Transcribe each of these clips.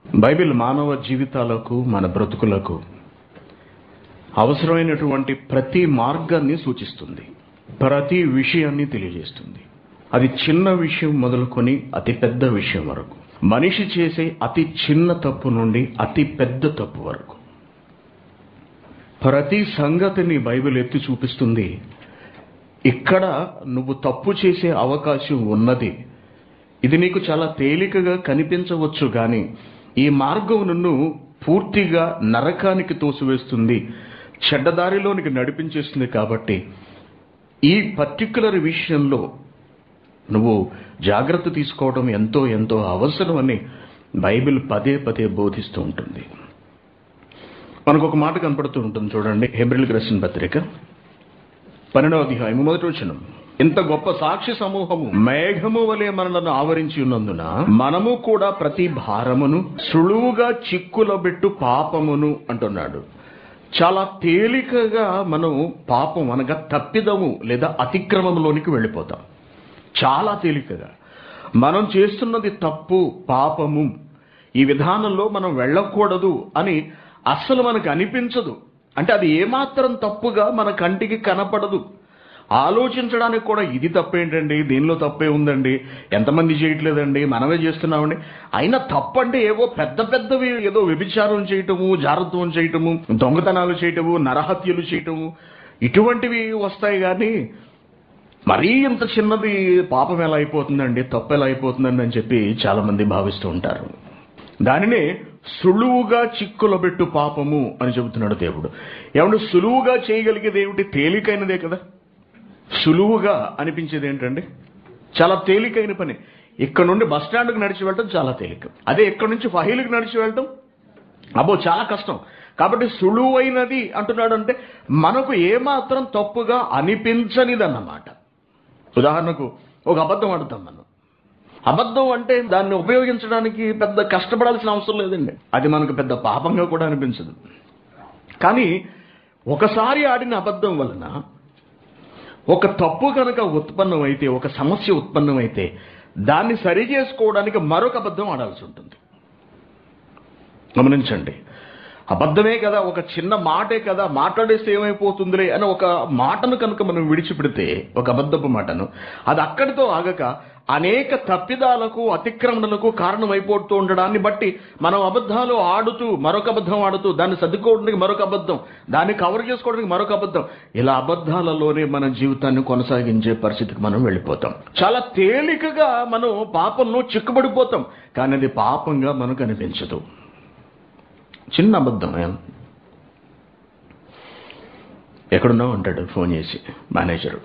Bible మానవ జీవితాలకు మన బ్రతుకులకు అవసరమైనటువంటి ప్రతి మార్గాన్ని సూచిస్తుంది ప్రతి విషయాన్ని తెలియజేస్తుంది అది చిన్న విషయం మొదలుకొని అతి పెద్ద విషయం వరకు మనిషి చేసే అతి చిన్న తప్పు నుండి అతి పెద్ద తప్పు వరకు ప్రతి సంగతిని బైబిల్ ఎత్తి చూపిస్తుంది ఇక్కడ నువ్వు తప్పు చేసే అవకాశం ఉన్నది ఇది నీకు చాలా తేలికగా కనిపించవచ్చు కానీ ఈ మార్గం నిన్ను పూర్తిగా నరకానికి తోసివేస్తుంది చెడ్డదారిలోనికి నడిపించేస్తుంది కాబట్టి ఈ పర్టికులర్ విషయంలో నువ్వు జాగ్రత్త తీసుకోవడం ఎంతో ఎంతో అవసరమని బైబిల్ పదే పదే బోధిస్తూ ఉంటుంది మనకు ఒక మాట కనపడుతూ ఉంటుంది చూడండి హెబ్రిల్ రాసిన పత్రిక పన్నెండవ అధ్యాయము మొదటి వచనం ఇంత గొప్ప సాక్షి సమూహము మేఘము వలె మనలను ఆవరించి ఉన్నందున మనము కూడా ప్రతి భారమును సులువుగా చిక్కులబెట్టు పాపమును అంటున్నాడు చాలా తేలికగా మనం పాపం అనగా తప్పిదము లేదా అతిక్రమంలోనికి వెళ్ళిపోతాం చాలా తేలికగా మనం చేస్తున్నది తప్పు పాపము ఈ విధానంలో మనం వెళ్ళకూడదు అని అస్సలు మనకు అనిపించదు అంటే అది ఏమాత్రం తప్పుగా మన కంటికి కనపడదు ఆలోచించడానికి కూడా ఇది తప్పేంటండి దీనిలో తప్పే ఉందండి ఎంతమంది చేయట్లేదండి మనమే చేస్తున్నామండి అయినా తప్పంటే ఏవో పెద్ద పెద్దవి ఏదో వ్యభిచారం చేయటము జారత్వం చేయటము దొంగతనాలు చేయటము నరహత్యలు చేయటము ఇటువంటివి వస్తాయి కానీ మరీ ఇంత చిన్నది పాపం ఎలా అయిపోతుందండి తప్పు ఎలా అయిపోతుందండి అని చెప్పి చాలా మంది భావిస్తూ ఉంటారు దానినే సులువుగా చిక్కులబెట్టు పాపము అని చెబుతున్నాడు దేవుడు ఏమంటే సులువుగా చేయగలిగేది ఏమిటి తేలికైనదే కదా సులువుగా అనిపించేది ఏంటండి చాలా తేలికైన పని ఇక్కడ నుండి బస్ స్టాండ్కి నడిచి వెళ్ళటం చాలా తేలిక అదే ఇక్కడ నుంచి ఫహీలకు నడిచి వెళ్ళటం అబ్బో చాలా కష్టం కాబట్టి సులువైనది అంటున్నాడు అంటే మనకు ఏమాత్రం తప్పుగా అనిపించనిదన్నమాట ఉదాహరణకు ఒక అబద్ధం ఆడుతాం మనం అబద్ధం అంటే దాన్ని ఉపయోగించడానికి పెద్ద కష్టపడాల్సిన అవసరం లేదండి అది మనకు పెద్ద పాపంగా కూడా అనిపించదు కానీ ఒకసారి ఆడిన అబద్ధం వలన ఒక తప్పు కనుక ఉత్పన్నమైతే ఒక సమస్య ఉత్పన్నమైతే దాన్ని సరి చేసుకోవడానికి మరొక అబద్ధం ఆడాల్సి ఉంటుంది గమనించండి అబద్ధమే కదా ఒక చిన్న మాటే కదా మాట్లాడేస్తే ఏమైపోతుందిలే అని ఒక మాటను కనుక మనం విడిచిపెడితే ఒక అబద్ధపు మాటను అది అక్కడితో ఆగక అనేక తప్పిదాలకు అతిక్రమణలకు కారణమైపోతూ ఉండడాన్ని బట్టి మనం అబద్ధాలు ఆడుతూ మరొక అబద్ధం ఆడుతూ దాన్ని సర్దుకోవడానికి మరొక అబద్ధం దాన్ని కవర్ చేసుకోవడానికి మరొక అబద్ధం ఇలా అబద్ధాలలోనే మన జీవితాన్ని కొనసాగించే పరిస్థితికి మనం వెళ్ళిపోతాం చాలా తేలికగా మనం పాపంలో చిక్కుబడిపోతాం కానీ అది పాపంగా మనకు అనిపించదు చిన్న అబద్ధం ఏం ఎక్కడున్నావు అంటాడు ఫోన్ చేసి మేనేజరు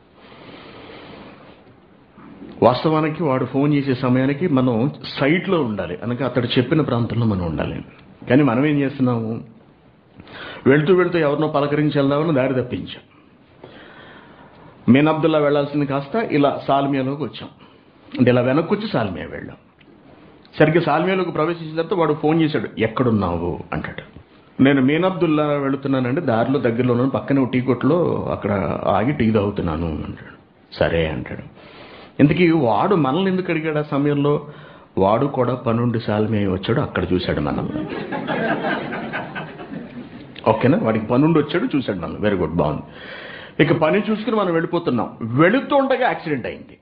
వాస్తవానికి వాడు ఫోన్ చేసే సమయానికి మనం సైట్లో ఉండాలి అనగా అతడు చెప్పిన ప్రాంతంలో మనం ఉండాలి కానీ మనం ఏం చేస్తున్నాము వెళ్తూ వెళ్తూ ఎవరినో పలకరించి వెళ్దామని దారి తప్పించాం మీన్ అబ్దుల్లా వెళ్లాల్సింది కాస్త ఇలా సాల్మియాలోకి వచ్చాం అంటే ఇలా వెనక్కి వచ్చి సాల్మియా వెళ్ళాం సరిగ్గా సాల్మియాలోకి ప్రవేశించిన తర్వాత వాడు ఫోన్ చేశాడు ఎక్కడున్నావు అంటాడు నేను మీన్ అబ్దుల్లా వెళుతున్నానండి దారిలో దగ్గరలో ఉన్నాను పక్కనే ఒక టీ కొట్లో అక్కడ ఆగి టీ తాగుతున్నాను అంటాడు సరే అంటాడు ఇంతకీ వాడు మనల్ని ఎందుకు అడిగాడు ఆ సమయంలో వాడు కూడా పనుండి సాల్మియా వచ్చాడు అక్కడ చూశాడు మనల్ని ఓకేనా వాడికి పనుండి వచ్చాడు చూశాడు మనల్ని వెరీ గుడ్ బాగుంది ఇక పని చూసుకుని మనం వెళ్ళిపోతున్నాం వెళుతుండగా యాక్సిడెంట్ అయింది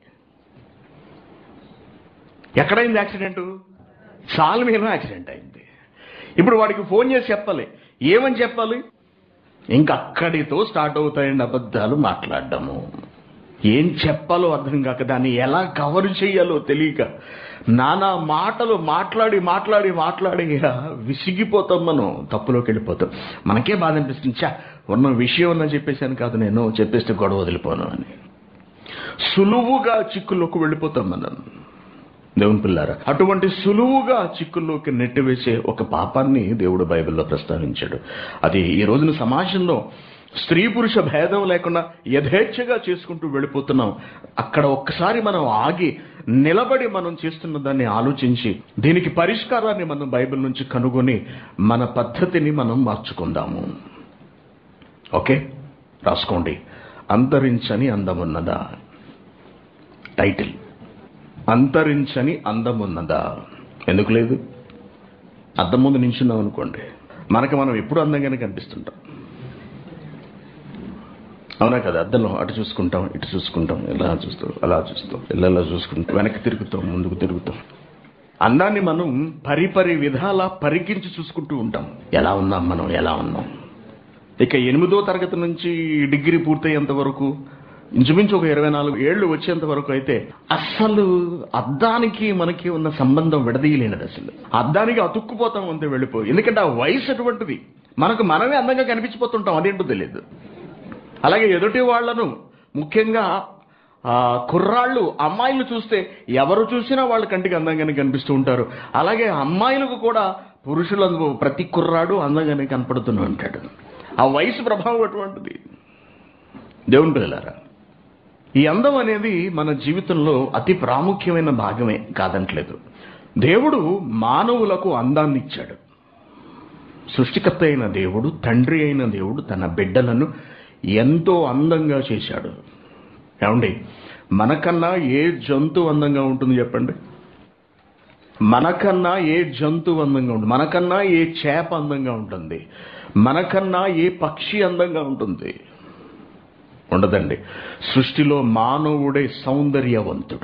ఎక్కడైంది యాక్సిడెంట్ సాల్మీలో యాక్సిడెంట్ అయింది ఇప్పుడు వాడికి ఫోన్ చేసి చెప్పాలి ఏమని చెప్పాలి ఇంక అక్కడితో స్టార్ట్ అవుతాయండి అబద్ధాలు మాట్లాడడము ఏం చెప్పాలో అర్థం కాక దాన్ని ఎలా కవర్ చేయాలో తెలియక నానా మాటలు మాట్లాడి మాట్లాడి మాట్లాడి ఇక విసిగిపోతాం మనం తప్పులోకి వెళ్ళిపోతాం మనకే బాధ అనిపిస్తుంది చా ఉన్న విషయం ఉందని చెప్పేసాను కాదు నేను చెప్పేస్తే గొడవ వదిలిపోను అని సులువుగా చిక్కుల్లోకి వెళ్ళిపోతాం మనం దేవుని పిల్లారా అటువంటి సులువుగా చిక్కుల్లోకి నెట్టివేసే ఒక పాపాన్ని దేవుడు బైబిల్లో ప్రస్తావించాడు అది ఈ రోజున సమాజంలో స్త్రీ పురుష భేదం లేకుండా యథేచ్ఛగా చేసుకుంటూ వెళ్ళిపోతున్నాం అక్కడ ఒక్కసారి మనం ఆగి నిలబడి మనం చేస్తున్న దాన్ని ఆలోచించి దీనికి పరిష్కారాన్ని మనం బైబిల్ నుంచి కనుగొని మన పద్ధతిని మనం మార్చుకుందాము ఓకే రాసుకోండి అంతరించని అందమున్నదా టైటిల్ అంతరించని అందమున్నదా ఎందుకు లేదు అద్దం ముందు నించున్నాం అనుకోండి మనకు మనం ఎప్పుడు అందంగానే కనిపిస్తుంటాం అవునా కదా అద్దంలో అటు చూసుకుంటాం ఇటు చూసుకుంటాం ఇలా చూస్తూ అలా చూస్తూ ఇలా ఇలా చూసుకుంటాం వెనక్కి తిరుగుతాం ముందుకు తిరుగుతాం అందాన్ని మనం పరిపరి విధాల పరికించి చూసుకుంటూ ఉంటాం ఎలా ఉన్నాం మనం ఎలా ఉన్నాం ఇక ఎనిమిదో తరగతి నుంచి డిగ్రీ పూర్తయ్యేంత వరకు ఇంచుమించు ఒక ఇరవై నాలుగు ఏళ్ళు వచ్చేంత వరకు అయితే అస్సలు అద్దానికి మనకి ఉన్న సంబంధం విడదీయలేనిది అసలు అద్దానికి అతుక్కుపోతాం అంతే వెళ్ళిపోయి ఎందుకంటే ఆ వయసు అటువంటిది మనకు మనమే అందంగా కనిపించిపోతుంటాం అదేంటో తెలియదు అలాగే ఎదుటి వాళ్లను ముఖ్యంగా ఆ, కుర్రాళ్ళు అమ్మాయిలు చూస్తే ఎవరు చూసినా వాళ్ళ కంటికి అందంగానే కనిపిస్తూ ఉంటారు అలాగే అమ్మాయిలకు కూడా పురుషులందు ప్రతి కుర్రాడు అందంగానే కనపడుతూనే ఉంటాడు ఆ వయసు ప్రభావం అటువంటిది దేవుని పిల్లలారా ఈ అందం అనేది మన జీవితంలో అతి ప్రాముఖ్యమైన భాగమే కాదంటలేదు దేవుడు మానవులకు అందాన్ని ఇచ్చాడు సృష్టికర్త అయిన దేవుడు తండ్రి అయిన దేవుడు తన బిడ్డలను ఎంతో అందంగా చేశాడు ఏమండి మనకన్నా ఏ జంతువు అందంగా ఉంటుంది చెప్పండి మనకన్నా ఏ జంతువు అందంగా ఉంటుంది మనకన్నా ఏ చేప అందంగా ఉంటుంది మనకన్నా ఏ పక్షి అందంగా ఉంటుంది ఉండదండి సృష్టిలో మానవుడే సౌందర్యవంతుడు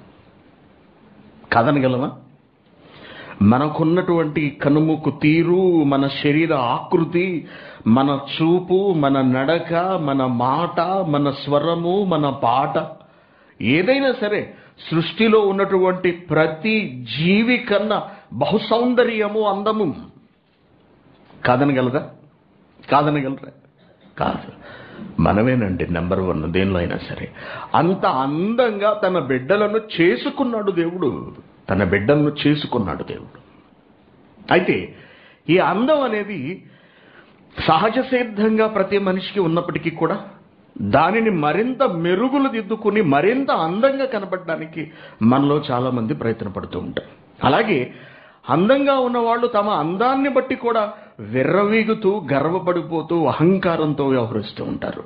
కదనగలమా మనకున్నటువంటి కనుముకు తీరు మన శరీర ఆకృతి మన చూపు మన నడక మన మాట మన స్వరము మన పాట ఏదైనా సరే సృష్టిలో ఉన్నటువంటి ప్రతి జీవి కన్నా బహు సౌందర్యము అందము కాదనగలరా కాదనగలరా కాదు మనమేనండి నెంబర్ వన్ దేనిలో అయినా సరే అంత అందంగా తన బిడ్డలను చేసుకున్నాడు దేవుడు తన బిడ్డలను చేసుకున్నాడు దేవుడు అయితే ఈ అందం అనేది సహజ సిద్ధంగా ప్రతి మనిషికి ఉన్నప్పటికీ కూడా దానిని మరింత మెరుగులు దిద్దుకుని మరింత అందంగా కనపడడానికి మనలో చాలా మంది ప్రయత్నపడుతూ ఉంటారు అలాగే అందంగా ఉన్నవాళ్ళు తమ అందాన్ని బట్టి కూడా విర్రవీగుతూ గర్వపడిపోతూ అహంకారంతో వ్యవహరిస్తూ ఉంటారు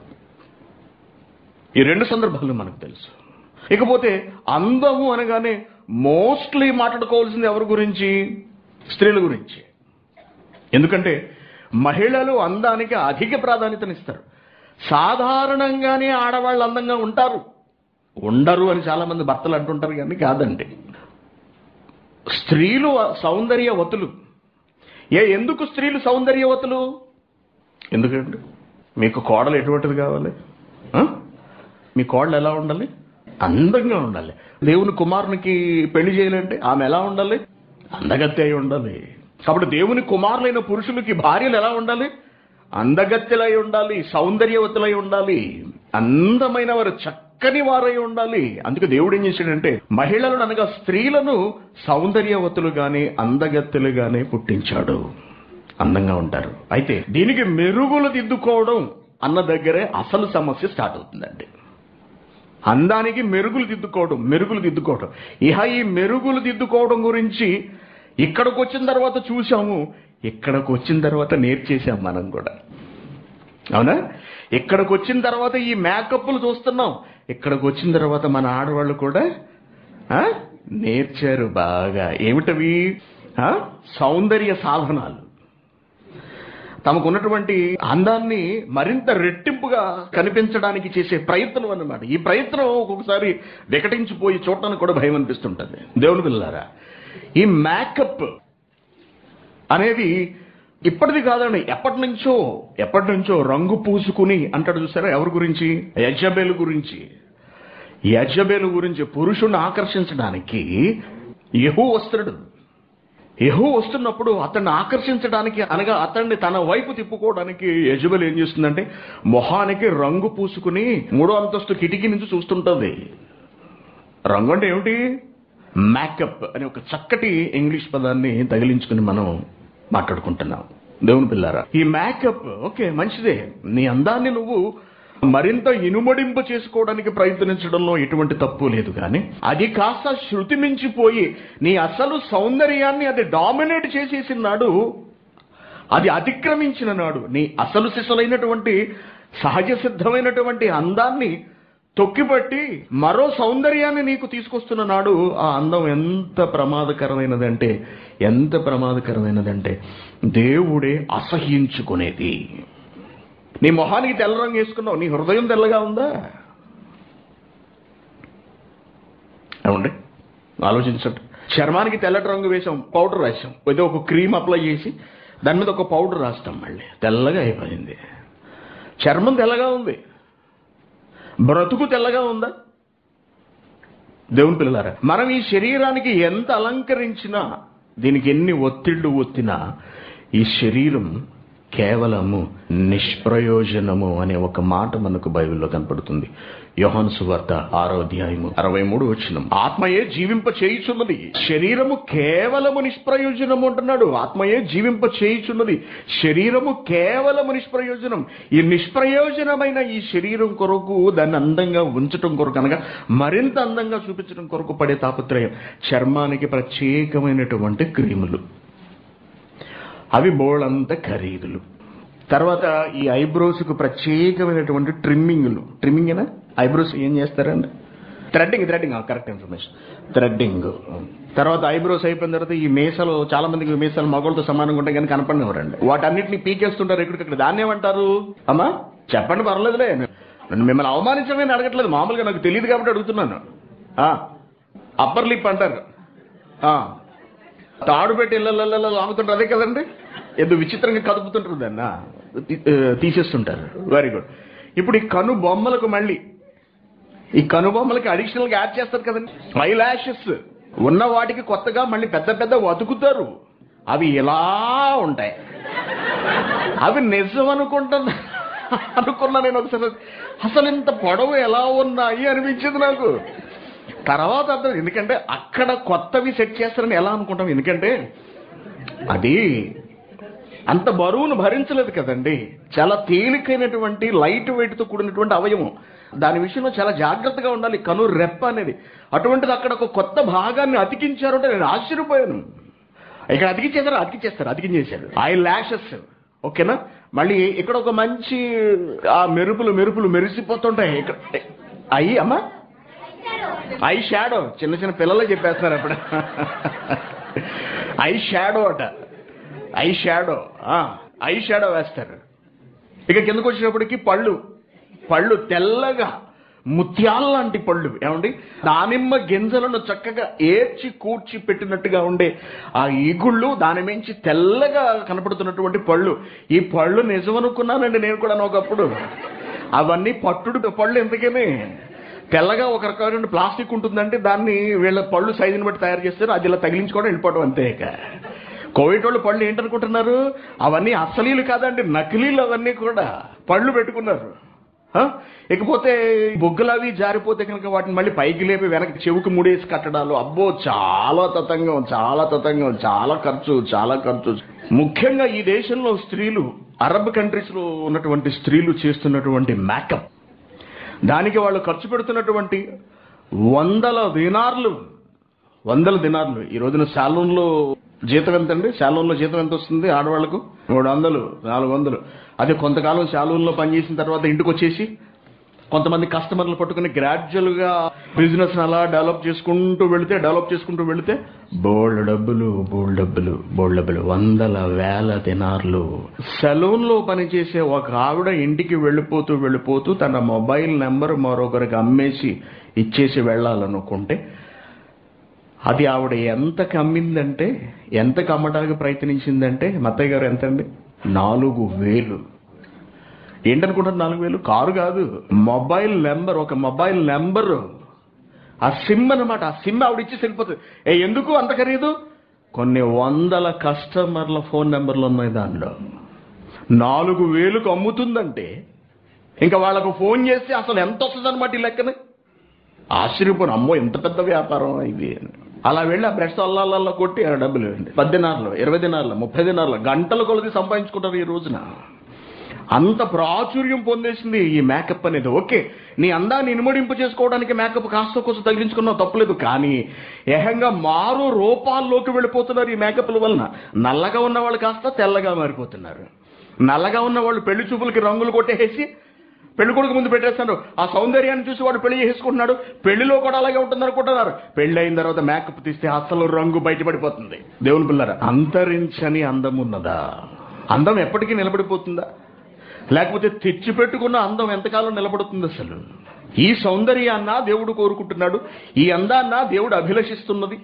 ఈ రెండు సందర్భాలు మనకు తెలుసు ఇకపోతే అందము అనగానే మోస్ట్లీ మాట్లాడుకోవాల్సింది ఎవరి గురించి స్త్రీల గురించి ఎందుకంటే మహిళలు అందానికి అధిక ప్రాధాన్యతనిస్తారు సాధారణంగానే ఆడవాళ్ళు అందంగా ఉంటారు ఉండరు అని చాలా మంది భర్తలు అంటుంటారు కానీ కాదండి స్త్రీలు సౌందర్యవతులు ఏ ఎందుకు స్త్రీలు సౌందర్యవతులు ఎందుకండి మీకు కోడలు ఎటువంటిది కావాలి ఆ? మీ కోడలు ఎలా ఉండాలి అందంగా ఉండాలి దేవుని కుమారునికి పెళ్లి చేయాలంటే ఆమె ఎలా ఉండాలి అందగత్తె అయి ఉండాలి కాబట్టి దేవుని కుమారులైన పురుషులకి భార్యలు ఎలా ఉండాలి అందగత్తెలై ఉండాలి సౌందర్యవతులై ఉండాలి అందమైన వారు చక్కని వారై ఉండాలి అందుకే దేవుడు ఏం చేశాడంటే మహిళలను అనగా స్త్రీలను సౌందర్యవతులుగానే అందగత్తెలుగానే పుట్టించాడు అందంగా ఉంటారు అయితే దీనికి మెరుగులు దిద్దుకోవడం అన్న దగ్గరే అసలు సమస్య స్టార్ట్ అవుతుందండి అందానికి మెరుగులు దిద్దుకోవడం మెరుగులు దిద్దుకోవడం ఇహ ఈ మెరుగులు దిద్దుకోవడం గురించి ఇక్కడికి వచ్చిన తర్వాత చూసాము ఇక్కడికి వచ్చిన తర్వాత నేర్చేసాం మనం కూడా అవునా ఇక్కడికి వచ్చిన తర్వాత ఈ మేకప్లు చూస్తున్నాం ఇక్కడికి వచ్చిన తర్వాత మన ఆడవాళ్ళు కూడా ఆ, నేర్చారు బాగా ఏమిటవి ఆ, సౌందర్య సాధనాలు తమకు ఉన్నటువంటి అందాన్ని మరింత రెట్టింపుగా కనిపించడానికి చేసే ప్రయత్నం అన్నమాట ఈ ప్రయత్నం ఒక్కొక్కసారి వికటించిపోయి చూడటానికి కూడా భయం అనిపిస్తుంటది దేవుని పిల్లారా ఈ మేకప్ అనేది ఇప్పటిది కాదండి ఎప్పటి నుంచో ఎప్పటి నుంచో రంగు పూసుకుని అంటాడు చూసారా ఎవరి గురించి యజబేలు గురించి యజబేలు గురించి పురుషుణ్ణి ఆకర్షించడానికి యహూ వస్తాడు యహూ వస్తున్నప్పుడు అతన్ని ఆకర్షించడానికి అనగా అతన్ని తన వైపు తిప్పుకోవడానికి యజబెల్ ఏం చేస్తుందంటే మొహానికి రంగు పూసుకుని మూడో అంతస్తు కిటికీ నుంచి చూస్తుంటుంది రంగు అంటే ఏమిటి మేకప్ అనే ఒక చక్కటి ఇంగ్లీష్ పదాన్ని తగిలించుకుని మనం మాట్లాడుకుంటున్నాం దేవుని పిల్లారా ఈ మేకప్ ఓకే మంచిదే నీ అందాన్ని నువ్వు మరింత ఇనుమడింపు చేసుకోవడానికి ప్రయత్నించడంలో ఎటువంటి తప్పు లేదు కానీ అది కాస్త శృతి మించిపోయి నీ అసలు సౌందర్యాన్ని అది డామినేట్ చేసేసిన నాడు అది అతిక్రమించిన నాడు నీ అసలు సిసలైనటువంటి సహజ సిద్ధమైనటువంటి అందాన్ని తొక్కిపట్టి మరో సౌందర్యాన్ని నీకు తీసుకొస్తున్న నాడు ఆ అందం ఎంత ప్రమాదకరమైనదంటే ఎంత ప్రమాదకరమైనదంటే దేవుడే అసహించుకునేది నీ మొహానికి తెల్ల రంగు వేసుకున్నావు నీ హృదయం తెల్లగా ఉందా ఏమండి ఆలోచించండి చర్మానికి తెల్లటి రంగు వేసాం పౌడర్ రాసాం ఏదో ఒక క్రీమ్ అప్లై చేసి దాని మీద ఒక పౌడర్ రాస్తాం మళ్ళీ తెల్లగా అయిపోయింది చర్మం తెల్లగా ఉంది బ్రతుకు తెల్లగా ఉందా దేవుని పిల్లలారా మనం ఈ శరీరానికి ఎంత అలంకరించినా దీనికి ఎన్ని ఒత్తిళ్లు ఒత్తినా ఈ శరీరం కేవలము నిష్ప్రయోజనము అనే ఒక మాట మనకు బైబిల్లో కనపడుతుంది యోహాను సువార్త ఆరో అధ్యాయము అరవై మూడు వచ్చిన ఆత్మయే జీవింప చేయుచున్నది శరీరము కేవలము నిష్ప్రయోజనము అంటున్నాడు ఆత్మయే జీవింప చేయుచున్నది శరీరము కేవలము నిష్ప్రయోజనం ఈ నిష్ప్రయోజనమైన ఈ శరీరం కొరకు దాన్ని అందంగా ఉంచటం కొరకు అనగా మరింత అందంగా చూపించడం కొరకు పడే తాపత్రయం చర్మానికి ప్రత్యేకమైనటువంటి క్రీములు అవి బోళ్ళంత ఖరీదులు తర్వాత ఈ ఐబ్రోస్కు ప్రత్యేకమైనటువంటి ట్రిమ్మింగ్లు ట్రిమ్మింగ్ ఐబ్రోస్ ఏం చేస్తారండి threading threading correct information threading తర్వాత ఐబ్రోస్ అయిపోయిన తర్వాత ఈ మీసాలు చాలా మందికి మీసాలు మగవాళ్ళతో సమానంగా ఉంటాయి కానీ కనపడినవరండి వాటన్నిటిని పీకేస్తుంటారు ఎక్కడికక్కడ దాన్ని ఏమంటారు అమ్మా చెప్పండి పర్లేదులే నన్ను మిమ్మల్ని అవమానించమని అడగట్లేదు మామూలుగా నాకు తెలియదు కాబట్టి అడుగుతున్నాను అప్పర్ లిప్ అంటారు ఆ, తాడు పెట్టి ఇళ్ళ లాగుతుంటారు అదే కదండి ఏదో విచిత్రంగా కదుపుతుంటారు దాన్న తీసేస్తుంటారు వెరీ గుడ్ ఇప్పుడు ఈ కను బొమ్మలకు మళ్ళీ ఈ కను బొమ్మలకి అడిషనల్ గా యాడ్ చేస్తారు కదండి ఐ ల్యాషెస్ ఉన్న వాటికి కొత్తగా మళ్ళీ పెద్ద పెద్ద వతుకుతారు అవి ఇలా ఉంటాయి అవి నిజం అనుకుంటున్నా అనుకున్నా నేను ఒకసారి అసలు ఇంత పొడవు ఎలా ఉన్నాయి అనిపించింది నాకు తర్వాత అర్థం ఎందుకంటే అక్కడ కొత్తవి సెట్ చేస్తారని ఎలా అనుకుంటాం ఎందుకంటే అది అంత బరువును భరించలేదు కదండి చాలా తేలికైనటువంటి లైట్ వెయిట్ తో కూడినటువంటి అవయవం దాని విషయంలో చాలా జాగ్రత్తగా ఉండాలి కను రెప్ప అనేది అటువంటిది అక్కడ ఒక కొత్త భాగాన్ని అతికించారు అంటే నేను ఆశ్చర్యపోయాను ఇక్కడ అతికించేసారు అతికించేస్తారు అతికించేశారు ఐ ల్యాషెస్ ఓకేనా మళ్ళీ ఇక్కడ ఒక మంచి ఆ మెరుపులు మెరుపులు మెరిసిపోతుంటాయి ఇక్కడ అయ్యి అమ్మా ఐ షాడో చిన్న చిన్న పిల్లలే చెప్పేస్తున్నారు అప్పుడు ఐ షాడో అట ఐ షాడో ఐ షాడో వేస్తారు ఇక కిందకు వచ్చినప్పటికి పళ్ళు పళ్ళు తెల్లగా ముత్యాల లాంటి పళ్ళు ఏమండి దానిమ్మ గింజలను చక్కగా ఏర్చి కూర్చి పెట్టినట్టుగా ఉండే ఆ ఈగుళ్ళు దాని మించి తెల్లగా కనపడుతున్నటువంటి పళ్ళు ఈ పళ్ళు నిజమనుకున్నానండి నేను కూడా ఒకప్పుడు అవన్నీ పట్టుడు పళ్ళు ఎంతకేనే తెల్లగా ఒక రకమైన ప్లాస్టిక్ ఉంటుందంటే దాన్ని వీళ్ళ పళ్ళు సైజుని బట్టి తయారు చేస్తారు అది ఇలా తగిలించుకోవడం వెళ్ళిపోవడం అంతే ఇక కోవిడ్ వాళ్ళు పళ్ళు ఏంటనుకుంటున్నారు అవన్నీ అసలీలు కాదండి నకిలీలు అవన్నీ కూడా పళ్ళు పెట్టుకున్నారు ఆ? ఇకపోతే బొగ్గులు అవి జారిపోతే కనుక వాటిని మళ్ళీ పైకి లేపి వెనక్కి చెవుకు ముడేసి కట్టడాలు అబ్బో చాలా తతంగం చాలా తతంగం చాలా ఖర్చు చాలా ఖర్చు ముఖ్యంగా ఈ దేశంలో స్త్రీలు అరబ్ కంట్రీస్ లో ఉన్నటువంటి స్త్రీలు చేస్తున్నటువంటి మేకప్ దానికి వాళ్ళు ఖర్చు పెడుతున్నటువంటి వందల దినార్లు వందల దినార్లు ఈ రోజున శాలూన్లో జీతం ఎంత అండి శాలూన్లో జీతం ఎంత వస్తుంది ఆడవాళ్లకు మూడు వందలు నాలుగు వందలు అదే కొంతకాలం శాలూన్లో పనిచేసిన తర్వాత ఇంటికి వచ్చేసి కొంతమంది కస్టమర్లు పట్టుకుని గ్రాడ్యువల్ గా బిజినెస్ అలా డెవలప్ చేసుకుంటూ వెళితే డెవలప్ చేసుకుంటూ వెళితే బోల్డ్ డబ్బులు బోల్డ్ డబ్బులు బోల్డ్ డబ్బులు వందల వేల దినార్లు సెలూన్ లో పనిచేసే ఒక ఆవిడ ఇంటికి వెళ్ళిపోతూ వెళ్ళిపోతూ తన మొబైల్ నెంబర్ మరొకరికి అమ్మేసి ఇచ్చేసి వెళ్ళాలనుకుంటే అది ఆవిడ ఎంతకు అమ్మిందంటే ఎంతకు అమ్మడానికి ప్రయత్నించిందంటే మత్తయ్య గారు ఎంతండి నాలుగు వేలు ఏంటనుకుంటారు నాలుగు వేలు కారు కాదు మొబైల్ నెంబర్ ఒక మొబైల్ నెంబర్ ఆ సిమ్ అన్నమాట ఆ సిమ్ ఆవిడ ఇచ్చేసి వెళ్ళిపోతుంది ఏ ఎందుకు అంత ఖరీదు కొన్ని వందల కస్టమర్ల ఫోన్ నెంబర్లు ఉన్నాయి దానిలో నాలుగు వేలకు అమ్ముతుందంటే ఇంకా వాళ్ళకు ఫోన్ చేస్తే అసలు ఎంత వస్తుంది అనమాట ఈ లెక్కన ఆశ్చర్యపోను అమ్మో ఎంత పెద్ద వ్యాపారం ఇది అని. అలా వెళ్ళి ఆ బ్రష్ అల్లాలల్లో కొట్టి ఆ డబ్బులు ఇవ్వండి పది దినార్లు ఇరవై దినార్లు ముప్పై దినార్లు గంటల కొలది సంపాదించుకుంటారు ఈ రోజున అంత ప్రాచుర్యం పొందేసింది ఈ మేకప్ అనేది ఓకే నీ అందాన్ని ఇనుమడింపు చేసుకోవడానికి మేకప్ కాస్త కోసం తగిలించుకున్నావు తప్పలేదు కానీ ఏహంగా మారు రూపాల్లోకి వెళ్ళిపోతున్నారు ఈ మేకప్ల వలన నల్లగా ఉన్న వాళ్ళు కాస్త తెల్లగా మారిపోతున్నారు నల్లగా ఉన్న వాళ్ళు పెళ్లి చూపులకి రంగులు కొట్టేసి పెళ్లి కొడుకు ముందు పెట్టేస్తాడు ఆ సౌందర్యాన్ని చూసి వాడు పెళ్లి చేసుకుంటున్నాడు పెళ్లిలో కూడా అలాగే ఉంటుంది అనుకుంటున్నారు పెళ్లి అయిన తర్వాత మేకప్ తీస్తే అసలు రంగు బయటపడిపోతుంది దేవుని పిల్లర అంతరించని అందం ఉన్నదా అందం ఎప్పటికీ నిలబడిపోతుందా లేకపోతే తెచ్చిపెట్టుకున్న అందం ఎంతకాలం నిలబడుతుంది అసలు ఈ సౌందర్యాన్న దేవుడు కోరుకుంటున్నాడు ఈ అందాన్న దేవుడు అభిలషిస్తున్నది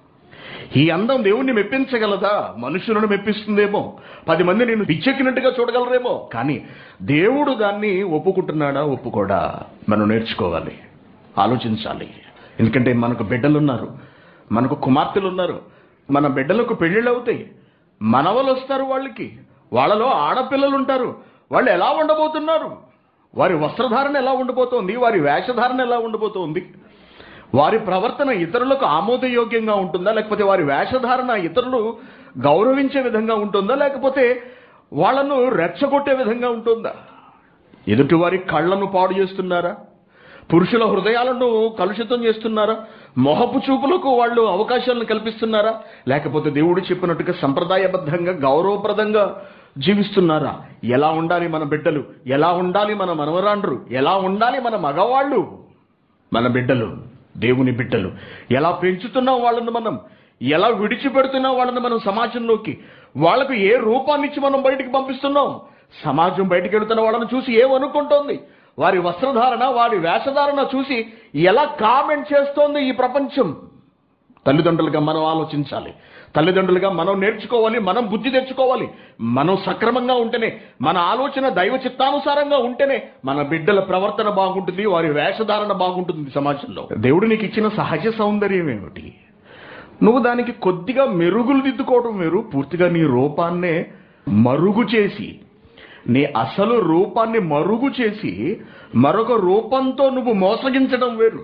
ఈ అందం దేవుణ్ణి మెప్పించగలదా మనుషులను మెప్పిస్తుందేమో పది మంది నేను పిచ్చెక్కినట్టుగా చూడగలరేమో కానీ దేవుడు దాన్ని ఒప్పుకుంటున్నాడా ఒప్పుకోడా మనం నేర్చుకోవాలి ఆలోచించాలి ఎందుకంటే మనకు బిడ్డలున్నారు మనకు కుమార్తెలు ఉన్నారు మన బిడ్డలకు పెళ్ళిళ్ళు అవుతాయి మనవలు వస్తారు వాళ్ళకి వాళ్ళలో ఆడపిల్లలు ఉంటారు వాళ్ళు ఎలా ఉండబోతున్నారు వారి వస్త్రధారణ ఎలా ఉండబోతోంది వారి వేషధారణ ఎలా ఉండబోతోంది వారి ప్రవర్తన ఇతరులకు ఆమోదయోగ్యంగా ఉంటుందా లేకపోతే వారి వేషధారణ ఇతరులు గౌరవించే విధంగా ఉంటుందా లేకపోతే వాళ్ళను రెచ్చగొట్టే విధంగా ఉంటుందా ఎదుటి వారి కళ్ళను పాడు చేస్తున్నారా పురుషుల హృదయాలను కలుషితం చేస్తున్నారా మొహపు చూపులకు వాళ్ళు అవకాశాలను కల్పిస్తున్నారా లేకపోతే దేవుడు చెప్పినట్టుగా సంప్రదాయబద్ధంగా గౌరవప్రదంగా జీవిస్తున్నారా ఎలా ఉండాలి మన బిడ్డలు ఎలా ఉండాలి మన మనవరాండ్రు ఎలా ఉండాలి మన మగవాళ్ళు మన బిడ్డలు దేవుని బిడ్డలు ఎలా పెంచుతున్నాం వాళ్ళని మనం ఎలా విడిచిపెడుతున్నాం వాళ్ళని మనం సమాజంలోకి వాళ్ళకు ఏ రూపాన్ని ఇచ్చి మనం బయటికి పంపిస్తున్నాం సమాజం బయటికి వెళుతున్న వాళ్ళని చూసి ఏమనుకుంటోంది వారి వస్త్రధారణ వారి వేషధారణ చూసి ఎలా కామెంట్ చేస్తోంది ఈ ప్రపంచం తల్లిదండ్రులుగా మనం ఆలోచించాలి తల్లిదండ్రులుగా మనం నేర్చుకోవాలి మనం బుద్ధి తెచ్చుకోవాలి మనం సక్రమంగా ఉంటేనే మన ఆలోచన దైవ చిత్తానుసారంగా ఉంటేనే మన బిడ్డల ప్రవర్తన బాగుంటుంది వారి వేషధారణ బాగుంటుంది సమాజంలో దేవుడు నీకు ఇచ్చిన సహజ సౌందర్యం ఏమిటి నువ్వు దానికి కొద్దిగా మెరుగులు దిద్దుకోవడం వేరు పూర్తిగా నీ రూపాన్నే మరుగు చేసి నీ అసలు రూపాన్ని మరుగు చేసి మరొక రూపంతో నువ్వు మోసగించడం వేరు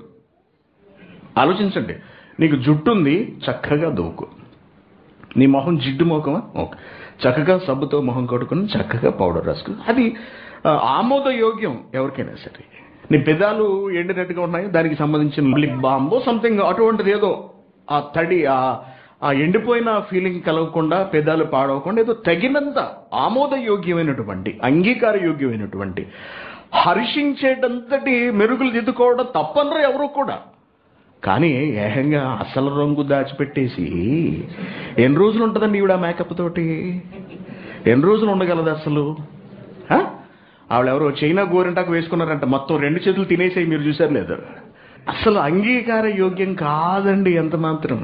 ఆలోచించండి నీకు జుట్టు ఉంది చక్కగా దూకు నీ మొహం జిడ్డు మొఖమా ఓకే చక్కగా సబ్బుతో మొహం కడుక్కుని చక్కగా పౌడర్ రాసుకుని అది ఆ, ఆమోదయోగ్యం ఎవరికైనా సరే నీ పెదాలు ఎండినట్టుగా ఉన్నాయి దానికి సంబంధించిన లిప్ బాంబో సంథింగ్ అటువంటిది ఏదో ఆ తడి ఆ ఆ ఎండిపోయిన ఫీలింగ్ కలగకుండా పెదాలు పాడవకుండా ఏదో తగినంత ఆమోదయోగ్యమైనటువంటి అంగీకారయోగ్యమైనటువంటి హర్షించేటంతటి మెరుగులు దిద్దుకోవడం తప్పనరు ఎవరు కూడా కానీ ఏకంగా అసలు రంగు దాచిపెట్టేసి ఎన్ని రోజులు ఉంటుందండి ఈవిడ మేకప్ తోటి ఎన్ని రోజులు ఉండగలదు అసలు ఆ? ఆవిడెవరో చైనా గోరింటాకు వేసుకున్నారంట మొత్తం రెండు చేతులు తినేసాయి మీరు చూసారు లేదు అసలు అంగీకార యోగ్యం కాదండి ఎంత మాత్రం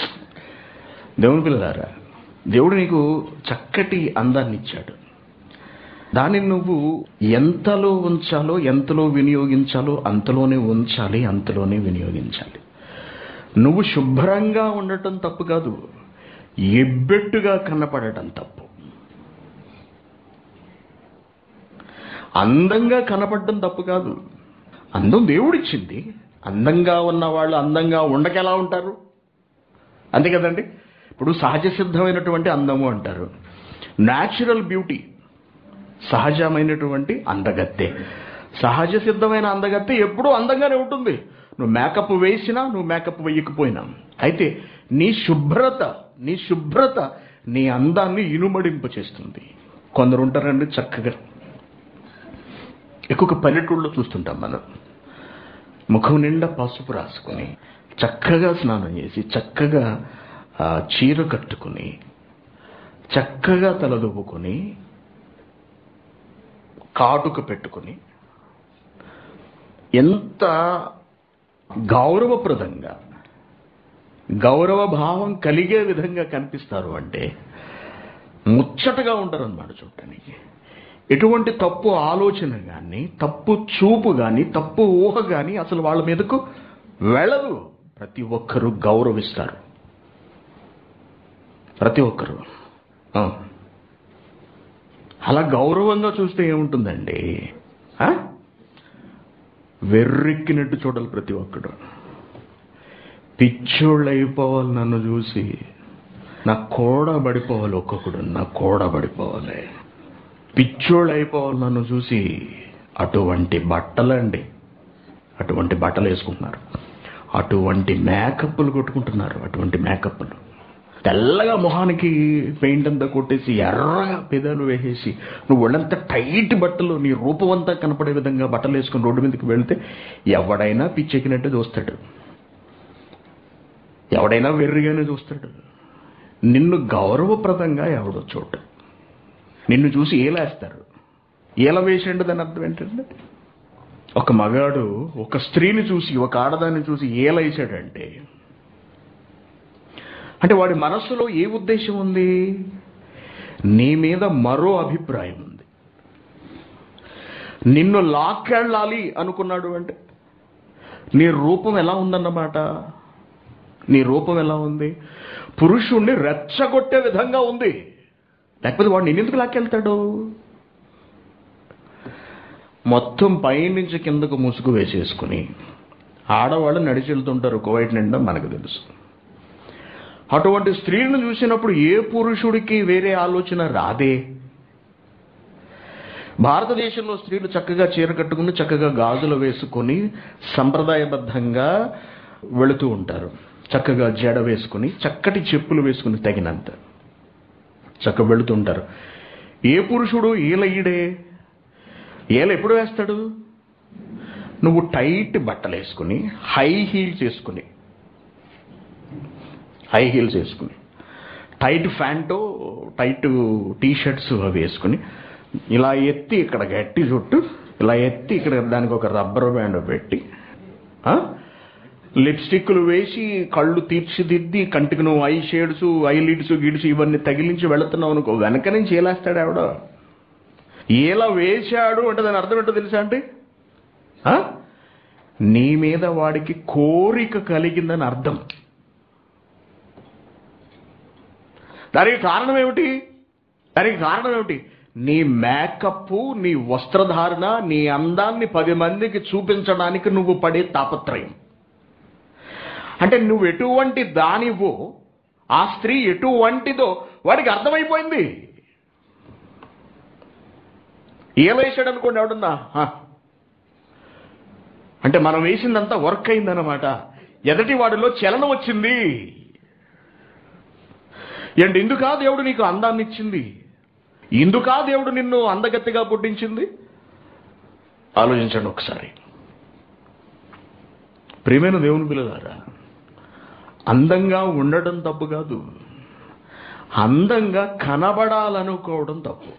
దేవుని పిల్లలారా దేవుడు నీకు చక్కటి అందాన్ని ఇచ్చాడు దానిని నువ్వు ఎంతలో ఉంచాలో ఎంతలో వినియోగించాలో అంతలోనే ఉంచాలి అంతలోనే వినియోగించాలి నువ్వు శుభ్రంగా ఉండటం తప్పు కాదు ఎబ్బెట్టుగా కనపడటం తప్పు అందంగా కనపడటం తప్పు కాదు అందం దేవుడిచ్చింది అందంగా ఉన్న వాళ్ళు అందంగా ఉండక ఎలా ఉంటారు అంతే కదండి ఇప్పుడు సహజ సిద్ధమైనటువంటి అందము అంటారు న్యాచురల్ బ్యూటీ సహజమైనటువంటి అందగత్తె సహజ సిద్ధమైన అందగత్తె ఎప్పుడూ అందంగానే ఉంటుంది నువ్వు మేకప్ వేసినా నువ్వు మేకప్ వేయకపోయినా అయితే నీ శుభ్రత నీ శుభ్రత నీ అందాన్ని ఇనుమడింప చేస్తుంది కొందరు ఉంటారండి చక్కగా ఎక్కువ పల్లెటూళ్ళలో చూస్తుంటాం మనం ముఖం నిండా పసుపు రాసుకొని చక్కగా స్నానం చేసి చక్కగా ఆ, చీర కట్టుకుని చక్కగా తలదువ్వుకొని కాటుక పెట్టుకుని ఎంత గౌరవప్రదంగా గౌరవ భావం కలిగే విధంగా కనిపిస్తారు అంటే ముచ్చటగా ఉంటారు అన్నమాట చూడటానికి ఎటువంటి తప్పు ఆలోచన కానీ తప్పు చూపు కానీ తప్పు ఊహ కానీ అసలు వాళ్ళ మీదకు వెళ్ళదు ప్రతి ఒక్కరూ గౌరవిస్తారు ప్రతి ఒక్కరూ ఆ. అలా గౌరవంగా చూస్తే ఏముంటుందండి ఆ? వెర్రెక్కినట్టు చూడాలి ప్రతి ఒక్కడు పిచ్చోళ్ళు అయిపోవాలి నన్ను చూసి నా కోడ పడిపోవాలి ఒక్కొక్కడు నా కోడ పడిపోవాలి పిచ్చోళ్ళు అయిపోవాలి నన్ను చూసి అటువంటి బట్టలండి అటువంటి బట్టలు వేసుకుంటున్నారు అటువంటి మేకప్లు కొట్టుకుంటున్నారు అటువంటి మేకప్లు తెల్లగా మొహానికి పెయింట్ అంతా కొట్టేసి ఎర్రగా పెదాలు వేసేసి నువ్వు ఒళ్ళంతా టైట్ బట్టలు నీ రూపం అంతా కనపడే విధంగా బట్టలు వేసుకుని రోడ్డు మీదకి వెళ్తే ఎవడైనా పిచ్చెక్కినట్టు చూస్తాడు ఎవడైనా వెర్రిగానే చూస్తాడు నిన్ను గౌరవప్రదంగా ఎవడో చోట నిన్ను చూసి ఏలేస్తారు ఏల వేసేయండి దాని అర్థం ఏంటంటే ఒక మగాడు ఒక స్త్రీని చూసి ఒక ఆడదాన్ని చూసి ఏలేసాడంటే అంటే వాడి మనస్సులో ఏ ఉద్దేశం ఉంది నీ మీద మరో అభిప్రాయం ఉంది నిన్ను లాక్కెళ్ళాలి అనుకున్నాడు అంటే నీ రూపం ఎలా ఉందన్నమాట నీ రూపం ఎలా ఉంది పురుషుణ్ణి రెచ్చగొట్టే విధంగా ఉంది లేకపోతే వాడు నిన్నెందుకు లాక్కెళ్తాడు మొత్తం పైనుంచి కిందకు ముసుగు వేసేసుకుని ఆడవాళ్ళు నడిచి వెళ్తుంటారు కువైట్ నిండా మనకు తెలుసు అటువంటి స్త్రీలను చూసినప్పుడు ఏ పురుషుడికి వేరే ఆలోచన రాదే భారతదేశంలో స్త్రీలు చక్కగా చీర కట్టుకుని చక్కగా గాజులు వేసుకొని సంప్రదాయబద్ధంగా వెళుతూ ఉంటారు చక్కగా జడ వేసుకుని చక్కటి చెప్పులు వేసుకుని తగినంత చక్క వెళుతుంటారు ఏ పురుషుడు ఈలయ్యడే ఏల ఎప్పుడు వేస్తాడు నువ్వు టైట్ బట్టలు వేసుకుని హై హీల్స్ వేసుకుని హై హీల్స్ వేసుకుని tight pant tight T shirts అవి వేసుకుని ఇలా ఎత్తి ఇక్కడ గట్టి చుట్టూ ఇలా ఎత్తి ఇక్కడ దానికి ఒక రబ్బర్ బ్యాండ్ పెట్టి ఆ? లిప్స్టిక్లు వేసి కళ్ళు తీర్చిదిద్ది కంటికి నువ్వు ఐ షేడ్స్ ఐ లిడ్స్ గిడ్స్ ఇవన్నీ తగిలించి వెళుతున్నావు అనుకో వెనక నుంచి ఏలేస్తాడు ఆవిడ ఎలా వేశాడు అంటే దాని అర్థం ఏంటో తెలుసా అంటే ఆ? నీ మీద వాడికి కోరిక కలిగిందని అర్థం దానికి కారణం ఏమిటి దానికి కారణం ఏమిటి నీ మేకప్ నీ వస్త్రధారణ నీ అందాన్ని పది మందికి చూపించడానికి నువ్వు పడే తాపత్రయం అంటే నువ్వు ఎటువంటి దానివో ఆ స్త్రీ ఎటువంటిదో వాడికి అర్థమైపోయింది ఏలేసాడు అనుకోండి ఎవడన్నా "హ." అంటే మనం వేసిందంతా వర్క్ అయిందన్నమాట ఎదటి వాడిలో చలనం వచ్చింది ఏంటి ఇందుకా దేవుడు నీకు అందాన్ని ఇచ్చింది ఇందుకా దేవుడు నిన్ను అందగత్తిగా పుట్టించింది ఆలోచించండి ఒకసారి ప్రియమైన దేవుని పిల్లలారా అందంగా ఉండడం తప్పు కాదు అందంగా కనబడాలనుకోవడం తప్పు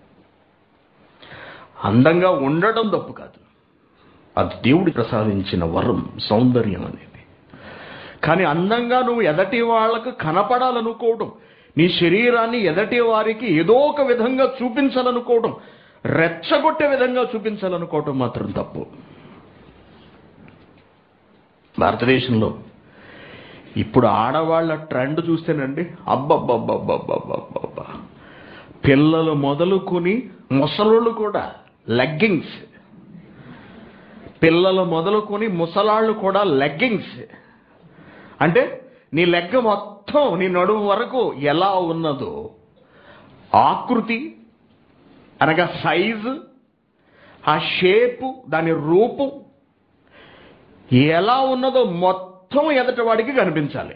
అందంగా ఉండడం తప్పు కాదు అది దేవుడి ప్రసాదించిన వరం సౌందర్యం అనేది కానీ అందంగా నువ్వు ఎదటి వాళ్ళకు కనపడాలనుకోవడం నీ శరీరాన్ని ఎదటి వారికి ఏదో ఒక విధంగా చూపించాలనుకోవడం రెచ్చగొట్టే విధంగా చూపించాలనుకోవడం మాత్రం తప్పు భారతదేశంలో ఇప్పుడు ఆడవాళ్ళ ట్రెండ్ చూస్తేనండి అబ్బబ్బబ్బబ్బబ్బబ్బబ్బా పిల్లలు మొదలుకొని ముసలోళ్ళు కూడా లెగ్గింగ్స్ పిల్లలు మొదలుకొని ముసలాళ్ళు కూడా లెగ్గింగ్స్ అంటే నీ లెగ్గ మొత్తం నీ నడుము వరకు ఎలా ఉన్నదో ఆకృతి అనగా సైజు ఆ షేపు దాని రూపం ఎలా ఉన్నదో మొత్తం ఎదటి వాడికి కనిపించాలి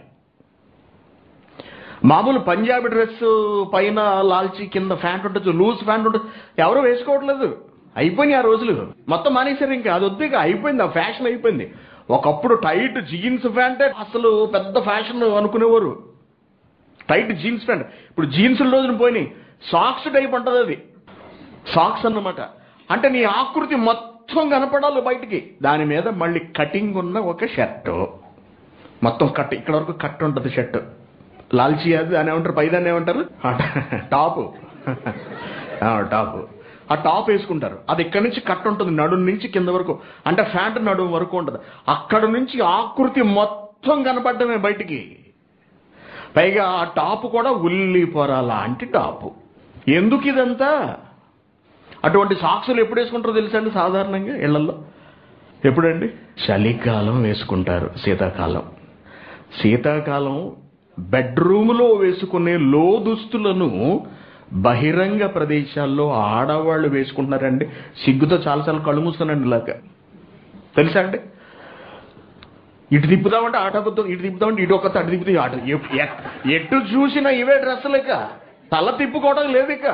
మామూలు పంజాబీ డ్రెస్ పైన లాల్చీ కింద ప్యాంట్ ఉంటుంది లూజ్ ప్యాంట్ ఉంటుంది ఎవరు వేసుకోవట్లేదు అయిపోయినాయి ఆ రోజులు మొత్తం మానేశారు ఇంకా అది వద్దు ఇక అయిపోయింది ఆ ఫ్యాషన్ అయిపోయింది ఒకప్పుడు టైట్ జీన్స్ ప్యాంటే అసలు పెద్ద ఫ్యాషన్ అనుకునేవారు టైట్ జీన్స్ ప్యాంట్ ఇప్పుడు జీన్స్ రోజున పోయినాయి సాక్స్ టైప్ ఉంటుంది అది సాక్స్ అన్నమాట అంటే నీ ఆకృతి మొత్తం కనపడాలి బయటికి దాని మీద మళ్ళీ కటింగ్ ఉన్న ఒక షర్ట్ మొత్తం కట్ ఇక్కడ వరకు కట్ ఉంటుంది షర్ట్ లాల్చీ అది దాని ఏమంటారు పై దాన్ని ఏమంటారు ఆ, టాప్ ఆ, టాప్ ఆ టాప్ వేసుకుంటారు అది ఇక్కడి నుంచి కట్ ఉంటుంది నడుం నుంచి కింద వరకు అంటే ఫ్యాంట్ నడుం వరకు ఉంటుంది అక్కడ నుంచి ఆకృతి మొత్తం కనపడమే బయటికి పైగా ఆ టాప్ కూడా ఉల్లి పొర లాంటి టాపు ఎందుకు ఇదంతా అటువంటి సాక్సులు ఎప్పుడు వేసుకుంటారో తెలుసా అండి సాధారణంగా ఇళ్లలో ఎప్పుడండి చలికాలం వేసుకుంటారు శీతాకాలం శీతాకాలం బెడ్రూములో వేసుకునే లో దుస్తులను బహిరంగ ప్రదేశాల్లో ఆడవాళ్ళు వేసుకుంటున్నారండి సిగ్గుతో చాలాసార్లు కళ్ళు మూసుకున్నాండి ఇలాగ తెలుసా అండి ఇటు తిప్పుదామంటే ఆట అబద్ధం ఇటు తిప్పుదామంటే ఇటు ఒక్క అటు తిప్పుతుంది ఆట ఎప్- ఎ- ఎటు చూసినా ఇవే డ్రెస్సులు ఇక తల తిప్పుకోవడం లేదు ఇక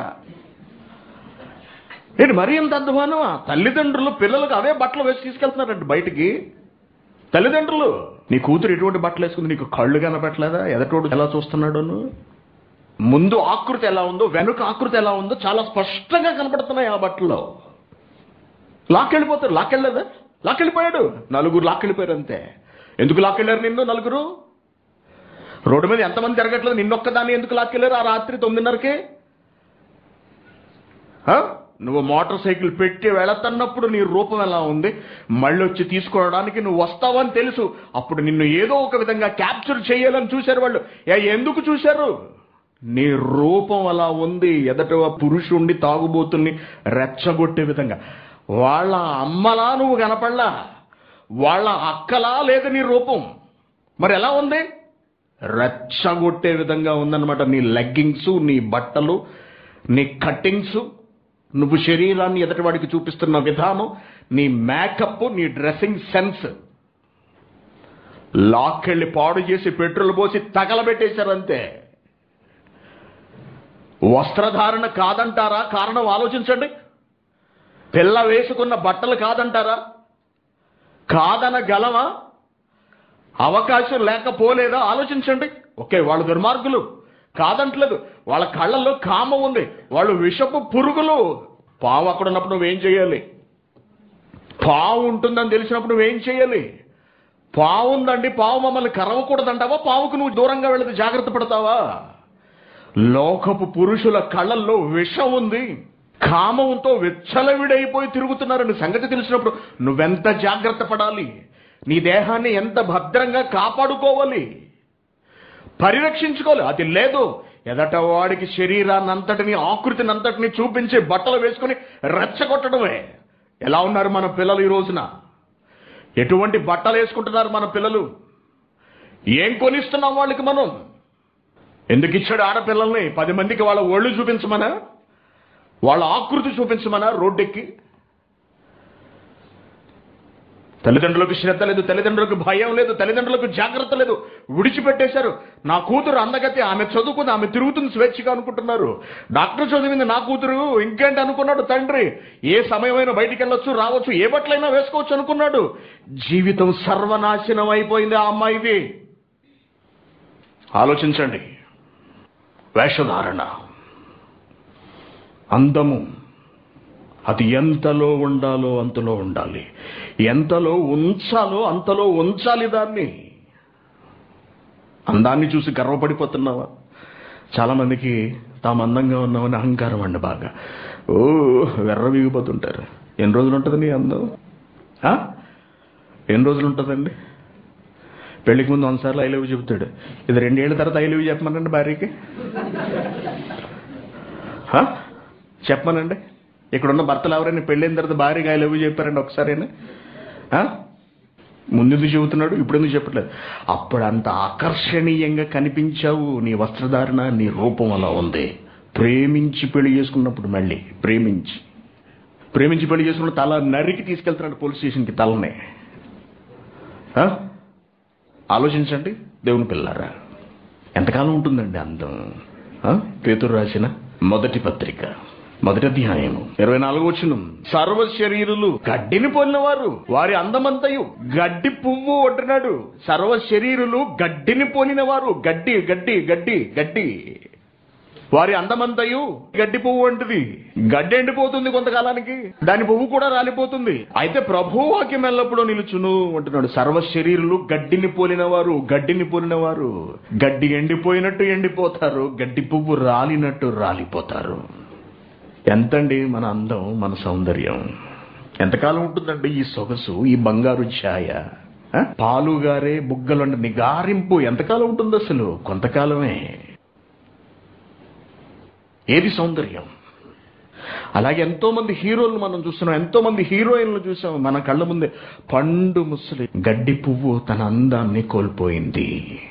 ఏంటి మరీ ఎంత అధ్వానమా తల్లిదండ్రులు పిల్లలకు అవే బట్టలు వేసి తీసుకెళ్తున్నారంట బయటికి తల్లిదండ్రులు నీ కూతురు ఎటువంటి బట్టలు వేసుకుంది నీకు కళ్ళు కనపెట్టలేదా ఎదటోడు ఎలా చూస్తున్నాడు ముందు ఆకృతి ఎలా ఉందో వెనుక ఆకృతి ఎలా ఉందో చాలా స్పష్టంగా కనపడుతున్నాయి ఆ బట్టల్లో లాక్కెళ్ళిపోతారు లాక్కెళ్ళలేదా లాక్కెళ్ళిపోయాడు నలుగురు లాక్కెళ్ళిపోయారు అంతే ఎందుకు లాక్కెళ్ళారు నిన్ను నలుగురు రోడ్డు మీద ఎంతమంది తిరగట్లేదు నిన్నొక్కదాన్ని ఎందుకు లాక్కెళ్ళారు ఆ రాత్రి తొమ్మిదిన్నరకి ఆ? నువ్వు మోటార్ సైకిల్ పెట్టి వెళతన్నప్పుడు నీ రూపం ఎలా ఉంది మళ్ళీ వచ్చి తీసుకోవడానికి నువ్వు వస్తావని తెలుసు అప్పుడు నిన్ను ఏదో ఒక విధంగా క్యాప్చర్ చేయాలని చూశారు వాళ్ళు ఏ, ఎందుకు చూశారు నీ రూపం అలా ఉంది ఎదట పురుషుండి తాగుబోతుని రెచ్చగొట్టే విధంగా వాళ్ళ అమ్మలా నువ్వు కనపడలా వాళ్ళ అక్కలా లేదు నీ రూపం మరి ఎలా ఉంది రెచ్చగొట్టే విధంగా ఉందన్నమాట నీ లెగ్గింగ్స్ నీ బట్టలు నీ కట్టింగ్స్ నువ్వు శరీరాన్ని ఎదటివాడికి చూపిస్తున్న విధానం నీ మేకప్ నీ డ్రెస్సింగ్ సెన్స్ లాక్కెళ్ళి పాడు చేసి పెట్రోల్ పోసి తగలబెట్టేశారు అంతే వస్త్రధారణ కాదంటారా కారణం ఆలోచించండి పిల్ల వేసుకున్న బట్టలు కాదంటారా కాదన గలవా అవకాశం లేకపోలేదా ఆలోచించండి ఓకే వాళ్ళు దుర్మార్గులు కాదంటలేదు వాళ్ళ కళ్ళల్లో కామం ఉంది వాళ్ళు విషపు పురుగులు పావు అక్కడ ఉన్నప్పుడు నువ్వేం చేయాలి పావు ఉంటుందని తెలిసినప్పుడు నువ్వేం చేయాలి పావు ఉందండి పావు మమ్మల్ని కరవకూడదంటావా పావుకు నువ్వు దూరంగా వెళితే జాగ్రత్త పడతావా లోకపు పురుషుల కళ్ళల్లో విషం ఉంది కామంతో విచ్చలవిడైపోయి తిరుగుతున్నారని సంగతి తెలిసినప్పుడు నువ్వెంత జాగ్రత్త పడాలి నీ దేహాన్ని ఎంత భద్రంగా కాపాడుకోవాలి పరిరక్షించుకోవాలి అది లేదు ఎదట వాడికి శరీరాన్ని అంతటిని ఆకృతిని అంతటిని చూపించి బట్టలు వేసుకుని రెచ్చగొట్టడమే ఎలా ఉన్నారు మన పిల్లలు ఈ రోజున ఎటువంటి బట్టలు వేసుకుంటున్నారు మన పిల్లలు ఏం కొనిస్తున్నాం వాళ్ళకి మనం ఎందుకు ఇచ్చాడు ఆడపిల్లల్ని పది మందికి వాళ్ళ ఒళ్ళు చూపించమనా వాళ్ళ ఆకృతి చూపించమనా రోడ్డెక్కి తల్లిదండ్రులకు శ్రద్ధ లేదు తల్లిదండ్రులకు భయం లేదు తల్లిదండ్రులకు జాగ్రత్త లేదు విడిచిపెట్టేశారు నా కూతురు అందగతి ఆమె చదువుకుంది ఆమె తిరుగుతుంది స్వేచ్ఛగా అనుకుంటున్నారు డాక్టర్ చదివింది నా కూతురు ఇంకేంటి అనుకున్నాడు తండ్రి ఏ సమయమైనా బయటికి వెళ్ళొచ్చు రావచ్చు ఏ బట్టలైనా వేసుకోవచ్చు అనుకున్నాడు జీవితం సర్వనాశనం అయిపోయింది ఆ అమ్మాయిది ఆలోచించండి వేషధారణ అందము అది ఎంతలో ఉండాలో అంతలో ఉండాలి ఎంతలో ఉంచాలో అంతలో ఉంచాలి దాన్ని అందాన్ని చూసి గర్వపడిపోతున్నావా చాలా మందికి తాము అందంగా ఉన్నామని అహంకారం అండి బాగా ఓ వెర్ర వీగిపోతుంటారు ఎన్ని రోజులు ఉంటుంది నీ అందం ఆ? ఎన్ని రోజులు ఉంటుందండి పెళ్లికి ముందు వందసార్లు ఐ లవ్ చెబుతాడు ఇది రెండేళ్ల తర్వాత ఐ లవ్ చెప్పమనండి భార్యకి ఆ? చెప్పమనండి ఇక్కడున్న భర్తలు ఎవరైనా పెళ్ళైన తర్వాత భార్యగా ఐ లవ్ చెప్పారండి ఒకసారైనా ఆ? ముందెందుకు చెబుతున్నాడు ఇప్పుడు ఎందుకు చెప్పట్లేదు అప్పుడు అంత ఆకర్షణీయంగా కనిపించావు నీ వస్త్రధారణ నీ రూపం అలా ఉంది ప్రేమించి పెళ్లి చేసుకున్నప్పుడు మళ్ళీ ప్రేమించి ప్రేమించి పెళ్లి చేసుకున్న తల నరికి తీసుకెళ్తున్నాడు పోలీస్ స్టేషన్కి తలనే ఆ? ఆలోచించండి దేవుని పిల్లారా ఎంతకాలం ఉంటుందండి అందం ఆ? పేతురు రాసిన మొదటి పత్రిక మొదటి అధ్యాయము ఇరవై నాలుగు వచ్చిన సర్వ శరీరులు గడ్డిని పోలినవారు వారి అందమంతయు గడ్డి పువ్వు అంటున్నాడు సర్వ శరీరులు గడ్డిని పోలినవారు గడ్డి గడ్డి గడ్డి గడ్డి వారి అందమంతయు గడ్డి పువ్వు వంటిది గడ్డి ఎండిపోతుంది కొంతకాలానికి దాని పువ్వు కూడా రాలిపోతుంది అయితే ప్రభు వాక్యం ఎల్లప్పుడూ నిలుచును అంటున్నాడు సర్వ శరీరులు గడ్డిని పోలినవారు గడ్డిని పోలినవారు గడ్డి ఎండిపోయినట్టు ఎండిపోతారు గడ్డి పువ్వు రాలినట్టు రాలిపోతారు ఎంతండి మన అందం మన సౌందర్యం ఎంతకాలం ఉంటుందండి ఈ సొగసు ఈ బంగారు ఛాయ ఆ? పాలుగారే బుగ్గలు నిగారింపు ఎంతకాలం ఉంటుంది అసలు కొంతకాలమే ఏది సౌందర్యం అలాగే ఎంతో మంది హీరోలు మనం చూస్తున్నాం ఎంతో మంది హీరోయిన్లు చూసాం మన కళ్ళ ముందే పండు ముసలి గడ్డి పువ్వు తన అందాన్ని కోల్పోయింది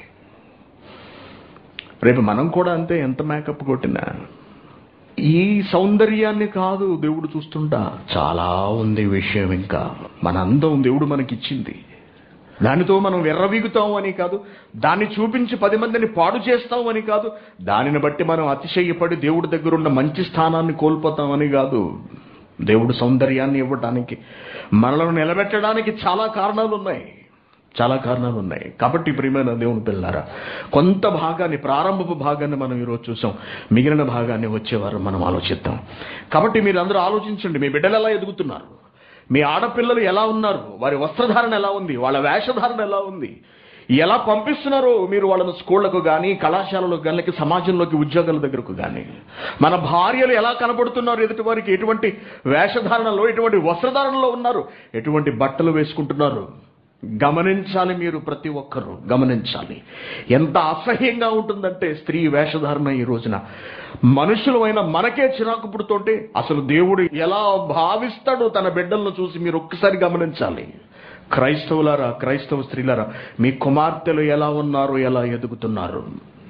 రేపు మనం కూడా అంతే ఎంత మేకప్ కొట్టినా ఈ సౌందర్యాన్ని కాదు దేవుడు చూస్తుంటా చాలా ఉంది విషయం ఇంకా మన అందం దేవుడు మనకిచ్చింది దానితో మనం విర్రవీగుతాం అని కాదు దాన్ని చూపించి పది మందిని పాడు చేస్తాం అని కాదు దానిని బట్టి మనం అతిశయపడి దేవుడి దగ్గర ఉన్న మంచి స్థానాన్ని కోల్పోతామని కాదు దేవుడు సౌందర్యాన్ని ఇవ్వడానికి మనలను నిలబెట్టడానికి చాలా కారణాలు ఉన్నాయి చాలా కారణాలు ఉన్నాయి కాబట్టి ప్రియమైన దేవుని పిల్లారా కొంత భాగాన్ని ప్రారంభపు భాగాన్ని మనం ఈరోజు చూసాం మిగిలిన భాగాన్ని వచ్చేవారు మనం ఆలోచిద్దాం కాబట్టి మీరు అందరూ ఆలోచించండి మీ బిడ్డలు ఎలా ఎదుగుతున్నారు మీ ఆడపిల్లలు ఎలా ఉన్నారు వారి వస్త్రధారణ ఎలా ఉంది వాళ్ళ వేషధారణ ఎలా ఉంది ఎలా పంపిస్తున్నారో మీరు వాళ్ళను స్కూళ్లకు కానీ కళాశాలలకు కానీ సమాజంలోకి ఉద్యోగాల దగ్గరకు కానీ మన భార్యలు ఎలా కనబడుతున్నారు ఎదుటి వారికి ఎటువంటి వేషధారణలో ఎటువంటి వస్త్రధారణలో ఉన్నారు ఎటువంటి బట్టలు వేసుకుంటున్నారు గమనించాలి మీరు ప్రతి ఒక్కరూ గమనించాలి ఎంత అసహ్యంగా ఉంటుందంటే స్త్రీ వేషధారణ ఈ రోజున మనుషులమైన మనకే చిరాకు పుడుతుంటే అసలు దేవుడు ఎలా భావిస్తాడో తన బిడ్డలను చూసి మీరు ఒక్కసారి గమనించాలి క్రైస్తవులారా క్రైస్తవ స్త్రీలారా మీ కుమార్తెలు ఎలా ఉన్నారు ఎలా ఎదుగుతున్నారు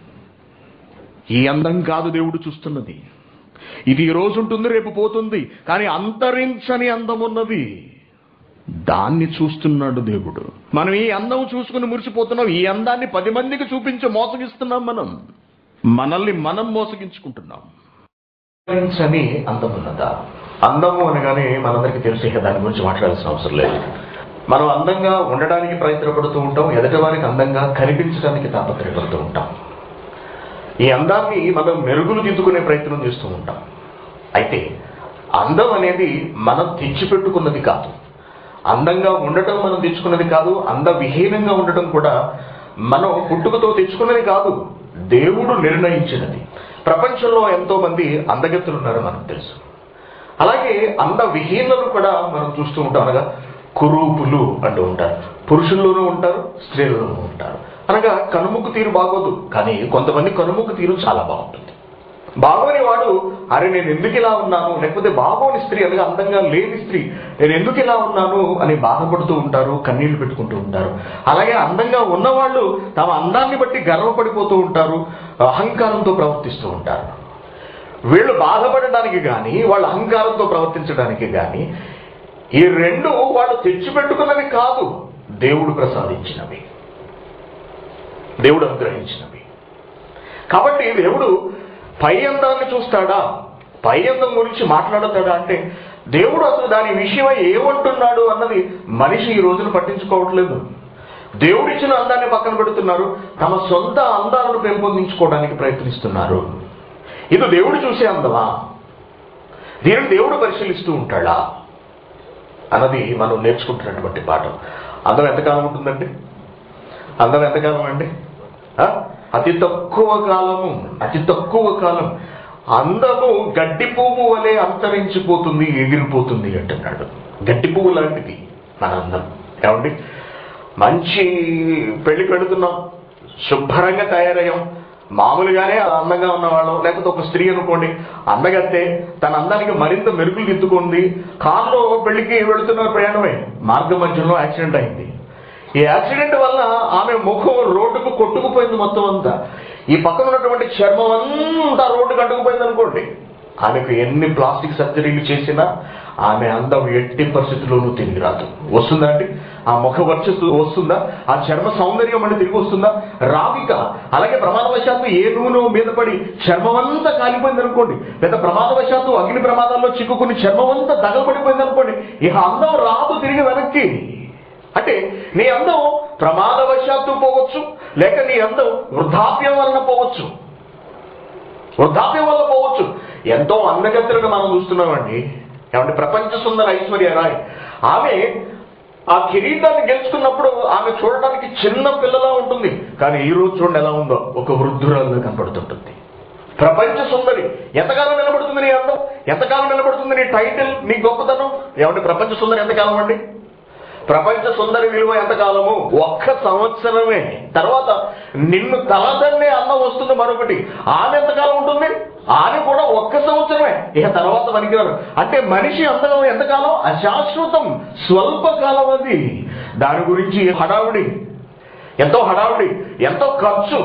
ఈ అందం కాదు దేవుడు చూస్తున్నది ఇది ఈ రోజు ఉంటుంది రేపు పోతుంది కానీ అంతరించని అందం ఉన్నది దాన్ని చూస్తున్నాడు దేవుడు మనం ఈ అందం చూసుకుని మురిసిపోతున్నాం ఈ అందాన్ని పది మందికి చూపించి మోసగిస్తున్నాం మనం మనల్ని మనం మోసగించుకుంటున్నాం అని అందం ఉన్నదా అందము అనగానే మనందరికీ తెలుసు ఇక దాని గురించి మాట్లాడాల్సిన అవసరం లేదు మనం అందంగా ఉండడానికి ప్రయత్నపడుతూ ఉంటాం ఎదుటి వారికి అందంగా కనిపించడానికి తాపత్రయపడుతూ ఉంటాం ఈ అందాన్ని మనం మెరుగులు దిద్దుకునే ప్రయత్నం చేస్తూ ఉంటాం అయితే అందం అనేది మనం తెచ్చిపెట్టుకున్నది కాదు అందంగా ఉండటం మనం తెచ్చుకున్నది కాదు అందవిహీనంగా ఉండటం కూడా మనం పుట్టుకతో తెచ్చుకున్నది కాదు దేవుడు నిర్ణయించినది ప్రపంచంలో ఎంతో మంది అందగత్తులు ఉన్నారో మనకు తెలుసు అలాగే అందవిహీనులను కూడా మనం చూస్తూ ఉంటాం అనగా కురూపులు అంటూ ఉంటారు పురుషుల్లోనూ ఉంటారు స్త్రీల్లోనూ ఉంటారు అనగా కనుముక్కు తీరు బాగోదు కానీ కొంతమంది కనుముక్కు తీరు చాలా బాగుంటుంది బాగోని వాడు అరే నేను ఎందుకు ఇలా ఉన్నాను లేకపోతే బాగోని స్త్రీ అనగా అందంగా లేని స్త్రీ నేను ఎందుకు ఇలా ఉన్నాను అని బాధపడుతూ ఉంటారు కన్నీళ్లు పెట్టుకుంటూ ఉంటారు అలాగే అందంగా ఉన్నవాళ్ళు తమ అందాన్ని బట్టి గర్వపడిపోతూ ఉంటారు అహంకారంతో ప్రవర్తిస్తూ ఉంటారు వీళ్ళు బాధపడడానికి కానీ వాళ్ళ అహంకారంతో ప్రవర్తించడానికి కానీ ఈ రెండు వాళ్ళు తెచ్చిపెట్టుకున్నవి కాదు దేవుడు ప్రసాదించినవి దేవుడు అనుగ్రహించినవి కాబట్టి దేవుడు పై అందాన్ని చూస్తాడా పై అందం గురించి మాట్లాడతాడా అంటే దేవుడు అసలు దాని విషయమై ఏమంటున్నాడు అన్నది మనిషి ఈ రోజున పట్టించుకోవట్లేదు దేవుడు ఇచ్చిన అందాన్ని పక్కన పెడుతున్నారు తమ సొంత అందాలను పెంపొందించుకోవడానికి ప్రయత్నిస్తున్నారు ఇది దేవుడు చూసే అందమా దీనిని దేవుడు పరిశీలిస్తూ ఉంటాడా అన్నది మనం నేర్చుకుంటున్నటువంటి పాఠం అందం ఎంతకాలం ఉంటుందండి అందం ఎంతకాలం అండి ఆ? అతి తక్కువ కాలము అతి తక్కువ కాలం అందము గడ్డి పువ్వు వలె అంతరించిపోతుంది ఎగిరిపోతుంది అంటున్నాడు గడ్డి పువ్వు లాంటిది మన అందం ఏమండి మంచి పెళ్లి పెడుతున్నాం శుభ్రంగా తయారయ్యాం మామూలుగానే అందంగా ఉన్నవాళ్ళం లేకపోతే ఒక స్త్రీ అనుకోండి అందగత్తే తన అందానికి మరింత మెరుగులు దిద్దుకుంది కారులో పెళ్లికి వెళుతున్న ప్రయాణమే మార్గ మధ్యలో యాక్సిడెంట్ అయింది ఈ యాక్సిడెంట్ వల్ల ఆమె ముఖం రోడ్డుకు కొట్టుకుపోయింది మొత్తం అంతా ఈ పక్కన ఉన్నటువంటి చర్మం అంతా రోడ్డుకు అడ్డుకుపోయింది అనుకోండి ఆమెకు ఎన్ని ప్లాస్టిక్ సర్జరీలు చేసినా ఆమె అందం ఎట్టి పరిస్థితుల్లోనూ తిరిగి రాదు వస్తుందా అండి ఆ ముఖ వర్చస్సు వస్తుందా ఆ చర్మ సౌందర్యం అంటే తిరిగి వస్తుందా రావిక అలాగే ప్రమాదవశాత్తు ఏ నూనె మీద పడి చర్మం అంతా కాలిపోయింది అనుకోండి లేదా ప్రమాదవశాత్తు అగ్ని ప్రమాదాల్లో చిక్కుకుని చర్మం అంతా దగలబడిపోయింది అనుకోండి ఇక అందం రాదు తిరిగి వెనక్కి అంటే నీ అందం ప్రమాదవశాత్తు పోవచ్చు లేక నీ అందం వృద్ధాప్యం వలన పోవచ్చు వృద్ధాప్యం వల్ల పోవచ్చు ఎంతో అందగత్తెలను మనం చూస్తున్నామండి ఏమంటే ప్రపంచ సుందర ఐశ్వర్య రాయ్ ఆమె ఆ కిరీటాన్ని గెలుచుకున్నప్పుడు ఆమె చూడడానికి చిన్న పిల్లలా ఉంటుంది కానీ ఈ రోజు చూడండి ఎలా ఉందో ఒక వృద్ధురాలుగా కనపడుతుంటుంది ప్రపంచ సుందరి ఎంతకాలం నిలబడుతుంది నీ అందం ఎంతకాలం నిలబడుతుంది నీ టైటిల్ నీ గొప్పతనం ఏమంటే ప్రపంచ సుందరి ఎంతకాలం అండి ప్రపంచ సుందరి విలువ ఎంతకాలము ఒక్క సంవత్సరమే తర్వాత నిన్ను తలదన్నే అన్నం వస్తుంది మరొకటి ఆమె ఎంతకాలం ఉంటుంది ఆమె కూడా ఒక్క సంవత్సరమే ఇక తర్వాత పనికిరారు అంటే మనిషి అందం ఎంతకాలం అశాశ్వతం స్వల్పకాలం అది దాని గురించి హడావుడి ఎంతో హడావుడి ఎంతో ఖర్చు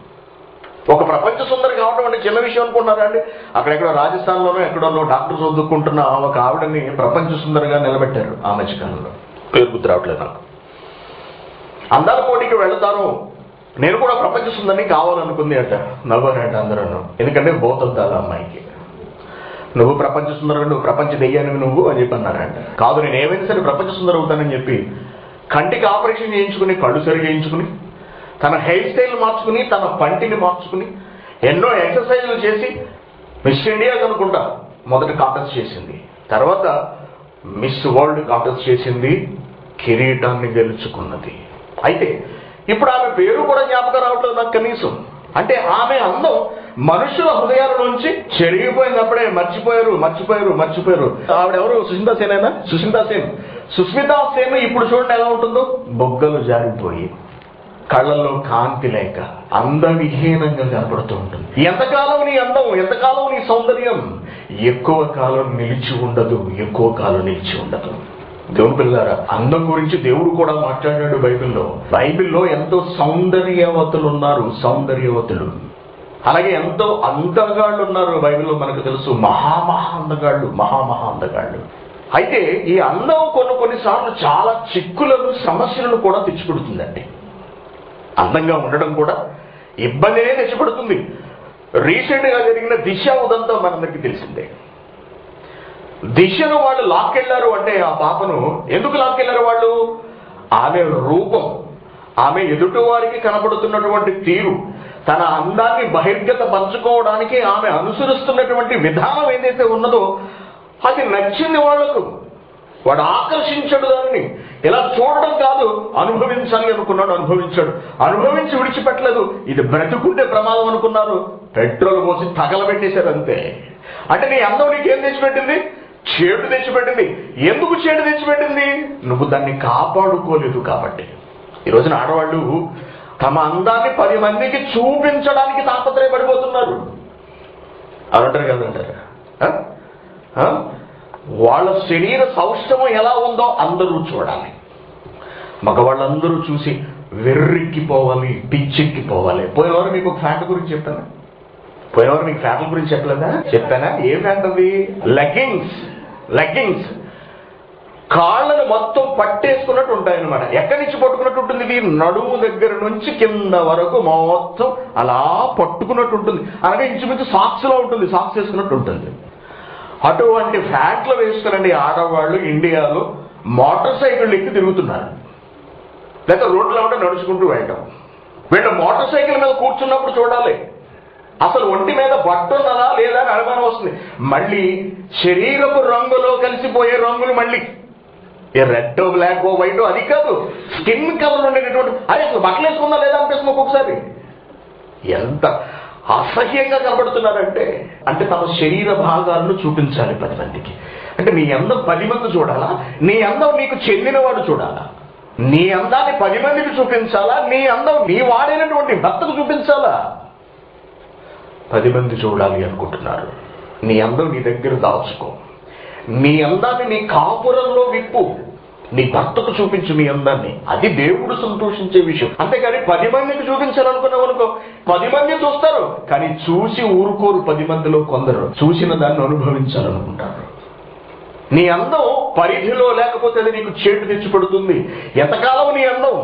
ఒక ప్రపంచ సుందరి కావడం అంటే చిన్న విషయం అనుకుంటున్నారా అండి అక్కడెక్కడో రాజస్థాన్లోనో ఎక్కడోనో డాక్టర్ చదువుకుంటున్న ఒక ఆవిడని ప్రపంచ సుందరిగా నిలబెట్టారు ఆ మధ్యకాలంలో పేరు గుర్తు రావట్లేదు నాకు అందాల పోటీకి వెళతాను నేను కూడా ప్రపంచ సుందరిని కావాలనుకుంది అంట నవ్వారంట అందరూ ఎందుకంటే బోతద్దాల అమ్మాయికి నువ్వు ప్రపంచ సుందరుడు నువ్వు ప్రపంచ దెయ్యానివి నువ్వు అని చెప్పి అన్నారంట కాదు నేను ఏమైనా సరే ప్రపంచ సుందరం అవుతానని చెప్పి కంటికి ఆపరేషన్ చేయించుకుని కళ్ళు సరి చేయించుకుని తన హెయిర్ స్టైల్ మార్చుకుని తన పంటిని మార్చుకుని ఎన్నో ఎక్సర్సైజులు చేసి మిస్ ఇండియా కనుకుంటా మొదట కాంటెస్ట్ చేసింది తర్వాత మిస్ వరల్డ్ కాంటెస్ట్ చేసింది కిరీటాన్ని గెలుచుకున్నది అయితే ఇప్పుడు ఆమె పేరు కూడా జ్ఞాపకం రావట్లేదు నాకు కనీసం అంటే ఆమె అందం మనుషుల హృదయాల నుంచి చెరిగిపోయినప్పుడే మర్చిపోయారు మర్చిపోయారు మర్చిపోయారు ఆవిడెవరు సుష్మితా సేన్ అయినా సుష్మితా సేన్ సుస్మితా సేన్ ఇప్పుడు చూడండి ఎలా ఉంటుందో బొగ్గలు జారిపోయి కళ్ళల్లో కాంతి లేక అందవిహీనంగా కనపడుతూ ఉంటుంది ఎంతకాలం నీ అందం ఎంతకాలం నీ సౌందర్యం ఎక్కువ కాలం నిలిచి ఉండదు ఎక్కువ కాలం నిలిచి ఉండదు దేవుని పిల్లారా అందం గురించి దేవుడు కూడా మాట్లాడాడు బైబిల్లో బైబిల్లో ఎంతో సౌందర్యవతులు ఉన్నారు సౌందర్యవతులు అలాగే ఎంతో అందగాళ్ళు ఉన్నారు బైబిల్లో మనకు తెలుసు మహామహా అందగాళ్ళు మహామహా అందగాళ్ళు అయితే ఈ అందం కొన్ని కొన్నిసార్లు చాలా చిక్కులను సమస్యలను కూడా తెచ్చిపెడుతుందండి అందంగా ఉండడం కూడా ఇబ్బందినే తెచ్చిపెడుతుంది రీసెంట్ గా జరిగిన దిశ ఉదంతం మనందరికీ తెలిసిందే దిశను వాళ్ళు లాక్కెళ్లారు అంటే ఆ పాపను ఎందుకు లాక్కెళ్లారు వాళ్ళు ఆమె రూపం ఆమె ఎదుటి వారికి కనబడుతున్నటువంటి తీరు తన అందాన్ని బహిర్గత పంచుకోవడానికి ఆమె అనుసరిస్తున్నటువంటి విధానం ఏదైతే ఉన్నదో అది నచ్చింది వాళ్లకు వాడు ఆకర్షించడు దాన్ని ఇలా చూడడం కాదు అనుభవించాలి అనుకున్నాడు అనుభవించాడు అనుభవించి విడిచిపెట్టలేదు ఇది బ్రతుకుంటే ప్రమాదం అనుకున్నారు పెట్రోల్ పోసి తగలబెట్టేశారు అంతే అంటే నీ అందం నీకేం తెచ్చిపెట్టింది చేడు తెచ్చిపెట్టింది ఎందుకు చేడు తెచ్చిపెట్టింది నువ్వు దాన్ని కాపాడుకోలేదు కాబట్టి ఈ రోజున ఆడవాళ్ళు తమ అందాన్ని పది మందికి చూపించడానికి తాపత్రయపడిపోతున్నారు అవునంటారు కదంటారు ఆ? ఆ? వాళ్ళ శరీర సౌష్ఠవం ఎలా ఉందో అందరూ చూడాలి మగవాళ్ళందరూ చూసి వెర్రిక్కిపోవాలి పిచ్చెక్కిపోవాలి పోయినవారు మీకు ఒక ఫ్యాట్ గురించి చెప్పాను పోయినవారు మీకు ఫ్యాట్ల గురించి చెప్పలేదా చెప్పానా ఏ ఫ్యాట్ అది లెగ్గింగ్స్ లెగ్గింగ్స్ కాళ్ళను మొత్తం పట్టేసుకున్నట్టు ఉంటాయి అనమాట ఎక్కడి నుంచి పట్టుకున్నట్టు ఉంటుంది ఇది నడుము దగ్గర నుంచి కింద వరకు మొత్తం అలా పట్టుకున్నట్టు ఉంటుంది అనగా ఇంచుమించు సాక్స్ లో ఉంటుంది సాక్స్ వేసుకున్నట్టు ఉంటుంది అటువంటి ఫ్యాట్లు వేసుకునండి ఆడవాళ్ళు ఇండియాలో మోటార్ సైకిల్ ఎక్కి తిరుగుతున్నారు లేకపోతే రోడ్ల వెంట నడుచుకుంటూ వెళ్ళటం వీళ్ళు మోటార్ సైకిల్ మీద కూర్చున్నప్పుడు చూడాలి అసలు ఒంటి మీద బట్ట ఉన్నదా లేదా అని అనుమానం వస్తుంది మళ్ళీ శరీరపు రంగులో కలిసిపోయే రంగులు మళ్ళీ ఏ రెడ్ బ్లాక్ వైట్ అది కాదు స్కిన్ కలర్ ఉండేటటువంటి అది అసలు బట్టలు వేసుకుందా లేదా అనిపిస్తుంది ఒక్కొక్కసారి ఎంత అసహ్యంగా కనబడుతున్నారంటే అంటే తమ శరీర భాగాలను చూపించాలి పది మందికి అంటే నీ అందం పది మంది చూడాలా నీ అందం నీకు చెందినవాడు చూడాలా నీ అందాన్ని పది మందికి చూపించాలా నీ అందం నీ వాడైనటువంటి భర్తకు చూపించాలా పది మంది చూడాలి అనుకుంటున్నారు నీ అందం నీ దగ్గర దాచుకో నీ అందాన్ని నీ కాపురంలో విప్పు నీ భర్తకు చూపించు నీ అందాన్ని అది దేవుడు సంతోషించే విషయం అంతేకాని పది మందికి చూపించాలనుకున్నావు అనుకో పది మంది చూస్తారు కానీ చూసి ఊరుకోరు పది మందిలో కొందరు చూసిన దాన్ని అనుభవించాలనుకుంటారు నీ అందం పరిధిలో లేకపోతే అది నీకు చేటు తెచ్చిపెడుతుంది ఎంతకాలం నీ అందం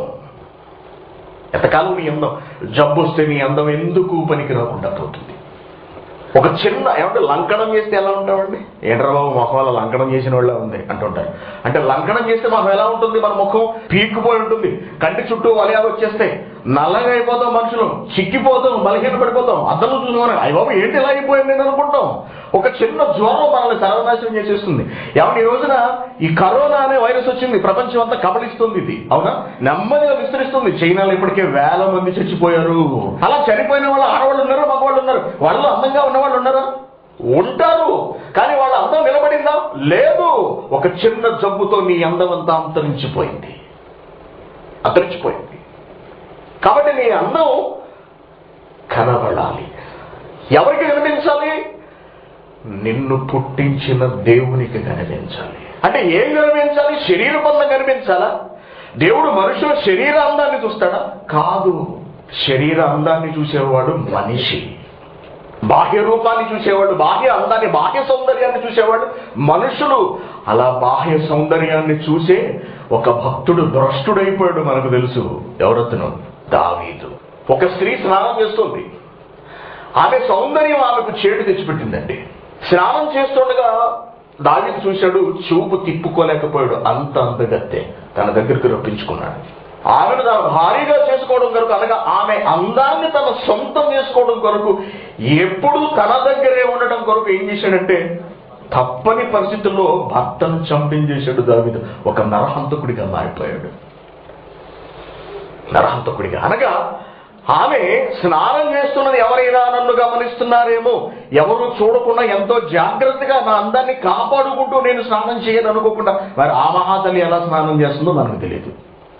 ఎంతకాలం నీ అందం జబ్బు వస్తే నీ అందం ఎందుకు పనికి రాకుండా పోతుంది ఒక చిన్న ఏమంటే లంకనం చేస్తే ఎలా ఉంటామండి ఏంట్రా బాబు మొహం అలా లంకనం చేసిన వాళ్ళే ఉంది అంటుంటారు అంటే లంకనం చేస్తే మొహం ఎలా ఉంటుంది మన ముఖం పీక్కుపోయి ఉంటుంది కంటి చుట్టూ వలయాలు వచ్చేస్తాయి నల్లగా అయిపోతాం మనుషులు చిక్కిపోతాం బలహీన పడిపోతాం అద్దలు చూసుకుని అయ్య బాబు ఏంటి ఇలా అయిపోయింది నేను అనుకుంటాం ఒక చిన్న జ్వరం మనల్ని సర్వనాశనం చేసేస్తుంది ఏమంటే ఈ రోజున ఈ కరోనా అనే వైరస్ వచ్చింది ప్రపంచం అంతా కబలిస్తుంది ఇది అవునా నెమ్మదిగా విస్తరిస్తుంది చైనాలో ఇప్పటికే వేల మంది చచ్చిపోయారు అలా చనిపోయిన వాళ్ళు ఆడవాళ్ళు ఉన్నారు మగవాళ్ళు ఉన్నారు వాళ్ళు అందంగా ఉన్నవాళ్ళు ఉన్నారా ఉంటారు కానీ వాళ్ళ అందం నిలబడిందా లేదు ఒక చిన్న జబ్బుతో నీ అందం అంతా అంతరించిపోయింది అంతరించిపోయింది కాబట్టి నీ అందం కనబడాలి ఎవరికి కనిపించాలి నిన్ను పుట్టించిన దేవునికి కనిపించాలి అంటే ఏం కనిపించాలి శరీర బంధం కనిపించాలా దేవుడు మనుషుల శరీర అందాన్ని చూస్తాడా కాదు శరీర అందాన్ని చూసేవాడు మనిషి బాహ్య రూపాన్ని చూసేవాడు బాహ్య అందాన్ని బాహ్య సౌందర్యాన్ని చూసేవాడు మనుషులు అలా బాహ్య సౌందర్యాన్ని చూసే ఒక భక్తుడు భ్రష్టుడైపోయాడు మనకు తెలుసు ఎవరతను దావీదు ఒక స్త్రీ స్నానం చేస్తుంది ఆమె సౌందర్యం ఆమెకు చేటు తెచ్చిపెట్టిందండి స్నానం చేస్తుండగా దావీదు చూశాడు చూపు తిప్పుకోలేకపోయాడు అంత అందగత్తే తన దగ్గరికి రప్పించుకున్నాడు ఆమెను తన భారీగా చేసుకోవడం కొరకు అనగా ఆమె అందాన్ని తన సొంతం చేసుకోవడం కొరకు ఎప్పుడూ తన దగ్గరే ఉండడం కొరకు ఏం చేశాడంటే తప్పని పరిస్థితుల్లో భర్తను చంపించేశాడు దావిదు ఒక నరహంతకుడిగా మారిపోయాడు నరహంతకుడిగా అనగా ఆమె స్నానం చేస్తున్నది ఎవరైనా నన్ను గమనిస్తున్నారేమో ఎవరు చూడకుండా ఎంతో జాగ్రత్తగా నా అందాన్ని కాపాడుకుంటూ నేను స్నానం చేయను అనుకోకుండా మరి ఆ మహాతల్లి ఎలా స్నానం చేస్తుందో మనకు తెలియదు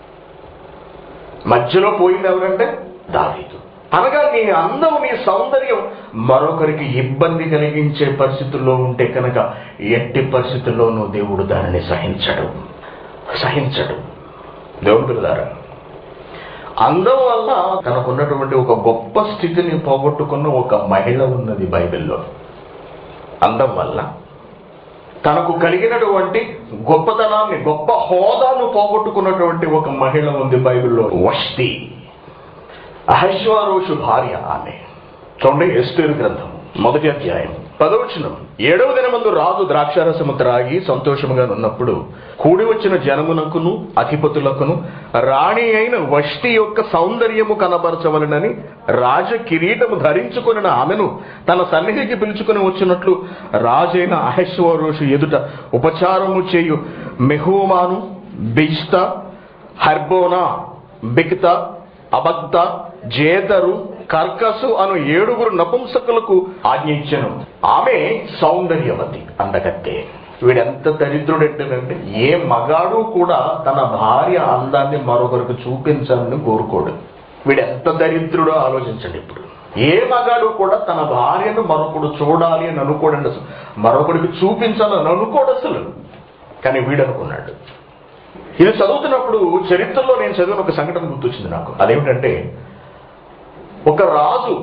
మధ్యలో పోయింది ఎవరంటే దావీదు అనగా నీ అందం నీ సౌందర్యం మరొకరికి ఇబ్బంది కలిగించే పరిస్థితుల్లో ఉంటే కనుక ఎట్టి పరిస్థితుల్లోనూ దేవుడు దానిని సహించడు సహించడు దేవుడు పిల్లలారా అందం వల్ల తనకున్నటువంటి ఒక గొప్ప స్థితిని పోగొట్టుకున్న ఒక మహిళ ఉన్నది బైబిల్లో అందం వల్ల తనకు కలిగినటువంటి గొప్పతనాన్ని గొప్ప హోదాను పోగొట్టుకున్నటువంటి ఒక మహిళ ఉంది బైబిల్లో వష్టి అహశ్వారోషు భార్య ఆమె చూడండి ఎస్తేరు గ్రంథం మొదటి అధ్యాయం పదవచనం ఏడవ దినమందు రాజు ద్రాక్షారసము త్రాగి సంతోషముగా ఉన్నప్పుడు కూడి వచ్చిన జనమునకును అధిపతులకును రాణి అయిన వష్టి యొక్క సౌందర్యము కనబరచవలనని రాజ కిరీటము ధరించుకుని ఆమెను తన సన్నిధికి పిలుచుకుని వచ్చినట్లు రాజైన అహశ్వరోషు ఎదుట ఉపచారము చేయు మెహూమాను బిజ్తా హర్బోనా బిక్త అబద్ద జేతరు కర్కసు అను ఏడుగురు నపుంసకులకు ఆజ్ఞించను ఆమె సౌందర్యవతి అందగత్తే వీడెంత దరిద్రుడంటేనంటే ఏ మగాడు కూడా తన భార్య అందాన్ని మరొకరికి చూపించాలని కోరుకోడు వీడెంత దరిద్రుడో ఆలోచించండి ఇప్పుడు ఏ మగాడు కూడా తన భార్యను మరొకడు చూడాలి అని అనుకోడండి అసలు మరొకడికి చూపించాలని అనుకోడు అసలు కానీ వీడు అనుకున్నాడు ఇది చదువుతున్నప్పుడు చరిత్రలో నేను చదివిన ఒక సంఘటన గుర్తొచ్చింది నాకు అదేమిటంటే ఒక రాజు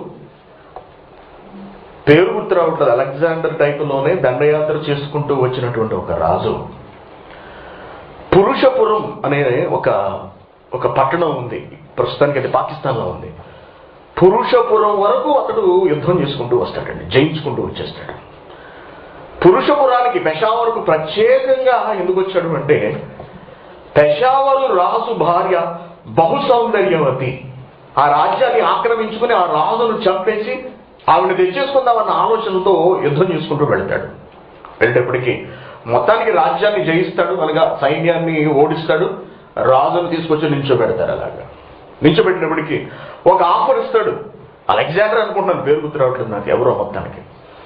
పేరు గుర్తు రావట్లేదు అలెగ్జాండర్ టైపులోనే దండయాత్ర చేసుకుంటూ వచ్చినటువంటి ఒక రాజు పురుషపురం అనే ఒక ఒక పట్టణం ఉంది ప్రస్తుతానికి అది పాకిస్తాన్లో ఉంది పురుషపురం వరకు అతడు యుద్ధం చేసుకుంటూ వస్తాడండి జయించుకుంటూ వచ్చేస్తాడు పురుషపురానికి పెషావరకు ప్రత్యేకంగా ఎందుకు వచ్చాడు అంటే పెషావరు రాజు భార్య బహు సౌందర్యవతి ఆ రాజ్యాన్ని ఆక్రమించుకుని ఆ రాజును చంపేసి ఆవిడ తెచ్చేసుకుందామన్న ఆలోచనతో యుద్ధం చేసుకుంటూ వెళ్తాడు వెళ్ళేటప్పటికి మొత్తానికి రాజ్యాన్ని జయిస్తాడు అనగా సైన్యాన్ని ఓడిస్తాడు రాజును తీసుకొచ్చి నించోబెడతారు అలాగా నించోబెట్టినప్పటికీ ఒక ఆఫర్ ఇస్తాడు అలెగ్జాండర్ అనుకుంటున్నాను పేరు గుర్తు రావట్లేదు నాకు ఎవరో మొత్తానికి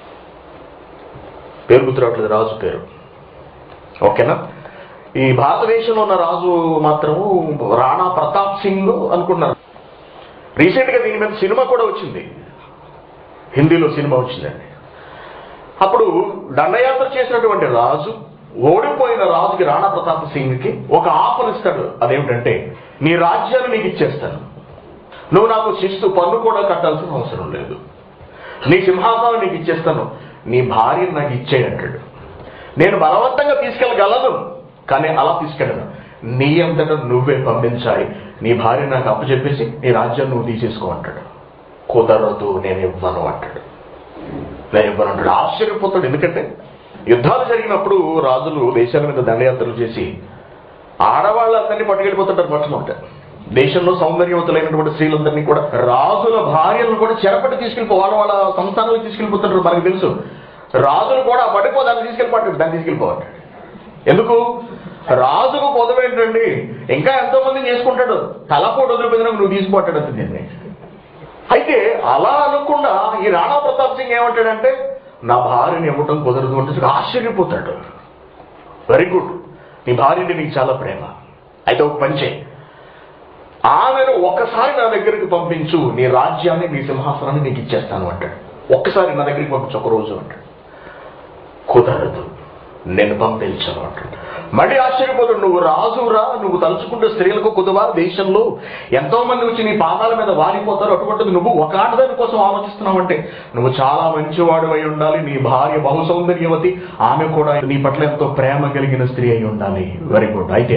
పేరు గుర్తు రావట్లేదు రాజు పేరు ఓకేనా ఈ భారతదేశంలో ఉన్న రాజు మాత్రం రాణా ప్రతాప్ సింగ్ అనుకున్నారు రీసెంట్ గా దీని మీద సినిమా కూడా వచ్చింది హిందీలో సినిమా వచ్చిందండి అప్పుడు దండయాత్ర చేసినటువంటి రాజు ఓడిపోయిన రాజుకి రాణా ప్రతాప్ సింగ్కి ఒక ఆఫర్ ఇస్తాడు అదేమిటంటే నీ రాజ్యాన్ని నీకు ఇచ్చేస్తాను నువ్వు నాకు శిస్తు పన్ను కూడా కట్టాల్సిన అవసరం లేదు నీ సింహాసనం నీకు ఇచ్చేస్తాను నీ భార్యను నాకు ఇచ్చేయి అంటాడు నేను బలవంతంగా తీసుకెళ్ళగలను కానీ అలా తీసుకెళ్ళను నీ అంతటా నువ్వే పంపించాలి నీ భార్య నాకు అప్పచెప్పేసి నీ రాజ్యం నువ్వు తీసేసుకో అంటాడు కుదరదు నేను ఇవ్వను అంటాడు నేను ఇవ్వను అంటాడు ఆశ్చర్యపోతాడు ఎందుకంటే యుద్ధాలు జరిగినప్పుడు రాజులు దేశాల మీద దండయాత్రలు చేసి ఆడవాళ్ళందరినీ పట్టుకెళ్ళిపోతుంటారు మొట్టమొదట దేశంలో సౌందర్యవతులైనటువంటి స్త్రీలందరినీ కూడా రాజుల భార్యలను కూడా చెరపట్టి తీసుకెళ్ళిపో వాళ్ళ వాళ్ళ సంస్థానాలకు తీసుకెళ్ళిపోతుంటారు మనకు తెలుసు రాజులు కూడా పడిపో దాన్ని తీసుకెళ్ళిపోతాడు దాన్ని తీసుకెళ్ళిపోవాలి ఎందుకు రాజుకు పొదవేంటండి ఇంకా ఎంతో మంది చేసుకుంటాడు తలపోటు వదిలిపోయినా నువ్వు తీసుకుపోతాడు అంతే దీన్ని అయితే అలా అనకుండా ఈ రాణా ప్రతాప్ సింగ్ ఏమంటాడంటే నా భార్యని ఇవ్వటం కుదరదు అంటే ఆశ్చర్యపోతాడు వెరీ గుడ్ నీ భార్య అంటే నీకు చాలా ప్రేమ అయితే ఒక పని చేయి ఆమెను ఒక్కసారి నా దగ్గరికి పంపించు నీ రాజ్యాన్ని నీ సింహాసనాన్ని నీకు ఇచ్చేస్తాను అంటాడు ఒక్కసారి నా దగ్గరికి పంపించు ఒక రోజు అంటాడు కుదరదు నేను పంపించను అంటాడు మళ్ళీ ఆశ్చర్యపోతాడు నువ్వు రాజురా నువ్వు తలుచుకుంటే స్త్రీలకు కుదవా దేశంలో ఎంతో మంది వచ్చి నీ పాదాల మీద వారిపోతారు అటువంటిది నువ్వు ఒక ఆడదాని కోసం ఆలోచిస్తున్నావంటే నువ్వు చాలా మంచివాడు అయి ఉండాలి నీ భార్య బహు సౌందర్యవతి ఆమె కూడా నీ పట్ల ఎంతో ప్రేమ కలిగిన స్త్రీ అయి ఉండాలి వెరీ గుడ్ అయితే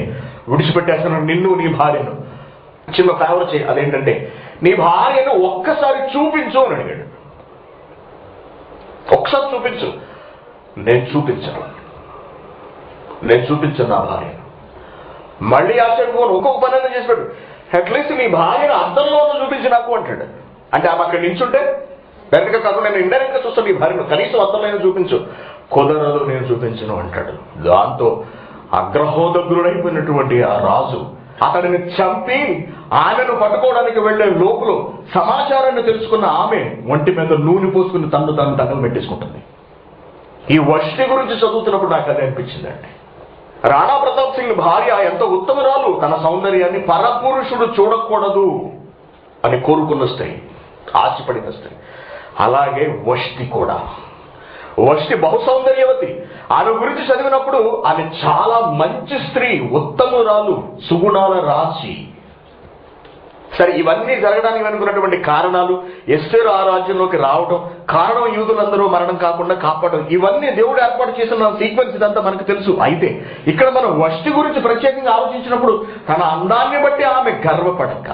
విడిచిపెట్టేస్తున్నాను నిన్ను నీ భార్యను చిన్న ఫేవర్ చేయి అదేంటంటే నీ భార్యను ఒక్కసారి చూపించు అని అడిగాడు ఒక్కసారి చూపించు నేను చూపించను నేను చూపించను నా భార్యను మళ్ళీ ఆశ్చర్యపోను ఒక్కొక్క పని అయినా చేసిపెట్టు అట్లీస్ట్ నీ భార్యను అద్దంలోనూ చూపించి నాకు అంటాడు అంటే ఆమె అక్కడ నించుంటే డైరెక్ట్ గా కాకుండా నేను ఇండైరెక్ట్ గా చూస్తాను నీ భార్యను కనీసం అద్దంలో చూపించు కుదరదు నేను చూపించను అంటాడు దాంతో అగ్రహోదగ్రుడైపోయినటువంటి ఆ రాజు అతడిని చంపి ఆమెను పట్టుకోవడానికి వెళ్లే లోపల సమాచారాన్ని తెలుసుకున్న ఆమె ఒంటి మీద నూనె పోసుకుని తన్ను తాను దండలు పెట్టేసుకుంటుంది ఈ వష్టి గురించి చదువుతున్నప్పుడు నాకు అదే అనిపించిందండి రాణా ప్రతాప్ సింగ్ భార్య ఎంత ఉత్తమరాలు తన సౌందర్యాన్ని పరపురుషుడు చూడకూడదు అని కోరుకున్న స్త్రీ ఆశపడిన స్త్రీ అలాగే వష్టి కూడా వష్టి బహు సౌందర్యవతి ఆమె గురించి చదివినప్పుడు ఆమె చాలా మంచి స్త్రీ ఉత్తమురాలు సుగుణాల రాశి సరే ఇవన్నీ జరగడానికి వెనుకున్నటువంటి కారణాలు ఎస్టేరు ఆ రాజ్యంలోకి రావడం కారణం యూదులందరూ మరణం కాకుండా కాపాడడం ఇవన్నీ దేవుడు ఏర్పాటు చేసిన సీక్వెన్స్ ఇదంతా మనకు తెలుసు అయితే ఇక్కడ మనం వష్టి గురించి ప్రత్యేకంగా ఆలోచించినప్పుడు తన అందాన్ని బట్టి ఆమె గర్వపడక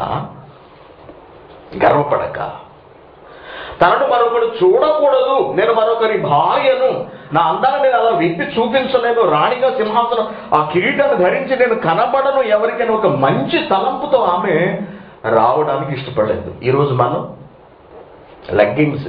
గర్వపడక తనను మరొకడు చూడకూడదు నేను మరొకరి భార్యను నా అందాన్ని నేను అలా విప్పి చూపించలేను రాణిగా సింహాసనం ఆ కిరీటాన్ని ధరించి నేను కనబడను ఎవరికైనా ఒక మంచి తలంపుతో ఆమె రావడానికి ఇష్టపడలేదు ఈరోజు మనం లెగ్గింగ్స్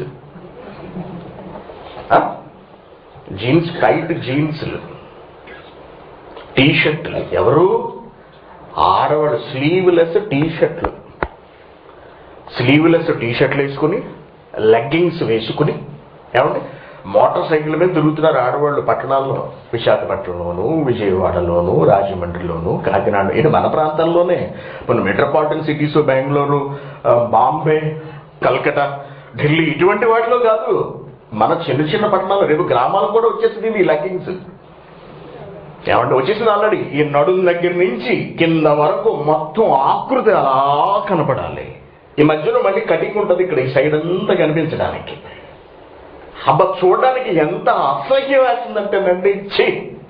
జీన్స్ టైట్ జీన్స్లు టీ షర్ట్లు ఎవరు ఆడవాళ్ళు స్లీవ్లెస్ టీ షర్ట్లు స్లీవ్లెస్ టీ షర్ట్లు వేసుకుని లెగ్గింగ్స్ వేసుకుని ఏమండి మోటార్ సైకిల్ మీద తిరుగుతున్నారు ఆడవాళ్ళు పట్టణాల్లో విశాఖపట్నంలోను విజయవాడలోను రాజమండ్రిలోను కాకినాడ ఇది మన ప్రాంతాల్లోనే మన మెట్రోపాలిటన్ సిటీస్ బెంగళూరు ఆ, బాంబే కల్కటా ఢిల్లీ ఇటువంటి వాటిలో కాదు మన చిన్న చిన్న పట్టణాలు రేపు గ్రామాలకు కూడా వచ్చేసింది ఈ లెగ్గింగ్స్ ఏమంటే వచ్చేసింది ఆల్రెడీ ఈ నడుం దగ్గర నుంచి కింద వరకు మొత్తం ఆకృతి అలా కనపడాలి ఈ మధ్యలో మళ్ళీ కటింగ్ ఉంటుంది ఇక్కడ ఈ సైడ్ అంతా కనిపించడానికి అబ్బ చూడడానికి ఎంత అసహ్యం వేస్తుందంటేనండి ఛీ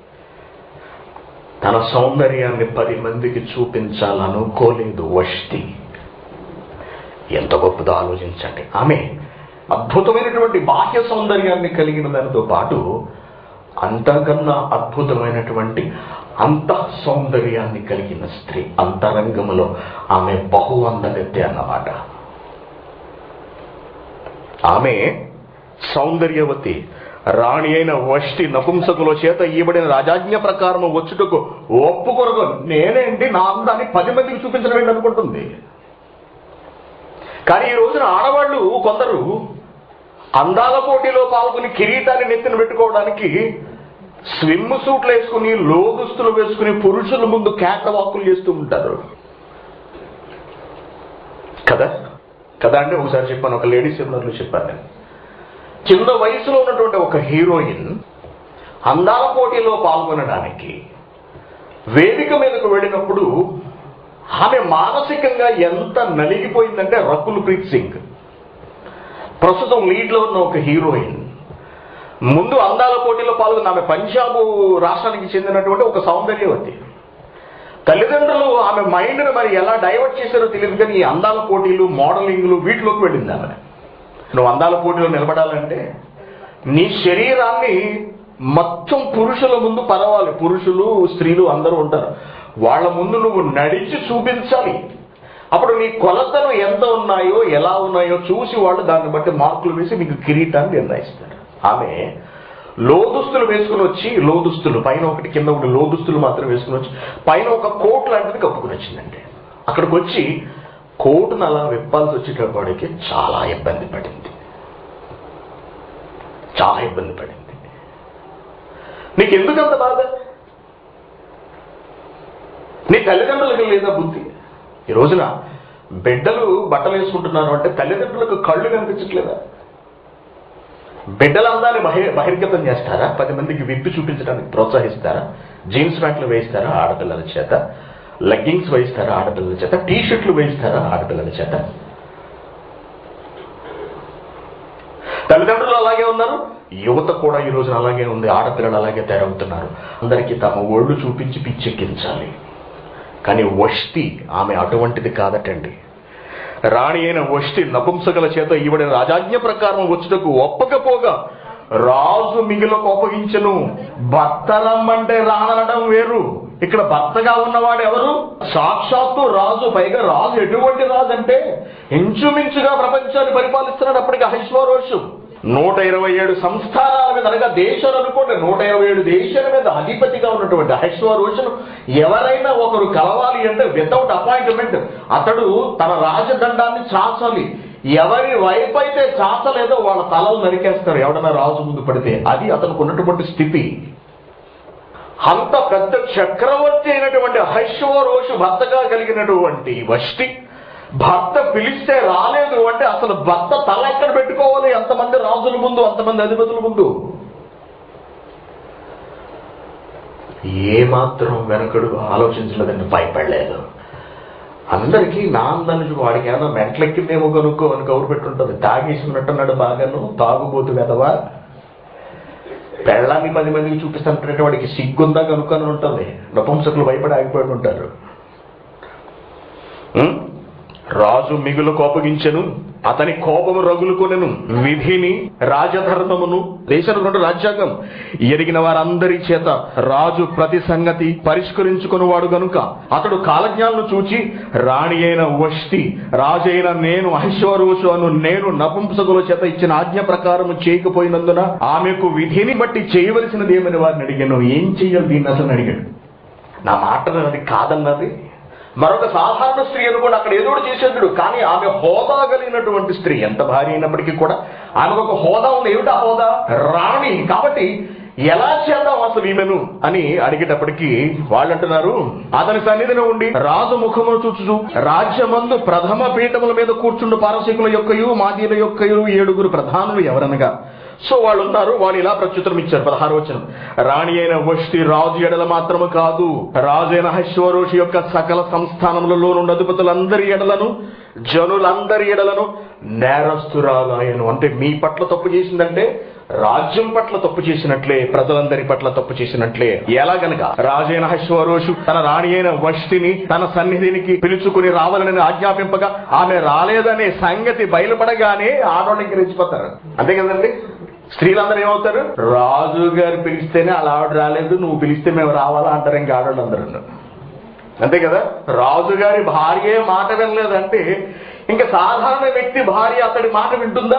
తన సౌందర్యాన్ని పది మందికి చూపించాలనుకోలేదు వష్టి ఎంత గొప్పదో ఆలోచించండి ఆమె అద్భుతమైనటువంటి బాహ్య సౌందర్యాన్ని కలిగిన దానితో పాటు అంతకన్నా అద్భుతమైనటువంటి అంత సౌందర్యాన్ని కలిగిన స్త్రీ అంతరంగములో ఆమె బహు అందగత్తె అన్నమాట ఆమె సౌందర్యవతి రాణి అయిన వష్టి నపుంసకుల చేత ఈబడిన రాజాజ్ఞ ప్రకారం వచ్చుటకు ఒప్పుకొనకు నేనేంటి నా అందాన్ని పది మందికి చూపించడం ఏంటి అనుకుంటుంది కానీ ఈ రోజున ఆడవాళ్ళు కొందరు అందాల పోటీలో పాల్గొని కిరీటాన్ని నెత్తిన పెట్టుకోవడానికి స్విమ్ సూట్లు వేసుకుని లోదుస్తులు వేసుకుని పురుషుల ముందు కేట వాకులు చేస్తూ ఉంటారు కదా కదా అంటే ఒకసారి చెప్పాను ఒక లేడీ సెమినార్లో చెప్పాను నేను చిన్న వయసులో ఉన్నటువంటి ఒక హీరోయిన్ అందాల పోటీలో పాల్గొనడానికి వేదిక మీదకు వెళ్ళినప్పుడు ఆమె మానసికంగా ఎంత నలిగిపోయిందంటే రకుల్ ప్రీత్ సింగ్ ప్రస్తుతం లీడ్లో ఉన్న ఒక హీరోయిన్ ముందు అందాల పోటీలో పాల్గొన్న ఆమె పంజాబ్ రాష్ట్రానికి చెందినటువంటి ఒక సౌందర్యవతి తల్లిదండ్రులు ఆమె మైండ్ని మరి ఎలా డైవర్ట్ చేశారో తెలియదు కానీ ఈ అందాల పోటీలు మోడలింగ్లు వీటిలోకి వెళ్ళింది ఆమె నువ్వు అందాల పోటీలో నిలబడాలంటే నీ శరీరాన్ని మొత్తం పురుషుల ముందు పరవాలి పురుషులు స్త్రీలు అందరూ ఉంటారు వాళ్ళ ముందు నువ్వు నడిచి చూపించాలి అప్పుడు నీ కొలతలు ఎంత ఉన్నాయో ఎలా ఉన్నాయో చూసి వాళ్ళు దాన్ని బట్టి మార్కులు వేసి నీకు కిరీటాన్ని నిర్ణయిస్తారు ఆమె లోదుస్తులు వేసుకుని వచ్చి లోదుస్తులు పైన ఒకటి కింద ఒకటి లోదుస్తులు మాత్రం వేసుకుని వచ్చి పైన ఒక కోట్ లాంటిది కప్పుకుని వచ్చిందండి అక్కడికి వచ్చి కోటును అలా విప్పాల్సి వచ్చేటప్పటికి చాలా ఇబ్బంది పడింది చాలా ఇబ్బంది పడింది నీకు ఎందుకు అంత బాధ నీ తల్లిదండ్రులకు లేదా బుద్ధి ఈ రోజున బిడ్డలు బట్టలు వేసుకుంటున్నారు అంటే తల్లిదండ్రులకు కళ్ళు కనిపించట్లేదా బిడ్డల అందాన్ని బహి బహిర్గతం చేస్తారా పది మందికి విప్పి చూపించడానికి ప్రోత్సహిస్తారా జీన్స్ ప్యాంట్లు వేయిస్తారా ఆడపిల్లల చేత లెగ్గింగ్స్ వేయిస్తారా ఆడపిల్లల చేత టీ షర్ట్లు వేయిస్తారా ఆడపిల్లల చేత తల్లిదండ్రులు అలాగే ఉన్నారు యువత కూడా ఈ రోజున అలాగే ఉంది ఆడపిల్లలు అలాగే తయారవుతున్నారు అందరికీ తమ ఒళ్ళు చూపించి పిచ్చెక్కించాలి కానీ వష్టి ఆమె అటువంటిది కాదటండి రాణి అయిన వష్టి నపుంసకుల చేత ఈవిడ రాజాజ్ఞ ప్రకారం వచ్చుటకు ఒప్పకపోగా రాజు మిగిలకు అప్పగించను భర్త రమ్మంటే రానడం వేరు ఇక్కడ భర్తగా ఉన్నవాడు ఎవరు సాక్షాత్తు రాజు పైగా రాజు ఎటువంటి రాజు అంటే ఇంచుమించుగా ప్రపంచాన్ని పరిపాలిస్తున్నాడు అప్పటికి అహిశ్వరోషు నూట ఇరవై ఏడు సంస్థానాల మీద అనగా దేశాలు అనుకోండి నూట ఇరవై ఏడు దేశాల మీద అధిపతిగా ఉన్నటువంటి అహిశ్వరోషును ఎవరైనా ఒకరు కలవాలి అంటే వితౌట్ అపాయింట్మెంట్ అతడు తన రాజదండాన్ని చాచాలి ఎవరి వైపు అయితే చాచలేదో వాళ్ళ తలలు నరికేస్తారు ఎవడన్నా రాజు ముందు పడితే అది అతనికి ఉన్నటువంటి స్థితి అంత పెద్ద చక్రవర్తి అయినటువంటి అహశ్వరోషు భర్తగా కలిగినటువంటి వష్టి భర్త పిలిస్తే రాలేదు అంటే అసలు భర్త తల ఎక్కడ పెట్టుకోవాలి ఎంతమంది రాజుల ముందు అంతమంది అధిపతుల ముందు ఏమాత్రం వెనకడు ఆలోచించలేదండి భయపడలేదు అందరికీ నా అందానికి వాడికి ఏమన్నా మెంట్లెక్కిందేమో కనుక్కో అని కౌరు పెట్టుంటుంది తాగేసినట్టున్నాడు బాగాను తాగుబోతు కదవా పెళ్ళాన్ని పది మందికి చూపిస్తానంటే వాడికి సిగ్గుందా కనుక్కొని ఉంటుంది నపుంసకులు భయపడి ఆగిపోయి ఉంటారు ఉం? రాజు మిగులు కోపగించెను అతని కోపము రగులుకొనెను విధిని రాజధర్మమును దేశం రెండు రాజ్యాంగం ఎరిగిన వారందరి చేత రాజు ప్రతి సంగతి పరిష్కరించుకునేవాడు గనుక అతడు కాలజ్ఞాలను చూచి రాణి అయిన వష్టి రాజు అయిన నేను అహిశ్వరోషు అను నేను నపుంసకుల చేత ఇచ్చిన ఆజ్ఞ ప్రకారము చేయకపోయినందున ఆమెకు విధిని బట్టి చేయవలసినది ఏమని వారిని అడిగాను ఏం చెయ్యాలి దీన్ని అసలు అడిగాడు నా మాట అది కాదన్నది మరొక సాధారణ స్త్రీ అనుకోండి అక్కడ ఏదో ఒకటి చేసేదుడు కానీ ఆమె హోదా కలిగినటువంటి స్త్రీ ఎంత భారీ అయినప్పటికీ కూడా ఆమెకు ఒక హోదా ఉంది ఏమిటా హోదా రాణి కాబట్టి ఎలా చేద్దాం అసలు ఈమెను అని అడిగేటప్పటికి వాళ్ళు అంటున్నారు అతని సన్నిధిలో ఉండి రాజు ముఖమును చూచుచు రాజ్యమందు ప్రథమ పీఠముల మీద కూర్చుండు పారసీకుల యొక్కయు మాదీల యొక్కయు ఏడుగురు ప్రధానులు ఎవరనగా సో వాళ్ళు ఉన్నారు వాళ్ళు ఇలా ప్రత్యుత్తరం ఇచ్చారు పదహారు వచనం రాణి అయిన వష్టి రాజు ఎడల మాత్రము కాదు రాజు అయిన హశ్వరోషి యొక్క సకల సంస్థానములలో నుండి అధిపతులందరి ఎడలను జనులందరి ఎడలను నేరస్తురాగాయను అంటే మీ పట్ల తప్పు చేసిందంటే రాజ్యం పట్ల తప్పు చేసినట్లే ప్రజలందరి పట్ల తప్పు చేసినట్లే ఎలా గనక రాజైన హశ్వరోషు తన రాణి అయిన వష్టిని తన సన్నిధినికి పిలుచుకుని రావాలని ఆజ్ఞాపింపగా ఆమె రాలేదనే సంగతి బయలుపడగానే ఆడవాళ్ళకి రెచ్చిపోతారు అంతే కదండి స్త్రీలందరూ ఏమవుతారు రాజు గారు పిలిస్తేనే అలా ఆవిడ రాలేదు నువ్వు పిలిస్తే మేము రావాలా అంటారు ఇంకా ఆడవాళ్ళు అందరూ అంతే కదా రాజుగారి భార్య మాట వినలేదంటే ఇంకా సాధారణ వ్యక్తి భార్య అతడి మాట వింటుందా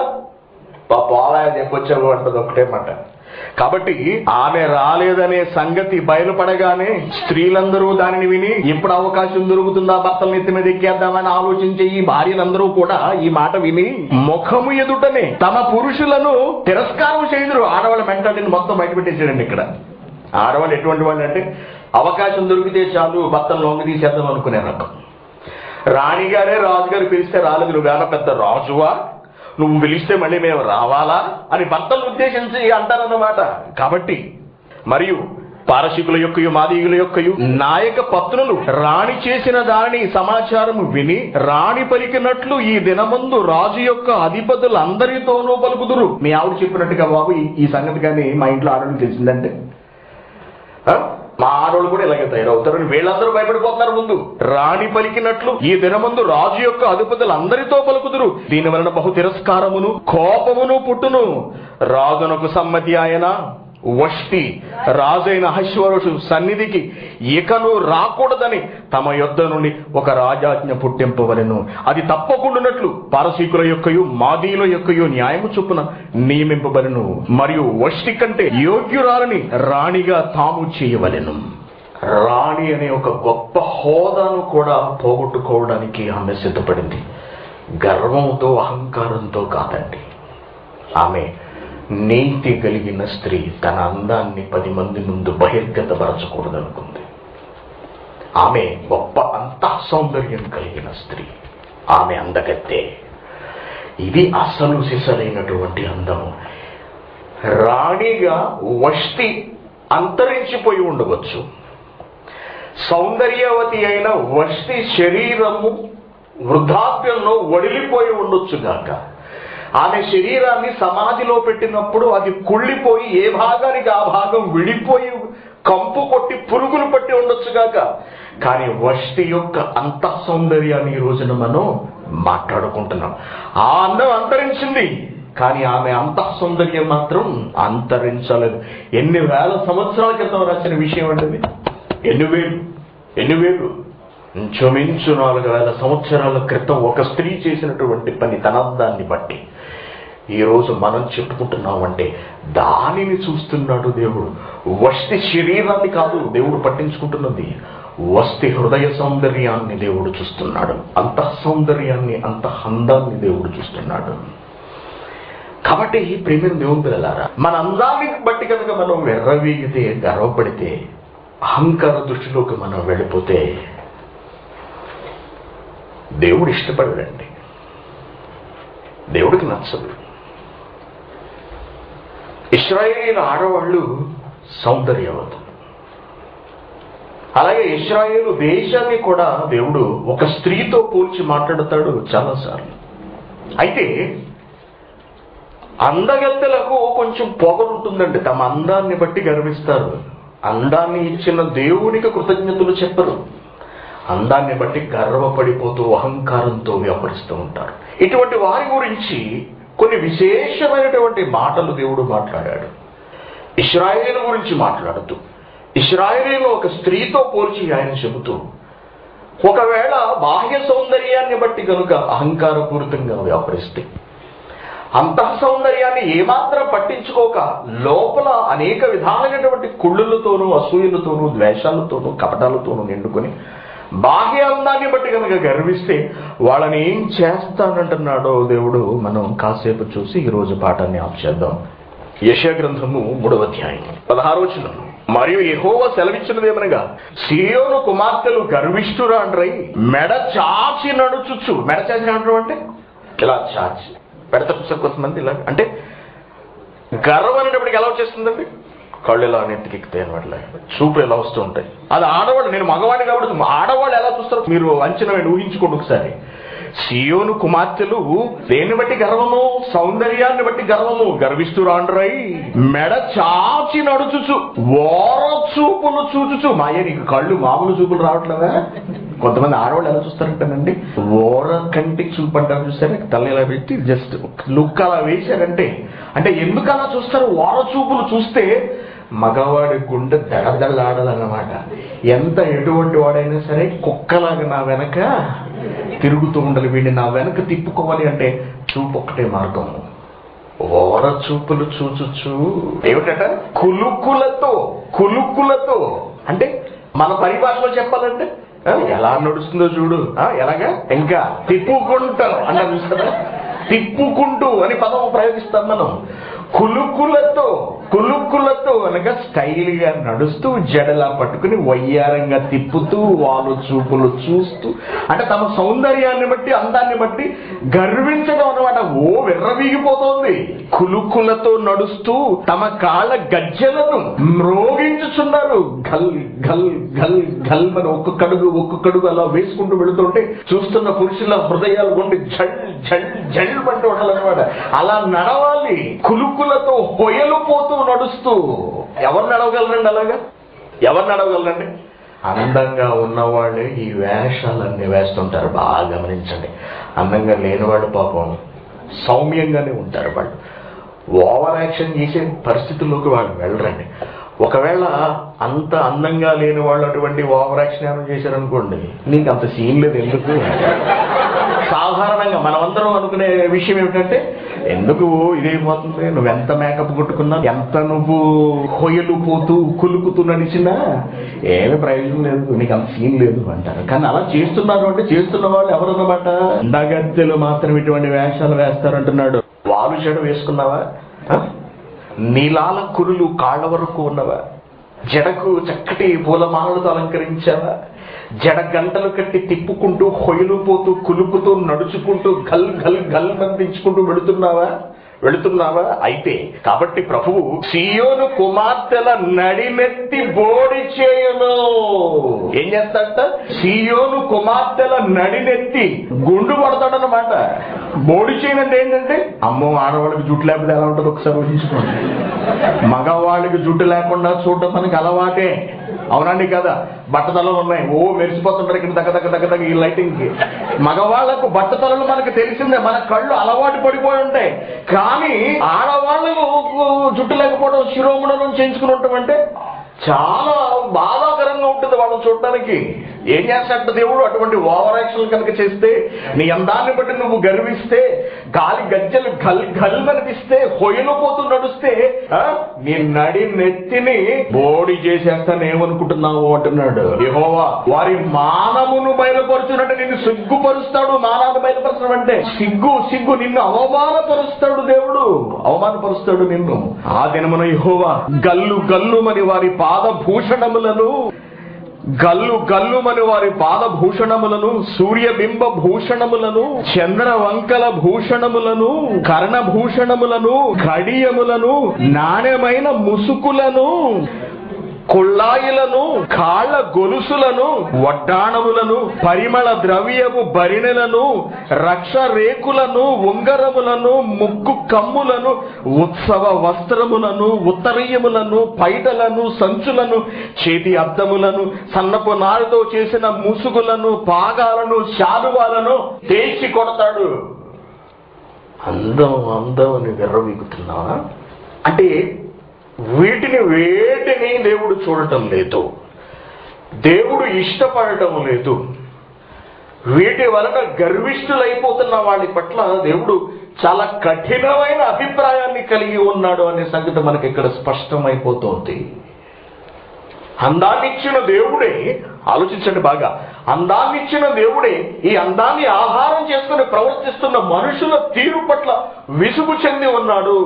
పోలా చెప్పొచ్చావు అంటది ఒకటే మాట కాబట్టి ఆమె రాలేదనే సంగతి బయలుపడగానే స్త్రీలందరూ దానిని విని ఎప్పుడు అవకాశం దొరుకుతుందా భర్తల నెత్తి మీద ఎక్కేద్దామని ఆలోచించే ఈ భార్యలందరూ కూడా ఈ మాట విని ముఖము ఎదుటనే తమ పురుషులను తిరస్కారం చేయుదురు ఆడవాళ్ళ మెంటాలిటీని మొత్తం బయటపెట్టేసాడండి ఇక్కడ ఆడవాళ్ళు ఎటువంటి వాళ్ళు అంటే అవకాశం దొరికితే చాలు భర్తను లొంగ తీసేద్దాం అనుకునే రకం రాణిగారే రాజుగారు పిలిస్తే రాలేదు నువ్వేనా పెద్ద రాజువా నువ్వు పిలిస్తే మళ్ళీ మేము రావాలా అని భర్తను ఉద్దేశించి అంటారన్నమాట కాబట్టి మరియు పారసికుల యొక్కయు మాదీయుల యొక్కయు నాయక పత్రులు రాణి చేసిన దానిని సమాచారము విని రాణి పలికినట్లు ఈ దినమందు రాజు యొక్క అధిపతులు అందరితోనూ పలుకుదురు మీ ఆవిడ చెప్పినట్టుగా బాబు ఈ- ఈ సంగతి కానీ మా ఇంట్లో ఆడవాళ్ళకి తెలిసిందంటే ఆ? మా ఆడవాళ్ళు కూడా ఇలాగే తయారవుతారు అని వీళ్ళందరూ భయపడిపోతున్నారు ముందు రాణి పలికినట్లు ఈ దినమందు రాజు యొక్క అధిపతులు అందరితో పలుకుదురు దీని వలన బహు తిరస్కారమును కోపమును పుట్టును రాజునకు సమ్మతి ఆయన వష్టి రాజైన అహశ్వరుషు సన్నిధికి ఇకను రాకూడదని తమ యొద్ద నుండి ఒక రాజాజ్ఞ పుట్టింపవలెను అది తప్పకుండానట్లు పారసీకుల యొక్కయు మాదీల యొక్కయు న్యాయము చొప్పున నియమింపబడెను మరియు వష్టి కంటే యోగ్యురాలని రాణిగా తాము చేయవలెను రాణి అనే ఒక గొప్ప హోదాను కూడా పోగొట్టుకోవడానికి ఆమె సిద్ధపడింది గర్వంతో అహంకారంతో కాదండి ఆమె నీతి కలిగిన స్త్రీ తన అందాన్ని పది మంది ముందు బహిర్గతపరచకూడదనుకుంది ఆమె గొప్ప అంతః సౌందర్యం కలిగిన స్త్రీ ఆమె అందగత్తే ఇది అసలు సిసలైనటువంటి అందము రాణిగా వష్టి అంతరించిపోయి ఉండవచ్చు సౌందర్యవతి అయిన వష్టి శరీరము వృద్ధాప్యంలో వడిలిపోయి ఉండొచ్చు గాక ఆమె శరీరాన్ని సమాధిలో పెట్టినప్పుడు అది కుళ్ళిపోయి ఏ భాగానికి ఆ భాగం విడిపోయి కంపు కొట్టి పురుగులు పట్టి ఉండొచ్చు గాక కానీ వష్టి యొక్క అంత సౌందర్యాన్ని ఈ రోజున మనం మాట్లాడుకుంటున్నాం ఆ అందం అంతరించింది కానీ ఆమె అంత సౌందర్యం మాత్రం అంతరించలేదు ఎన్ని వేల సంవత్సరాల క్రితం రాసిన విషయం అండి ఎన్ని వేలు ఎన్ని వేలు ఇంచుమించు నాలుగు వేల సంవత్సరాల క్రితం ఒక స్త్రీ చేసినటువంటి పని తన అందాన్ని బట్టి ఈ రోజు మనం చెప్పుకుంటున్నామంటే దానిని చూస్తున్నాడు దేవుడు వస్తి శరీరాన్ని కాదు దేవుడు పట్టించుకుంటున్నది వస్తి హృదయ సౌందర్యాన్ని దేవుడు చూస్తున్నాడు అంత సౌందర్యాన్ని అంత అందాన్ని దేవుడు చూస్తున్నాడు కాబట్టి ప్రేమ దేవుని పిల్లలారా మన అందాన్ని బట్టి కనుక మనం వెర్రవీగితే గర్వపడితే అహంకార దృష్టిలోకి మనం వెళ్ళిపోతే దేవుడు ఇష్టపడడండి దేవుడికి నచ్చదు ఇస్రాయేల్ ఆడవాళ్ళు సౌందర్యవతులు అలాగే ఇస్రాయేలు దేశాన్ని కూడా దేవుడు ఒక స్త్రీతో పోల్చి మాట్లాడతాడు చాలాసార్లు అయితే అందగత్తెలకు కొంచెం పొగరుంటుందండి తమ అందాన్ని బట్టి గర్విస్తారు అందాన్ని ఇచ్చిన దేవునికి కృతజ్ఞతలు చెప్పరు అందాన్ని బట్టి గర్వపడిపోతూ అహంకారంతో వ్యవహరిస్తూ ఉంటారు ఇటువంటి వారి గురించి కొన్ని విశేషమైనటువంటి మాటలు దేవుడు మాట్లాడాడు ఇస్రాయేల్ గురించి మాట్లాడుతూ ఇస్రాయేలీలో ఒక స్త్రీతో పోల్చి ఆయన చెబుతూ ఒకవేళ బాహ్య సౌందర్యాన్ని బట్టి కనుక అహంకారపూరితంగా వ్యవహరిస్తే అంతః సౌందర్యాన్ని ఏమాత్రం పట్టించుకోక లోపల అనేక విధాలైనటువంటి కుళ్ళులతోనూ అసూయలతోనూ ద్వేషాలతోనూ కపటాలతోనూ నిండుకొని బాహ్య అందాన్ని బట్టి కనుక గర్విస్తే వాళ్ళని ఏం చేస్తానంటున్నాడో దేవుడు మనం కాసేపు చూసి ఈ రోజు పాఠాన్ని ఆఫ్ చేద్దాం యశ గ్రంథము మూడవ అధ్యాయం పదహారోచనం మరియు యెహోవ సెలవిచ్చినదేమనగా సియోను కుమార్తెలు గర్విష్ఠురా అండ్రై మెడ చాచి నడుచుచు మెడ చాచి నడవడం అంటే ఇలా చాచి పెడత పుస్తకం కొంతమంది ఇలా అంటే గర్వం అనేటప్పటికి ఎలా వచ్చేస్తుందండి కళ్ళు ఎలా నెత్తికెక్కుతాయి అనమాట చూపు ఎలా వస్తూ ఉంటాయి అది ఆడవాళ్ళు నేను మగవాడిని కాబట్టి ఆడవాళ్ళు ఎలా చూస్తారో మీరు అంచనా వేయండి, ఊహించుకోండి ఒకసారి సియోను కుమార్తెలు దేన్ని బట్టి గర్వము సౌందర్యాన్ని బట్టి గర్వము గర్విస్తూ రాండ్రై మెడ చాచి నడుచుచు ఓర చూపులు చూచుచు మాయ నీకు కళ్ళు మామూలు చూపులు రావట్లేదా కొంతమంది ఆడవాళ్ళు ఎలా చూస్తారంటేనండి ఓర కంటి చూపు అంటారు చూసారా తల ఇలా పెట్టి జస్ట్ లుక్ అలా వేశారంటే అంటే ఎందుకు అలా చూస్తారు ఓర చూపులు చూస్తే మగవాడి గుండె దడదడలాడాలన్నమాట ఎంత ఎటువంటి వాడైనా సరే కుక్కలాగా నా వెనక తిరుగుతూ ఉండాలి వీడిని నా వెనక తిప్పుకోవాలి అంటే చూపు ఒక్కటే మార్గం ఓర చూపులు చూచుచు ఏమిటట కులుకులతో కులుకులతో అంటే మన పరిభాషలో చెప్పాలంటే ఆ, ఎలా నడుస్తుందో చూడు ఆ, ఎలాగా ఇంకా తిప్పుకుంటాం అన్న చూస్తారా తిప్పుకుంటూ అని పదం ప్రయోగిస్తాం మనం కులుకులతో కులుకులతో అనగా స్టైల్ గా నడుస్తూ జడలా పట్టుకుని వయ్యారంగా తిప్పుతూ వాళ్ళు చూపులు చూస్తూ అంటే తమ సౌందర్యాన్ని బట్టి అందాన్ని బట్టి గర్వించడం అనమాట ఓ విర్రవీగిపోతోంది కులుకులతో నడుస్తూ తమ కాళ్ళ గజ్జలను మ్రోగించుచున్నారు గల్ గల్ గల్ గల్ అని ఒక్కొక్క అడుగు ఒక్కొక్క అడుగు అలా వేసుకుంటూ వెళుతుంటే చూస్తున్న పురుషుల హృదయాలు గుండి జల్ జల్ జల్ అంటూ ఉండాలన్నమాట అలా నడవాలి కులుకులతో హొయలు పోతూ నడుస్తూ ఎవరు నడవగలరండి అలాగా ఎవరు నడవగలరండి అందంగా ఉన్నవాళ్ళే ఈ వేషాలన్నీ వేస్తుంటారు బాగా గమనించండి అందంగా లేని వాళ్ళు పాపం సౌమ్యంగానే ఉంటారు వాళ్ళు ఓవర్ యాక్షన్ చేసే పరిస్థితుల్లోకి వాళ్ళు వెళ్ళరండి ఒకవేళ అంత అందంగా లేని వాళ్ళు అటువంటి ఓవర్ యాక్షన్ ఏమైనా చేశారనుకోండి నీకు అంత సీన్ లేదు ఎందుకు సాధారణంగా మనమందరం అనుకునే విషయం ఏమిటంటే ఎందుకు ఇదైపోతుంది నువ్వు ఎంత మేకప్ కొట్టుకున్నా ఎంత నువ్వు హొయ్యలు పోతూ కులుకుతూ నడిచినా ఏమి ప్రయోజనం లేదు నీకు అంత సీన్ లేదు అంటారు కానీ అలా చేస్తున్నారు అంటే చేస్తున్న వాళ్ళు ఎవరన్నమాట ఉండగత్తెలు మాత్రం ఇటువంటి వేషాలు వేస్తారంటున్నాడు వాలు చెడు వేసుకున్నావా ఆ? నీలాల కురులు కాళ్ళ వరకు ఉన్నవా జడకు చక్కటి పూలమాలలతో అలంకరించావా జడ గంటలు కట్టి తిప్పుకుంటూ హొయలు పోతూ కులుపుతూ నడుచుకుంటూ గల్ గల్ గల్ మందించుకుంటూ వెళుతున్నావా వెళుతున్నావా అయితే కాబట్టి ప్రభువు సియోను కుమార్తెల నడిమెత్తి బోడి చేయును ఏం చేస్తాడట సియోను కుమార్తెల నడినెత్తి గుండు పడతాడనమాట బోడి చేయను అంటే ఏంటంటే అమ్మో ఆడవాళ్ళకి జుట్టు లేకపోతే ఎలా ఉంటుందో ఒకసారి ఊహించుకోండి మగవాళ్ళకి జుట్టు లేకుండా చూడటం మనకి అలవాటే అవునండి కదా బట్టతలలు ఉన్నాయి ఓ మెరిసిపోతుంటారు ఇక్కడ దగ్గర దగ్గర దగ్గర దగ్గర ఈ లైటింగ్ కి మగవాళ్లకు బట్టతలలు మనకు తెలిసిందే మన కళ్ళు అలవాటు పడిపోయి ఉంటాయి కానీ ఆడవాళ్ళకు జుట్టు లేకపోవడం శిరోములను చేయించుకుని ఉండటం అంటే చాలా బాధాకరంగా ఉంటుంది వాళ్ళని చూడటానికి ఏం చేస్తాడు దేవుడు అటువంటి ఓవర్ యాక్షన్ కనుక చేస్తే నీ అందాన్ని బట్టి నువ్వు గర్విస్తే గాలి గజ్జలు గల్ గల్ అనిపిస్తే హొయ్యలు పోతూ నడుస్తే ఆ, నీ నడి నెత్తిని బోడి చేసేస్తాను ఏమనుకుంటున్నావు అంటున్నాడు యెహోవా వారి మానమును బయలుపరుచున్నట్టు నిన్ను సిగ్గుపరుస్తాడు మానాన్ని బయలుపరచడం అంటే సిగ్గు సిగ్గు నిన్ను అవమానపరుస్తాడు దేవుడు అవమానపరుస్తాడు నిన్ను ఆ దినమున యెహోవా గల్లు గల్లుమని వారి పాదభూషణములను గల్లు గల్లుమని వారి పాదభూషణములను సూర్యబింబ భూషణములను చంద్ర వంకల భూషణములను కర్ణభూషణములను కడియములను నాణ్యమైన ముసుకులను కుళ్ళాయిలను కాళ్ళ గొలుసులను వడ్డాణములను పరిమళ ద్రవ్యము బరిణెలను రక్ష రేకులను ఉంగరములను ముక్కు కమ్ములను ఉత్సవ వస్త్రములను ఉత్తరీయములను పైటలను సంచులను చేతి అద్దములను సన్నపు నారుతో చేసిన ముసుగులను పాగాలను శాలువాలను తేల్చి కొడతాడు అందం అందం అని విర్రవీగుతున్నావా అంటే వీటిని వేటిని దేవుడు చూడటం లేదు దేవుడు ఇష్టపడటం లేదు వీటి వలన గర్విష్ఠులైపోతున్న వాడి పట్ల దేవుడు చాలా కఠినమైన అభిప్రాయాన్ని కలిగి ఉన్నాడు అనే సంగతి మనకి ఇక్కడ స్పష్టమైపోతోంది అందాన్నిచ్చిన దేవుడే ఆలోచించండి బాగా అందాన్నిచ్చిన దేవుడే ఈ అందాన్ని ఆహారం చేసుకుని ప్రవర్తిస్తున్న మనుషుల తీరు పట్ల విసుగు చెంది ఉన్నాడు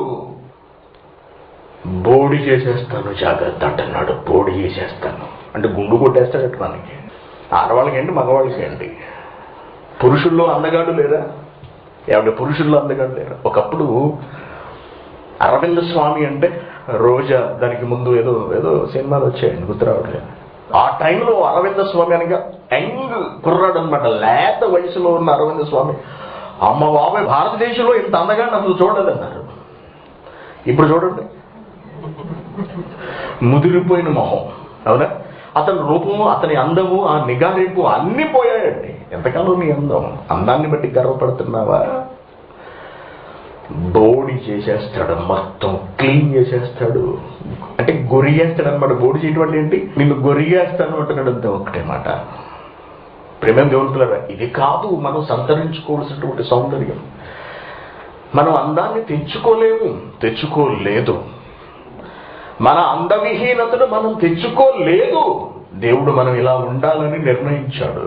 బోడి చేసేస్తాను జాగ్రత్త అంటున్నాడు బోడి చేసేస్తాను అంటే గుండు కొట్టేస్తాడట మనకి ఆడవాళ్ళకి ఏంటి మగవాళ్ళకి ఏంటి పురుషుల్లో అందగాడు లేరా ఏమంటే పురుషుల్లో అందగాడు లేరా ఒకప్పుడు అరవింద స్వామి అంటే రోజా దానికి ముందు ఏదో ఏదో సినిమాలు వచ్చాయండి గుర్తు రావట్లేదు ఆ టైంలో అరవింద స్వామి అనగా యంగ్ కుర్రాడు అనమాట లేత వయసులో ఉన్న అరవింద స్వామి అమ్మ బాబాయ్ భారతదేశంలో ఇంత అందగాడిని అసలు చూడలేదన్నారు ఇప్పుడు చూడండి ముదిరిపోయిన మొహం అవునా అతని రూపము అతని అందము ఆ నిగారింపు అన్ని పోయాయండి ఎంతకాలం నీ అందం అందాన్ని బట్టి గర్వపడుతున్నావా బోడి చేసేస్తాడు మొత్తం క్లీన్ చేసేస్తాడు అంటే గొరిగేస్తాడు అనమాట బోడి చేయడం అంటే ఏంటి నిన్ను గొరిగేస్తాను అంటున్నాడు అంతే ఒకటే మాట ప్రేమ దేవుడుతులారా ఇది కాదు మనం సంతరించుకోవాల్సినటువంటి సౌందర్యం మనం అందాన్ని తెచ్చుకోలేము తెచ్చుకోలేదు మన అందవిహీనతను మనం తెచ్చుకోలేదు దేవుడు మనం ఇలా ఉండాలని నిర్ణయించాడు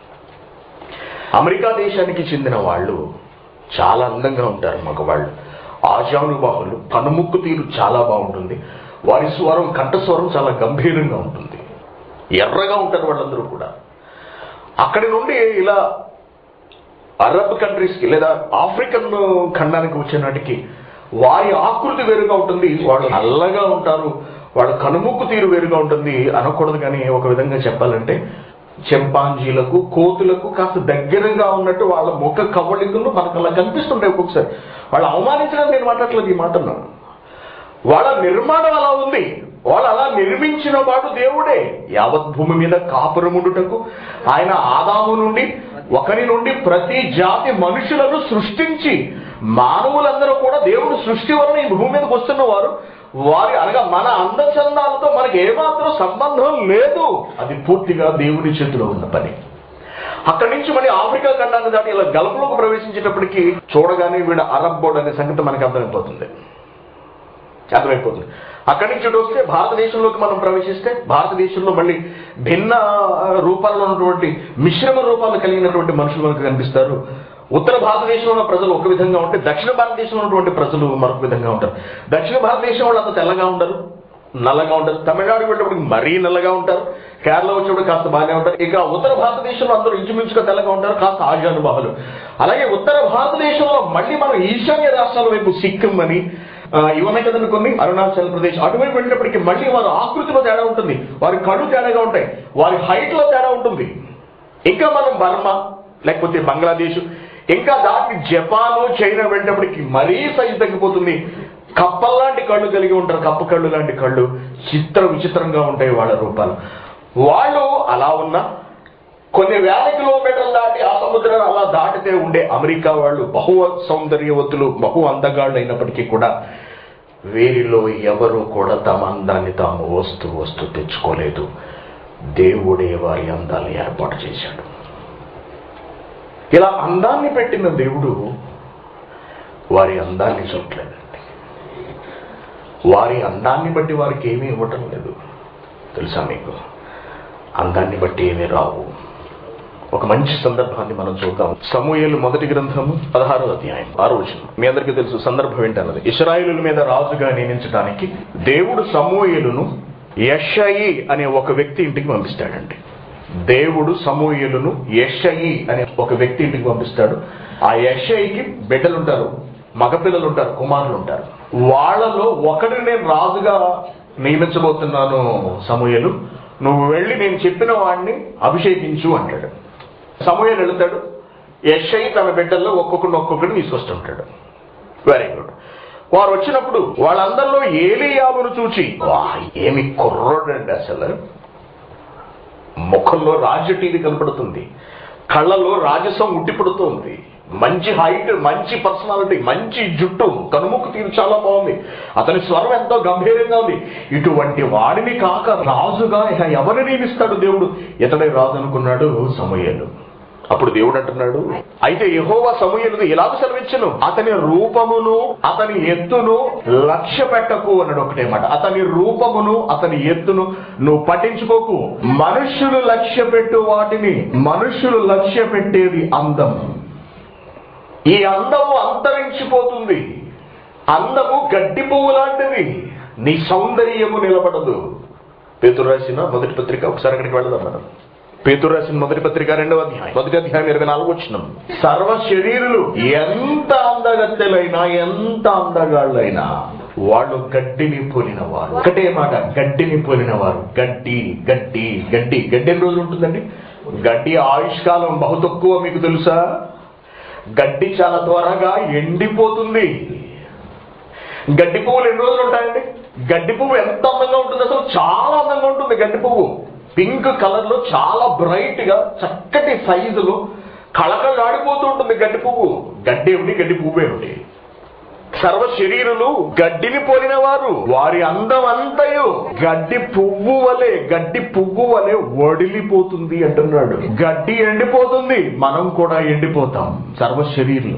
అమెరికా దేశానికి చెందిన వాళ్ళు చాలా అందంగా ఉంటారు మగవాళ్ళు ఆజానుబాహులు పనుముక్కు తీరు చాలా బాగుంటుంది వారి స్వరం కంఠస్వరం చాలా గంభీరంగా ఉంటుంది ఎర్రగా ఉంటారు వాళ్ళందరూ కూడా అక్కడి నుండి ఇలా అరబ్ కంట్రీస్కి లేదా ఆఫ్రికన్ ఖండానికి వచ్చే నాటికి వారి ఆకృతి వేరుగా ఉంటుంది వాళ్ళు నల్లగా ఉంటారు వాళ్ళ కనుముక్కు తీరు వేరుగా ఉంటుంది అనకూడదు కానీ ఒక విధంగా చెప్పాలంటే చెంపాంజీలకు కోతులకు కాస్త దగ్గరగా ఉన్నట్టు వాళ్ళ ముఖ కవళికలు మనకు అలా కనిపిస్తుంటాయి ఒక్కొక్కసారి వాళ్ళు అవమానించడం నేను మాట్లాడలేదు ఈ మాటను వాళ్ళ నిర్మాణం అలా ఉంది వాళ్ళు అలా నిర్మించిన వాడు దేవుడే యావత్ భూమి మీద కాపురముండుటకు ఆయన ఆదాము నుండి ఒకరి నుండి ప్రతి జాతి మనుషులను సృష్టించి మానవులందరూ కూడా దేవుడు సృష్టి వలన ఈ భూమి మీదకి వస్తున్న వారు వారి అనగా మన అందచందాలతో మనకి ఏమాత్రం సంబంధం లేదు అది పూర్తిగా దేవుని చేతిలో ఉన్న పని అక్కడి నుంచి మళ్ళీ ఆఫ్రికా ఖండాన్ని దాటి ఇలా గల్ఫ్లోకి ప్రవేశించేటప్పటికి చూడగానే వీడు అరబ్ బోర్డ్ అనే సంగతి మనకు అర్థమైపోతుంది అర్థమైపోతుంది అక్కడి నుంచి ఇటు వస్తే భారతదేశంలోకి మనం ప్రవేశిస్తే భారతదేశంలో మళ్ళీ భిన్న రూపాల్లో ఉన్నటువంటి మిశ్రమ రూపాలు కలిగినటువంటి మనుషులు మనకు కనిపిస్తారు ఉత్తర భారతదేశంలో ఉన్న ప్రజలు ఒక విధంగా ఉంటే దక్షిణ భారతదేశంలో ఉన్నటువంటి ప్రజలు మరొక విధంగా ఉంటారు దక్షిణ భారతదేశం వాళ్ళు అంత తెల్లగా ఉండరు నల్లగా ఉంటారు తమిళనాడు వెళ్ళేటప్పుడు మరీ నల్లగా ఉంటారు కేరళ వచ్చేప్పుడు కాస్త బాగానే ఉంటారు ఇక ఉత్తర భారతదేశంలో అందరూ ఇంచుమించుగా తెల్లగా ఉంటారు కాస్త ఆజానుబాహులు అలాగే ఉత్తర భారతదేశంలో మళ్ళీ మనం ఈశాన్య రాష్ట్రాల వైపు సిక్కిం అని ఆ, ఇవన్నీ కదండి కొన్ని అరుణాచల్ ప్రదేశ్ అటువైపు వెళ్ళినప్పటికీ మళ్ళీ వారి ఆకృతిలో తేడా ఉంటుంది వారి కళ్ళు తేడాగా ఉంటాయి వారి హైట్ లో తేడా ఉంటుంది ఇంకా మనం బర్మా లేకపోతే బంగ్లాదేశ్ ఇంకా దాటి జపాన్ చైనా వెళ్ళినప్పటికి మరీ సైజు తగ్గిపోతుంది కప్పల్లాంటి కళ్ళు కలిగి ఉంటారు కప్ప కళ్ళు లాంటి కళ్ళు చిత్ర విచిత్రంగా ఉంటాయి వాళ్ళ రూపాలు వాళ్ళు అలా ఉన్న కొన్ని వేల కిలోమీటర్లు దాటి ఆ సముద్రాన్ని అలా దాటితే ఉండే అమెరికా వాళ్ళు బహు సౌందర్యవతులు బహు అందగాళ్ళు అయినప్పటికీ కూడా వీరిలో ఎవరు కూడా తమ అందాన్ని తాము వస్తూ వస్తూ తెచ్చుకోలేదు దేవుడే వారి అందాన్ని ఏర్పాటు చేశాడు ఇలా అందాన్ని పెట్టిన దేవుడు వారి అందాన్ని చూడలేదండి వారి అందాన్ని బట్టి వారికి ఏమీ ఇవ్వటం లేదు తెలుసా మీకు అందాన్ని బట్టి ఏమీ రావు ఒక మంచి సందర్భాన్ని మనం చూద్దాం సమూహలు మొదటి గ్రంథము పదహారో అధ్యాయం ఆరో వచనం మీ అందరికీ తెలుసు సందర్భం ఏంటన్నది ఇస్రాయేలుల మీద రాజుగా నియమించడానికి దేవుడు సమూహలను యషయి అనే ఒక వ్యక్తి ఇంటికి పంపిస్తాడండి దేవుడు సమూహలను యషయి అనే ఒక వ్యక్తి ఇంటికి పంపిస్తాడు ఆ యషయికి బిడ్డలు ఉంటారు మగపిల్లలు ఉంటారు కుమారులు ఉంటారు వాళ్ళలో ఒకడిని నేను రాజుగా నియమించబోతున్నాను సమూహలు నువ్వు వెళ్ళి నేను చెప్పిన వాడిని అభిషేకించు అంటాడు సమూహలు వెళుతాడు యషై తన బిడ్డల్లో ఒక్కొక్కడిని ఒక్కొక్కడిని తీసుకొస్తుంటాడు వెరీ గుడ్ వారు వచ్చినప్పుడు వాళ్ళందరిలో ఏలియాబును చూచి వా ఏమి కుర్రోడండి అసలు ముఖంలో రాజటీవి కనపడుతుంది కళ్ళలో రాజసం ఉట్టిపడుతుంది మంచి హైట్ మంచి పర్సనాలిటీ మంచి జుట్టు కనుముక్కు తీరు చాలా బాగుంది అతని స్వరం ఎంతో గంభీరంగా ఉంది ఇటువంటి వాడిని కాక రాజుగా ఇక ఎవరిని నియమిస్తాడు దేవుడు ఇతడే రాజు అనుకున్నాడు సమూయేలు అప్పుడు దేవుడు అంటున్నాడు అయితే యహోవా సమూహలు ఎలాగ సెలవిచ్చను అతని రూపమును అతని ఎత్తును లక్ష్య పెట్టకు అన్నాడు ఒకటే మాట అతని రూపమును అతని ఎత్తును నువ్వు పట్టించుకోకు మనుష్యులు లక్ష్య పెట్టు వాటిని మనుష్యులు లక్ష్య పెట్టేది అందం ఈ అందము అంతరించిపోతుంది అందము గడ్డి పువ్వు లాంటిది నీ సౌందర్యము నిలబడదు పేతురు రాసిన మొదటి పత్రిక ఒకసారి అక్కడికి వెళదాం మనం పేతురు రాసిన మొదటి పత్రిక రెండవ అధ్యాయం మొదటి అధ్యాయం ఇరవై నాలుగు వచ్చిన సర్వ శరీరులు ఎంత అందగత్తెలైనా ఎంత అందగాళ్ళైనా వాళ్ళు గడ్డిని పోలిన వారు ఒకటే మాట గడ్డిని పోలిన వారు గడ్డి గడ్డి గడ్డి గడ్డి ఎన్ని రోజులు ఉంటుందండి గడ్డి ఆయుష్కాలం బహు తక్కువ మీకు తెలుసా గడ్డి చాలా త్వరగా ఎండిపోతుంది గడ్డి పువ్వులు ఎన్ని రోజులు ఉంటాయండి గడ్డి పువ్వు ఎంత అందంగా ఉంటుంది అసలు చాలా అందంగా ఉంటుంది గడ్డి పువ్వు పింక్ కలర్ లో చాలా బ్రైట్ గా చక్కటి సైజులో కళకళలాడిపోతూ ఉంటుంది గడ్డి పువ్వు గడ్డి ఏమిటి గడ్డి పువ్వు ఏమిటి సర్వ శరీరులు గడ్డిని పోలిన వారు వారి అందం అంతయు గడ్డి పువ్వు వలె గడ్డి పువ్వు వలె వడిలిపోతుంది అంటున్నాడు గడ్డి ఎండిపోతుంది మనం కూడా ఎండిపోతాం సర్వ శరీరులు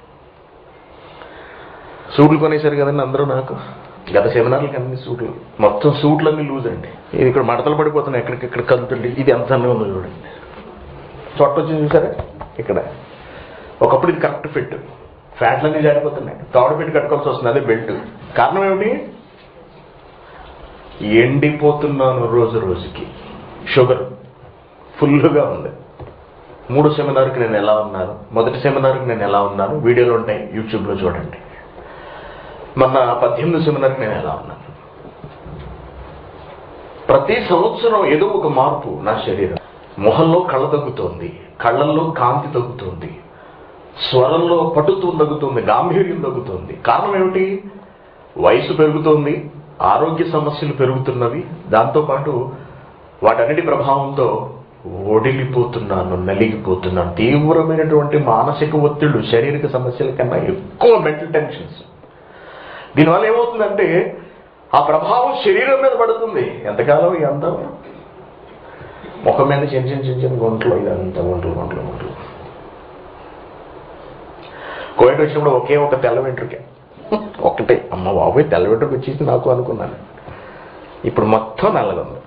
సూట్లు కొనేశారు కదండి అందరూ నాకు గత సెమినార్లకి అన్ని సూట్లు మొత్తం సూట్లన్నీ లూజ్ అండి ఇది ఇక్కడ మడతలు పడిపోతున్నాయి ఎక్కడికెక్కడ కదులుతుంది ఇది ఎంత సన్నగా ఉందో చూడండి చొట్ట వచ్చింది చూసారా ఇక్కడ ఒకప్పుడు ఇది కరెక్ట్ ఫిట్ ఫ్యాట్లన్నీ జారిపోతున్నాయి తాడు పెట్టి కట్టుకోవాల్సి వస్తుంది అదే బెల్ట్ కారణం ఏమిటి ఎండిపోతున్నాను రోజు రోజుకి షుగర్ ఫుల్గా ఉంది మూడు సెమినార్కి నేను ఎలా ఉన్నాను మొదటి సెమినార్కి నేను ఎలా ఉన్నాను వీడియోలు ఉంటాయి యూట్యూబ్లో చూడండి మొన్న పద్దెనిమిది సెమినార్కి నేను ఎలా ఉన్నాను ప్రతి సంవత్సరం ఏదో ఒక మార్పు నా శరీరం మొహంలో కళ్ళ తగ్గుతోంది కళ్ళల్లో కాంతి తగ్గుతోంది స్వరంలో పటుత్వం తగ్గుతుంది గాంభీర్యం తగ్గుతుంది కారణం ఏమిటి వయసు పెరుగుతోంది ఆరోగ్య సమస్యలు పెరుగుతున్నవి దాంతోపాటు వాటన్నిటి ప్రభావంతో ఒడిలిపోతున్నాను నలిగిపోతున్నాను తీవ్రమైనటువంటి మానసిక ఒత్తిళ్లు శారీరక సమస్యల కన్నా ఎక్కువ మెంటల్ టెన్షన్స్ దీనివల్ల ఏమవుతుందంటే ఆ ప్రభావం శరీరం మీద పడుతుంది ఎంతకాలం ఈ అందం ముఖం మీద చిన్న చిన్న చిన్న చిన్న గుంటలు ఇదంతా గుంటలు గుంటలు గుంటలు కోవిడ్ వచ్చినప్పుడు ఒకే ఒక తెల్ల వెంట్రుకే ఒకటే అమ్మ బాబోయ్ తెల్ల వెంట్రుక వచ్చేసి నాకు అనుకున్నాను ఇప్పుడు మొత్తం నల్లగా ఉంది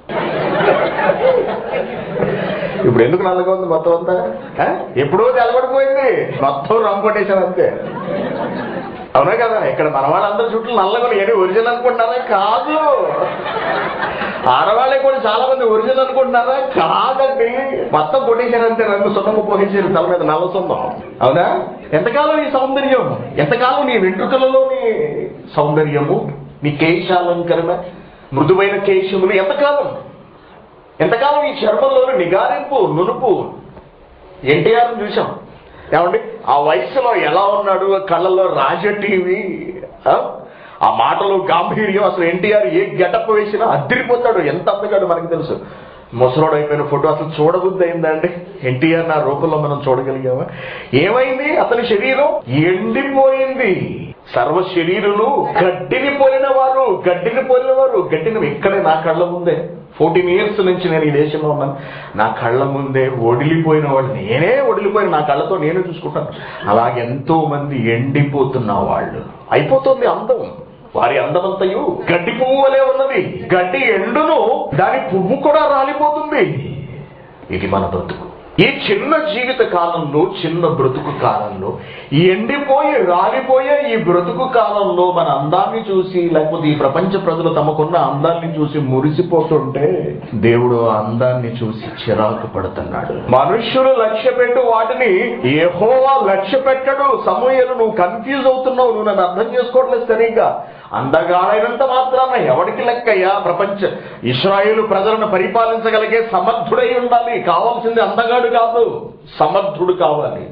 ఇప్పుడు ఎందుకు నల్లగా ఉంది మొత్తం అంతా ఆ? ఎప్పుడో తెల్లబడిపోయింది మొత్తం రంగు కొట్టేశాను అంతే అవునా కదా ఇక్కడ మన వాళ్ళందరూ చుట్టూ నల్లగా ఏది ఒరిజినల్ అనుకుంటున్నారా కాదు ఆడవాళ్ళే కూడా చాలా మంది ఒరిజినల్ అనుకుంటున్నారా కాదండి మొత్తం కొట్టేశారు అంతే రంగు సున్నము పోసేసారు తల మీద నల్ల సున్నం అవునా ఎంతకాలం నీ సౌందర్యం ఎంతకాలం నీ వెంట్రుకలలోని సౌందర్యము నీ కేశాలంకరణ మృదువైన కేశములు ఎంతకాలం ఎంతకాలం ఈ చర్మంలోని నిగారింపు నునుపు ఎన్టీఆర్ చూసాం ఏమండి ఆ వయసులో ఎలా ఉన్నాడు కళ్ళల్లో రాజ టీవీ ఆ? ఆ మాటలు గాంభీర్యం అసలు ఎన్టీఆర్ ఏ గెటప్ వేసినా అద్దరిపోతాడు ఎంత అందగాడు మనకు తెలుసు ముసలోడు అయిపోయిన ఫోటో అసలు చూడబుద్ధి అయిందండి ఎన్టీఆర్ నా రూపంలో మనం చూడగలిగామా ఏమైంది అతని శరీరం ఎండిపోయింది సర్వ శరీరులు గడ్డిని పోలిన వారు గడ్డిని పోలిన వారు గడ్డిని ఇక్కడే నా కళ్ళ ముందే ఫోర్టీన్ ఇయర్స్ నుంచి నేను ఈ దేశంలో ఉన్నాను నా కళ్ళ ముందే ఒడిలిపోయిన వాళ్ళు నేనే ఒడిలిపోయిన నా కళ్ళతో నేను చూసుకుంటాను అలాగే ఎంతో మంది ఎండిపోతున్న వాళ్ళు అయిపోతుంది అందం వారి అందమంతయు గడ్డి పువ్వు వలె ఉన్నది గడ్డి ఎండును దాని పువ్వు కూడా రాలిపోతుంది ఇది మన బ్రతుకు ఈ చిన్న జీవిత కాలంలో చిన్న బ్రతుకు కాలంలో ఈ ఎండిపోయి రాలిపోయే ఈ బ్రతుకు కాలంలో మన అందాన్ని చూసి లేకపోతే ఈ ప్రపంచ ప్రజలు తమకున్న అందాన్ని చూసి మురిసిపోతుంటే దేవుడు ఆ అందాన్ని చూసి చిరాకు పడుతున్నాడు మనుష్యులు లక్ష్య పెట్టు వాటిని ఏహోవా లక్ష్య పెట్టడు సమూహలు నువ్వు కన్ఫ్యూజ్ అవుతున్నావు నువ్వు నన్ను అర్థం చేసుకోవట్లేదు సరిగ్గా అందగాడైనంత మాత్రాన ఎవడికి లెక్కయ్యా ప్రపంచ ఇస్రాయేలు ప్రజలను పరిపాలించగలిగే సమర్థుడై ఉండాలి కావాల్సింది అందగాడు కాదు సమర్థుడు కావాలి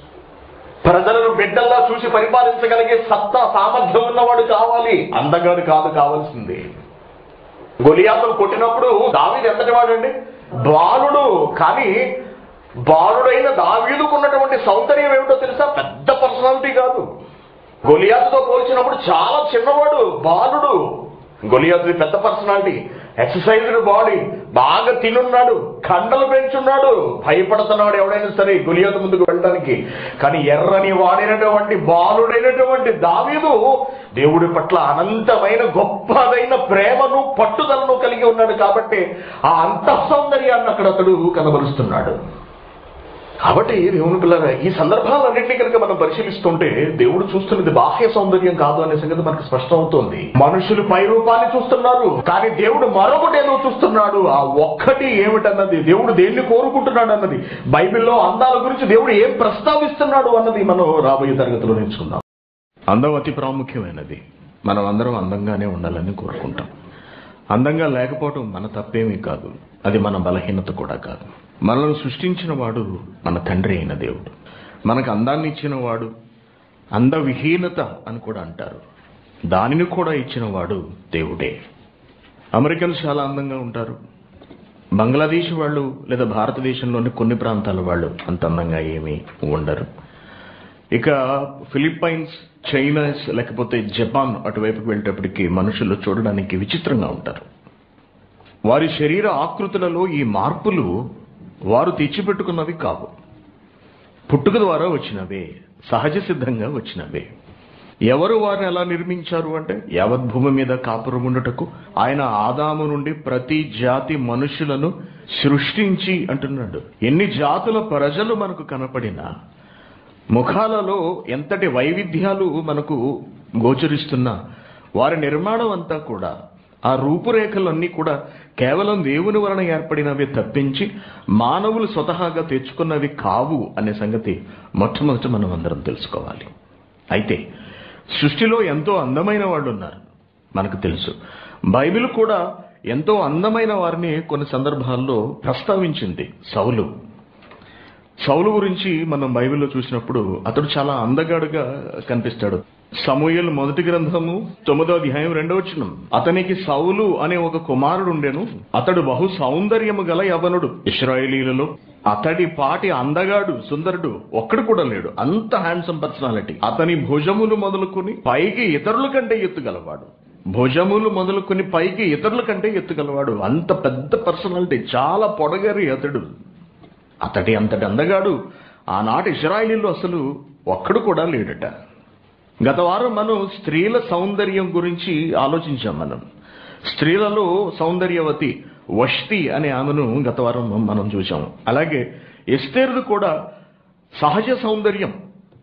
ప్రజలను బిడ్డల్లా చూసి పరిపాలించగలిగే సత్తా సామర్థ్యం ఉన్నవాడు కావాలి అందగాడు కాదు కావాల్సింది గొలియాతను కొట్టినప్పుడు దావీదు ఎంతటి వాడండి బాలుడు కానీ బాలుడైన దావీదుకున్నటువంటి సౌందర్యం ఏమిటో తెలుసా పెద్ద పర్సనాలిటీ కాదు గొలియాతుతో పోల్చినప్పుడు చాలా చిన్నవాడు బాలుడు గొలియాతుది పెద్ద పర్సనాలిటీ ఎక్సర్సైజ్డ్ బాడీ బాగా తినున్నాడు కండలు పెంచున్నాడు భయపడుతున్నాడు ఎవడైనా సరే గొలియాతు ముందుకు వెళ్ళడానికి కానీ ఎర్రని వాడినటువంటి బాలుడైనటువంటి దావీదు దేవుడి పట్ల అనంతమైన గొప్పదైన ప్రేమను పట్టుదలను కలిగి ఉన్నాడు కాబట్టి ఆ అంతః సౌందర్యాన్ని అక్కడ అతడు కనబరుస్తున్నాడు కాబట్టి దేవుని పిల్లల ఈ సందర్భాలన్నింటినీ కనుక మనం పరిశీలిస్తుంటే దేవుడు చూస్తున్నది బాహ్య సౌందర్యం కాదు అనే సంగతి మనకు స్పష్టమవుతోంది మనుషులు పై రూపాన్ని చూస్తున్నారు కానీ దేవుడు మరొకటి ఏదో చూస్తున్నాడు ఆ ఒక్కటి ఏమిటన్నది దేవుడు దేన్ని కోరుకుంటున్నాడు అన్నది బైబిల్లో అందాల గురించి దేవుడు ఏం ప్రస్తావిస్తున్నాడు అన్నది మనం రాబోయే తరగతిలో నేర్చుకుందాం అందం అతి ప్రాముఖ్యమైనది మనం అందరం అందంగానే ఉండాలని కోరుకుంటాం అందంగా లేకపోవడం మన తప్పేమీ కాదు అది మన బలహీనత కూడా కాదు మనల్ని సృష్టించిన వాడు మన తండ్రి అయిన దేవుడు మనకు అందాన్ని ఇచ్చిన వాడు అందవిహీనత అని కూడా అంటారు దానిని కూడా ఇచ్చిన వాడు దేవుడే అమెరికన్స్ చాలా అందంగా ఉంటారు బంగ్లాదేశ్ వాళ్ళు లేదా భారతదేశంలోని కొన్ని ప్రాంతాల వాళ్ళు అంత అందంగా ఏమీ ఉండరు ఇక ఫిలిప్పైన్స్ చైనాస్ లేకపోతే జపాన్ అటువైపుకి వెళ్ళేటప్పటికి మనుషులు చూడడానికి విచిత్రంగా ఉంటారు వారి శరీర ఆకృతులలో ఈ మార్పులు వారు తెచ్చిపెట్టుకున్నవి కావు పుట్టుక ద్వారా వచ్చినవే సహజ సిద్ధంగా వచ్చినవే ఎవరు వారిని ఎలా నిర్మించారు అంటే యావత్ భూమి మీద కాపురం ఉండుటకు ఆయన ఆదాము నుండి ప్రతి జాతి మనుషులను సృష్టించి అంటున్నాడు ఎన్ని జాతుల ప్రజలు మనకు కనపడినా ముఖాలలో ఎంతటి వైవిధ్యాలు మనకు గోచరిస్తున్నా వారి నిర్మాణం అంతా కూడా ఆ రూపురేఖలన్నీ కూడా కేవలం దేవుని వలన ఏర్పడినవి తప్పించి మానవులు స్వతహాగా తెచ్చుకున్నవి కావు అనే సంగతి మొట్టమొదట మనం అందరం తెలుసుకోవాలి అయితే సృష్టిలో ఎంతో అందమైన వాళ్ళు ఉన్నారు మనకు తెలుసు బైబిల్ కూడా ఎంతో అందమైన వారిని కొన్ని సందర్భాల్లో ప్రస్తావించింది సౌలు సౌలు గురించి మనం బైబిల్లో చూసినప్పుడు అతడు చాలా అందగాడుగా కనిపిస్తాడు సమూయేల్ మొదటి గ్రంథము తొమ్మిదో అధ్యాయం రెండవ వచనం అతనికి సౌలు అనే ఒక కుమారుడు ఉండెను అతడు బహు సౌందర్యము గల యవనుడు ఇస్రాయేలీలలో అతడి పాటి అందగాడు సుందరుడు ఒక్కడు కూడా లేడు అంత హ్యాండ్సమ్ పర్సనాలిటీ అతని భుజములు మొదలుకొని పైకి ఇతరుల కంటే ఎత్తుగలవాడు భుజములు మొదలుకొని పైకి ఇతరుల కంటే ఎత్తుగలవాడు అంత పెద్ద పర్సనాలిటీ చాలా పొడగరి అతడు అతడి అంతటి అందగాడు ఆనాటి ఇజ్రాయిలీలో అసలు ఒక్కడు కూడా లేడట గత వారం మనం స్త్రీల సౌందర్యం గురించి ఆలోచించాం మనం స్త్రీలలో సౌందర్యవతి వష్తి అనే ఆమెను గత వారం మనం చూసాం అలాగే ఎస్తేరుది కూడా సహజ సౌందర్యం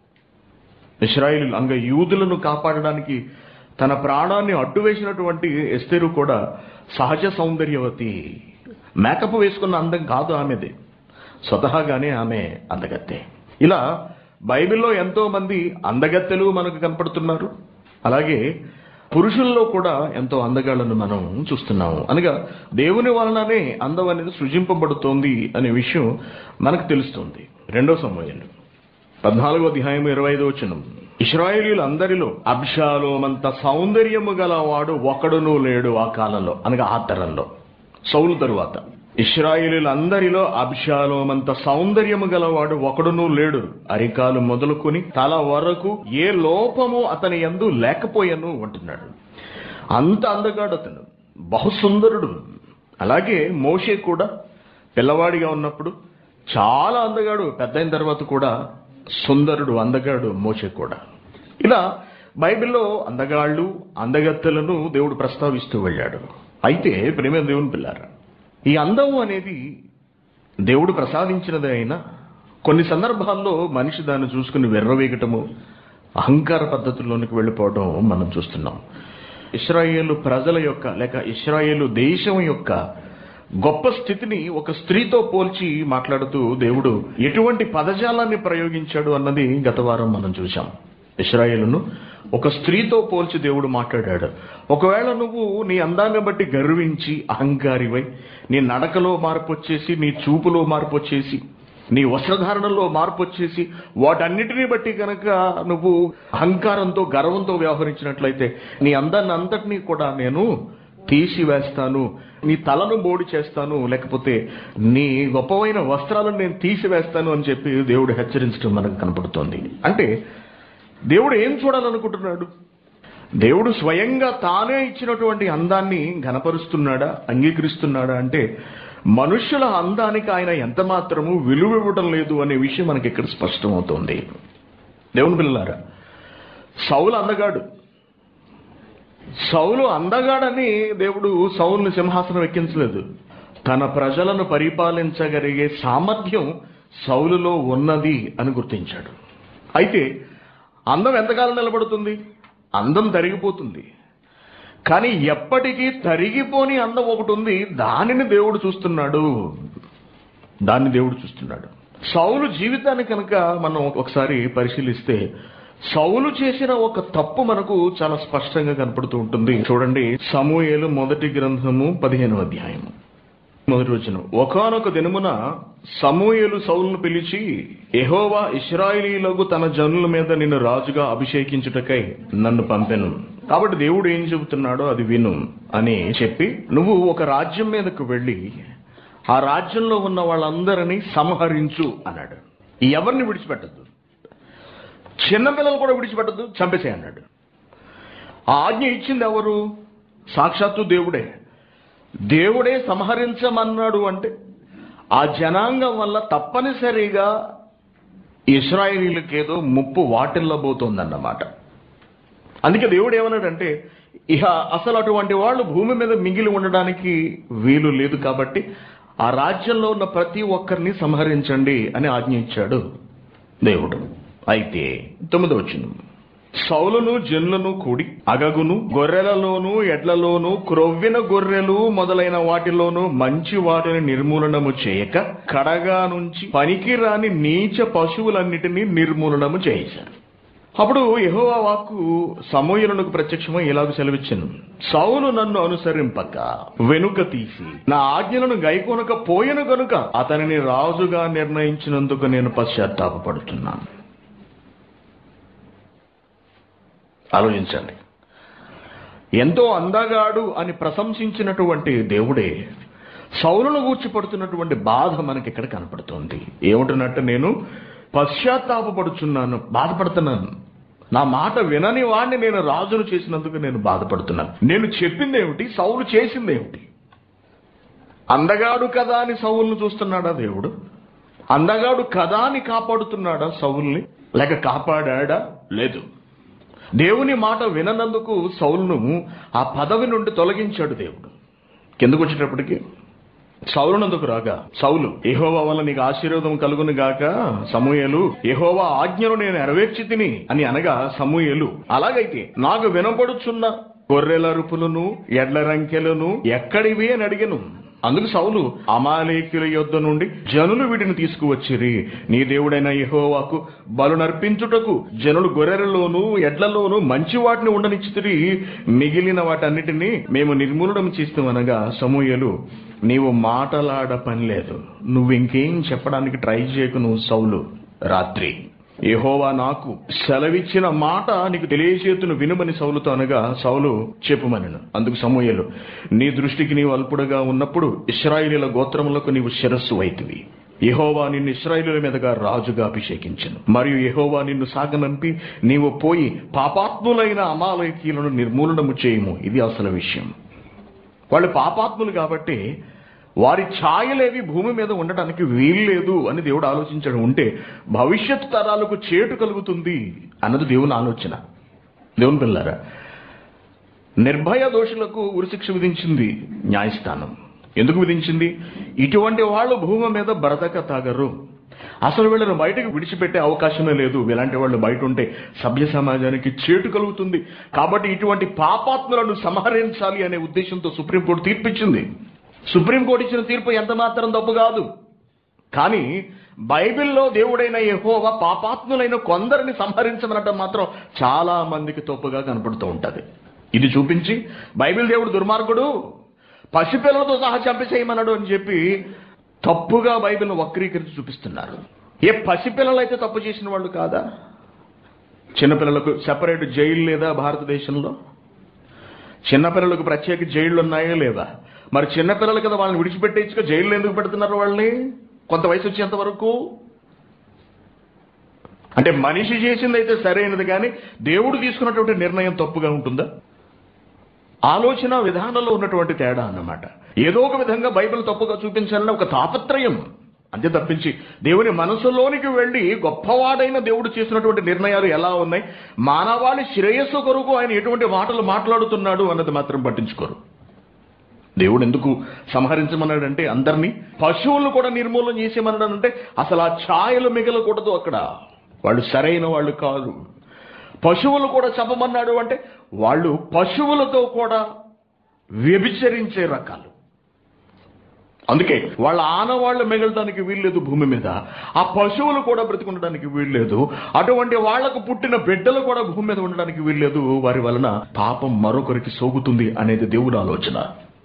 ఇస్రాయిల్ అంగ యూదులను కాపాడడానికి తన ప్రాణాన్ని అడ్డు వేసినటువంటి ఎస్తేరు కూడా సహజ సౌందర్యవతి మేకప్ వేసుకున్న అందం కాదు ఆమెది స్వతహాగానే ఆమె అందగత్తె ఇలా బైబిల్లో ఎంతో మంది అందగత్తెలు మనకు కనపడుతున్నారు అలాగే పురుషుల్లో కూడా ఎంతో అందగాళ్లను మనం చూస్తున్నాము అనగా దేవుని వలననే అందం అనేది సృజింపబడుతోంది అనే విషయం మనకు తెలుస్తుంది రెండో సమయంలో పద్నాలుగో అధ్యాయం ఇరవై ఐదో వచనం ఇస్రాయేలీలందరిలో అబ్షాలోమంత సౌందర్యము గలవాడు ఒకడునూ లేడు ఆ కాలంలో అనగా ఆ తరంలో సౌలు తరువాత ఇస్రాయేలీలందరిలో అబ్షాలోమంత సౌందర్యము గలవాడు ఒకడునూ లేడు అరికాలు మొదలుకొని తల వరకు ఏ లోపము అతని యందు లేకపోయాను అంటున్నాడు అంత అందగాడు అతను బహుసుందరుడు అలాగే మోషే కూడా పిల్లవాడిగా ఉన్నప్పుడు చాలా అందగాడు పెద్ద అయిన తర్వాత కూడా సుందరుడు అందగాడు మోషే కూడా ఇలా బైబిల్లో అందగాళ్ళు అందగత్తెలను దేవుడు ప్రస్తావిస్తూ వెళ్ళాడు అయితే ప్రేమ దేవుని పిల్లారా ఈ అందము అనేది దేవుడు ప్రసాదించినది అయినా కొన్ని సందర్భాల్లో మనిషి దాన్ని చూసుకుని వెర్రవేగటము అహంకార పద్ధతుల్లోనికి వెళ్ళిపోవడం మనం చూస్తున్నాం ఇస్రాయేలు ప్రజల యొక్క లేక ఇస్రాయేలు దేశం యొక్క గొప్ప స్థితిని ఒక స్త్రీతో పోల్చి మాట్లాడుతూ దేవుడు ఎటువంటి పదజాలాన్ని ప్రయోగించాడు అన్నది గత వారం మనం చూశాం ఇస్రాయేలును ఒక స్త్రీతో పోల్చి దేవుడు మాట్లాడాడు ఒకవేళ నువ్వు నీ అందాన్ని బట్టి గర్వించి అహంకారివై నీ నడకలో మార్పు వచ్చేసి నీ చూపులో మార్పు వచ్చేసి నీ వస్త్రధారణలో మార్పు వచ్చేసి వాటన్నిటిని బట్టి కనుక నువ్వు అహంకారంతో గర్వంతో వ్యవహరించినట్లయితే నీ అందాన్ని అంతటినీ కూడా నేను తీసివేస్తాను నీ తలను బోడి చేస్తాను లేకపోతే నీ గొప్పవైన వస్త్రాలను నేను తీసివేస్తాను అని చెప్పి దేవుడు హెచ్చరించడం మనకు కనపడుతోంది అంటే దేవుడు ఏం చూడాలనుకుంటున్నాడు దేవుడు స్వయంగా తానే ఇచ్చినటువంటి అందాన్ని ఘనపరుస్తున్నాడా అంగీకరిస్తున్నాడా అంటే మనుష్యుల అందానికి ఆయన ఎంత మాత్రము విలువ ఇవ్వడం లేదు అనే విషయం మనకి ఇక్కడ స్పష్టమవుతోంది దేవుని పిల్లలారా సౌలు అందగాడు సౌలు అందగాడని దేవుడు సౌలుని సింహాసనం ఎక్కించలేదు తన ప్రజలను పరిపాలించగలిగే సామర్థ్యం సౌలులో ఉన్నది అని గుర్తించాడు అయితే అందం ఎంతకాలం నిలబడుతుంది అందం తరిగిపోతుంది కానీ ఎప్పటికీ తరిగిపోని అందం ఒకటి ఉంది దానిని దేవుడు చూస్తున్నాడు దాన్ని దేవుడు చూస్తున్నాడు సౌలు జీవితాన్ని కనుక మనం ఒకసారి పరిశీలిస్తే సౌలు చేసిన ఒక తప్పు మనకు చాలా స్పష్టంగా కనపడుతూ ఉంటుంది చూడండి సమూయేలు మొదటి గ్రంథము పదిహేను అధ్యాయము మొదటి వచ్చిన ఒకనొక దినమున సమూయేలు సౌలును పిలిచి ఎహోవా ఇస్రాయిలీలకు తన జనుల మీద నిన్ను రాజుగా అభిషేకించుటకై నన్ను పంపెను కాబట్టి దేవుడు ఏం చెబుతున్నాడో అది విను అని చెప్పి నువ్వు ఒక రాజ్యం మీదకు వెళ్ళి ఆ రాజ్యంలో ఉన్న వాళ్ళందరినీ సంహరించు అన్నాడు ఎవరిని విడిచిపెట్టద్దు చిన్నపిల్లలు కూడా విడిచిపెట్టద్దు చంపేసే అన్నాడు ఆ ఆజ్ఞ ఇచ్చింది ఎవరు సాక్షాత్తు దేవుడే దేవుడే సంహరించమన్నాడు అంటే ఆ జనాంగం వల్ల తప్పనిసరిగా ఇస్రాయేలీలకేదో ముప్పు వాటిల్లబోతోందన్నమాట అందుకే దేవుడు ఏమన్నాడంటే ఇహ అసలు అటువంటి వాళ్ళు భూమి మీద మిగిలి ఉండడానికి వీలు లేదు కాబట్టి ఆ రాజ్యంలో ఉన్న ప్రతి ఒక్కరిని సంహరించండి అని ఆజ్ఞ ఇచ్చాడు దేవుడు అయితే తొమ్మిదో వచ్చింది సౌలును జనులను కూడి అగగును గొర్రెలలోను ఎడ్లలోను క్రొవ్విన గొర్రెలు మొదలైన వాటిలోను మంచి వాటిని నిర్మూలనము చేయక కడగా నుంచి పనికిరాని నీచ పశువులన్నిటినీ నిర్మూలనము చేశారు అప్పుడు యెహోవా వాక్కు సమూహలకు ప్రత్యక్షమై ఇలాగ సెలవిచ్చాను సౌలు నన్ను అనుసరింపక వెనుక తీసి నా ఆజ్ఞలను గైకొనక పోయెను గనుక అతనిని రాజుగా నిర్ణయించినందుకు నేను పశ్చాత్తాపడుతున్నాను ఆలోచించండి ఎంతో అందగాడు అని ప్రశంసించినటువంటి దేవుడే సౌలును గూర్చి పడుతున్నటువంటి బాధ మనకి ఇక్కడ కనపడుతోంది ఏమంటున్నట్టు నేను పశ్చాత్తాపడుచున్నాను బాధపడుతున్నాను నా మాట వినని వాడిని నేను రాజును చేసినందుకు నేను బాధపడుతున్నాను నేను చెప్పింది ఏమిటి సౌలు చేసింది ఏమిటి అందగాడు కదా అని సౌలును చూస్తున్నాడా దేవుడు అందగాడు కదా అని కాపాడుతున్నాడా సౌల్ని లేక కాపాడా లేదు దేవుని మాట విననందుకు సౌలును ఆ పదవి నుండి తొలగించాడు దేవుడు కిందకు వచ్చేటప్పటికి సౌలునందుకు రాగా సౌలు యెహోవా వల్ల నీకు ఆశీర్వాదం కలుగును గాక సమూయేలు యెహోవా ఆజ్ఞను నేను నెరవేర్చి తిని అని అనగా సమూయేలు అలాగైతే నాకు వినపడుచున్న గొర్రెల అరుపులను ఎడ్ల రంకెలను ఎక్కడివి అని అడిగను అందుకు సౌలు అమాలేకుల యొద్ద నుండి జనులు వీటిని తీసుకువచ్చిరి నీ దేవుడైన యెహోవాకు బలు నర్పించుటకు జనులు గొర్రెలలోను ఎడ్లలోను మంచి వాటిని ఉండనిచ్చితిరి మిగిలిన వాటన్నిటినీ మేము నిర్మూలనం చేస్తామనగా సమూయలు నీవు మాటలాడ పని లేదు నువ్వు ఇంకేం చెప్పడానికి ట్రై చేయకు నువ్వు సౌలు రాత్రి యెహోవా నాకు సెలవిచ్చిన మాట నీకు తెలియచేతును వినుమని సౌలుతో అనగా సౌలు చెప్పుమనను అందుకు సమూహలు నీ దృష్టికి నీవు అల్పుడుగా ఉన్నప్పుడు ఇస్రాయిలీల గోత్రములకు నీవు శిరస్సు వైతివి యెహోవా నిన్ను ఇస్రాయిలుల మీదుగా రాజుగా అభిషేకించను మరియు యెహోవా నిన్ను సాగనంపి నీవు పోయి పాపాత్ములైన అమాలయకీలను నిర్మూలనము చేయము ఇది అసలు విషయం వాళ్ళు పాపాత్ములు కాబట్టి వారి ఛాయలేవి భూమి మీద ఉండటానికి వీల్లేదు అని దేవుడు ఆలోచించడం ఉంటే భవిష్యత్ తరాలకు చేటు కలుగుతుంది అన్నది దేవుని ఆలోచన దేవుని పిల్లారా నిర్భయ దోషులకు ఉరిశిక్ష విధించింది న్యాయస్థానం ఎందుకు విధించింది ఇటువంటి వాళ్ళు భూమి మీద బ్రతక తాగరు అసలు వీళ్ళను బయటకు విడిచిపెట్టే అవకాశమే లేదు ఇలాంటి వాళ్ళు బయట ఉంటే సభ్య సమాజానికి చేటు కలుగుతుంది కాబట్టి ఇటువంటి పాపాత్ములను సంహరించాలి అనే ఉద్దేశంతో సుప్రీంకోర్టు తీర్పిచ్చింది సుప్రీంకోర్టు ఇచ్చిన తీర్పు ఎంత మాత్రం తప్పు కాదు కానీ బైబిల్లో దేవుడైన యెహోవా పాపాత్ములైన కొందరిని సంహరించమనటం మాత్రం చాలా మందికి తప్పుగా కనపడుతూ ఉంటది ఇది చూపించి బైబిల్ దేవుడు దుర్మార్గుడు పసిపిల్లలతో సహా చంపేసేయమన్నాడు అని చెప్పి తప్పుగా బైబిల్ను వక్రీకరించి చూపిస్తున్నారు ఏ పసిపిల్లలైతే తప్పు చేసిన వాళ్ళు కాదా చిన్నపిల్లలకు సెపరేట్ జైలు లేదా భారతదేశంలో చిన్నపిల్లలకు ప్రత్యేక జైళ్ళు ఉన్నాయా లేదా మరి చిన్నపిల్లలు కదా వాళ్ళని విడిచిపెట్టేచ్చుగా జైల్లో ఎందుకు పెడుతున్నారు వాళ్ళని కొంత వయసు వచ్చేంత వరకు అంటే మనిషి చేసింది అయితే సరైనది కానీ దేవుడు తీసుకున్నటువంటి నిర్ణయం తప్పుగా ఉంటుందా ఆలోచన విధానంలో ఉన్నటువంటి తేడా అన్నమాట ఏదో ఒక విధంగా బైబిల్ తప్పుగా చూపించాలని ఒక తాపత్రయం అంతే తప్పించి దేవుని మనసులోనికి వెళ్ళి గొప్పవాడైన దేవుడు చేసినటువంటి నిర్ణయాలు ఎలా ఉన్నాయి మానవాళి శ్రేయస్సు కొరకు ఆయన ఎటువంటి మాటలు మాట్లాడుతున్నాడు అన్నది మాత్రం పట్టించుకోరు దేవుడు ఎందుకు సంహరించమన్నాడంటే అందరినీ పశువులను కూడా నిర్మూలన చేసేమన్నాడంటే అసలు ఆ ఛాయలు మిగలకూడదు అక్కడ వాళ్ళు సరైన వాళ్ళు కాదు పశువులు కూడా చంపమన్నాడు అంటే వాళ్ళు పశువులతో కూడా వ్యభిచరించే రకాలు అందుకే వాళ్ళ ఆనవాళ్ళు మిగలడానికి వీల్లేదు భూమి మీద ఆ పశువులు కూడా బ్రతికుండడానికి వీల్లేదు అటువంటి వాళ్లకు పుట్టిన బిడ్డలు కూడా భూమి మీద ఉండడానికి వీల్లేదు వారి వలన పాపం మరొకరికి సోగుతుంది అనేది దేవుడు ఆలోచన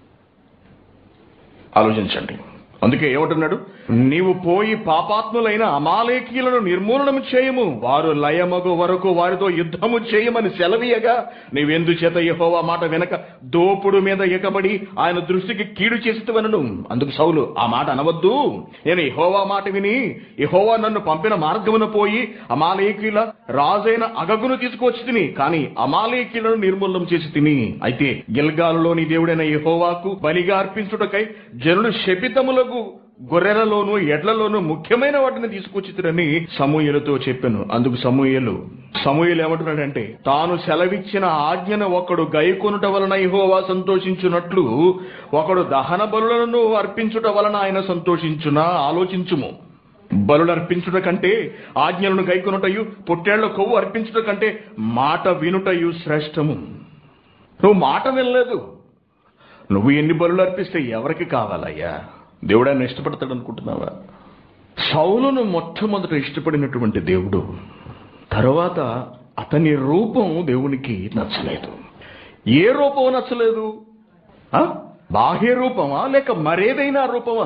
ఆలోచించండి అందుకే ఏమంటున్నాడు నీవు పోయి పాపాత్ములైన అమాలేకీలను నిర్మూలనం చేయము వారు లయమగు వరకు వారితో యుద్ధము చేయమని సెలవీయగా నీవెందు చేత యెహోవా మాట వెనక దోపుడు మీద ఎకబడి ఆయన దృష్టికి కీడు చేస్తువనను అందుకు సౌలు ఆ మాట అనవద్దు నేను యెహోవా మాట విని యెహోవా నన్ను పంపిన మార్గమున పోయి అమాలేకీల రాజైన అగగును తీసుకొచ్చి తిని కానీ అమాలేకీలను నిర్మూలనం చేసి తిని అయితే గిల్గాలులోని దేవుడైన యెహోవాకు బలిగా అర్పించుటకై జనులు శపితములకు గొర్రెలలోను ఎడ్లలోను ముఖ్యమైన వాటిని తీసుకొచ్చితురని సమూహలతో చెప్పాను అందుకు సమూహలు సమూహలు ఏమంటున్నాడంటే తాను సెలవిచ్చిన ఆజ్ఞను ఒకడు గైకొనుట వలన యెహోవా సంతోషించున్నట్లు ఒకడు దహన బలులను అర్పించుట వలన ఆయన సంతోషించునా ఆలోచించుము బలులు అర్పించుట కంటే ఆజ్ఞలను గైకొనుటయు పొట్టేళ్ల కొవ్వు అర్పించుట కంటే మాట వినుటయు శ్రేష్టము నువ్వు మాట వినలేదు నువ్వు ఎన్ని బలులు అర్పిస్తే ఎవరికి కావాలయ్యా దేవుడాన్ని ఇష్టపడతాడు అనుకుంటున్నావా సౌలును మొట్టమొదట ఇష్టపడినటువంటి దేవుడు తర్వాత అతని రూపం దేవునికి నచ్చలేదు ఏ రూపం నచ్చలేదు ఆ? బాహ్య రూపమా లేక మరేదైనా రూపమా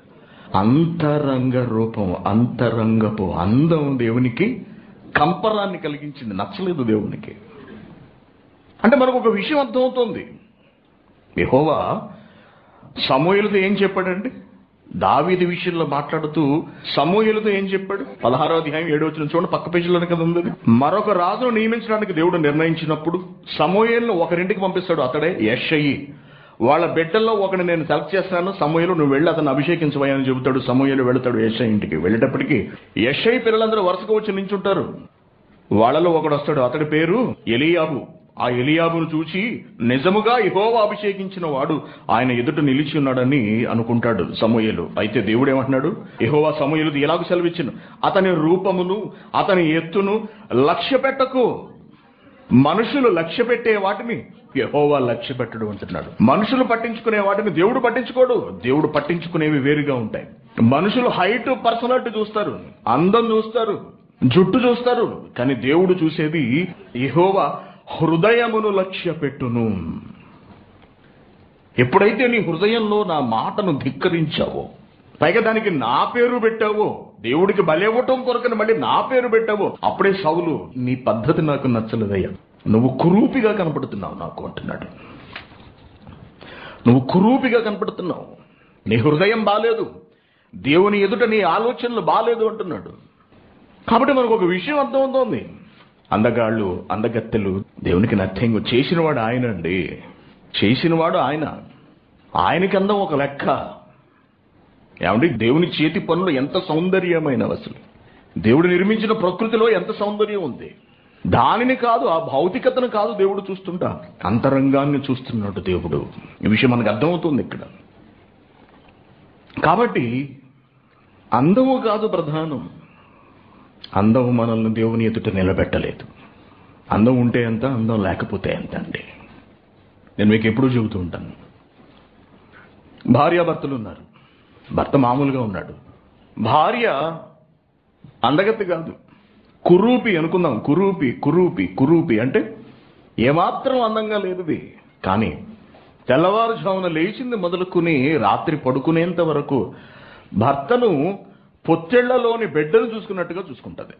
అంతరంగ రూపం అంతరంగపు అందం దేవునికి కంపరాన్ని కలిగించింది నచ్చలేదు దేవునికి అంటే మనకు ఒక విషయం అర్థమవుతోంది యెహోవా సమూహలతో ఏం చెప్పాడండి దావీది విషయంలో మాట్లాడుతూ సమూహలతో ఏం చెప్పాడు పదహారో అధ్యాయం ఏడో వచ్చిన చూడండి పక్క పేజీలోనే కదా ఉంది అది. మరొక రాజును నియమించడానికి దేవుడు నిర్ణయించినప్పుడు సమూహలను ఒకరింటికి పంపిస్తాడు అతడే యషయి వాళ్ళ బిడ్డల్లో ఒకటి నేను సెలెక్ట్ చేస్తాను సమూహలు నువ్వు వెళ్ళి అతను అభిషేకించబోయని అని చెబుతాడు సమూహలు వెళతాడు యషయి ఇంటికి వెళ్ళేటప్పటికి యషయి పిల్లలందరూ వరుసగా వచ్చి నించుంటారు వాళ్ళలో ఒకడు వస్తాడు అతడి పేరు ఎలియాబు ఆ ఎలియాబును చూసి నిజముగా యెహోవా అభిషేకించిన వాడు ఆయన ఎదుట నిలిచి ఉన్నాడని అనుకుంటాడు సమూయేలు అయితే దేవుడు ఏమంటున్నాడు యెహోవా సమూయేలు ఎలాగ సెలవిచ్చిన అతని రూపమును అతని ఎత్తును లక్ష్య పెట్టకు మనుషులు లక్ష్య పెట్టే వాటిని యెహోవా లక్ష్య పెట్టడు అంటున్నాడు మనుషులు పట్టించుకునే వాటిని దేవుడు పట్టించుకోడు దేవుడు పట్టించుకునేవి వేరుగా ఉంటాయి మనుషులు హైట్ పర్సనాలిటీ చూస్తారు అందం చూస్తారు జుట్టు చూస్తారు కానీ దేవుడు చూసేది యెహోవా హృదయమును లక్ష్య పెట్టును ఎప్పుడైతే నీ హృదయంలో నా మాటను ధిక్కరించావో పైగా దానికి నా పేరు పెట్టావు దేవుడికి బలివ్వటం కొరకని మళ్ళీ నా పేరు పెట్టావు అప్పుడే సౌలు నీ పద్ధతి నాకు నచ్చలేదయ్యా నువ్వు కురూపిగా కనపడుతున్నావు నాకు అంటున్నాడు నువ్వు కురూపిగా కనపడుతున్నావు నీ హృదయం బాలేదు దేవుని ఎదుట నీ ఆలోచనలు బాలేదు అంటున్నాడు కాబట్టి మనకు ఒక విషయం అర్థమవుతోంది అందగాళ్ళు అందగత్తెలు దేవునికి నథింగ్ చేసినవాడు ఆయన అండి చేసినవాడు ఆయన ఆయనకి అందం ఒక లెక్క ఏమండి దేవుని చేతి పనులు ఎంత సౌందర్యమైనవి అసలు దేవుడు నిర్మించిన ప్రకృతిలో ఎంత సౌందర్యం ఉంది దానిని కాదు ఆ భౌతికతను కాదు దేవుడు చూస్తుంటా అంతరంగాన్ని చూస్తున్నాడు దేవుడు ఈ విషయం మనకు అర్థమవుతుంది ఇక్కడ కాబట్టి అందము కాదు ప్రధానం అందము మనల్ని దేవుని ఎదుట నిలబెట్టలేదు అందం ఉంటే ఎంత అందం లేకపోతే ఎంత అండి నేను మీకు ఎప్పుడూ చెబుతూ ఉంటాను భార్యాభర్తలు ఉన్నారు భర్త మామూలుగా ఉన్నాడు భార్య అందగత్తి కాదు కురూపి అనుకుందాం కురూపి కురూపి కురూపి అంటే ఏమాత్రం అందంగా లేదుది కానీ తెల్లవారుజామున లేచింది మొదలుకుని రాత్రి పడుకునేంత వరకు భర్తను పొత్తెళ్లలోని బిడ్డను చూసుకున్నట్టుగా చూసుకుంటది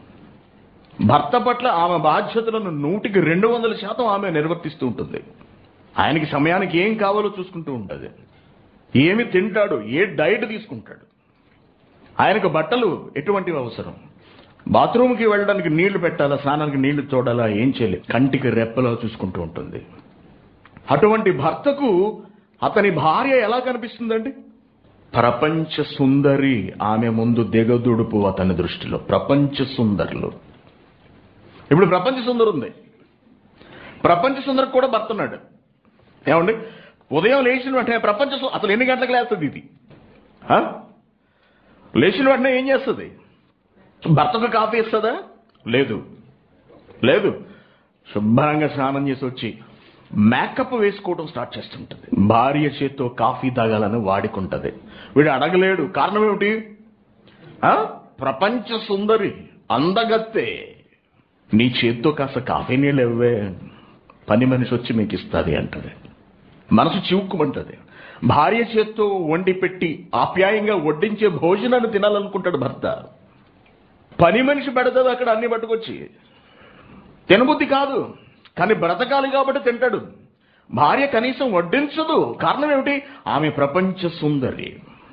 భర్త పట్ల ఆమె బాధ్యతలను నూటికి రెండు వందల శాతం ఆమె నిర్వర్తిస్తూ ఉంటుంది ఆయనకి సమయానికి ఏం కావాలో చూసుకుంటూ ఉంటుంది ఏమి తింటాడు ఏ డైట్ తీసుకుంటాడు ఆయనకు బట్టలు ఎటువంటివి అవసరం బాత్రూమ్కి వెళ్ళడానికి నీళ్లు పెట్టాలా స్నానానికి నీళ్లు చూడాలా ఏం చేయలేదు కంటికి రెప్పలా చూసుకుంటూ ఉంటుంది అటువంటి భర్తకు అతని భార్య ఎలా కనిపిస్తుందండి ప్రపంచ సుందరి ఆమె ముందు దిగదుడుపు అతని దృష్టిలో ప్రపంచ సుందరులు ఇప్పుడు ప్రపంచ సుందరు ఉంది ప్రపంచ సుందరికి కూడా భర్త ఉన్నాడు ఏమండి ఉదయం లేచిన వెంటనే ప్రపంచ సు- అసలు ఎన్ని గంటలకు లేస్తుంది ఇది ఆ? లేచిన వెంటనే ఏం చేస్తుంది భర్తకు కాఫీ ఇస్తుందా లేదు లేదు శుభ్రంగా స్నానం చేసి వచ్చి మేకప్ వేసుకోవడం స్టార్ట్ చేస్తుంటది భార్య చేత్తో కాఫీ తాగాలని వాడుకుంటది వీడు అడగలేడు కారణం ఏమిటి ఆ? ప్రపంచ సుందరి అందగత్తే నీ చేత్తో కాస్త కాఫీ నీళ్ళు ఇవ్వే పని మనిషి వచ్చి మీకు ఇస్తుంది అంటది మనసు చివుక్కుమంటది భార్య చేత్తో వండి పెట్టి ఆప్యాయంగా వడ్డించే భోజనాన్ని తినాలనుకుంటాడు భర్త పని మనిషి పెడతాడు అక్కడ అన్ని పట్టుకొచ్చి తినబుద్ధి కాదు కానీ బ్రతకాలి కాబట్టి తింటాడు భార్య కనీసం వడ్డించదు కారణం ఏమిటి ఆమె ప్రపంచ సుందరి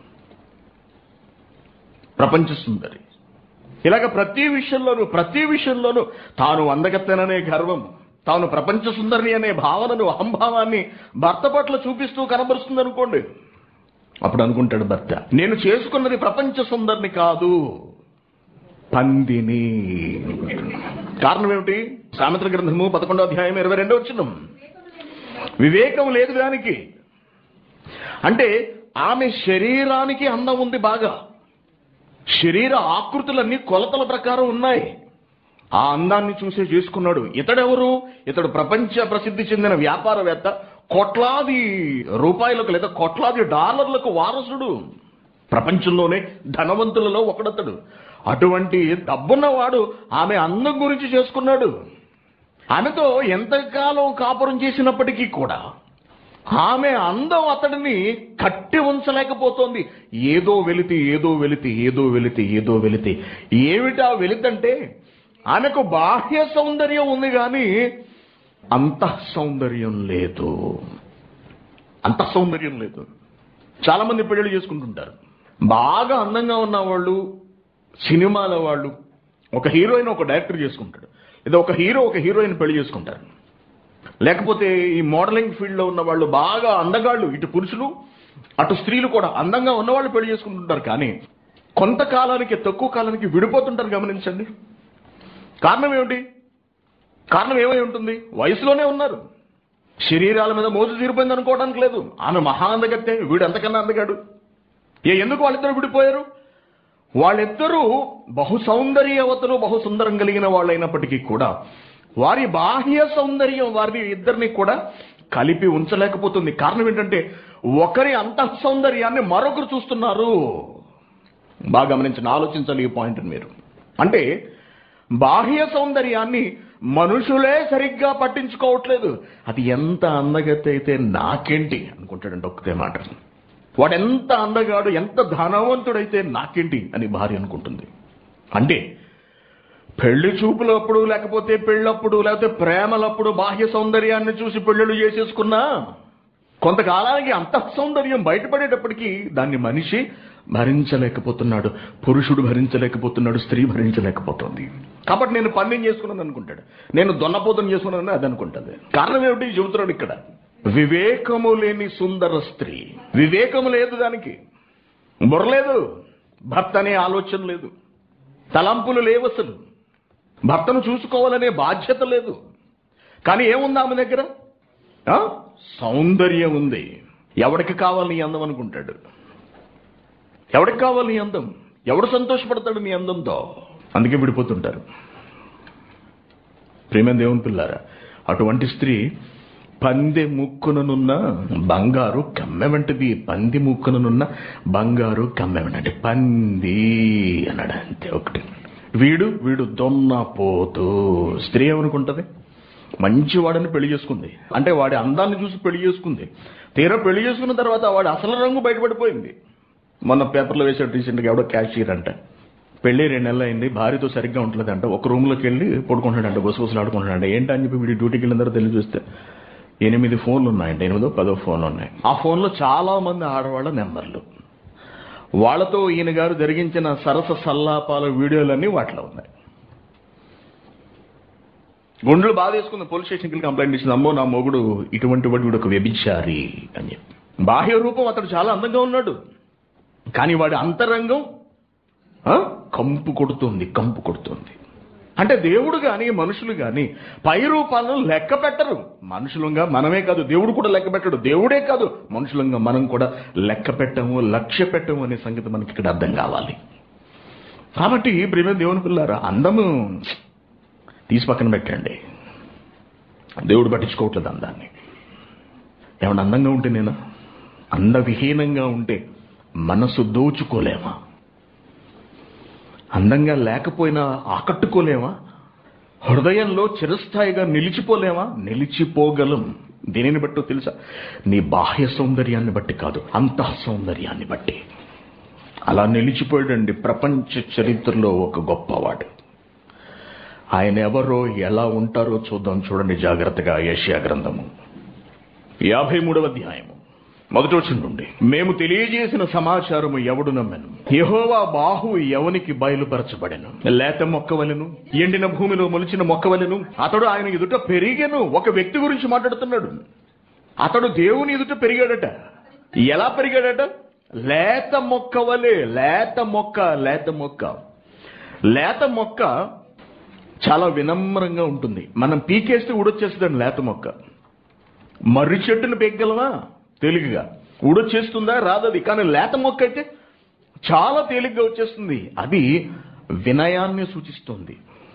ప్రపంచ సుందరి ఇలాగ ప్రతి విషయంలోనూ ప్రతి విషయంలోనూ తాను అందగత్తెననే గర్వం తాను ప్రపంచ సుందరిని అనే భావనను అహంభావాన్ని భర్త పట్ల చూపిస్తూ కనబరుస్తుంది అనుకోండి అప్పుడు అనుకుంటాడు భర్త నేను చేసుకున్నది ప్రపంచ సుందరిని కాదు పందిని కారణం ఏమిటి సామెత్ర గ్రంథము పదకొండో అధ్యాయం ఇరవై రెండో వచ్చిన వివేకం లేదు దానికి అంటే ఆమె శరీరానికి అందం ఉంది బాగా శరీర ఆకృతులన్నీ కొలతల ప్రకారం ఉన్నాయి ఆ అందాన్ని చూసే చేసుకున్నాడు ఇతడెవరు ఇతడు ప్రపంచ ప్రసిద్ధి చెందిన వ్యాపారవేత్త కోట్లాది రూపాయలకు లేదా కోట్లాది డాలర్లకు వారసుడు ప్రపంచంలోనే ధనవంతులలో ఒకడతడు అటువంటి డబ్బున్నవాడు ఆమె అందం గురించి చేసుకున్నాడు ఆమెతో ఎంతకాలం కాపురం చేసినప్పటికీ కూడా ఆమె అందం అతడిని కట్టి ఉంచలేకపోతోంది ఏదో వెలితి ఏదో వెలితి ఏదో వెలితి ఏదో వెలితి ఏమిటా వెలితంటే ఆమెకు బాహ్య సౌందర్యం ఉంది కానీ అంతః సౌందర్యం లేదు అంతః సౌందర్యం లేదు చాలా మంది పెళ్లిళ్ళు చేసుకుంటుంటారు బాగా అందంగా ఉన్న వాళ్ళు సినిమాల వాళ్ళు ఒక హీరోయిన్ ఒక డైరెక్టర్ చేసుకుంటాడు లేదా ఒక హీరో ఒక హీరోయిన్ పెళ్లి చేసుకుంటారు లేకపోతే ఈ మోడలింగ్ ఫీల్డ్లో ఉన్న వాళ్ళు బాగా అందగాళ్ళు ఇటు పురుషులు అటు స్త్రీలు కూడా అందంగా ఉన్నవాళ్ళు పెళ్లి చేసుకుంటుంటారు కానీ కొంతకాలానికి తక్కువ కాలానికి విడిపోతుంటారు గమనించండి కారణం ఏమిటి కారణం ఏమై ఉంటుంది వయసులోనే ఉన్నారు శరీరాల మీద మోజు తీరిపోయింది అనుకోవడానికి లేదు ఆమె మహా అందగత్తే వీడు ఎంతకన్నా అందగాడు ఏ ఎందుకు వాళ్ళిద్దరు విడిపోయారు వాళ్ళిద్దరూ బహు సౌందర్యవతలు బహు సుందరం కలిగిన వాళ్ళైనప్పటికీ కూడా వారి బాహ్య సౌందర్యం వారి ఇద్దరిని కూడా కలిపి ఉంచలేకపోతుంది కారణం ఏంటంటే ఒకరి అంతః సౌందర్యాన్ని మరొకరు చూస్తున్నారు బాగా గమనించండి ఆలోచించాలి ఈ పాయింట్ మీరు అంటే బాహ్య సౌందర్యాన్ని మనుషులే సరిగ్గా పట్టించుకోవట్లేదు అది ఎంత అందగతి అయితే నాకేంటి అనుకుంటాడండి ఒక్కతే మాట వాడెంత అందగాడు ఎంత ధనవంతుడైతే నాకేంటి అని భార్య అనుకుంటుంది అంటే పెళ్లి చూపులప్పుడు లేకపోతే పెళ్ళప్పుడు లేకపోతే ప్రేమలప్పుడు బాహ్య సౌందర్యాన్ని చూసి పెళ్ళిళ్ళు చేసేసుకున్నా కొంతకాలానికి అంత సౌందర్యం బయటపడేటప్పటికీ దాన్ని మనిషి భరించలేకపోతున్నాడు పురుషుడు భరించలేకపోతున్నాడు స్త్రీ భరించలేకపోతుంది కాబట్టి నేను పందెం చేసుకున్నాను అనుకుంటాడు నేను దొన్నపోతం చేసుకున్నాను అది అనుకుంటుంది కారణం ఏమిటి చెబుతున్నాడు ఇక్కడ వివేకము లేని సుందర స్త్రీ వివేకము లేదు దానికి బుర్రలేదు భర్త అనే ఆలోచన లేదు తలంపులు లేవు అసలు భర్తను చూసుకోవాలనే బాధ్యత లేదు కానీ ఏముంది ఆమె దగ్గర ఆ? సౌందర్యం ఉంది ఎవడికి కావాలి నీ అందం అనుకుంటాడు ఎవడికి కావాలి నీ అందం ఎవడు సంతోషపడతాడు నీ అందంతో అందుకే విడిపోతుంటారు ప్రేమ దేవుని పిల్లారా అటువంటి స్త్రీ పందె ముక్కుననున్న బంగారు కమ్మె వంటిది పంది ముక్కుననున్న బంగారు కమ్మె అంటే పంది అన్నాడు అంతే ఒకటి వీడు వీడు దొన్న పోతూ స్త్రీ ఏమనుకుంటది మంచివాడని పెళ్లి చేసుకుంది అంటే వాడి అందాన్ని చూసి పెళ్లి చేసుకుంది తీరా పెళ్లి చేసుకున్న తర్వాత వాడి అసలు రంగు బయటపడిపోయింది మొన్న పేపర్లో వేసాడు రీసెంట్గా ఎవడో క్యాషియర్ అంట పెళ్లి రెండు నెలలు అయింది భార్యతో సరిగ్గా ఉంటుందంట ఒక రూమ్లోకి వెళ్ళి పడుకుంటాడంట బొసబొసలు ఆడుకుంటాడంట ఏంటి అని చెప్పి వీడి డ్యూటీకి వెళ్ళిన తర్వాత తెలిసి చూస్తే ఎనిమిది ఫోన్లు ఉన్నాయంట ఎనిమిదో పదో ఫోన్లు ఉన్నాయి ఆ ఫోన్లో చాలా మంది ఆడవాళ్ళ నెంబర్లు వాళ్ళతో ఈయన గారు జరిగించిన సరస సల్లాపాల వీడియోలన్నీ వాటిలో ఉన్నాయి గుండెలు బాధ వేసుకుంది పోలీస్ స్టేషన్కి వెళ్ళి కంప్లైంట్ ఇచ్చింది అమ్మో నా మొగుడు ఇటువంటి వాడు వీడు ఒక వ్యభిచారి అని చెప్పి బాహ్య రూపం అతడు చాలా అందంగా ఉన్నాడు కానీ వాడి అంతరంగం ఆ, కంపు కొడుతుంది కంపు కొడుతుంది అంటే దేవుడు గాని మనుషులు గాని పై రూపాలను లెక్క పెట్టరు మనుషులంగా మనమే కాదు దేవుడు కూడా లెక్క పెట్టడు దేవుడే కాదు మనుషులంగా మనం కూడా లెక్క పెట్టము లక్ష్య పెట్టము అనే సంగతి మనకి ఇక్కడ అర్థం కావాలి కాబట్టి ప్రేమ దేవుని పిల్లారా అందము తీసి పక్కన పెట్టండి దేవుడు పట్టించుకోవట్లేదు అందాన్ని ఏమన్నా అందంగా ఉంటే నేను అందవిహీనంగా ఉంటే మనసు దోచుకోలేమా అందంగా లేకపోయినా ఆకట్టుకోలేమా హృదయంలో చిరస్థాయిగా నిలిచిపోలేమా నిలిచిపోగలం దేనిని బట్టో తెలుసా నీ బాహ్య సౌందర్యాన్ని బట్టి కాదు అంతః సౌందర్యాన్ని బట్టి అలా నిలిచిపోయాడండి ప్రపంచ చరిత్రలో ఒక గొప్పవాడు ఆయన ఎవరో ఎలా ఉంటారో చూద్దాం చూడండి జాగ్రత్తగా ఏషియా గ్రంథము యాభై మూడవ అధ్యాయము మొదటి వచ్చిన నుండి మేము తెలియజేసిన సమాచారము ఎవడు నమ్మెను యెహోవా బాహు ఎవనికి బయలుపరచబడెను లేత మొక్కవలెను ఎండిన భూమిలో మొలిచిన మొక్కవలెను అతడు ఆయన ఎదుట పెరిగెను ఒక వ్యక్తి గురించి మాట్లాడుతున్నాడు అతడు దేవుని ఎదుట పెరిగాడట ఎలా పెరిగాడట లేత మొక్క వలె లేత మొక్క లేత మొక్క లేత మొక్క చాలా వినమ్రంగా ఉంటుంది మనం పీకేస్తే ఊడొచ్చేస్తుందండి లేత మొక్క మర్రి చెట్టును పెగ్గలమా తేలికగా ఊడొచ్చేస్తుందా రాదది కానీ లేత మొక్క అయితే చాలా తేలిగ్గా వచ్చేస్తుంది అది వినయాన్ని సూచిస్తుంది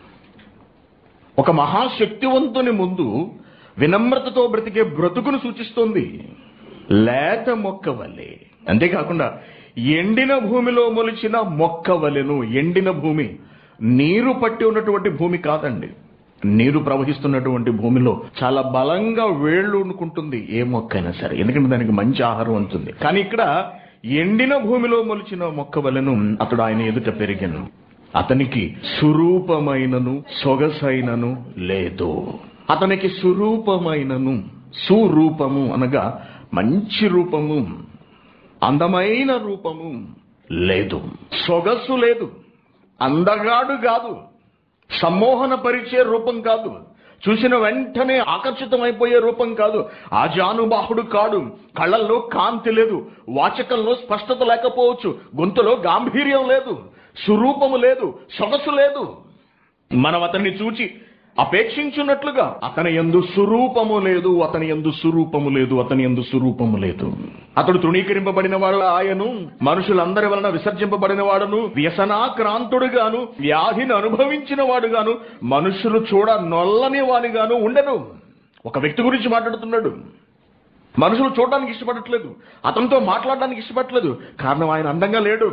ఒక మహాశక్తివంతుని ముందు వినమ్రతతో బ్రతికే బ్రతుకును సూచిస్తోంది లేత మొక్క వలె అంతేకాకుండా ఎండిన భూమిలో మొలిచిన మొక్క వలెను ఎండిన భూమి నీరు పట్టి ఉన్నటువంటి భూమి కాదండి నీరు ప్రవహిస్తున్నటువంటి భూమిలో చాలా బలంగా వేళ్ళు అనుకుంటుంది ఏ మొక్క అయినా సరే ఎందుకంటే దానికి మంచి ఆహారం ఉంటుంది కానీ ఇక్కడ ఎండిన భూమిలో మొలిచిన మొక్క వలెను అతడు ఆయన ఎదుట పెరిగాను అతనికి సురూపమైనను సొగసైనను లేదు అతనికి సురూపమైనను సురూపము అనగా మంచి రూపము అందమైన రూపము లేదు సొగసు లేదు అందగాడు కాదు సమ్మోహన పరిచే రూపం కాదు చూసిన వెంటనే ఆకర్షితమైపోయే రూపం కాదు ఆజానుబాహుడు కాడు కళ్ళల్లో కాంతి లేదు వాచకంలో స్పష్టత లేకపోవచ్చు గొంతులో గాంభీర్యం లేదు సురూపము లేదు సొగసు లేదు మనం అతన్ని చూచి అపేక్షించున్నట్లుగా అతని ఎందు సురూపము లేదు అతని ఎందు సురూపము లేదు అతని ఎందు సురూపము లేదు అతడు తృణీకరింపబడిన వాడు ఆయను మనుషులందరి వలన విసర్జింపబడిన వాడును వ్యసనాక్రాంతుడుగాను వ్యాధిని అనుభవించిన వాడుగాను మనుషులు చూడ నొల్లని వానిగాను ఉండెను ఒక వ్యక్తి గురించి మాట్లాడుతున్నాడు మనుషులు చూడడానికి ఇష్టపడట్లేదు అతనితో మాట్లాడడానికి ఇష్టపడట్లేదు కారణం ఆయన అందంగా లేడు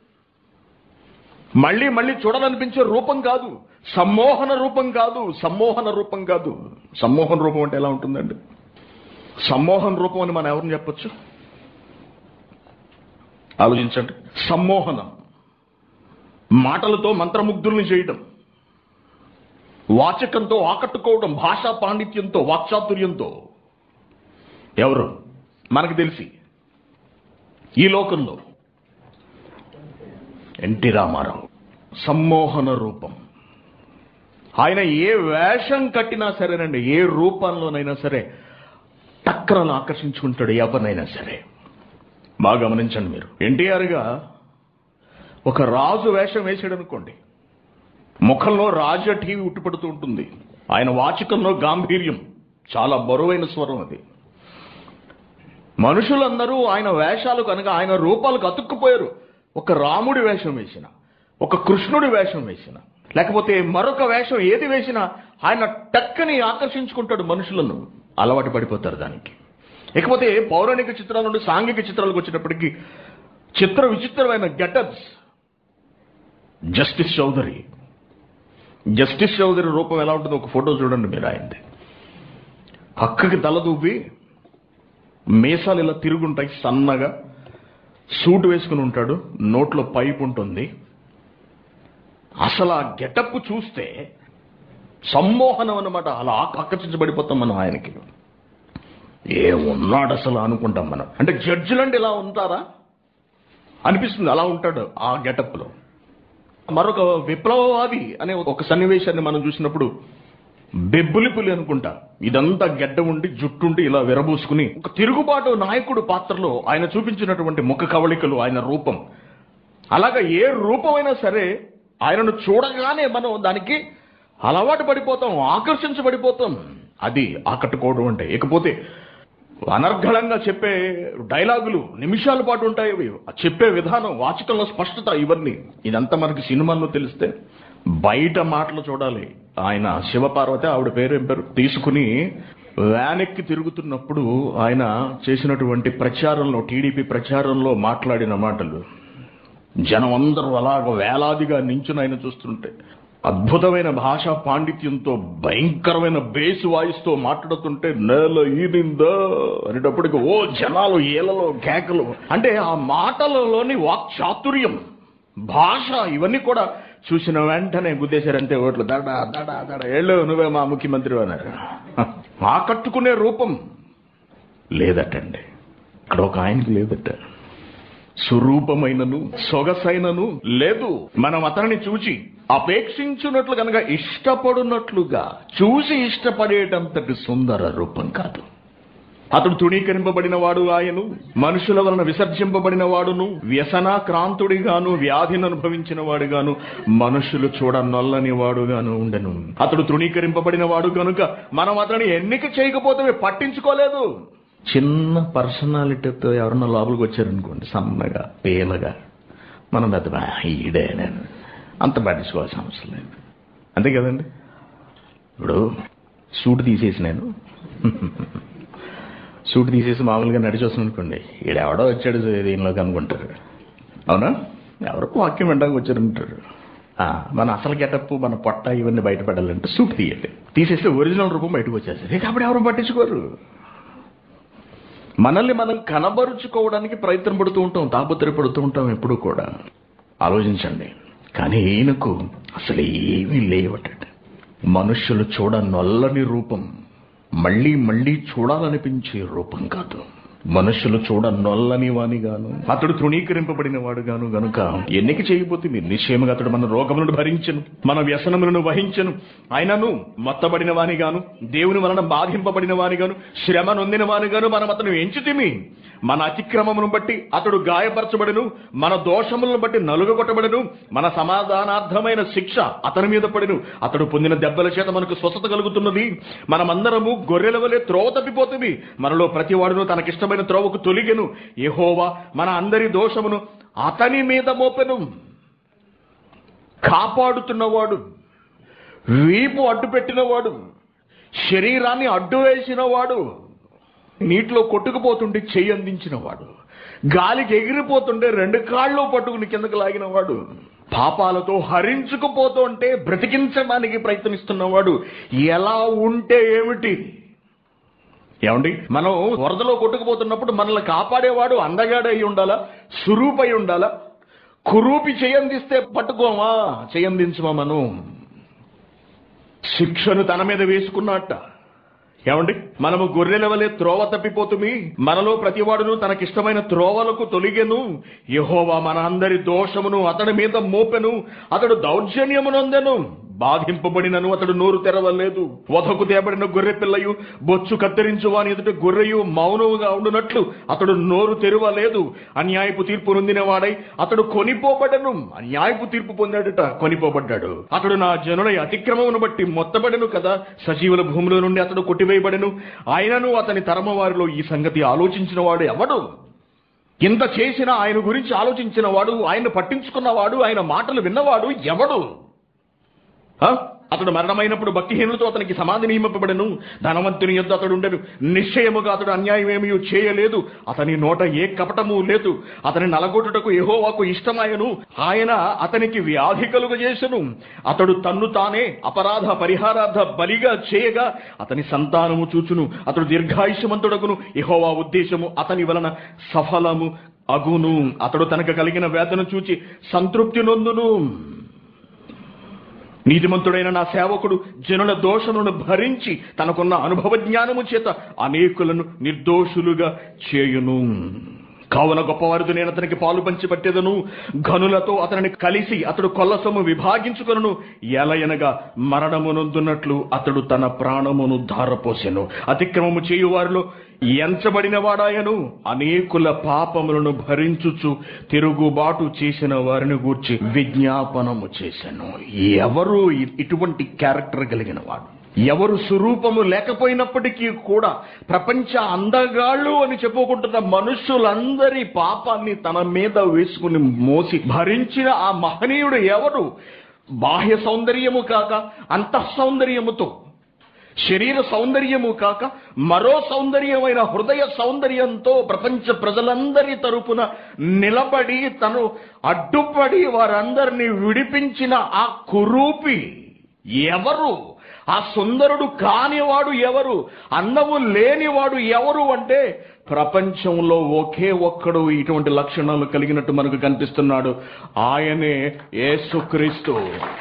మళ్ళీ మళ్ళీ చూడాలనిపించే రూపం కాదు సమ్మోహన రూపం కాదు సమ్మోహన రూపం కాదు సమ్మోహన రూపం అంటే ఎలా ఉంటుందండి సమ్మోహన రూపం అని మనం ఎవరిని చెప్పొచ్చు ఆలోచించండి సమ్మోహనం మాటలతో మంత్రముగ్ధుల్ని చేయడం వాచకంతో ఆకట్టుకోవడం భాషా పాండిత్యంతో వాక్చాతుర్యంతో ఎవరు మనకు తెలిసి ఈ లోకంలో ఎన్టీ రామారావు సమ్మోహన రూపం ఆయన ఏ వేషం కట్టినా సరేనండి ఏ రూపంలోనైనా సరే టక్కరను ఆకర్షించుకుంటాడు ఎవరినైనా సరే బాగా గమనించండి మీరు ఎన్టీఆర్గా ఒక రాజు వేషం వేసాడు అనుకోండి ముఖంలో రాజ టీవీ ఉట్టిపడుతూ ఉంటుంది ఆయన వాచకంలో గాంభీర్యం చాలా బరువైన స్వరం అది మనుషులందరూ ఆయన వేషాలు కనుక ఆయన రూపాలకు అతుక్కుపోయారు ఒక రాముడి వేషం వేసిన ఒక కృష్ణుడి వేషం వేసిన లేకపోతే మరొక వేషం ఏది వేసినా ఆయన టక్కని ఆకర్షించుకుంటాడు మనుషులను అలవాటు పడిపోతారు దానికి ఇకపోతే పౌరాణిక చిత్రాల నుండి సాంఘిక చిత్రాలకు వచ్చినప్పటికీ చిత్ర విచిత్రమైన getups justice Chowdary justice Chowdary రూపం ఎలా ఉంటుందో ఒక ఫోటో చూడండి మీరు ఆయనది పక్కకి తల దూపి మీసాలు ఇలా తిరుగుంటాయి సన్నగా సూట్ వేసుకుని ఉంటాడు నోట్లో పైప్ ఉంటుంది అసలు ఆ గెటప్ చూస్తే సమ్మోహనం అన్నమాట అలా ఆకర్షించబడిపోతాం మనం ఆయనకి ఏ ఉన్నాడు అసలు అనుకుంటాం మనం అంటే జడ్జిలంటే ఇలా ఉంటారా అనిపిస్తుంది అలా ఉంటాడు ఆ గెటప్లో మరొక విప్లవవాది అనే ఒక సన్నివేశాన్ని మనం చూసినప్పుడు బెబ్బులి పులి అనుకుంటా ఇదంతా గెడ్డ ఉండి జుట్టుండి ఇలా విరబూసుకుని ఒక తిరుగుబాటు నాయకుడు పాత్రలో ఆయన చూపించినటువంటి ముఖ కవళికలు ఆయన రూపం అలాగా ఏ రూపమైనా సరే ఆయనను చూడగానే మనం దానికి అలవాటు పడిపోతాం ఆకర్షించబడిపోతాం అది ఆకట్టుకోవడం అంటే ఇకపోతే అనర్ఘళంగా చెప్పే డైలాగులు నిమిషాల పాటు ఉంటాయి ఇవి ఆ చెప్పే విధానం వాచకంలో స్పష్టత ఇవన్నీ ఇదంతా మనకి సినిమాల్లో తెలిస్తే బయట మాటలు చూడాలి ఆయన శివపార్వతి ఆవిడ పేరు ఏం పేరు తీసుకుని వ్యానెక్కి తిరుగుతున్నప్పుడు ఆయన చేసినటువంటి ప్రచారంలో టీడీపీ ప్రచారంలో మాట్లాడిన మాటలు జనం అందరూ అలాగ వేలాదిగా నించుని ఆయన చూస్తుంటే అద్భుతమైన భాషా పాండిత్యంతో భయంకరమైన బేస్ వాయిస్తో మాట్లాడుతుంటే నేల ఈనిందా అనేటప్పటికి ఓ జనాలు ఏలలో కేకలు అంటే ఆ మాటలలోని వాక్ చాతుర్యం భాష ఇవన్నీ కూడా చూసిన వెంటనే గుద్దేశారంటే ఓట్లు దడ దడ దడ ఏళ్ళు నువ్వే మా ముఖ్యమంత్రి అన్నారు ఆకట్టుకునే రూపం లేదటండి ఇక్కడ ఒక ఆయనకి లేదట స్వరూపమైనను సొగసైనను లేదు మనం అతనిని చూచి అపేక్షించున్నట్లు కనుక ఇష్టపడున్నట్లుగా చూసి ఇష్టపడేటంతటి సుందర రూపం కాదు అతడు తృణీకరింపబడిన వాడు ఆయను మనుషుల వలన విసర్జింపబడిన వాడును వ్యసనాక్రాంతుడిగాను వ్యాధిని అనుభవించిన వాడుగాను మనుషులు చూడ నొల్లని వాడుగాను ఉండెను అతడు తృణీకరింపబడిన వాడు కనుక మనం అతని ఎన్నిక చేయకపోతే పట్టించుకోలేదు చిన్న పర్సనాలిటీతో ఎవరన్నా లోపలికి వచ్చారనుకోండి సన్నగా పేలగా మనం పెద్ద "బా, ఈడే నేను అంత పట్టించుకోవాల్సిన అవసరం లేదు అంతే కదండి ఇప్పుడు సూట్ తీసేసి నేను సూట్ తీసేసి మామూలుగా నడిచొస్తాను అనుకోండి ఈడెవడో వచ్చాడు దీనిలోకి అనుకుంటారు అవునా ఎవరో వాక్యం వినడానికి వచ్చారంటారు ఆ, మన అసలు గెటప్ మన పొట్ట ఇవన్నీ బయటపడాలంటే సూట్ తీయండి తీసేస్తే ఒరిజినల్ రూపం బయటకు వచ్చేస్తుంది కాబట్టి ఎవరు పట్టించుకోరు మనల్ని మనం కనబరుచుకోవడానికి ప్రయత్నం పడుతూ ఉంటాం తాపత్రయపడుతూ ఉంటాం ఎప్పుడు కూడా ఆలోచించండి కానీ ఈయనకు అసలు ఏమీ లేవటండి మనుష్యులు చూడ నొల్లని రూపం మళ్ళీ మళ్ళీ చూడాలనిపించే రూపం కాదు మనుషులు చూడ నొల్లని వాని గాను అతడు తృణీకరింపబడిన వాడు గాను గనుక ఎన్నిక చేయబోతే మీరు నిశ్చయముగా అతడు మన రోగములను భరించను మన వ్యసనములను వహించను ఆయనను మొత్తబడిన వాని గాను దేవుని వలన బాధింపబడిన వాని గాను శ్రమ నొందిన వాని గాను మనం అతను ఎంచుతిమి మన అతిక్రమమును బట్టి అతడు గాయపరచబడను మన దోషములను బట్టి నలుగగొట్టబడను మన సమాధానార్థమైన శిక్ష అతని మీద పడెను అతడు పొందిన దెబ్బల చేత మనకు స్వస్థత కలుగుతున్నది మనమందరము గొర్రెల వలె త్రోవ తప్పిపోతుంది మనలో ప్రతివాడును తనకిష్టమైన త్రోవకు తొలిగెను యెహోవా మన అందరి దోషమును అతని మీద మోపెను కాపాడుతున్నవాడు వీపు అడ్డు పెట్టినవాడు శరీరాన్ని అడ్డు వేసినవాడు నీటిలో కొట్టుకుపోతుంటే చెయ్యి అందించినవాడు గాలికి ఎగిరిపోతుంటే రెండు కాళ్ళు పట్టుకుని కిందకు లాగినవాడు పాపాలతో హరించుకుపోతుంటే బ్రతికించడానికి ప్రయత్నిస్తున్నవాడు ఎలా ఉంటే ఏమిటి ఏమండి మనం వరదలో కొట్టుకుపోతున్నప్పుడు మనల్ని కాపాడేవాడు అందగాడే అయి ఉండాలా సురూపై ఉండాలా కురూపి చేయందిస్తే పట్టుకోమా చేయందించమా మనం శిక్షను తన మీద వేసుకున్నట్ట ఏమండి మనము గొర్రెల వలె త్రోవ తప్పిపోతుమి మనలో ప్రతివాడును తనకిష్టమైన త్రోవలకు తొలిగెను యెహోవా మన అందరి దోషమును అతడి మీద మోపెను అతడు దౌర్జన్యమునందెను బాధింపబడినను అతడు నోరు తెరవలేదు వధకు తేబడిన గొర్రె పిల్లయు బొచ్చు కత్తిరించు వాని ఎదుట గొర్రెయు మౌనముగా ఉండునట్లు అతడు నోరు తెరవలేదు అన్యాయపు తీర్పు నొందిన వాడై అతడు కొనిపోబడను అన్యాయపు తీర్పు పొందాడట కొనిపోబడ్డాడు అతడు నా జనుల అతిక్రమమును బట్టి మొత్తబడను కదా సజీవుల భూమిలో నుండి అతడు కొట్టివేయబడెను ఆయనను అతని తరమ వారిలో ఈ సంగతి ఆలోచించిన వాడు ఎవడు ఇంత చేసిన ఆయన గురించి ఆలోచించిన వాడు ఆయన పట్టించుకున్నవాడు ఆయన మాటలు విన్నవాడు ఎవడు ఆ? అతడు మరణమైనప్పుడు భక్తిహీనులతో అతనికి సమాధి నియమింపబడను ధనవంతుని యొద్ద అతడు ఉండను నిశ్చయముగా అతడు అన్యాయమేమీ చేయలేదు అతని నోట ఏ కపటము లేదు అతని నలగొట్టుటకు యెహోవాకు ఇష్టమాయను ఆయన అతనికి వ్యాధి కలుగజేసెను అతడు తన్ను తానే అపరాధ పరిహారార్థ బలిగా చేయగా అతని సంతానము చూచును అతడు దీర్ఘాయుష్యమంతుడగును యెహోవా ఉద్దేశము అతని వలన సఫలము అగును అతడు తనకు కలిగిన వేదన చూచి సంతృప్తి నొందును నీతిమంతుడైన నా సేవకుడు జనుల దోషములను భరించి తనకున్న అనుభవ జ్ఞానము చేత అనేకులను నిర్దోషులుగా చేయును కావున గొప్పవారితో నేను అతనికి పాలు పంచి పట్టేదను ఘనులతో అతనిని కలిసి అతడు కొల్లసము విభాగించుకొనును ఎలయనగా మరణమునందున్నట్లు అతడు తన ప్రాణమును ధారపోసెను అతిక్రమము చేయువారిలో ఎంచబడిన వాడాయను అనేకుల పాపములను భరించుచు తిరుగుబాటు చేసిన వారిని గూర్చి విజ్ఞాపనము చేశాను ఎవరు ఇ- ఇటువంటి క్యారెక్టర్ కలిగిన వాడు ఎవరు స్వరూపము లేకపోయినప్పటికీ కూడా ప్రపంచ అందగాళ్ళు అని చెప్పుకుంటున్న మనుషులందరి పాపాన్ని తన మీద వేసుకుని మోసి భరించిన ఆ మహనీయుడు ఎవరు బాహ్య సౌందర్యము కాక అంతః సౌందర్యముతో శరీర సౌందర్యము కాక మరో సౌందర్యమైన హృదయ సౌందర్యంతో ప్రపంచ ప్రజలందరి తరపున నిలబడి తను అడ్డుపడి వారందరినీ విడిపించిన ఆ కురూపి ఎవరు ఆ సుందరుడు కానివాడు ఎవరు అందము లేనివాడు ఎవరు అంటే ప్రపంచంలో ఒకే ఒక్కడు ఇటువంటి లక్షణాలు కలిగినట్టు మనకు కనిపిస్తున్నాడు ఆయనే యేసుక్రీస్తు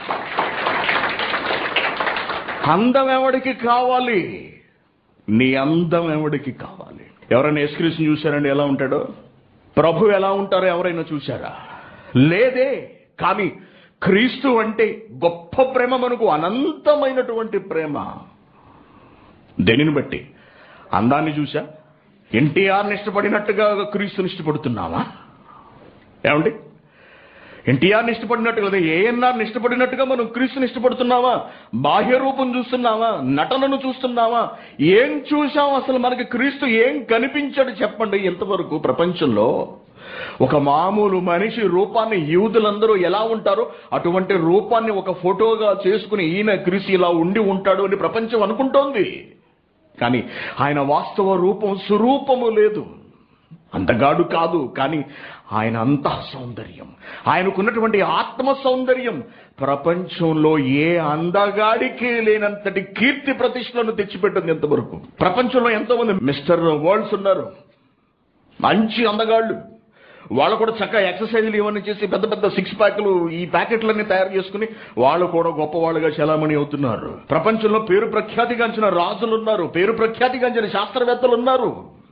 అందం ఎవడికి కావాలి నీ అందం ఎవడికి కావాలి ఎవరైనా యేసుక్రీస్తుని చూశారండి ఎలా ఉంటాడో ప్రభు ఎలా ఉంటారో ఎవరైనా చూశారా లేదే కానీ క్రీస్తు అంటే గొప్ప ప్రేమ మనకు అనంతమైనటువంటి ప్రేమ దేనిని బట్టి అందాన్ని చూసా ఎన్టీఆర్ని ఇష్టపడినట్టుగా క్రీస్తుని ఇష్టపడుతున్నావా ఏమండి ఎన్టీఆర్ని ఇష్టపడినట్టుగా లేదా ఏఎన్ఆర్ని ఇష్టపడినట్టుగా మనం క్రీస్తుని ఇష్టపడుతున్నావా బాహ్య రూపం చూస్తున్నావా నటనను చూస్తున్నావా ఏం చూసాం అసలు మనకి క్రీస్తు ఏం కనిపించాడు చెప్పండి ఇంతవరకు ప్రపంచంలో ఒక మామూలు మనిషి రూపాన్ని యూదులందరూ ఎలా ఉంటారో అటువంటి రూపాన్ని ఒక ఫోటోగా చేసుకుని ఈయన క్రీస్తు ఇలా ఉండి ఉంటాడు అని ప్రపంచం అనుకుంటోంది కానీ ఆయన వాస్తవ రూపం స్వరూపము లేదు అందగాడు కాదు కానీ ఆయన అంత సౌందర్యం ఆయనకున్నటువంటి ఆత్మ సౌందర్యం ప్రపంచంలో ఏ అందగాడికి లేనంతటి కీర్తి ప్రతిష్టలను తెచ్చిపెట్టింది ఎంతవరకు ప్రపంచంలో ఎంతో మంది మిస్టర్ వరల్డ్స్ ఉన్నారు మంచి అందగాళ్ళు వాళ్ళు కూడా చక్కగా ఎక్సర్సైజ్లు ఇవన్నీ చేసి పెద్ద పెద్ద సిక్స్ ప్యాక్లు ఈ ప్యాకెట్లన్నీ తయారు చేసుకుని వాళ్ళు కూడా గొప్పవాళ్ళుగా చలామణి అవుతున్నారు ప్రపంచంలో పేరు ప్రఖ్యాతిగాంచిన రాజులు ఉన్నారు పేరు ప్రఖ్యాతిగాంచిన శాస్త్రవేత్తలు ఉన్నారు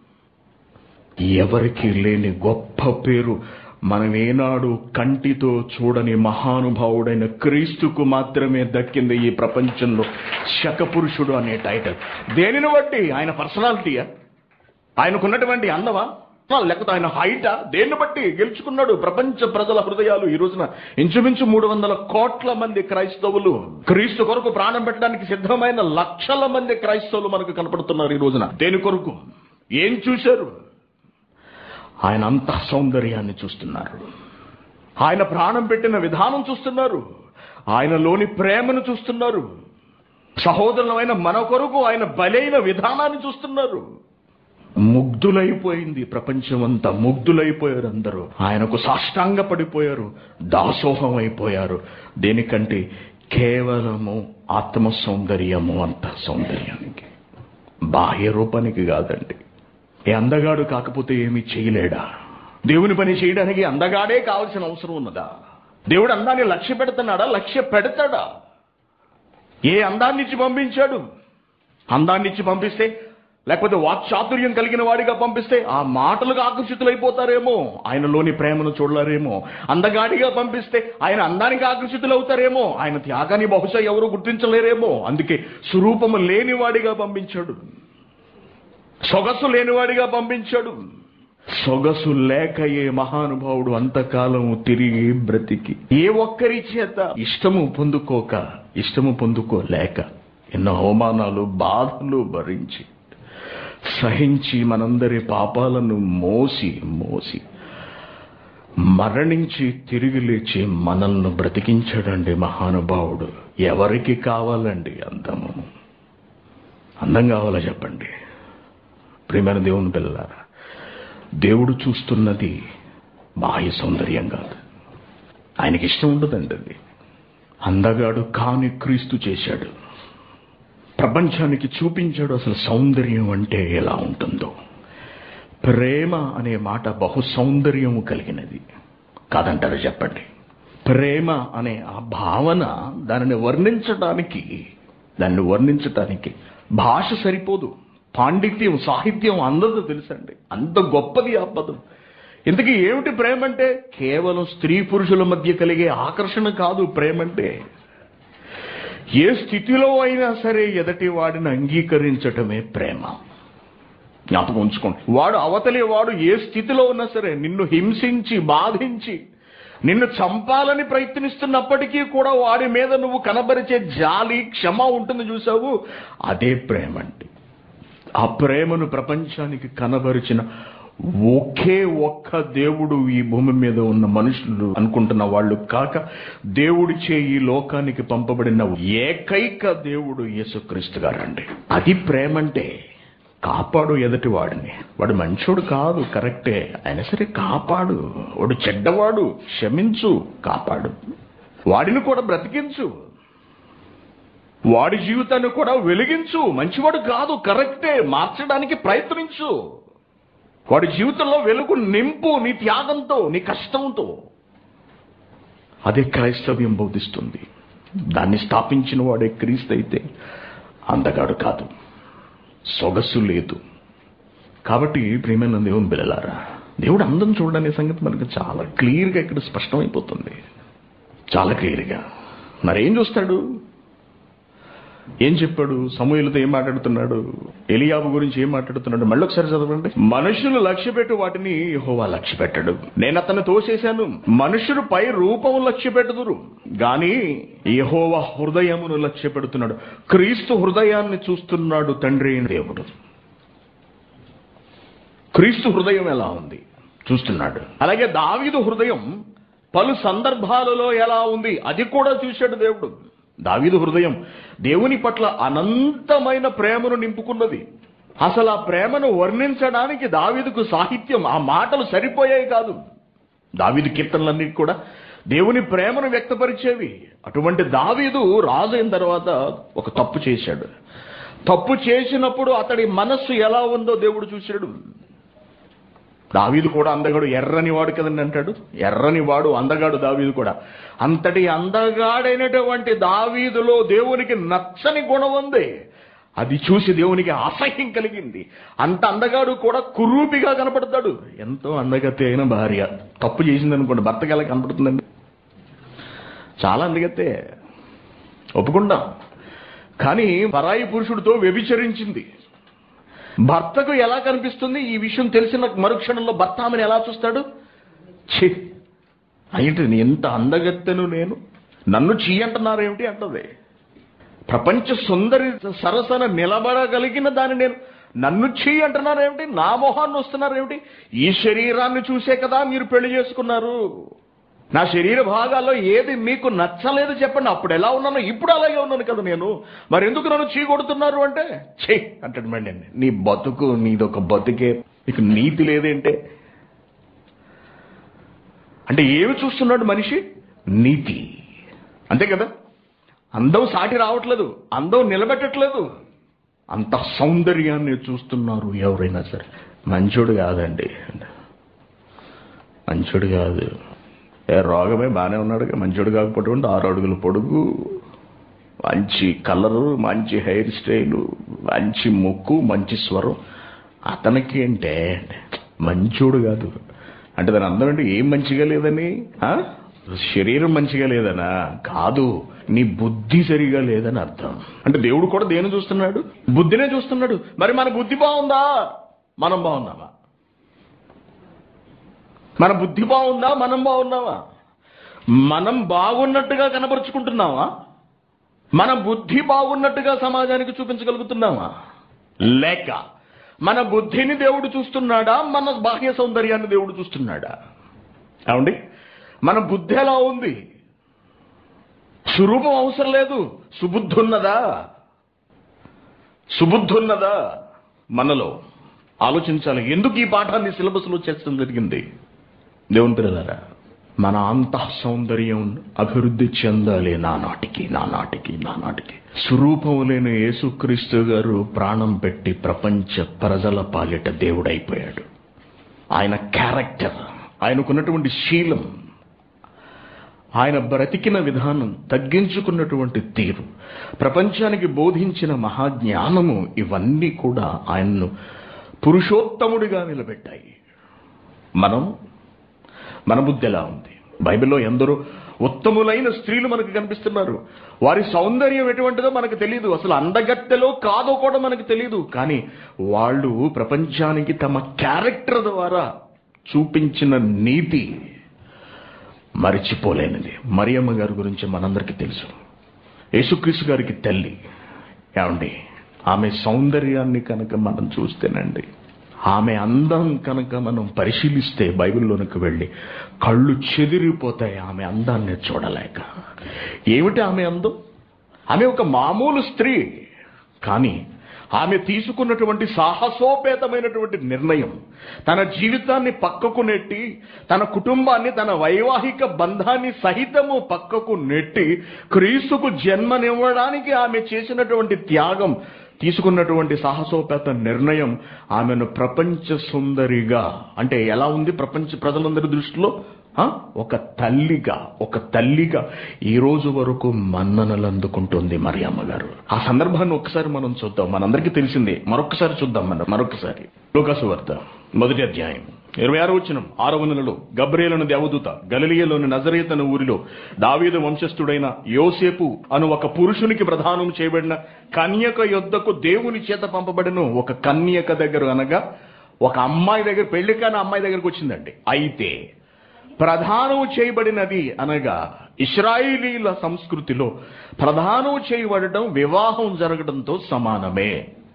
ఎవరికి లేని గొప్ప పేరు మనం ఏనాడు కంటితో చూడని మహానుభావుడైన క్రీస్తుకు మాత్రమే దక్కింది ఈ ప్రపంచంలో శకపురుషుడు అనే టైటిల్ దేనిని బట్టి ఆయన పర్సనాలిటీయా ఆయనకున్నటువంటి అందమా లేకపోతే ఆయన హైటా దేన్ని బట్టి గెలుచుకున్నాడు ప్రపంచ ప్రజల హృదయాలు ఈ రోజున ఇంచుమించు మూడు వందల కోట్ల మంది క్రైస్తవులు క్రీస్తు కొరకు ప్రాణం పెట్టడానికి సిద్ధమైన లక్షల మంది క్రైస్తవులు మనకు కనపడుతున్నారు ఈ రోజున దేని కొరకు ఏం చూశారు ఆయన అంత సౌందర్యాన్ని చూస్తున్నారు ఆయన ప్రాణం పెట్టిన విధానం చూస్తున్నారు ఆయనలోని ప్రేమను చూస్తున్నారు సహోదరులమైన మన కొరకు ఆయన బలైన విధానాన్ని చూస్తున్నారు ముగ్ధులైపోయింది ప్రపంచం అంతా ముగ్ధులైపోయారు అందరూ ఆయనకు సాష్టాంగ పడిపోయారు దాసోహం అయిపోయారు దేనికంటే కేవలము ఆత్మ సౌందర్యము అంత సౌందర్యానికి బాహ్య రూపానికి కాదండి ఏ అందగాడు కాకపోతే ఏమీ చేయలేడా దేవుని పని చేయడానికి అందగాడే కావాల్సిన అవసరం ఉన్నదా దేవుడు అందాన్ని లక్ష్య పెడుతున్నాడా లక్ష్య పెడతాడా ఏ అందాన్నిచ్చి పంపించాడు అందాన్నిచ్చి పంపిస్తే లేకపోతే వాక్చాతుర్యం కలిగిన వాడిగా పంపిస్తే ఆ మాటలకు ఆకర్షితులైపోతారేమో ఆయనలోని ప్రేమను చూడలేరేమో అందగాడిగా పంపిస్తే ఆయన అందానికి ఆకర్షితులవుతారేమో ఆయన త్యాగాన్ని బహుశా ఎవరు గుర్తించలేరేమో అందుకే స్వరూపము లేనివాడిగా పంపించాడు సొగసు లేనివాడిగా పంపించాడు సొగసు లేక ఏ మహానుభావుడు అంతకాలము తిరిగి బ్రతికి ఏ ఒక్కరి చేత ఇష్టము పొందుకోక ఇష్టము పొందుకోలేక ఎన్నో అవమానాలు బాధలు భరించి సహించి మనందరి పాపాలను మోసి మోసి మరణించి తిరిగి లేచి మనల్ని బ్రతికించాడండి మహానుభావుడు ఎవరికి కావాలండి అందము అందం కావాలా చెప్పండి ప్రియమైన దేవుని పిల్లలారా దేవుడు చూస్తున్నది బాహ్య సౌందర్యం కాదు ఆయనకి ఇష్టం ఉండదండి అది అందగాడు కాని క్రీస్తు చేశాడు ప్రపంచానికి చూపించాడు అసలు సౌందర్యం అంటే ఎలా ఉంటుందో ప్రేమ అనే మాట బహు సౌందర్యము కలిగినది కాదంటారా చెప్పండి ప్రేమ అనే ఆ భావన దానిని వర్ణించడానికి దాన్ని వర్ణించటానికి భాష సరిపోదు పాండిత్యం సాహిత్యం అందదు తెలుసండి అంత గొప్పది ఆ పదం ఇంతకీ ఏమిటి ప్రేమ అంటే కేవలం స్త్రీ పురుషుల మధ్య కలిగే ఆకర్షణ కాదు ప్రేమ అంటే ఏ స్థితిలో అయినా సరే ఎదటి వాడిని అంగీకరించటమే ప్రేమ జ్ఞాపకం ఉంచుకోండి వాడు అవతలి వాడు ఏ స్థితిలో ఉన్నా సరే నిన్ను హింసించి బాధించి నిన్ను చంపాలని ప్రయత్నిస్తున్నప్పటికీ కూడా వాడి మీద నువ్వు కనబరిచే జాలి క్షమ ఉంటుంది చూసావు అదే ప్రేమ అంటే ఆ ప్రేమను ప్రపంచానికి కనబరిచిన ఒకే ఒక్క దేవుడు ఈ భూమి మీద ఉన్న మనుషులు అనుకుంటున్న వాళ్ళు కాక దేవుడిచే ఈ లోకానికి పంపబడిన ఏకైక దేవుడు యేసుక్రీస్తు గారండి అది ప్రేమంటే కాపాడు ఎదటి వాడిని వాడు మంచోడు కాదు కరెక్టే అయినా సరే కాపాడు వాడు చెడ్డవాడు క్షమించు కాపాడు వాడిని కూడా బ్రతికించు వాడి జీవితాన్ని కూడా వెలిగించు మంచివాడు కాదు కరెక్టే మార్చడానికి ప్రయత్నించు వాడి జీవితంలో వెలుగు నింపు నీ త్యాగంతో నీ కష్టంతో అదే క్రైస్తవ్యం బోధిస్తుంది దాన్ని స్థాపించిన వాడే క్రీస్తు అయితే అందగాడు కాదు సొగసు లేదు కాబట్టి ప్రియమైన దేవుని బిడలారా దేవుడు అందం చూడనే సంగతి మనకు చాలా క్లియర్గా ఇక్కడ స్పష్టమైపోతుంది చాలా క్లియర్గా మరేం చూస్తాడు ఏం చెప్పాడు సమూహలతో ఏం మాట్లాడుతున్నాడు ఎలియాబు గురించి ఏం మాట్లాడుతున్నాడు మళ్ళీ ఒకసారి చదవండి మనుషులు లక్ష్య పెట్టు వాటిని యెహోవా లక్ష్య పెట్టాడు నేను అతను తోసేశాను మనుషులు పై రూపము లక్ష్య పెట్టుదురు గాని యెహోవా హృదయమును లక్ష్య పెడుతున్నాడు క్రీస్తు హృదయాన్ని చూస్తున్నాడు తండ్రి అయిన దేవుడు క్రీస్తు హృదయం ఎలా ఉంది చూస్తున్నాడు అలాగే దావీదు హృదయం పలు సందర్భాలలో ఎలా ఉంది అది కూడా చూశాడు దేవుడు దావీదు హృదయం దేవుని పట్ల అనంతమైన ప్రేమను నింపుకున్నది అసలు ఆ ప్రేమను వర్ణించడానికి దావీదుకు సాహిత్యం ఆ మాటలు సరిపోయాయి కాదు దావీదు కీర్తనలన్నీ కూడా దేవుని ప్రేమను వ్యక్తపరిచేవి అటువంటి దావీదు రాజు అయిన తర్వాత ఒక తప్పు చేశాడు తప్పు చేసినప్పుడు అతడి మనస్సు ఎలా ఉందో దేవుడు చూశాడు దావీదు కూడా అందగాడు ఎర్రని వాడు కదండి అంటాడు ఎర్రని వాడు అందగాడు దావీదు కూడా అంతటి అందగాడైనటువంటి దావీదులో దేవునికి నచ్చని గుణం ఉంది అది చూసి దేవునికి అసహ్యం కలిగింది అంత అందగాడు కూడా కురూపిగా కనపడతాడు ఎంతో అందగతే అయిన భార్య తప్పు చేసింది అనుకోండి భర్తకి ఎలా కనపడుతుందండి చాలా అందగతే ఒప్పుకుంటాం కానీ పరాయి పురుషుడితో వ్యభిచరించింది భర్తకు ఎలా కనిపిస్తుంది ఈ విషయం తెలిసిన మరుక్షణంలో భర్త ఆమెను ఎలా చూస్తాడు ఛీ అయితే ఎంత అందగత్తెను నేను నన్ను చీ అంటున్నారేమిటి అంటది ప్రపంచ సుందరి సరసన నిలబడగలిగిన దాన్ని నేను నన్ను చీ అంటున్నారేమిటి నా మొహాన్ని వస్తున్నారేమిటి ఈ శరీరాన్ని చూసే కదా మీరు పెళ్లి చేసుకున్నారు నా శరీర భాగాల్లో ఏది మీకు నచ్చలేదు చెప్పండి అప్పుడు ఎలా ఉన్నానో ఇప్పుడు అలాగే ఉన్నాను కదా నేను మరి ఎందుకు నన్ను చీ కొడుతున్నారు అంటే చే అంటాడు మళ్ళీ నీ బతుకు నీదొక బతుకే నీకు నీతి లేదేంటే అంటే ఏమి చూస్తున్నాడు మనిషి నీతి అంతే కదా అందం సాటి రావట్లేదు అందం నిలబెట్టట్లేదు అంత సౌందర్యాన్ని చూస్తున్నారు ఎవరైనా సరే మంచోడు కాదండి మంచోడు కాదు ఏ రోగమే బాగానే ఉన్నాడు మంచోడు కాకపోతే ఆరు అడుగుల పొడుగు మంచి కలరు మంచి హెయిర్ స్టైలు మంచి ముక్కు మంచి స్వరం అతనికి అంటే మంచోడు కాదు అంటే దాని అందం అంటే ఏం మంచిగా లేదని ఆ? శరీరం మంచిగా లేదనా కాదు నీ బుద్ధి సరిగా లేదని అర్థం అంటే దేవుడు కూడా దేని చూస్తున్నాడు బుద్ధినే చూస్తున్నాడు మరి మన బుద్ధి బాగుందా మనం బాగున్నామా మన బుద్ధి బాగుందా మనం బాగున్నావా మనం బాగున్నట్టుగా కనపరుచుకుంటున్నావా మన బుద్ధి బాగున్నట్టుగా సమాజానికి చూపించగలుగుతున్నామా లేక మన బుద్ధిని దేవుడు చూస్తున్నాడా మన బాహ్య సౌందర్యాన్ని దేవుడు చూస్తున్నాడా ఏమండి మన బుద్ధి ఎలా ఉంది స్వరూపం అవసరం లేదు సుబుద్ధి ఉన్నదా సుబుద్ధి ఉన్నదా మనలో ఆలోచించాలి ఎందుకు ఈ పాఠాన్ని సిలబస్లో చేర్చడం జరిగింది దేవుని పిల్లలారా మన అంతః సౌందర్యం అభివృద్ధి చెందాలి నానాటికి నానాటికి నానాటికి స్వరూపం లేని యేసుక్రీస్తు గారు ప్రాణం పెట్టి ప్రపంచ ప్రజల పాలిట దేవుడైపోయాడు ఆయన క్యారెక్టర్ ఆయనకున్నటువంటి శీలం ఆయన బ్రతికిన విధానం తగ్గించుకున్నటువంటి తీరు ప్రపంచానికి బోధించిన మహాజ్ఞానము ఇవన్నీ కూడా ఆయన్ను పురుషోత్తముడిగా నిలబెట్టాయి మనం మన బుద్ధి ఎలా ఉంది బైబిల్లో ఎందరో ఉత్తములైన స్త్రీలు మనకు కనిపిస్తున్నారు వారి సౌందర్యం ఎటువంటిదో మనకు తెలియదు అసలు అందగత్తెలో కాదో కూడా మనకు తెలియదు కానీ వాళ్ళు ప్రపంచానికి తమ క్యారెక్టర్ ద్వారా చూపించిన నీతి మరిచిపోలేనిది మరియమ్మ గారి గురించి మనందరికీ తెలుసు యేసుక్రీస్తు గారికి తల్లి ఏమండి ఆమె సౌందర్యాన్ని కనుక మనం చూస్తేనండి ఆమె అందం కనుక మనం పరిశీలిస్తే బైబిల్లోనికి వెళ్ళి కళ్ళు చెదిరిపోతాయి ఆమె అందాన్ని చూడలేక ఏమిటి ఆమె అందం ఆమె ఒక మామూలు స్త్రీ కానీ ఆమె తీసుకున్నటువంటి సాహసోపేతమైనటువంటి నిర్ణయం తన జీవితాన్ని పక్కకు నెట్టి తన కుటుంబాన్ని తన వైవాహిక బంధాన్ని సహితము పక్కకు నెట్టి క్రీస్తుకు జన్మనివ్వడానికి ఆమె చేసినటువంటి త్యాగం తీసుకున్నటువంటి సాహసోపేత నిర్ణయం ఆమెను ప్రపంచ సుందరిగా అంటే ఎలా ఉంది ప్రపంచ ప్రజలందరి దృష్టిలో ఆ? ఒక తల్లిగా ఒక తల్లిగా ఈ రోజు వరకు మన్ననలు అందుకుంటుంది మరి అమ్మగారు ఆ సందర్భాన్ని ఒకసారి మనం చూద్దాం మనందరికీ తెలిసిందే మరొకసారి చూద్దాం మనం మరొకసారి లోకాసు వార్త మొదటి అధ్యాయం ఇరవై ఆరు వచ్చిన ఆరవ నెలలో గబ్రేలను దేవదూత గలిలియలోని నజరేత్ అనే ఊరిలో దావీదు వంశస్థుడైన యోసేపు అను ఒక పురుషునికి ప్రధానం చేయబడిన కన్యక యొద్దకు దేవుని చేత పంపబడిన ఒక కన్యక దగ్గర అనగా ఒక అమ్మాయి దగ్గర పెళ్లి కాని అమ్మాయి దగ్గరకు వచ్చిందండి అయితే ప్రధానం చేయబడినది అనగా ఇస్రాయిలీల సంస్కృతిలో ప్రధానం చేయబడటం వివాహం జరగడంతో సమానమే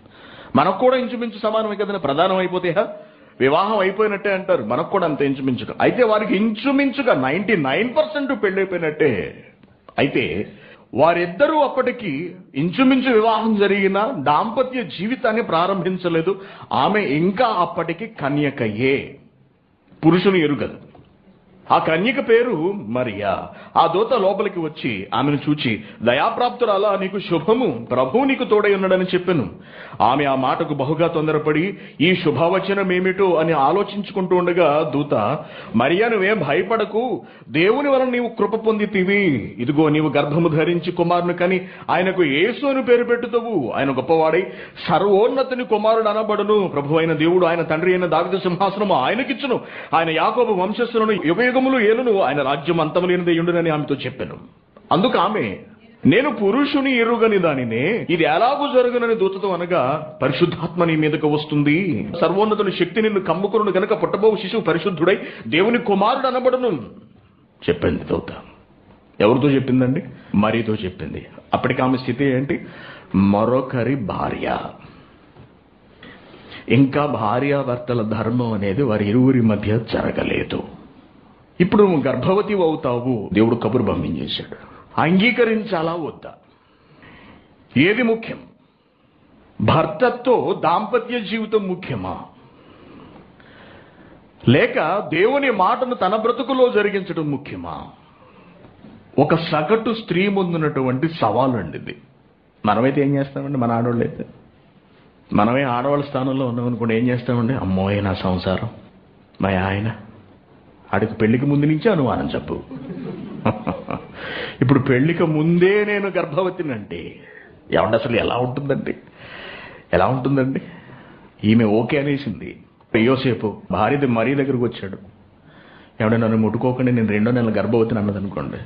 మనకు కూడా ఇంచుమించు సమానమే కదండి ప్రధానం అయిపోతే హ? వివాహం అయిపోయినట్టే అంటారు మనకు కూడా అంత ఇంచుమించుగా అయితే వారికి ఇంచుమించుగా నైన్టీ నైన్ పర్సెంట్ పెళ్ళైపోయినట్టే అయితే వారిద్దరూ అప్పటికి ఇంచుమించు వివాహం జరిగిన దాంపత్య జీవితాన్ని ప్రారంభించలేదు ఆమె ఇంకా అప్పటికి కన్యకయే పురుషుని ఎరుగదు ఆ కన్యక పేరు మరియా ఆ దూత లోపలికి వచ్చి ఆమెను చూచి దయాప్రాప్తురాలా నీకు శుభము ప్రభు నీకు తోడై ఉన్నాడని చెప్పాను ఆమె ఆ మాటకు బహుగా తొందరపడి ఈ శుభవచనం ఏమిటో అని ఆలోచించుకుంటూ ఉండగా దూత మరియా నువ్వేం భయపడకు దేవుని వలన నీవు కృప పొందితివి ఇదిగో నీవు గర్భము ధరించి కుమారుని కని ఆయనకు యేసు అని పేరు పెట్టుతావు ఆయన గొప్పవాడై సర్వోన్నతుని కుమారుడు అనబడును ప్రభు అయిన దేవుడు ఆయన తండ్రి అయిన దావిద సింహాసనము ఆయనకిచ్చును ఆయన యాకోబు వంశస్థులను యుగయుగములు ఏలును ఆయన రాజ్యం అంతము లేనిదే ఉండునని ఆమెతో చెప్పాను అందుకు ఆమె నేను పురుషుని ఎరుగని దానినే ఇది ఎలాగూ జరుగునని దూతతో అనగా పరిశుద్ధాత్మ నీ మీదకు వస్తుంది సర్వోన్నతుని శక్తి నిన్ను కమ్ముకును గనక పుట్టబో శిశువు పరిశుద్ధుడై దేవుని కుమారుడు అనబడును చెప్పింది దూత ఎవరితో చెప్పిందండి మరీతో చెప్పింది అప్పటికి ఆమె స్థితి ఏంటి మరొకరి భార్య ఇంకా భార్యాభర్తల ధర్మం అనేది వారి ఇరువురి మధ్య జరగలేదు ఇప్పుడు నువ్వు గర్భవతి అవుతావు దేవుడు కబురు పంపించేశాడు అంగీకరించాలా వద్దా ఏది ముఖ్యం భర్తతో దాంపత్య జీవితం ముఖ్యమా లేక దేవుని మాటను తన బ్రతుకులో జరిగించడం ముఖ్యమా ఒక సగటు స్త్రీ ముందున్నటువంటి సవాలు అండి ఇది మనమైతే ఏం చేస్తామండి మన ఆడవాళ్ళు అయితే మనమే ఆడవాళ్ళ స్థానంలో ఉన్నాం అనుకోండి ఏం చేస్తామండి అమ్మోయే నా సంసారం మా ఆయన ఆడికి పెళ్లికి ముందు నుంచే అనుమానం చెప్పు ఇప్పుడు పెళ్లికి ముందే నేను గర్భవతినంటే ఏమంటే అసలు ఎలా ఉంటుందండి ఎలా ఉంటుందండి ఈమె ఓకే అనేసింది యోసేపు భార్యది మరీ దగ్గరకు వచ్చాడు ఏమంటే నన్ను ముట్టుకోకుండా నేను రెండో నెలల గర్భవతిని అన్నది అనుకోండి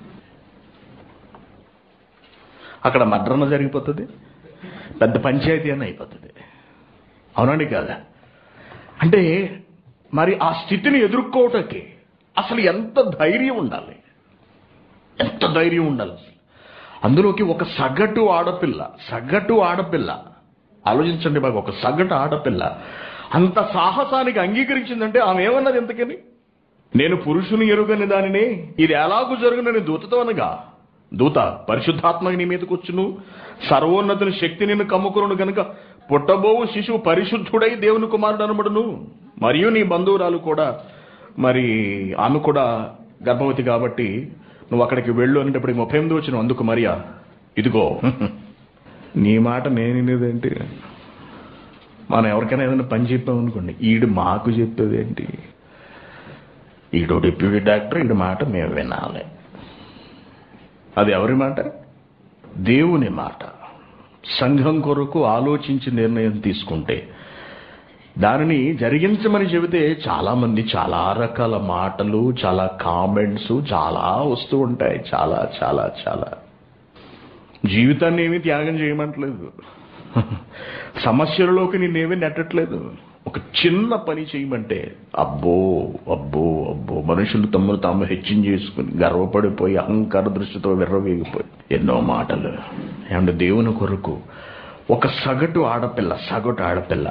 అక్కడ మడ్రన జరిగిపోతుంది పెద్ద పంచాయతీ అని అయిపోతుంది అవునండి కాదా అంటే మరి ఆ స్థితిని ఎదుర్కోవటానికి అసలు ఎంత ధైర్యం ఉండాలి ఎంత ధైర్యం ఉండాలి అసలు అందులోకి ఒక సగటు ఆడపిల్ల సగటు ఆడపిల్ల ఆలోచించండి బాగా ఒక సగటు ఆడపిల్ల అంత సాహసానికి అంగీకరించిందంటే ఆమె ఏమన్నది ఎంతకని నేను పురుషుని ఎరుగని దానిని ఇది ఎలాగూ జరుగునని దూతతో అనగా దూత పరిశుద్ధాత్మకి నీ మీదకి వచ్చును సర్వోన్నతుని శక్తి నిన్ను కమ్ముకును గనుక పుట్టబోవు శిశువు పరిశుద్ధుడై దేవుని కుమారుడు అనబడును మరియు నీ బంధువురాలు కూడా మరి ఆమె కూడా గర్భవతి కాబట్టి నువ్వు అక్కడికి వెళ్ళు అనేటప్పుడు ముప్పై ఎనిమిది వచ్చిన అందుకు మరియా ఇదిగో నీ మాట నేను వినేదేంటి మనం ఎవరికైనా ఏదైనా పని చెప్పామనుకోండి ఈడు మాకు చెప్పేదేంటి ఈడు డిప్యూటీ డాక్టర్ ఈడు మాట మేము వినాలి అది ఎవరి మాట దేవుని మాట సంఘం కొరకు ఆలోచించి నిర్ణయం తీసుకుంటే దానిని జరిగించమని చెబితే చాలా మంది చాలా రకాల మాటలు చాలా కామెంట్స్ చాలా వస్తూ ఉంటాయి చాలా చాలా చాలా జీవితాన్ని ఏమీ త్యాగం చేయమంటలేదు సమస్యలలోకి నిన్నేమీ నెట్టట్లేదు ఒక చిన్న పని చేయమంటే అబ్బో అబ్బో అబ్బో మనుషులు తమ్మును తాము హెచ్చింగ్ చేసుకుని గర్వపడిపోయి అహంకార దృష్టితో విర్రవేగిపోయి ఎన్నో మాటలు ఏమంటే దేవుని కొరకు ఒక సగటు ఆడపిల్ల సగటు ఆడపిల్ల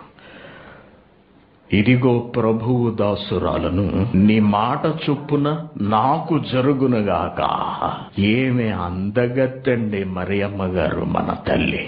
ఇదిగో ప్రభువు దాసురాలను నీ మాట చొప్పున నాకు జరుగునుగాక ఏమే అందగత్తండి మరియమ్మ గారు మన తల్లి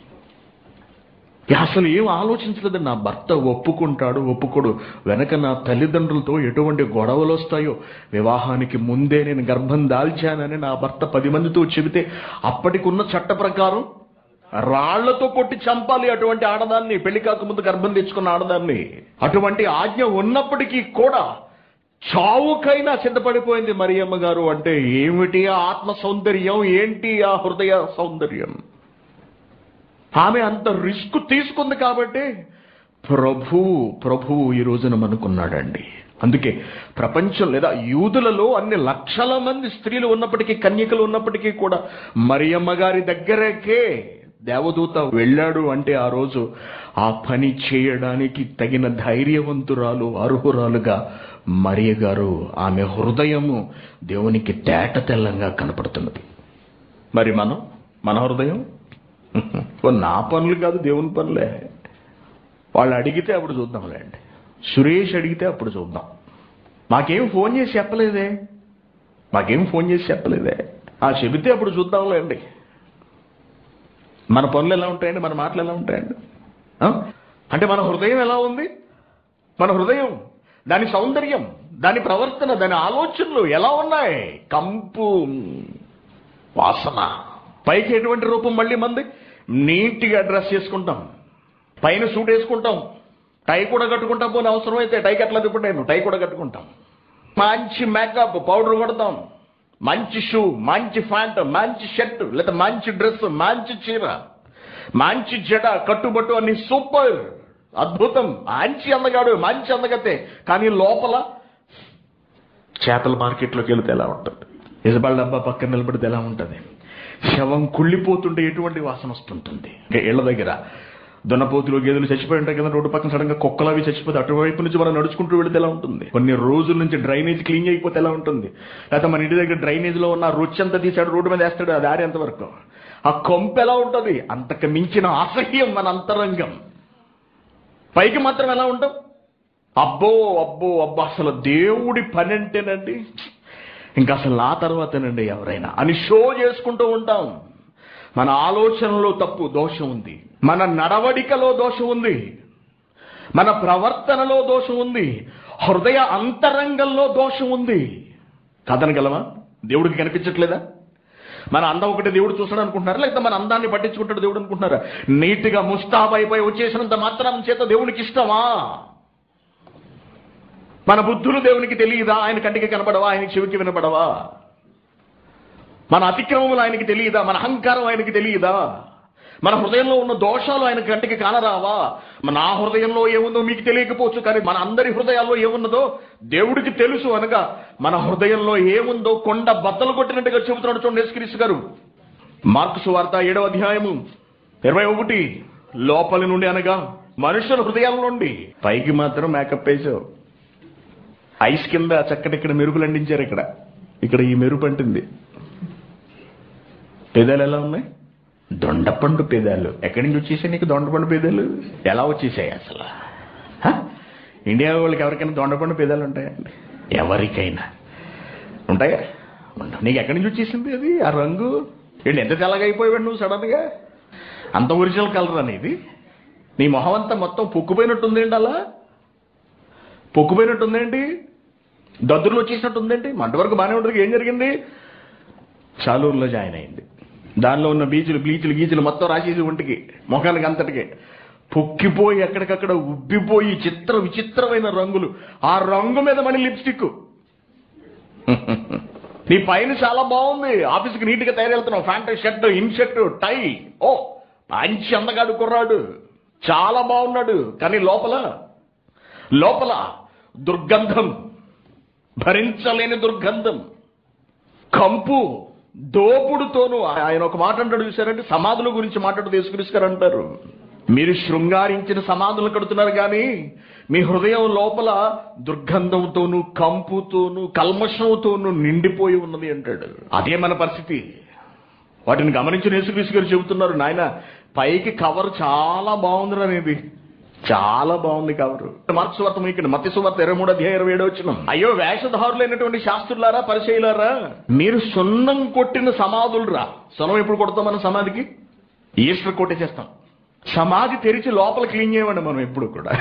అసలు ఏం ఆలోచించలేదు నా భర్త ఒప్పుకుంటాడు ఒప్పుకోడు వెనక నా తల్లిదండ్రులతో ఎటువంటి గొడవలు వస్తాయో వివాహానికి ముందే నేను గర్భం దాల్చానని నా భర్త పది మందితో చెబితే అప్పటికున్న చట్ట ప్రకారం రాళ్లతో కొట్టి చంపాలి అటువంటి ఆడదాన్ని పెళ్లి కాకముందు గర్భం తెచ్చుకున్న ఆడదాన్ని అటువంటి ఆజ్ఞ ఉన్నప్పటికీ కూడా చావుకైనా సిద్ధపడిపోయింది మరియమ్మ గారు అంటే ఏమిటి ఆ ఆత్మ సౌందర్యం ఏంటి ఆ హృదయ సౌందర్యం ఆమె అంత రిస్క్ తీసుకుంది కాబట్టి ప్రభువు ప్రభువు ఈ రోజున మనకున్నాడండి అందుకే ప్రపంచం లేదా యూదులలో అన్ని లక్షల మంది స్త్రీలు ఉన్నప్పటికీ కన్యకలు ఉన్నప్పటికీ కూడా మరియమ్మ గారి దగ్గరకే దేవదూత వెళ్ళాడు అంటే ఆ రోజు ఆ పని చేయడానికి తగిన ధైర్యవంతురాలు అర్హురాలుగా మరియ గారు ఆమె హృదయము దేవునికి తేట తెల్లంగా కనపడుతున్నది మరి మనం మన హృదయం ఓ నా పనులు కాదు దేవుని పనులే వాళ్ళు అడిగితే అప్పుడు చూద్దాంలేండి సురేష్ అడిగితే అప్పుడు చూద్దాం మాకేం ఫోన్ చేసి చెప్పలేదే మాకేం ఫోన్ చేసి చెప్పలేదే ఆ చెబితే అప్పుడు చూద్దాంలేండి మన పనులు ఎలా ఉంటాయండి మన మాటలు ఎలా ఉంటాయండి ఆ? అంటే మన హృదయం ఎలా ఉంది మన హృదయం దాని సౌందర్యం దాని ప్రవర్తన దాని ఆలోచనలు ఎలా ఉన్నాయి కంపు వాసన పైకి ఎటువంటి రూపం మళ్ళీ మంది నీట్గా డ్రెస్ చేసుకుంటాం పైన సూట్ వేసుకుంటాం టై కూడా కట్టుకుంటాం పోనీ అవసరం అయితే టై కట్టలేదు ఇప్పుడు నేను టై కూడా కట్టుకుంటాం మంచి మేకప్ పౌడర్ కొడతాం మంచి షూ మంచి ప్యాంట్ మంచి షర్ట్ లేదా మంచి డ్రెస్ మంచి చీర మంచి జడ కట్టుబట్టు అన్ని సూపర్ అద్భుతం మంచి అందగాడు మంచి అందగతే కానీ లోపల చేపల మార్కెట్లోకి వెళితే ఎలా ఉంటుంది ఇజబాల్ డబ్బా పక్కన నిలబడితే ఎలా ఉంటుంది శవం కుళ్ళిపోతుంటే ఎటువంటి వాసన వస్తుంటుంది ఇంకా ఇళ్ల దగ్గర దున్నపోతులు గేదెలు చచ్చిపోయి ఉంటాయి కదా రోడ్డు పక్కన సడన్గా కుక్కలు అవి చచ్చిపోతే అటువైపు నుంచి మనం నడుచుకుంటూ వెళితే ఎలా ఉంటుంది కొన్ని రోజుల నుంచి డ్రైనేజ్ క్లీన్ అయిపోతే ఎలా ఉంటుంది లేకపోతే మన ఇంటి దగ్గర డ్రైనేజ్ లో ఉన్న రుచి అంతా తీసాడు రోడ్డు మీద వేస్తాడు ఆ దారి ఎంతవరకు ఆ కొంప ఎలా ఉంటుంది అంతకు మించిన అసహ్యం మన అంతరంగం పైకి మాత్రం ఎలా ఉంటాం అబ్బో అబ్బో అబ్బో అసలు దేవుడి పని అంటేనండి ఇంకా అసలు నా తర్వాతేనండి ఎవరైనా అని షో చేసుకుంటూ ఉంటాం మన ఆలోచనలో తప్పు దోషం ఉంది మన నడవడికలో దోషం ఉంది మన ప్రవర్తనలో దోషం ఉంది హృదయ అంతరంగంలో దోషం ఉంది కదనగలమా దేవుడికి కనిపించట్లేదా మన అందం ఒకటి దేవుడు చూస్తాడు అనుకుంటున్నారా లేకపోతే మన అందాన్ని పట్టించుకుంటాడు దేవుడు అనుకుంటున్నారా నీట్గా ముస్తాబ్ అయిపోయి వచ్చేసినంత మాత్రం చేత దేవునికి ఇష్టమా మన బుద్ధులు దేవునికి తెలియదా ఆయన కంటికి కనపడవా ఆయన చెవికి వినపడవా మన అతిక్రమములు ఆయనకి తెలియదా మన అహంకారం ఆయనకి తెలియదా మన హృదయంలో ఉన్న దోషాలు ఆయన కంటికి కానరావా మన నా హృదయంలో ఏముందో మీకు తెలియకపోవచ్చు కానీ మన అందరి హృదయాల్లో ఏమున్నదో దేవుడికి తెలుసు అనగా మన హృదయంలో ఏముందో కొండ బద్దలు కొట్టినట్టుగా చెబుతున్నాడు చూడండి యేసుక్రీస్తు గారు మార్కు వార్త ఏడవ అధ్యాయము ఇరవై ఒకటి లోపలి నుండి అనగా మనుషుల హృదయాల నుండి పైకి మాత్రం మేకప్ వేసావు ఐస్ కింద చక్కటి ఇక్కడ మెరుపులు అందించారు ఇక్కడ ఇక్కడ ఈ మెరుపు అంటుంది పేదాలు ఎలా ఉన్నాయి దొండపండు పేదాలు ఎక్కడి నుంచి వచ్చేసాయి నీకు దొండపండు పేదాలు ఎలా వచ్చేసాయి అసలు హ? ఇండియా వాళ్ళకి ఎవరికైనా దొండపండు పేదాలు ఉంటాయండి ఎవరికైనా ఉంటాయా ఉండవు నీకు ఎక్కడి నుంచి వచ్చేసింది అది ఆ రంగు ఏంటి ఎంత తెల్లగా అయిపోయాడు నువ్వు సడన్గా అంత ఒరిజినల్ కలర్ అనేది నీ మొహం అంతా మొత్తం పొక్కుపోయినట్టుందేంటి అలా పొక్కుపోయినట్టుందేంటి దద్దురులు వచ్చేసినట్టుందేంటి మంట వరకు బాగానే ఉంటుంది ఏం జరిగింది చాలూరులో జాయిన్ అయింది దానిలో ఉన్న బీచులు బ్లీచులు గీచులు మొత్తం రాసేసి ఒంటికి ముఖానికి అంతటికి పొక్కిపోయి ఎక్కడికక్కడ ఉబ్బిపోయి చిత్ర విచిత్రమైన రంగులు ఆ రంగు మీద మళ్ళీ లిప్స్టిక్ నీ పైన చాలా బాగుంది ఆఫీస్కి నీట్గా తయారెళ్తున్నావు pant shirt in shirt tie ఓ మంచి అందగాడు కుర్రాడు చాలా బాగున్నాడు కానీ లోపల లోపల దుర్గంధం భరించలేని దుర్గంధం కంపు దోపుడుతోను ఆయన ఒక మాట అంటాడు చూసారంటే సమాధుల గురించి మాట్లాడుతూ యేసుక్రీస్తు గారు అంటారు మీరు శృంగారించిన సమాధులు కడుతున్నారు కానీ మీ హృదయం లోపల దుర్గంధంతోను కంపుతోను కల్మషంతోను నిండిపోయి ఉన్నది అంటాడు అదే మన పరిస్థితి వాటిని గమనించిన యేసుక్రీస్తు గారు చెబుతున్నారు నాయన పైకి కవర్ చాలా బాగుంది అనేది చాలా బాగుంది కవర్ మార్క్స్ వార్త మీకు మత్తి సువార్త ఇరవై మూడు అధ్యాయ ఇరవై ఏడు వచ్చిన అయ్యో వేషధారులైనటువంటి శాస్త్రులారా పరిచయులారా మీరు సున్నం కొట్టిన సమాధులు రా సున్నం ఎప్పుడు కొడతాం మన సమాధికి ఈస్టర్ కొట్టేసేస్తాం సమాధి తెరిచి లోపల క్లీన్ చేయమండి మనం ఎప్పుడు కూడా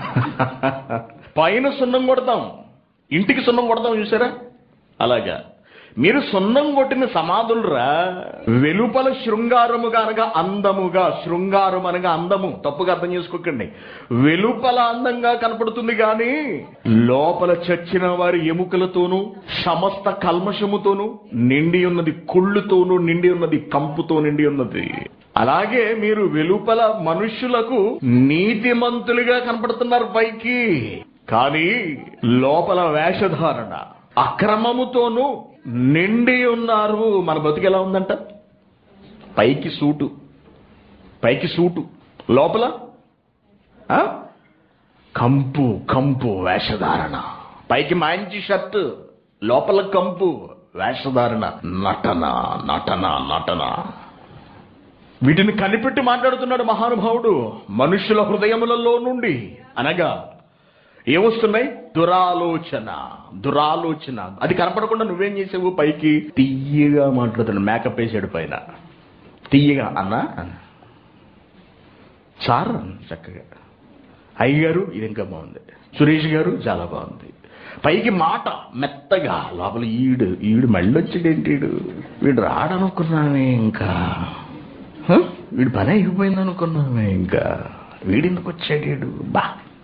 పైన సున్నం కొడతాం ఇంటికి సున్నం కొడతాం చూసారా అలాగా మీరు సున్నం కొట్టిన సమాధులరా వెలుపల శృంగారముగా అనగా అందముగా శృంగారం అనగా అందము తప్పుగా అర్థం చేసుకోకండి వెలుపల అందంగా కనపడుతుంది కానీ లోపల చచ్చిన వారి ఎముకలతోనూ సమస్త కల్మషముతోనూ నిండి ఉన్నది కుళ్ళుతోనూ నిండి ఉన్నది కంపుతో నిండి ఉన్నది అలాగే మీరు వెలుపల మనుష్యులకు నీతిమంతులుగా కనపడుతున్నారు పైకి కానీ లోపల వేషధారణ అక్రమముతోనూ నిండి ఉన్నారు మన బతుకు ఎలా ఉందంట పైకి సూటు పైకి సూటు లోపల ఆ? కంపు కంపు వేషధారణ పైకి మంచి షర్ట్ లోపల కంపు వేషధారణ నటన నటన నటన వీటిని కనిపెట్టి మాట్లాడుతున్నాడు మహానుభావుడు మనుషుల హృదయములలో నుండి అనగా ఏమొస్తున్నాయి దురాలోచన దురాలోచన అది కనపడకుండా నువ్వేం చేసావు పైకి తీయగా మాట్లాడుతున్నాడు మేకప్ వేసాడు పైన తీయగా అన్నా అన్నా సార్ చక్కగా అయ్య గారు ఇది ఇంకా బాగుంది సురేష్ గారు చాలా బాగుంది పైకి మాట మెత్తగా లోపల ఈడు ఈడు మళ్ళీ వచ్చాడేంటి ఈడు వీడు రాడనుకున్నామే ఇంకా హ? వీడు పని అయిపోయింది అనుకున్నామే ఇంకా వీడెందుకు వచ్చాడు వీడు బా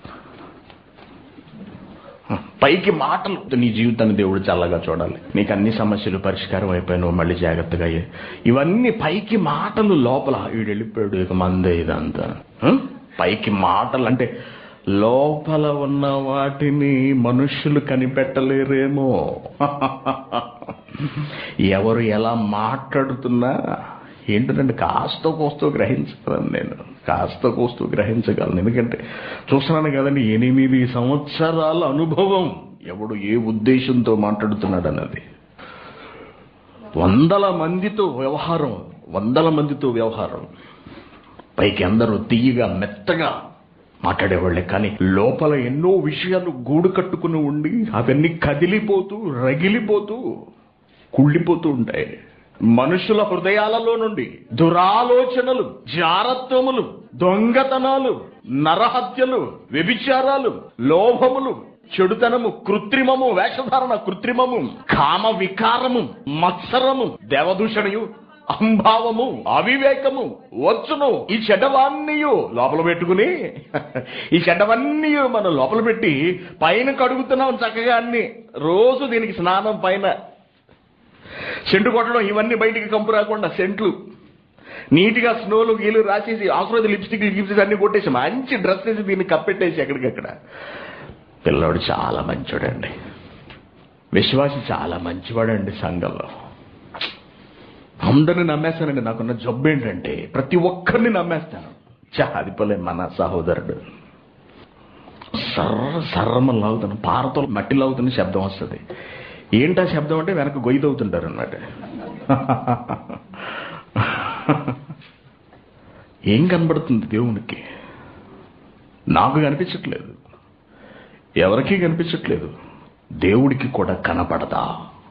హ, పైకి మాటలు నీ జీవితాన్ని దేవుడు చల్లగా చూడాలి నీకు అన్ని సమస్యలు పరిష్కారం అయిపోయి నువ్వు మళ్ళీ జాగ్రత్తగా అయ్యాయి ఇవన్నీ పైకి మాటలు లోపల వీడు వెళ్ళిపోయాడు ఇక మందే ఇదంతా హ? పైకి మాటలు అంటే లోపల ఉన్న వాటిని మనుషులు కనిపెట్టలేరేమో ఎవరు ఎలా మాట్లాడుతున్నా ఏంటంటే కాస్త కోస్తో గ్రహించగలను నేను కాస్త కోస్తూ గ్రహించగలను ఎందుకంటే చూస్తున్నాను కదండి ఎనిమిది సంవత్సరాల అనుభవం ఎవడు ఏ ఉద్దేశంతో మాట్లాడుతున్నాడు అన్నది వందల మందితో వ్యవహారం వందల మందితో వ్యవహారం పైకి అందరూ తీయగా మెత్తగా మాట్లాడేవాళ్ళే కానీ లోపల ఎన్నో విషయాలు గూడు కట్టుకుని ఉండి అవన్నీ కదిలిపోతూ రగిలిపోతూ కుళ్ళిపోతూ ఉంటాయి మనుషుల హృదయాలలో నుండి దురాలోచనలు జారత్వములు దొంగతనాలు నరహత్యలు వ్యభిచారాలు లోభములు చెడుతనము కృత్రిమము వేషధారణ కృత్రిమము కామ వికారము మత్సరము దేవదూషణయు అంభావము అవివేకము వచ్చును ఈ చెడ్డవన్నీయు లోపల పెట్టుకుని ఈ చెడ్డవన్నీ మనం లోపల పెట్టి పైన కడుగుతున్నాం చక్కగా అన్ని రోజు దీనికి స్నానం పైన సెంటు కొట్టడం ఇవన్నీ బయటికి కంపు రాకుండా సెంట్లు నీట్గా స్నోలు గీలు రాసేసి ఆకురోజు లిప్స్టిక్ గిప్స్టిక్ అన్ని కొట్టేసి మంచి డ్రెస్ వేసి దీన్ని కప్పెట్టేసి ఎక్కడికక్కడ పిల్లోడు చాలా మంచోడండి విశ్వాసి చాలా మంచివాడండి సంఘంలో అందరిని నమ్మేస్తానండి నాకున్న జబ్బు ఏంటంటే ప్రతి ఒక్కరిని నమ్మేస్తాను చా అది పోలే మన సహోదరుడు సర్ర సర్రమ లాగుతాను పారతో మట్టి లాగుతున్న శబ్దం వస్తుంది ఏంటా శబ్దం అంటే వెనక గొయ్యి తవ్వుతుంటారు అన్నమాట ఏం కనబడుతుంది దేవునికి నాకు కనిపించట్లేదు ఎవరికీ కనిపించట్లేదు దేవుడికి కూడా కనపడదా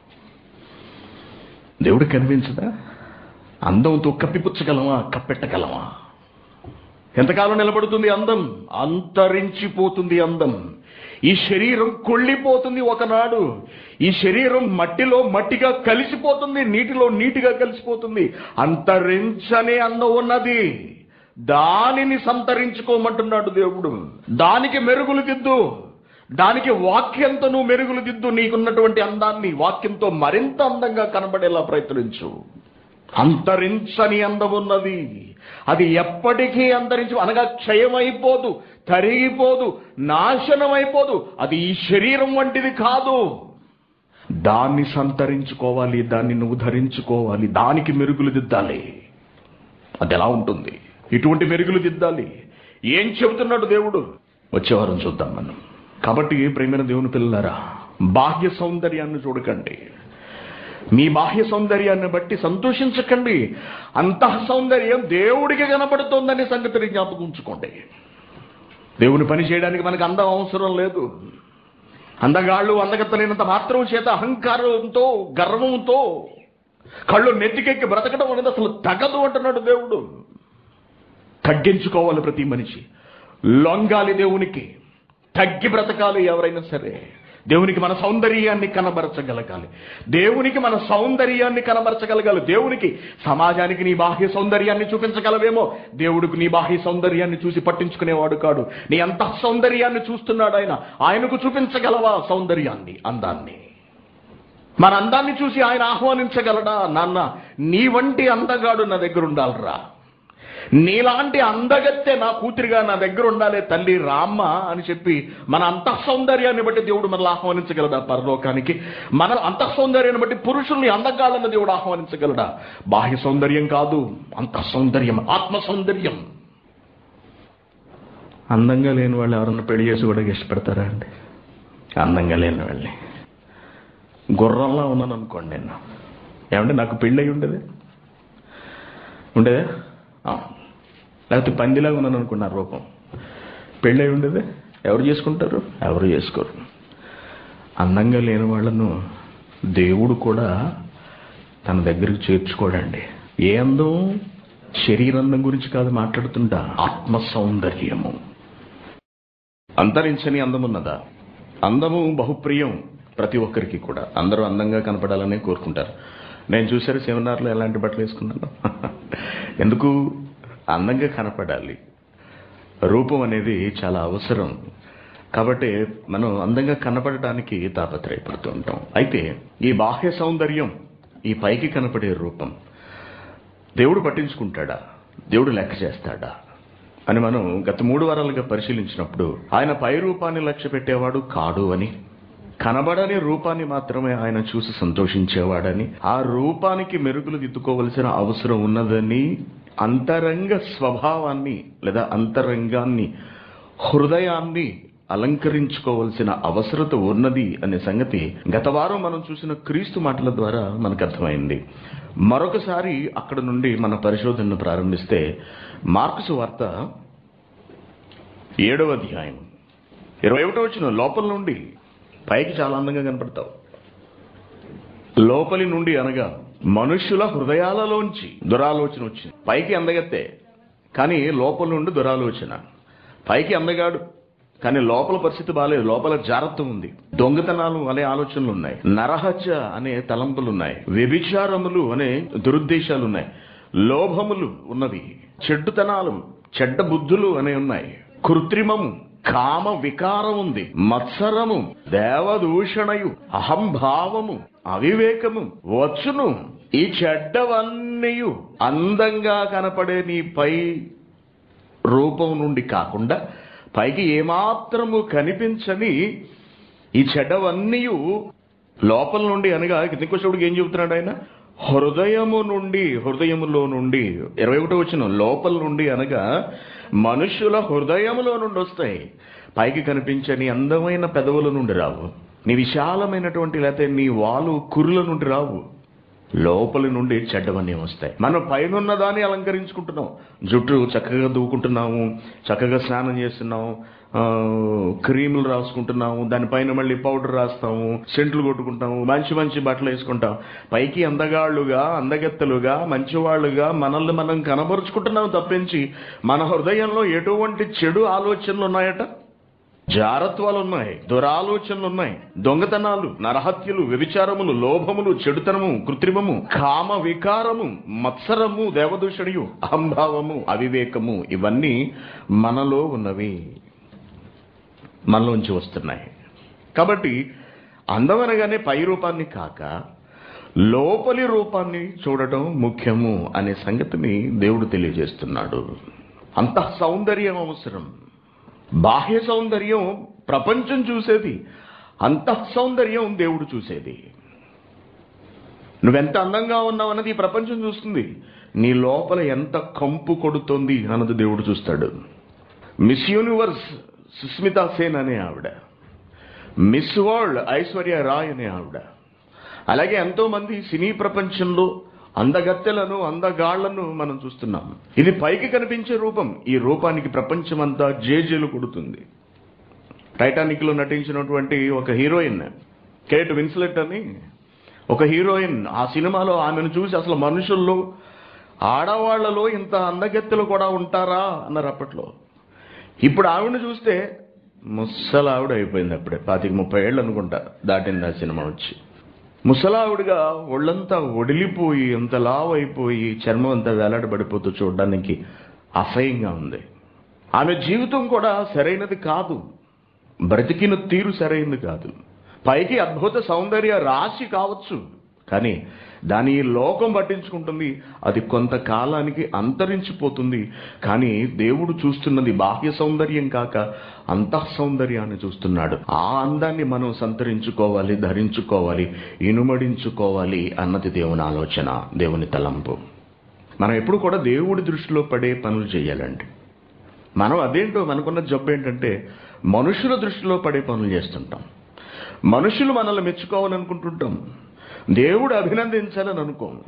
దేవుడికి కనిపించదా అందంతో కప్పిపుచ్చగలమా కప్పెట్టగలమా ఎంతకాలం నిలబడుతుంది అందం అంతరించిపోతుంది అందం ఈ శరీరం కొళ్ళిపోతుంది ఒకనాడు ఈ శరీరం మట్టిలో మట్టిగా కలిసిపోతుంది నీటిలో నీటిగా కలిసిపోతుంది అంతరించనే అందం ఉన్నది దానిని సంతరించుకోమంటున్నాడు దేవుడు దానికి మెరుగులు దిద్దు దానికి వాక్యంతో నువ్వు మెరుగులు దిద్దు నీకున్నటువంటి అందాన్ని వాక్యంతో మరింత అందంగా కనబడేలా ప్రయత్నించు అంతరించని అందం ఉన్నది అది ఎప్పటికీ అంతరించి అనగా క్షయమైపోదు తరిగిపోదు నాశనమైపోదు అది ఈ శరీరం వంటిది కాదు దాన్ని సంతరించుకోవాలి దాన్ని నువ్వు ధరించుకోవాలి దానికి మెరుగులు దిద్దాలి అది ఎలా ఉంటుంది ఇటువంటి మెరుగులు దిద్దాలి ఏం చెబుతున్నాడు దేవుడు వచ్చేవారం చూద్దాం మనం కాబట్టి ప్రేమైన దేవుని పిల్లలారా బాహ్య సౌందర్యాన్ని చూడకండి మీ బాహ్య సౌందర్యాన్ని బట్టి సంతోషించకండి అంతః సౌందర్యం దేవుడికి కనబడుతోందనే సంగతిని జ్ఞాపకం ఉంచుకోండి దేవుని పని చేయడానికి మనకు అందం అవసరం లేదు అందగాళ్ళు అందగత్తలేనంత మాత్రం చేత అహంకారంతో గర్వంతో కళ్ళు నెత్తికెక్కి బ్రతకడం అనేది అసలు తగదు అంటున్నాడు దేవుడు తగ్గించుకోవాలి ప్రతి మనిషి లొంగాలి దేవునికి తగ్గి బ్రతకాలి ఎవరైనా సరే దేవునికి మన సౌందర్యాన్ని కనబరచగలగాలి దేవునికి మన సౌందర్యాన్ని కనబరచగలగాలి దేవునికి సమాజానికి నీ బాహ్య సౌందర్యాన్ని చూపించగలవేమో దేవుడికి నీ బాహ్య సౌందర్యాన్ని చూసి పట్టించుకునేవాడు కాడు నీ అంత సౌందర్యాన్ని చూస్తున్నాడు ఆయన ఆయనకు చూపించగలవా సౌందర్యాన్ని అందాన్ని మన అందాన్ని చూసి ఆయన ఆహ్వానించగలడా నాన్న నీ వంటి అందగాడు నా దగ్గర ఉండాలిరా నీలాంటి అందగత్తె నా కూతురిగా నా దగ్గర ఉండాలి తల్లి రామ్మ అని చెప్పి మన అంతః సౌందర్యాన్ని బట్టి దేవుడు మనల్ని ఆహ్వానించగలడా పరలోకానికి మన అంతః సౌందర్యాన్ని బట్టి పురుషుల్ని అందగాళ్ళని దేవుడు ఆహ్వానించగలడా బాహ్య సౌందర్యం కాదు అంతః సౌందర్యం ఆత్మ సౌందర్యం అందంగా లేని వాళ్ళు ఎవరన్నా పెళ్లి చేసి కూడా ఇష్టపడతారా అండి అందంగా లేని వాళ్ళని గుర్రంలా ఉన్నాను అనుకోండి నేను ఏమంటే నాకు పెళ్ళి అయి ఉండేది ఉండేదే ఆ. లేకపోతే పందిలాగా ఉన్నాను అనుకున్నారు రూపం పెళ్ళి అయి ఉండేది ఎవరు చేసుకుంటారు ఎవరు చేసుకోరు అందంగా లేని వాళ్ళను దేవుడు కూడా తన దగ్గరికి చేర్చుకోడండి ఏ అందం శరీరందం గురించి కాదు మాట్లాడుతుంటా ఆత్మ సౌందర్యము అంతరించని అందం ఉన్నదా అందము బహుప్రియం ప్రతి ఒక్కరికి కూడా అందరూ అందంగా కనపడాలనే కోరుకుంటారు నేను చూసారు సెమినార్లో ఎలాంటి బట్టలు వేసుకున్నాను ఎందుకు అందంగా కనపడాలి రూపం అనేది చాలా అవసరం కాబట్టి మనం అందంగా కనపడటానికి తాపత్రయపడుతూ ఉంటాం అయితే ఈ బాహ్య సౌందర్యం ఈ పైకి కనపడే రూపం దేవుడు పట్టించుకుంటాడా దేవుడు లెక్క చేస్తాడా అని మనం గత మూడు వారాలుగా పరిశీలించినప్పుడు ఆయన పై రూపాన్ని లక్ష్య పెట్టేవాడు కాడు అని కనబడని రూపాన్ని మాత్రమే ఆయన చూసి సంతోషించేవాడని ఆ రూపానికి మెరుగులు దిద్దుకోవలసిన అవసరం ఉన్నదని అంతరంగ స్వభావాన్ని లేదా అంతరంగాన్ని హృదయాన్ని అలంకరించుకోవలసిన అవసరత ఉన్నది అనే సంగతి గత వారం మనం చూసిన క్రీస్తు మాటల ద్వారా మనకు అర్థమైంది మరొకసారి అక్కడ నుండి మన పరిశోధనను ప్రారంభిస్తే మార్క్స్ వార్త ఏడవ అధ్యాయం ఇరవై ఒకటో వచ్చిన లోపల నుండి పైకి చాలా అందంగా కనపడతావు లోపలి నుండి అనగా మనుష్యుల హృదయాలలోంచి దురాలోచన వచ్చింది పైకి అందగత్తే కానీ లోపల నుండి దురాలోచన పైకి అందగాడు కానీ లోపల పరిస్థితి బాగాలేదు లోపల జాగ్రత్త ఉంది దొంగతనాలు అనే ఆలోచనలు ఉన్నాయి నరహత్య అనే తలంపులు ఉన్నాయి వ్యభిచారములు అనే దురుద్దేశాలు ఉన్నాయి లోభములు ఉన్నవి చెడ్డుతనాలు చెడ్డ బుద్ధులు అనే ఉన్నాయి కృత్రిమము కామ వికారం ఉంది మత్సరము దేవదూషణయు అహంభావము అవివేకము వచ్చును ఈ చెడ్డవన్నీయు అందంగా కనపడే నీ పై రూపం నుండి కాకుండా పైకి ఏమాత్రము కనిపించని ఈ చెడ్డవన్నీ లోపల నుండి అనగా కిందకొచ్చేప్పుడు ఏం చెబుతున్నాడు ఆయన హృదయము నుండి హృదయములో నుండి ఇరవై ఒకటో వచ్చిన లోపల నుండి అనగా మనుషుల హృదయములో నుండి వస్తాయి పైకి కనిపించని అందమైన పెదవుల నుండి రావు నీ విశాలమైనటువంటి లేకపోతే నీ వాలు కురుల నుండి రావు లోపలి నుండి చెడ్డవన్నీ వస్తాయి మనం పైన దాన్ని అలంకరించుకుంటున్నాం జుట్టు చక్కగా దూకుంటున్నాము చక్కగా స్నానం చేస్తున్నాము ఆ, క్రీములు రాసుకుంటున్నాము దానిపైన మళ్ళీ పౌడర్ రాస్తాము సెంట్లు కొట్టుకుంటాము మంచి మంచి బట్టలు వేసుకుంటాం పైకి అందగాళ్ళుగా అందగత్తెలుగా మంచివాళ్ళుగా మనల్ని మనం కనబరుచుకుంటున్నాం తప్పించి మన హృదయంలో ఎటువంటి చెడు ఆలోచనలు ఉన్నాయట జారత్వాలు ఉన్నాయి దురాలోచనలు ఉన్నాయి దొంగతనాలు నరహత్యలు వ్యభిచారములు లోభములు చెడుతనము కృత్రిమము కామ వికారము మత్సరము దేవదూషణియు అహంభావము అవివేకము ఇవన్నీ మనలో ఉన్నవి మనలోంచి వస్తున్నాయి కాబట్టి అందమనగానే పై రూపాన్ని కాక లోపలి రూపాన్ని చూడటం ముఖ్యము అనే సంగతిని దేవుడు తెలియజేస్తున్నాడు అంత సౌందర్యం అవసరం బాహ్య సౌందర్యం ప్రపంచం చూసేది అంతః సౌందర్యం దేవుడు చూసేది నువ్వెంత అందంగా ఉన్నావు అన్నది ఈ ప్రపంచం చూస్తుంది నీ లోపల ఎంత కంపు కొడుతోంది అన్నది దేవుడు చూస్తాడు మిస్ యూనివర్స్ సుస్మితా సేన్ అనే ఆవిడ మిస్ వరల్డ్ ఐశ్వర్య రాయ్ అనే ఆవిడ అలాగే ఎంతో మంది సినీ ప్రపంచంలో అందగత్తెలను అందగాళ్లను మనం చూస్తున్నాం ఇది పైకి కనిపించే రూపం ఈ రూపానికి ప్రపంచమంతా జేజేలు కొడుతుంది టైటానిక్ లో నటించినటువంటి ఒక హీరోయిన్ కేట్ విన్స్లెట్ అని ఒక హీరోయిన్ ఆ సినిమాలో ఆమెను చూసి అసలు మనుషుల్లో ఆడవాళ్లలో ఇంత అందగత్తెలు కూడా ఉంటారా అన్నారు అప్పట్లో ఇప్పుడు ఆవిడని చూస్తే ముసలావిడ అయిపోయింది అప్పుడే పాతిక ముప్పై ఏళ్ళు అనుకుంటా దాటింది ఆ సినిమా వచ్చి ముసలావిడిగా ఒళ్ళంతా ఒడిలిపోయి అంత లావు అయిపోయి చర్మం అంతా వేలాడబడిపోతూ చూడడానికి అసహ్యంగా ఉంది ఆమె జీవితం కూడా సరైనది కాదు బ్రతికిన తీరు సరైనది కాదు పైకి అద్భుత సౌందర్య రాశి కావచ్చు కానీ దాని ఈ లోకం పట్టించుకుంటుంది అది కొంతకాలానికి అంతరించిపోతుంది కానీ దేవుడు చూస్తున్నది బాహ్య సౌందర్యం కాక అంతః సౌందర్యాన్ని చూస్తున్నాడు ఆ అందాన్ని మనం సంతరించుకోవాలి ధరించుకోవాలి ఇనుమడించుకోవాలి అన్నది దేవుని ఆలోచన దేవుని తలంపు మనం ఎప్పుడు కూడా దేవుడి దృష్టిలో పడే పనులు చేయాలండి మనం అదేంటో మనకున్న జబ్బు ఏంటంటే మనుషుల దృష్టిలో పడే పనులు చేస్తుంటాం మనుషులు మనల్ని మెచ్చుకోవాలనుకుంటుంటాం దేవుడు అభినందించాలని అనుకోము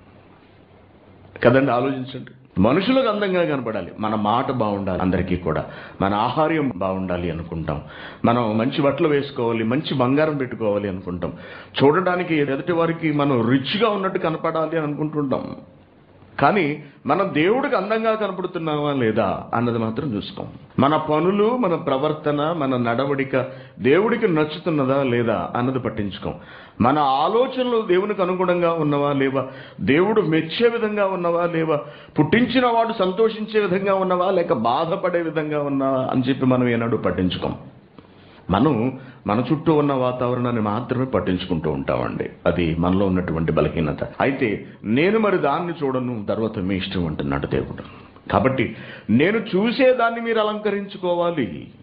కదండి ఆలోచించండి మనుషులకు అందంగా కనపడాలి మన మాట బాగుండాలి అందరికీ కూడా మన ఆహార్యం బాగుండాలి అనుకుంటాం మనం మంచి బట్టలు వేసుకోవాలి మంచి బంగారం పెట్టుకోవాలి అనుకుంటాం చూడడానికి ఎదుటి వారికి మనం రిచ్గా ఉన్నట్టు కనపడాలి అని అనుకుంటుంటాం కానీ మనం దేవుడికి అందంగా కనపడుతున్నావా లేదా అన్నది మాత్రం చూసుకోం మన పనులు మన ప్రవర్తన మన నడవడిక దేవుడికి నచ్చుతున్నదా లేదా అన్నది పట్టించుకోం మన ఆలోచనలు దేవునికి అనుగుణంగా ఉన్నవా లేవా దేవుడు మెచ్చే విధంగా ఉన్నవా లేవా పుట్టించిన వాడు సంతోషించే విధంగా ఉన్నవా లేక బాధపడే విధంగా ఉన్నవా అని చెప్పి మనం ఏనాడు పట్టించుకోం మనం మన చుట్టూ ఉన్న వాతావరణాన్ని మాత్రమే పట్టించుకుంటూ ఉంటామండి అది మనలో ఉన్నటువంటి బలహీనత అయితే నేను మరి దాన్ని చూడను తర్వాత మీ ఇష్టం అంటున్నాడు దేవుడు కాబట్టి నేను చూసేదాన్ని మీరు అలంకరించుకోవాలి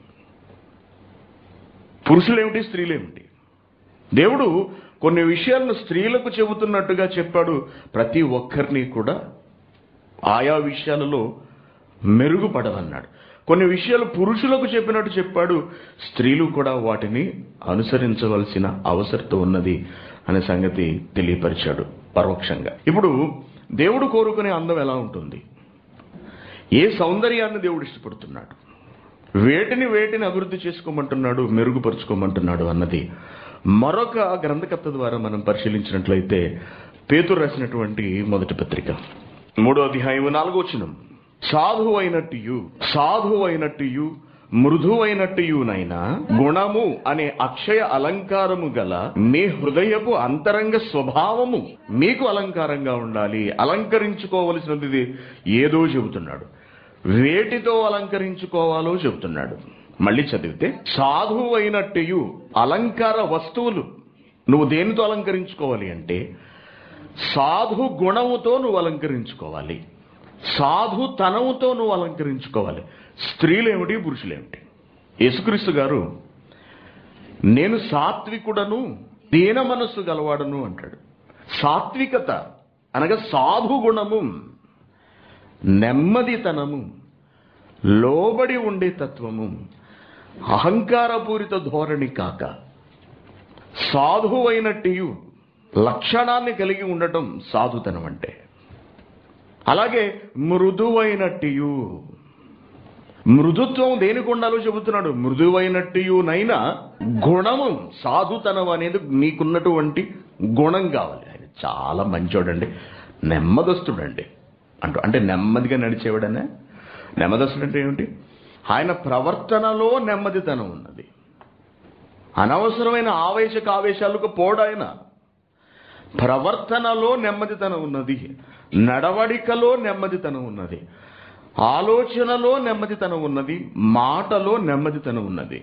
పురుషులేమిటి స్త్రీలేమిటి దేవుడు కొన్ని విషయాలను స్త్రీలకు చెబుతున్నట్టుగా చెప్పాడు ప్రతి ఒక్కరిని కూడా ఆయా విషయాలలో మెరుగుపడవన్నాడు కొన్ని విషయాలు పురుషులకు చెప్పినట్టు చెప్పాడు స్త్రీలు కూడా వాటిని అనుసరించవలసిన అవసరత ఉన్నది అనే సంగతి తెలియపరిచాడు పరోక్షంగా ఇప్పుడు దేవుడు కోరుకునే అందం ఎలా ఉంటుంది ఏ సౌందర్యాన్ని దేవుడు ఇష్టపడుతున్నాడు వేటిని వేటిని అభివృద్ధి చేసుకోమంటున్నాడు మెరుగుపరుచుకోమంటున్నాడు అన్నది మరొక గ్రంథకర్త ద్వారా మనం పరిశీలించినట్లయితే పేతురు రాసినటువంటి మొదటి పత్రిక మూడో అధ్యాయం నాలుగో వచనం సాధువు అయినట్టు సాధువు అయినట్టు మృదువైనట్టుయునైనా గుణము అనే అక్షయ అలంకారము గల మీ హృదయపు అంతరంగ స్వభావము మీకు అలంకారంగా ఉండాలి అలంకరించుకోవలసినది ఇది ఏదో చెబుతున్నాడు వేటితో అలంకరించుకోవాలో చెబుతున్నాడు మళ్ళీ చదివితే సాధువైనట్టుయు అలంకార వస్తువులు నువ్వు దేనితో అలంకరించుకోవాలి అంటే సాధు గుణముతో నువ్వు అలంకరించుకోవాలి సాధుతనముతో నువ్వు అలంకరించుకోవాలి స్త్రీలేమిటి పురుషులేమిటి యేసుక్రీస్తు గారు నేను సాత్వికుడను దీన మనస్సు గలవాడను అంటాడు సాత్వికత అనగా సాధు గుణము నెమ్మదితనము లోబడి ఉండే తత్వము అహంకారపూరిత ధోరణి కాక సాధువైనట్టు లక్షణాన్ని కలిగి ఉండటం సాధుతనం అంటే అలాగే మృదువైనట్టు మృదుత్వం దేనికి ఉండాలో చెబుతున్నాడు మృదువైనట్టునైనా గుణము సాధుతనం అనేది నీకున్నటువంటి గుణం కావాలి ఆయన చాలా మంచోడండి నెమ్మదస్తుడండి అంటూ అంటే నెమ్మదిగా నడిచేవాడనే నెమ్మదస్తుడు అంటే ఏమిటి ఆయన ప్రవర్తనలో నెమ్మదితనం ఉన్నది అనవసరమైన ఆవేశక ఆవేశాలకు పోడాయన ప్రవర్తనలో నెమ్మదితనం ఉన్నది నడవడికలో నెమ్మదితనం ఉన్నది ఆలోచనలో నెమ్మదితనం ఉన్నది మాటలో నెమ్మదితనం ఉన్నది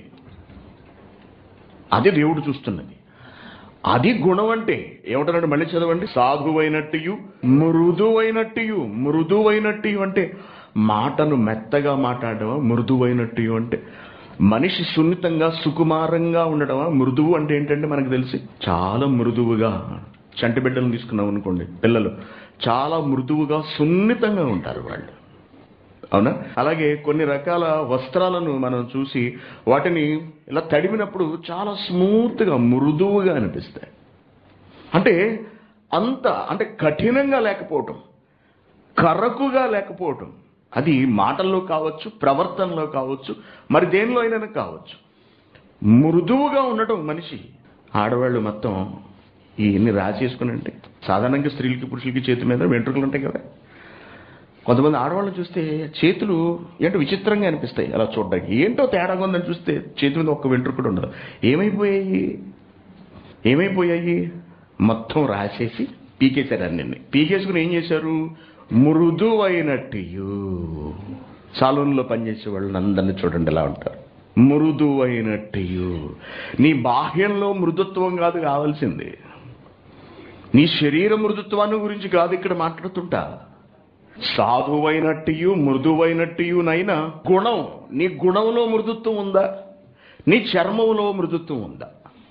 అది దేవుడు చూస్తున్నది అది గుణం అంటే ఏమిటన్నాడు మళ్ళీ చదవండి సాధువైనట్టు మృదువైనట్టు మృదువైనట్టు అంటే మాటను మెత్తగా మాట్లాడమా మృదువైనట్టు అంటే మనిషి సున్నితంగా సుకుమారంగా ఉండడమా మృదువు అంటే ఏంటంటే మనకు తెలిసి చాలా మృదువుగా చంటి బిడ్డలను తీసుకున్నాం అనుకోండి పిల్లలు చాలా మృదువుగా సున్నితంగా ఉంటారు వాళ్ళు అవునా అలాగే కొన్ని రకాల వస్త్రాలను మనం చూసి వాటిని ఇలా తడిమినప్పుడు చాలా స్మూత్గా మృదువుగా అనిపిస్తాయి అంటే అంత అంటే కఠినంగా లేకపోవటం కరకుగా లేకపోవటం అది మాటల్లో కావచ్చు ప్రవర్తనలో కావచ్చు మరి దేనిలో అయినా కావచ్చు మృదువుగా ఉండటం మనిషి ఆడవాళ్ళు మొత్తం ఇన్ని రాసేసుకుని అంటే సాధారణంగా స్త్రీలకి పురుషులకి చేతి మీద వెంట్రుకలు ఉంటాయి కదా కొంతమంది ఆడవాళ్ళని చూస్తే చేతులు ఏంటో విచిత్రంగా అనిపిస్తాయి అలా చూడడానికి ఏంటో తేడాగా ఉందని చూస్తే చేతి మీద ఒక్క వెంట్రుకడు ఉండదు ఏమైపోయాయి ఏమైపోయాయి మొత్తం రాసేసి పీకేశారు అన్ని పీకేసుకుని ఏం చేశారు మృదువైనట్టు సాలూన్లో పనిచేసే వాళ్ళని అందరినీ చూడండి ఎలా ఉంటారు మృదువైనట్టు నీ బాహ్యంలో మృదుత్వం కాదు కావాల్సింది నీ శరీర మృదుత్వాన్ని గురించి కాదు ఇక్కడ మాట్లాడుతుంటా సాధువైనట్టు మృదువైనట్టునైనా గుణం నీ గుణంలో మృదుత్వం ఉందా నీ చర్మంలో మృదుత్వం ఉందా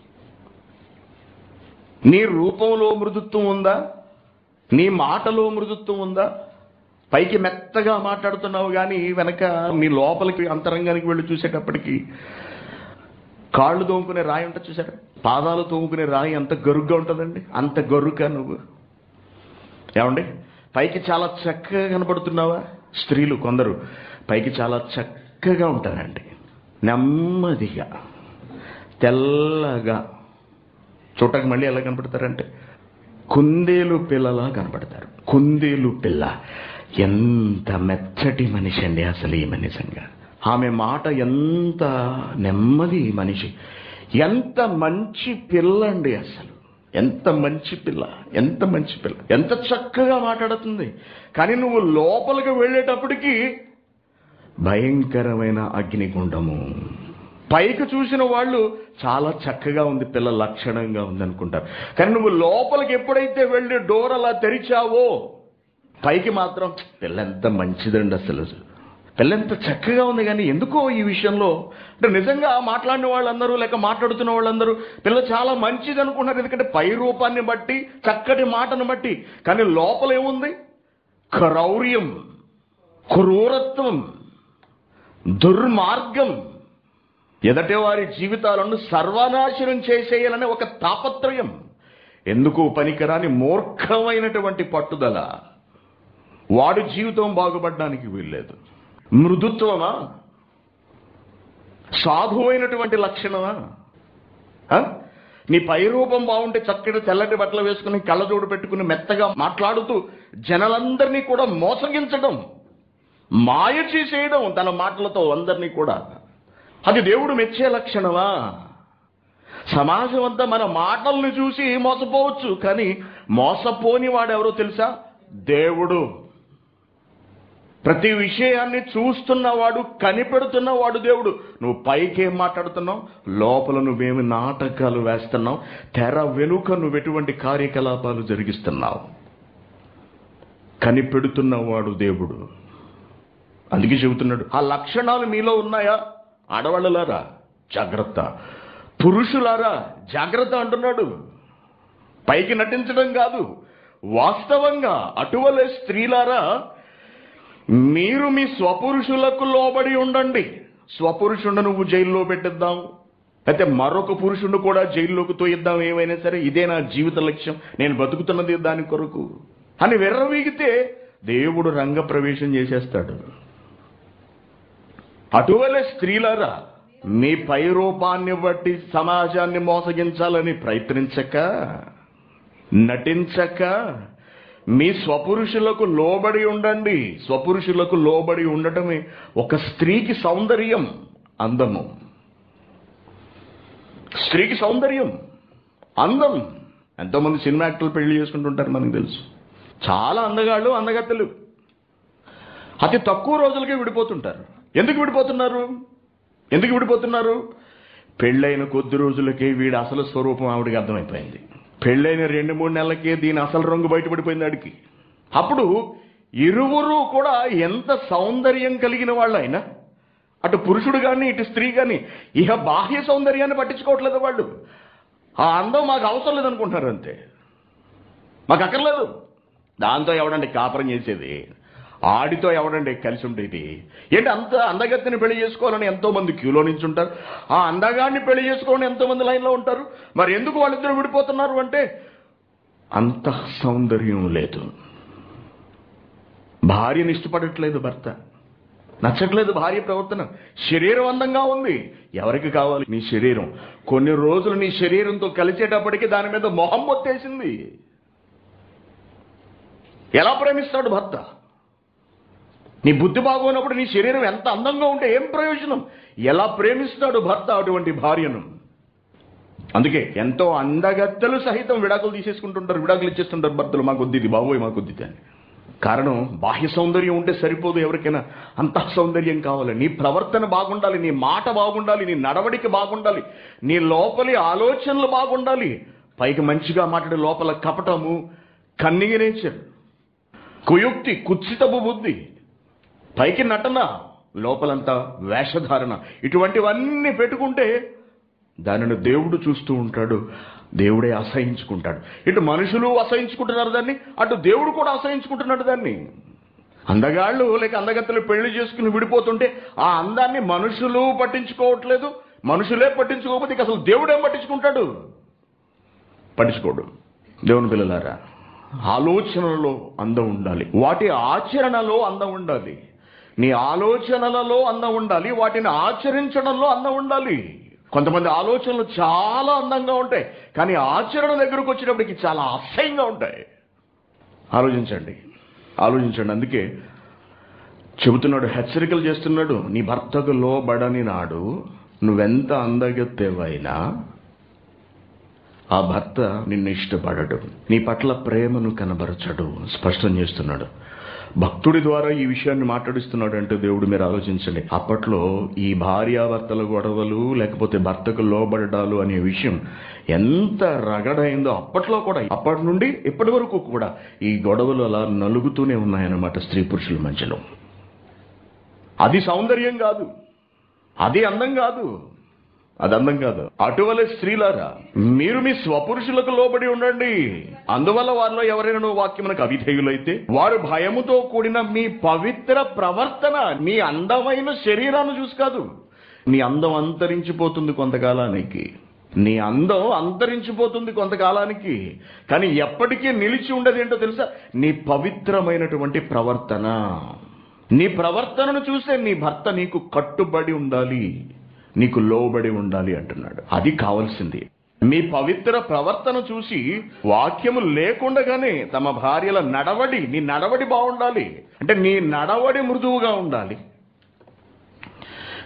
నీ రూపంలో మృదుత్వం ఉందా నీ మాటలో మృదుత్వం ఉందా పైకి మెత్తగా మాట్లాడుతున్నావు కానీ వెనక నీ లోపలికి అంతరంగానికి వెళ్ళి చూసేటప్పటికి కాళ్ళు తోముకునే రాయి ఉంటుంది చూసారా పాదాలు తోముకునే రాయి అంత గరుగ్గా ఉంటుందండి అంత గరుక నువ్వు ఏమండి పైకి చాలా చక్కగా కనపడుతున్నావా స్త్రీలు కొందరు పైకి చాలా చక్కగా ఉంటారండి నెమ్మదిగా తెల్లగా చూడటానికి మళ్ళీ ఎలా కనపడతారంటే కుందేలు పిల్లలా కనపడతారు కుందేలు పిల్ల ఎంత మెచ్చటి మనిషి అండి అసలు ఈ నిజంగా ఆమె మాట ఎంత నెమ్మది మనిషి ఎంత మంచి పిల్ల అండి అసలు ఎంత మంచి పిల్ల ఎంత మంచి పిల్ల ఎంత చక్కగా మాట్లాడుతుంది కానీ నువ్వు లోపలికి వెళ్ళేటప్పటికి భయంకరమైన అగ్నిగుండము పైకి చూసిన వాళ్ళు చాలా చక్కగా ఉంది పిల్ల లక్షణంగా ఉంది అనుకుంటారు కానీ నువ్వు లోపలికి ఎప్పుడైతే వెళ్ళి డోర్ అలా తెరిచావో పైకి మాత్రం పిల్ల ఎంత మంచిదండి అసలు పిల్ల ఎంత చక్కగా ఉంది కానీ ఎందుకో ఈ విషయంలో అంటే నిజంగా మాట్లాడిన వాళ్ళందరూ లేక మాట్లాడుతున్న వాళ్ళందరూ పిల్ల చాలా మంచిది అనుకుంటున్నారు ఎందుకంటే పై రూపాన్ని బట్టి చక్కటి మాటను బట్టి కానీ లోపల ఏముంది క్రౌర్యం క్రూరత్వం దుర్మార్గం ఎదటి వారి జీవితాలను సర్వనాశనం చేసేయాలనే ఒక తాపత్రయం ఎందుకు పనికిరాని మూర్ఖమైనటువంటి పట్టుదల వాడి జీవితం బాగుపడడానికి వీల్లేదు మృదుత్వమా సాధువైనటువంటి లక్షణమా ఆ? నీ పై రూపం బాగుంటే చక్కటి తెల్లటి బట్టలు వేసుకుని కళ్ళజోడు పెట్టుకుని మెత్తగా మాట్లాడుతూ జనాలందరినీ కూడా మోసగించడం మాయ చేసేయడం తన మాటలతో అందరినీ కూడా అది దేవుడు మెచ్చే లక్షణమా సమాజం అంతా మన మాటల్ని చూసి మోసపోవచ్చు కానీ మోసపోని వాడెవరో తెలుసా దేవుడు ప్రతి విషయాన్ని చూస్తున్నవాడు కనిపెడుతున్నవాడు దేవుడు నువ్వు పైకి ఏం మాట్లాడుతున్నావు లోపల నువ్వేమి నాటకాలు వేస్తున్నావు తెర వెనుక నువ్వు ఎటువంటి కార్యకలాపాలు జరిగిస్తున్నావు కనిపెడుతున్నవాడు దేవుడు అందుకే చెబుతున్నాడు ఆ లక్షణాలు మీలో ఉన్నాయా ఆడవాళ్ళలారా జాగ్రత్త పురుషులారా జాగ్రత్త అంటున్నాడు పైకి నటించడం కాదు వాస్తవంగా అటువలే స్త్రీలారా మీరు మీ స్వపురుషులకు లోబడి ఉండండి స్వపురుషుడు నువ్వు జైల్లో పెట్టిద్దాం అయితే మరొక పురుషుడు కూడా జైల్లోకి తోయిద్దాం ఏమైనా సరే ఇదే నా జీవిత లక్ష్యం నేను బతుకుతున్నది దాని కొరకు అని వెర్రవీగితే దేవుడు రంగ ప్రవేశం చేసేస్తాడు అటువలే స్త్రీలారా మీ పై రూపాన్ని బట్టి సమాజాన్ని మోసగించాలని ప్రయత్నించక నటించక మీ స్వపురుషులకు లోబడి ఉండండి స్వపురుషులకు లోబడి ఉండటమే ఒక స్త్రీకి సౌందర్యం అందము స్త్రీకి సౌందర్యం అందం ఎంతోమంది సినిమా యాక్టర్లు పెళ్లి చేసుకుంటుంటారు మనకు తెలుసు చాలా అందగాళ్ళు అందగత్తెలు అతి తక్కువ రోజులకే విడిపోతుంటారు ఎందుకు విడిపోతున్నారు ఎందుకు విడిపోతున్నారు పెళ్ళైన కొద్ది రోజులకే వీడి అసలు స్వరూపం ఆవిడికి అర్థమైపోయింది పెళ్ళైన రెండు మూడు నెలలకే దీని అసలు రంగు బయటపడిపోయింది ఆడికి అప్పుడు ఇరువురు కూడా ఎంత సౌందర్యం కలిగిన వాళ్ళైనా అటు పురుషుడు కానీ ఇటు స్త్రీ కానీ ఇహ బాహ్య సౌందర్యాన్ని పట్టించుకోవట్లేదు వాళ్ళు ఆ అందం మాకు అవసరం లేదనుకుంటున్నారు అంతే మాకు అక్కర్లేదు దాంతో ఎవడండి కాపురం చేసేది ఆడితో ఎవడండి కలిసి ఉండేది ఏంటి అంత అందగత్తిని పెళ్లి చేసుకోవాలని ఎంతో మంది క్యూలో నుంచి ఉంటారు ఆ అందగాన్ని పెళ్లి చేసుకోవాలని ఎంతో మంది లైన్లో ఉంటారు మరి ఎందుకు వాళ్ళిద్దరు విడిపోతున్నారు అంటే అంత సౌందర్యం లేదు భార్యని ఇష్టపడట్లేదు భర్త నచ్చట్లేదు భార్య ప్రవర్తన శరీరం అందంగా ఉంది ఎవరికి కావాలి నీ శరీరం కొన్ని రోజులు నీ శరీరంతో కలిసేటప్పటికి దాని మీద మొహం మొత్తేసింది ఎలా ప్రేమిస్తాడు భర్త నీ బుద్ధి బాగోనప్పుడు నీ శరీరం ఎంత అందంగా ఉంటే ఏం ప్రయోజనం ఎలా ప్రేమిస్తాడు భర్త అటువంటి భార్యను అందుకే ఎంతో అందగత్తెలు సహితం విడాకులు తీసేసుకుంటుంటారు విడాకులు ఇచ్చేస్తుంటారు భర్తలు మాకు వద్దు ఇది బాబోయ్ మాకు వద్దు ఇది అని కారణం బాహ్య సౌందర్యం ఉంటే సరిపోదు ఎవరికైనా అంత సౌందర్యం కావాలి నీ ప్రవర్తన బాగుండాలి నీ మాట బాగుండాలి నీ నడవడిక బాగుండాలి నీ లోపలి ఆలోచనలు బాగుండాలి పైకి మంచిగా మాట్లాడే లోపల కపటము కన్నిగ నేచర్ కుయుక్తి కుత్సితపు బుద్ధి పైకి నటన లోపలంతా వేషధారణ ఇటువంటివన్నీ పెట్టుకుంటే దానిని దేవుడు చూస్తూ ఉంటాడు దేవుడే అసహించుకుంటాడు ఇటు మనుషులు అసహించుకుంటున్నారు దాన్ని అటు దేవుడు కూడా అసహించుకుంటున్నాడు దాన్ని అందగాళ్ళు లేక అందగత్తెలు పెళ్లి చేసుకుని విడిపోతుంటే ఆ అందాన్ని మనుషులు పట్టించుకోవట్లేదు మనుషులే పట్టించుకోకపోతే ఇక అసలు దేవుడేం పట్టించుకుంటాడు పట్టించుకోడు దేవుని పిల్లలారా ఆలోచనలలో అందం ఉండాలి వాటి ఆచరణలో అందం ఉండాలి నీ ఆలోచనలలో అందం ఉండాలి వాటిని ఆచరించడంలో అందం ఉండాలి కొంతమంది ఆలోచనలు చాలా అందంగా ఉంటాయి కానీ ఆచరణ దగ్గరకు వచ్చేటప్పటికి చాలా అసహ్యంగా ఉంటాయి ఆలోచించండి ఆలోచించండి అందుకే చెబుతున్నాడు హెచ్చరికలు చేస్తున్నాడు నీ భర్తకు లోబడని నాడు నువ్వెంత అందగత్తేవైనా ఆ భర్త నిన్ను ఇష్టపడడు నీ పట్ల ప్రేమను కనబరచడు స్పష్టం చేస్తున్నాడు భక్తుడి ద్వారా ఈ విషయాన్ని మాట్లాడిస్తున్నాడు అంటే దేవుడు మీరు ఆలోచించండి అప్పట్లో ఈ భార్యాభర్తల గొడవలు లేకపోతే భర్తకు లోబడడాలు అనే విషయం ఎంత రగడైందో అప్పట్లో కూడా అప్పటి నుండి ఇప్పటి వరకు కూడా ఈ గొడవలు అలా నలుగుతూనే ఉన్నాయన్నమాట స్త్రీ పురుషుల మధ్యలో అది సౌందర్యం కాదు అది అందం కాదు అది అందం కాదు అటువలే స్త్రీలారా మీరు మీ స్వపురుషులకు లోబడి ఉండండి అందువల్ల వారిలో ఎవరైనా వాక్యమునకు అవిధేయులైతే వారు భయముతో కూడిన మీ పవిత్ర ప్రవర్తన మీ అందమైన శరీరాన్ని చూసి కాదు నీ అందం అంతరించిపోతుంది కొంతకాలానికి నీ అందం అంతరించిపోతుంది కొంతకాలానికి కానీ ఎప్పటికీ నిలిచి ఉండదు ఏంటో తెలుసా నీ పవిత్రమైనటువంటి ప్రవర్తన నీ ప్రవర్తనను చూసే నీ భర్త నీకు కట్టుబడి ఉండాలి నీకు లోబడి ఉండాలి అంటున్నాడు అది కావాల్సింది మీ పవిత్ర ప్రవర్తన చూసి వాక్యము లేకుండగానే తమ భార్యల నడవడి నీ నడవడి బాగుండాలి అంటే నీ నడవడి మృదువుగా ఉండాలి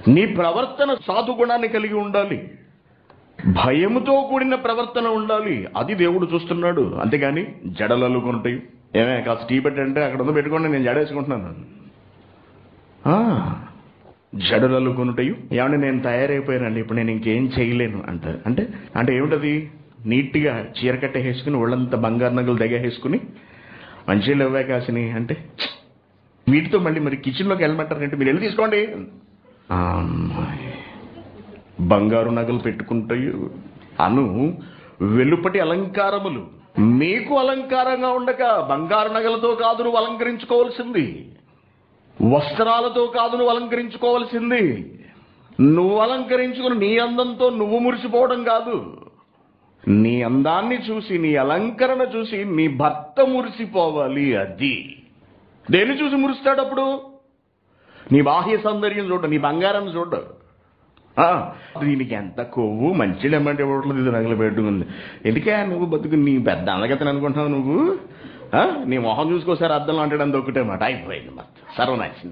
నీ ప్రవర్తన సాధుగుణాన్ని కలిగి ఉండాలి భయముతో కూడిన ప్రవర్తన ఉండాలి అది దేవుడు చూస్తున్నాడు అంతేగాని జడలు అల్లుకుంటాయి ఏమే కాస్త టీ పెట్టంటే అక్కడ ఉందో పెట్టుకోండి నేను జడేసుకుంటున్నాను ఆ, జడలు అల్లుకుంటాయి ఏమంటే నేను తయారైపోయానండి ఇప్పుడు నేను ఇంకేం చేయలేను అంట అంటే అంటే ఏమిటది నీట్గా చీర కట్ట వేసుకుని ఒళ్ళంతా బంగారు నగలు దగ్గేసుకుని మంచిగా ఇవ్వే కాసిని అంటే వీటితో మళ్ళీ మరి కిచెన్లోకి వెళ్ళమంటారంటే మీరు వెళ్ళి తీసుకోండి ఆ, అమ్మాయి. బంగారు నగలు పెట్టుకుంటాయి అను వెలుపటి అలంకారములు మీకు అలంకారంగా ఉండక బంగారు నగలతో కాదు నువ్వు అలంకరించుకోవాల్సింది వస్త్రాలతో కాదు నువ్వు అలంకరించుకోవాల్సింది నువ్వు అలంకరించుకుని నీ అందంతో నువ్వు మురిసిపోవడం కాదు నీ అందాన్ని చూసి నీ అలంకరణ చూసి నీ భర్త మురిసిపోవాలి అది దేన్ని చూసి మురుస్తాడు అప్పుడు నీ బాహ్య సౌందర్యం చూడ నీ బంగారం చూడ ఆ, దీనికి ఎంత కొవ్వు మంచి లెమ్మంటే ఇవ్వట్లేదు ఇది నగలు పెట్టుకుంది ఎందుకే నువ్వు బతుకు నీ పెద్ద అందగతని అనుకుంటున్నావు నువ్వు ఆ, నీ మొహం చూసుకోసారి అద్దంలో అంటాడు అంత ఒకటే మాట అయిపోయింది మొత్తం సర్వనాశన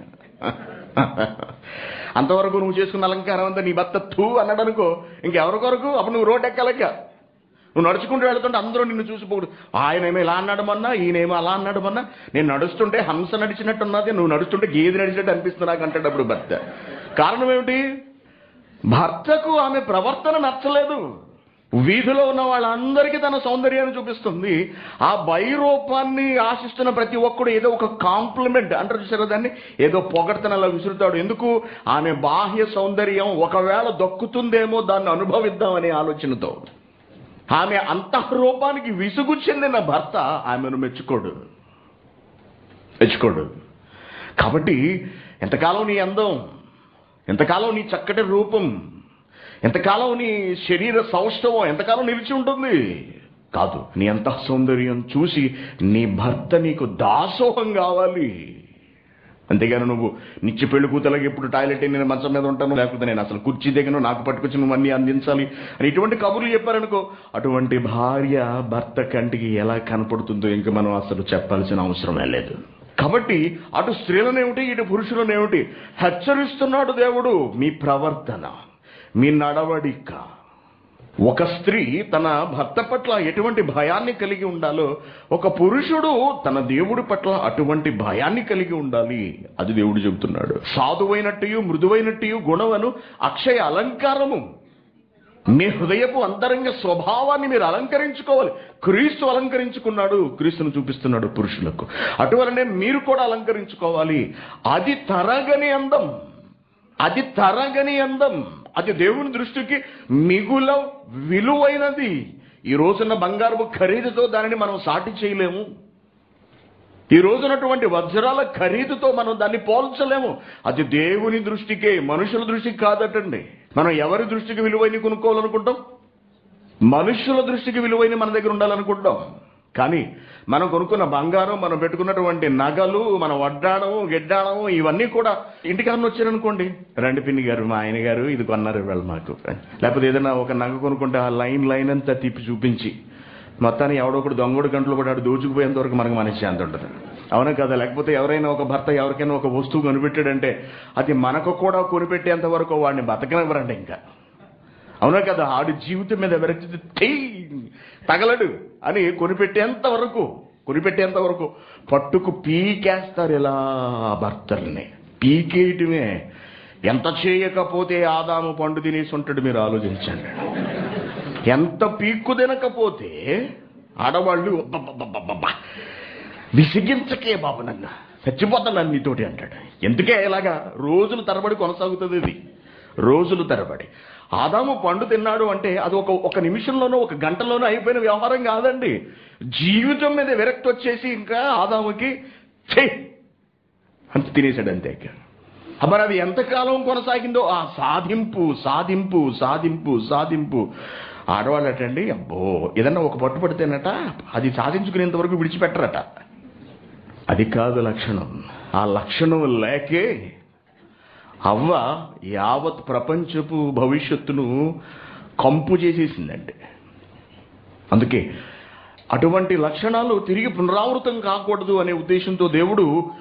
అంతవరకు నువ్వు చేసుకున్న అలంకారం అంతా నీ భర్త తూ అన్నాడు అనుకో ఇంకెవరి కొరకు అప్పుడు నువ్వు రోడ్ ఎక్కలేక నువ్వు నడుచుకుంటూ వెళ్తుంటే అందరూ నిన్ను చూసిపోడు ఆయనేమో ఇలా అన్నాడు మొన్న ఈయనేమో అలా అన్నాడు మొన్న నేను నడుస్తుంటే హంస నడిచినట్టు ఉన్నది నువ్వు నడుస్తుంటే గేదె నడిచినట్టు అనిపిస్తుంది నాకు అంటాడు అప్పుడు భర్త కారణం ఏమిటి భర్తకు ఆమె ప్రవర్తన నచ్చలేదు వీధిలో ఉన్న వాళ్ళందరికీ తన సౌందర్యాన్ని చూపిస్తుంది ఆ బైరూపాన్ని ఆశిస్తున్న ప్రతి ఒక్కడు ఏదో ఒక కాంప్లిమెంట్ అంటారు చూసారా దాన్ని ఏదో పొగడతను అలా విసురుతాడు ఎందుకు ఆమె బాహ్య సౌందర్యం ఒకవేళ దక్కుతుందేమో దాన్ని అనుభవిద్దామనే ఆలోచనతో ఆమె అంతఃరూపానికి విసుగు చెందిన భర్త ఆమెను మెచ్చుకోడు మెచ్చుకోడు కాబట్టి ఎంతకాలం నీ అందం ఎంతకాలం నీ చక్కటి రూపం ఎంతకాలం నీ శరీర సౌష్ఠవం ఎంతకాలం నిలిచి ఉంటుంది కాదు నీ అంత సౌందర్యం చూసి నీ భర్త నీకు దాసోహం కావాలి అంతేగాని నువ్వు నిత్య పెళ్లి కూతలకి ఎప్పుడు టాయిలెట్ నేను మంచం మీద ఉంటాను లేకపోతే నేను అసలు కుర్చీ దిగను నాకు పట్టుకొచ్చి నువ్వు అన్ని అందించాలి అని ఇటువంటి కబుర్లు చెప్పారనుకో అటువంటి భార్య భర్త కంటికి ఎలా కనపడుతుందో ఇంక మనం అసలు చెప్పాల్సిన అవసరమే లేదు కాబట్టి అటు స్త్రీలనేమిటి ఇటు పురుషులనేమిటి హెచ్చరిస్తున్నాడు దేవుడు మీ ప్రవర్తన మీ నడవడిక ఒక స్త్రీ తన భర్త పట్ల ఎటువంటి భయాన్ని కలిగి ఉండాలో ఒక పురుషుడు తన దేవుడి పట్ల అటువంటి భయాన్ని కలిగి ఉండాలి అది దేవుడు చెబుతున్నాడు సాధువైనట్టు మృదువైనట్టు గుణవను అక్షయ అలంకారము మీ హృదయపు అంతరంగ స్వభావాన్ని మీరు అలంకరించుకోవాలి క్రీస్తు అలంకరించుకున్నాడు క్రీస్తును చూపిస్తున్నాడు పురుషులకు అటువలనే మీరు కూడా అలంకరించుకోవాలి అది తరగని అందం అది తరగని అందం అది దేవుని దృష్టికి మిగుల విలువైనది ఈ రోజున బంగారపు ఖరీదుతో దానిని మనం సాటి చేయలేము ఈ రోజునటువంటి వజ్రాల ఖరీదుతో మనం దాన్ని పోల్చలేము అది దేవుని దృష్టికే మనుషుల దృష్టికి కాదటండి మనం ఎవరి దృష్టికి విలువైన కొనుక్కోవాలనుకుంటాం మనుషుల దృష్టికి విలువైన మన దగ్గర ఉండాలనుకుంటాం కానీ మనం కొనుక్కున్న బంగారం మనం పెట్టుకున్నటువంటి నగలు మన వడ్డాణము గిడ్డాణము ఇవన్నీ కూడా ఇంటికన్నా వచ్చారనుకోండి రండి పిన్ని గారు మా ఆయన గారు ఇది కొన్నారు ఇవాళ మాకు లేకపోతే ఏదైనా ఒక నగ కొనుక్కుంటే ఆ లైన్ లైన్ అంతా తిప్పి చూపించి మొత్తాన్ని ఎవడో ఒకడు దొంగడు గంటలు కూడా ఆడు దోచుకుపోయేంత వరకు మనకు మనశ్శాంతి ఉంటుంది అవునా కదా లేకపోతే ఎవరైనా ఒక భర్త ఎవరికైనా ఒక వస్తువు కొనిపెట్టాడంటే అది మనకు కూడా కొనిపెట్టేంత వరకు వాడిని బతకనివ్వరండి ఇంకా అవునా కదా ఆడి జీవితం మీద ఎవరైతే టీ తగలడు అని కొనిపెట్టేంత వరకు కొనిపెట్టేంత వరకు పట్టుకు పీకేస్తారు ఇలా ఆ భర్తల్ని పీకేయటమే ఎంత చేయకపోతే ఆదాము పండు తినేసి ఉంటాడు మీరు ఆలోచించండి ఎంత పీక్కు తినకపోతే ఆడవాళ్ళు అబ్బబ్బబ్బబ్బబ్బ, విసిగించకే బాబు నన్ను చచ్చిపోతాను నన్ను నీతోటి అంటాడు ఎందుకే ఇలాగా రోజులు తరబడి కొనసాగుతుంది ఇది రోజులు తరబడి ఆదాము పండు తిన్నాడు అంటే అది ఒక ఒక నిమిషంలోనో ఒక గంటలోనో అయిపోయిన వ్యవహారం కాదండి జీవితం మీద విరక్తి వచ్చేసి ఇంకా ఆదాముకి ఛే అంత తినేశాడు అంతే ఇక. మరి అది ఎంతకాలం కొనసాగిందో ఆ సాధింపు సాధింపు సాధింపు సాధింపు ఆడవాళ్ళు అటండి అబ్బో ఏదన్నా ఒక పట్టు పడితేనట అది సాధించుకునేంత వరకు విడిచిపెట్టరట అది కాదు లక్షణం ఆ లక్షణం లేకే అవ్వ యావత్ ప్రపంచపు భవిష్యత్తును కంపు చేసేసిందండి అందుకే అటువంటి లక్షణాలు తిరిగి పునరావృతం కాకూడదు అనే ఉద్దేశంతో దేవుడు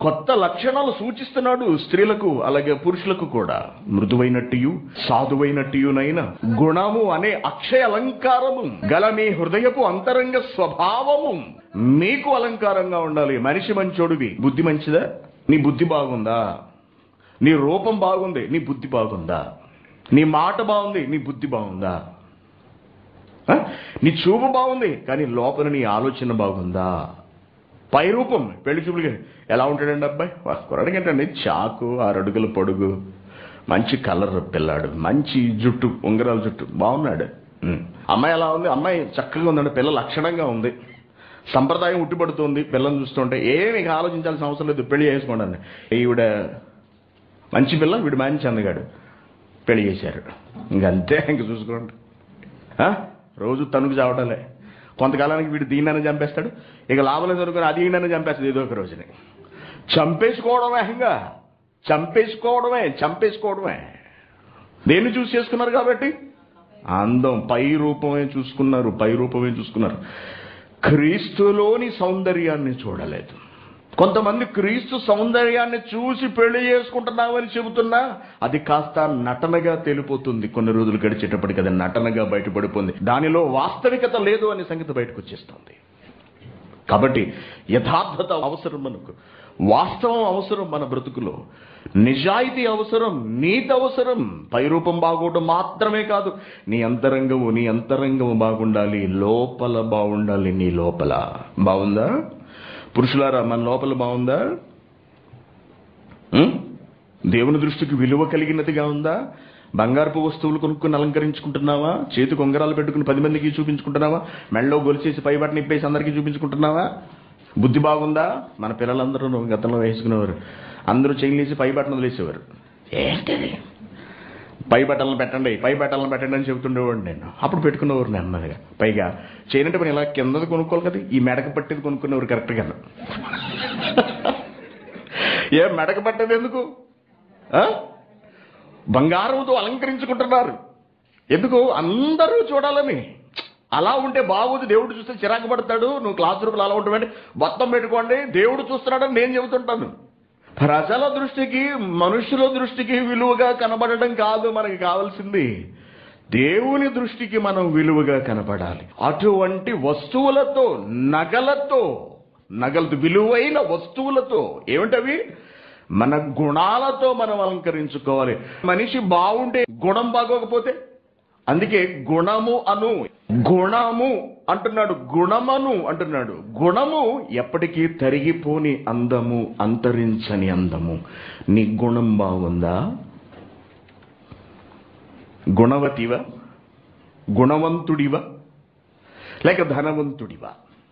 కొత్త లక్షణాలు సూచిస్తున్నాడు స్త్రీలకు అలాగే పురుషులకు కూడా మృదువైనట్టు సాధువైనట్టునైన గుణము అనే అక్షయ అలంకారము గల మీ హృదయపు అంతరంగ స్వభావము మీకు అలంకారంగా ఉండాలి మనిషి మంచోడివి బుద్ధి మంచిదా నీ బుద్ధి బాగుందా నీ రూపం బాగుంది నీ బుద్ధి బాగుందా నీ మాట బాగుంది నీ బుద్ధి బాగుందా ఆ? నీ చూపు బాగుంది కానీ లోపల నీ ఆలోచన బాగుందా పై రూపం పెళ్లి చూపులకి ఎలా ఉంటాడండి అబ్బాయి కురడికి ఏంటండి చాకు ఆరు అడుగుల పొడుగు మంచి కలర్ పిల్లాడు మంచి జుట్టు ఉంగరాల జుట్టు బాగున్నాడు ఉం. అమ్మాయి ఎలా ఉంది అమ్మాయి చక్కగా ఉందండి పిల్ల లక్షణంగా ఉంది సంప్రదాయం ఉట్టిపడుతుంది పిల్లని చూస్తుంటే ఏమి ఇక ఆలోచించాల్సిన అవసరం లేదు పెళ్లి చేసుకోండి ఈవిడ మంచి పిల్ల వీడు మంచి అందగాడు పెళ్లి చేశారు ఇంకంతే ఇంక చూసుకోండి ఆ? రోజు తణుకు చావటలే కొంతకాలానికి వీడు దీన్నైనా చంపేస్తాడు ఇక లాభం లేదు అనుకుని అది ఈయనైనా చంపేస్తాడు ఏదో ఒక రోజుని చంపేసుకోవడమే ఇంకా చంపేసుకోవడమే చంపేసుకోవడమే దేన్ని చూసి చేసుకున్నారు కాబట్టి అందం పై రూపమే చూసుకున్నారు పై రూపమే చూసుకున్నారు క్రీస్తులోని సౌందర్యాన్ని చూడలేదు కొంతమంది క్రీస్తు సౌందర్యాన్ని చూసి పెళ్లి చేసుకుంటున్నామని చెబుతున్నా అది కాస్త నటనగా తెలిపోతుంది కొన్ని రోజులు గడిచేటప్పటికి అది నటనగా బయటపడిపోయింది దానిలో వాస్తవికత లేదు అనే సంగతి బయటకు వచ్చేస్తుంది కాబట్టి యథార్థత అవసరం మనకు వాస్తవం అవసరం మన బ్రతుకులో నిజాయితీ అవసరం నీతి అవసరం పైరూపం బాగోవడం మాత్రమే కాదు నీ అంతరంగము నీ అంతరంగము బాగుండాలి లోపల బాగుండాలి నీ లోపల బాగుందా పురుషులారా మన లోపల బాగుందా ఉం? దేవుని దృష్టికి విలువ కలిగినదిగా ఉందా బంగారపు వస్తువులు కొనుక్కుని అలంకరించుకుంటున్నావా చేతికి ఉంగరాలు పెట్టుకుని పది మందికి చూపించుకుంటున్నావా మెళ్ళలో గొలిచేసి పై బట్టని ఇప్పేసి అందరికీ చూపించుకుంటున్నావా బుద్ధి బాగుందా మన పిల్లలందరూ గతంలో వేసుకునేవారు అందరూ చైన్లేసి పై బట్టలు వదిలేసేవారు ఏంటిది పై బట్టలను పెట్టండి పై బట్టలను పెట్టండి అని చెబుతుండేవాడు నేను అప్పుడు పెట్టుకునేవారు నెమ్మదిగా పైగా చేయనంటే పని ఇలా కిందది కొనుక్కోవాలి కదా ఈ మెడక పట్టేది కొనుక్కునేవారు కరెక్ట్గా ఏ మెడక పట్టేది ఎందుకు ఆ? బంగారంతో అలంకరించుకుంటున్నారు ఎందుకు అందరూ చూడాలని అలా ఉంటే బాగోదు దేవుడు చూస్తే చిరాకు పడతాడు నువ్వు క్లాస్ రూపులు అలా ఉంటావంటే మొత్తం పెట్టుకోండి దేవుడు చూస్తున్నాడని నేను చెబుతుంటాను ప్రజల దృష్టికి మనుషుల దృష్టికి విలువగా కనబడడం కాదు మనకి కావాల్సింది దేవుని దృష్టికి మనం విలువగా కనపడాలి అటువంటి వస్తువులతో నగలతో నగలతో విలువైన వస్తువులతో ఏమిటవి మన గుణాలతో మనం అలంకరించుకోవాలి మనిషి బాగుంటే గుణం బాగోకపోతే అందుకే గుణము అను గుణము అంటున్నాడు గుణమను అంటున్నాడు గుణము ఎప్పటికీ తరిగిపోని అందము అంతరించని అందము నీ గుణం బాగుందా గుణవతివా గుణవంతుడివా లేక ధనవంతుడివా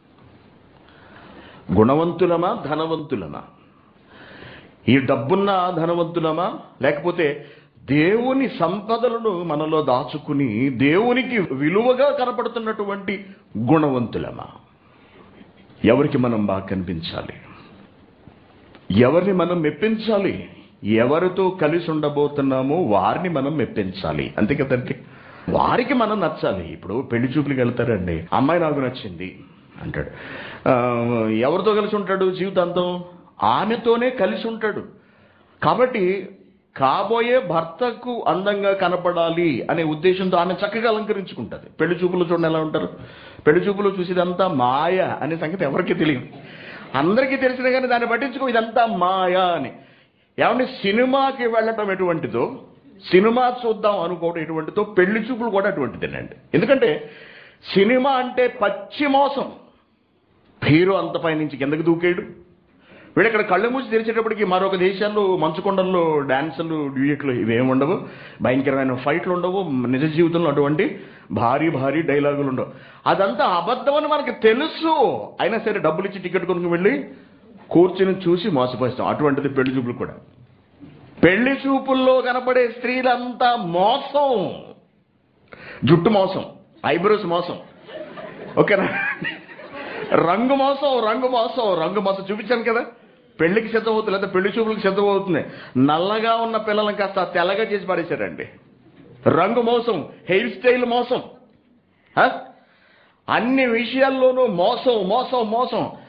గుణవంతులమా ధనవంతులమా ఈ డబ్బున్న ధనవంతులమా లేకపోతే దేవుని సంపదలను మనలో దాచుకుని దేవునికి విలువగా కనపడుతున్నటువంటి గుణవంతులమా ఎవరికి మనం బాగా కనిపించాలి ఎవరిని మనం మెప్పించాలి ఎవరితో కలిసి ఉండబోతున్నామో వారిని మనం మెప్పించాలి అంతే కదండి వారికి మనం నచ్చాలి ఇప్పుడు పెళ్లి చూపులకు వెళ్తారండి అమ్మాయి నాకు నచ్చింది అంటాడు ఆ, ఎవరితో కలిసి ఉంటాడు జీవితాంతం ఆమెతోనే కలిసి ఉంటాడు కాబట్టి కాబోయే భర్తకు అందంగా కనపడాలి అనే ఉద్దేశంతో ఆమె చక్కగా అలంకరించుకుంటుంది పెళ్లి చూపులు చూడండి ఎలా ఉంటారు పెళ్లి చూపులు చూసేదంతా మాయ అనే సంగతి ఎవరికీ తెలియదు అందరికీ తెలిసిన కానీ దాన్ని పట్టించుకో ఇదంతా మాయ అని ఏమంటే సినిమాకి వెళ్ళటం ఎటువంటిదో సినిమా చూద్దాం అనుకోవడం ఎటువంటిదో పెళ్లి చూపులు కూడా అటువంటిదేనండి ఎందుకంటే సినిమా అంటే పచ్చి మోసం హీరో అంత పైనుంచి కిందకి దూకేడు వీడు ఇక్కడ కళ్ళు మూసి తెరిచేటప్పటికి మరొక దేశాల్లో మంచుకొండల్లో డాన్సులు డ్యూయట్లు ఇవేమి ఉండవు భయంకరమైన ఫైట్లు ఉండవు నిజ జీవితంలో అటువంటి భారీ భారీ డైలాగులు ఉండవు అదంతా అబద్ధం అని మనకి తెలుసు అయినా సరే డబ్బులు ఇచ్చి టికెట్ కొనుక్కు వెళ్ళి కూర్చుని చూసి మోసపోస్తాం అటువంటిది పెళ్లి చూపులు కూడా పెళ్లి చూపుల్లో కనపడే స్త్రీలంతా మోసం జుట్టు మోసం ఐబ్రోస్ మోసం ఓకేనా రంగు మోసం రంగు మోసం రంగు మోసం చూపించాను కదా పెళ్లికి సిద్ధమవుతుంది లేదా పెళ్లి చూపులకు సిద్ధమవుతుంది నల్లగా ఉన్న పిల్లలను కాస్త తెల్లగా చేసి పడేశారండి రంగు మోసం హెయిర్ స్టైల్ మోసం హ? అన్ని విషయాల్లోనూ మోసం మోసం మోసం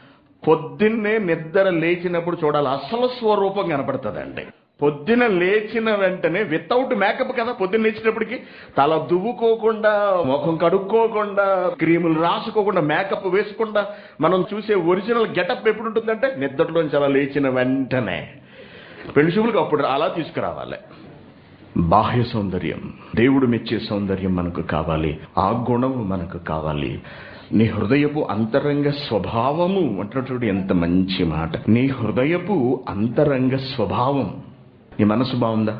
పొద్దున్నే నిద్ర లేచినప్పుడు చూడాలి అసలు స్వరూపం కనపడుతుందండి పొద్దున లేచిన వెంటనే వితౌట్ మేకప్ కదా పొద్దున్న లేచినప్పటికి తల దువ్వుకోకుండా ముఖం కడుక్కోకుండా క్రీములు రాసుకోకుండా మేకప్ వేసుకుండా మనం చూసే ఒరిజినల్ గెటప్ ఎప్పుడు ఉంటుందంటే నిద్రలోంచి అలా లేచిన వెంటనే పెళ్లి చూపులకు అప్పుడు అలా తీసుకురావాలి బాహ్య సౌందర్యం దేవుడు మెచ్చే సౌందర్యం మనకు కావాలి ఆ గుణము మనకు కావాలి నీ హృదయపు అంతరంగ స్వభావము అంటున్నటువంటి ఎంత మంచి మాట నీ హృదయపు అంతరంగ స్వభావం నీ మనసు బాగుందా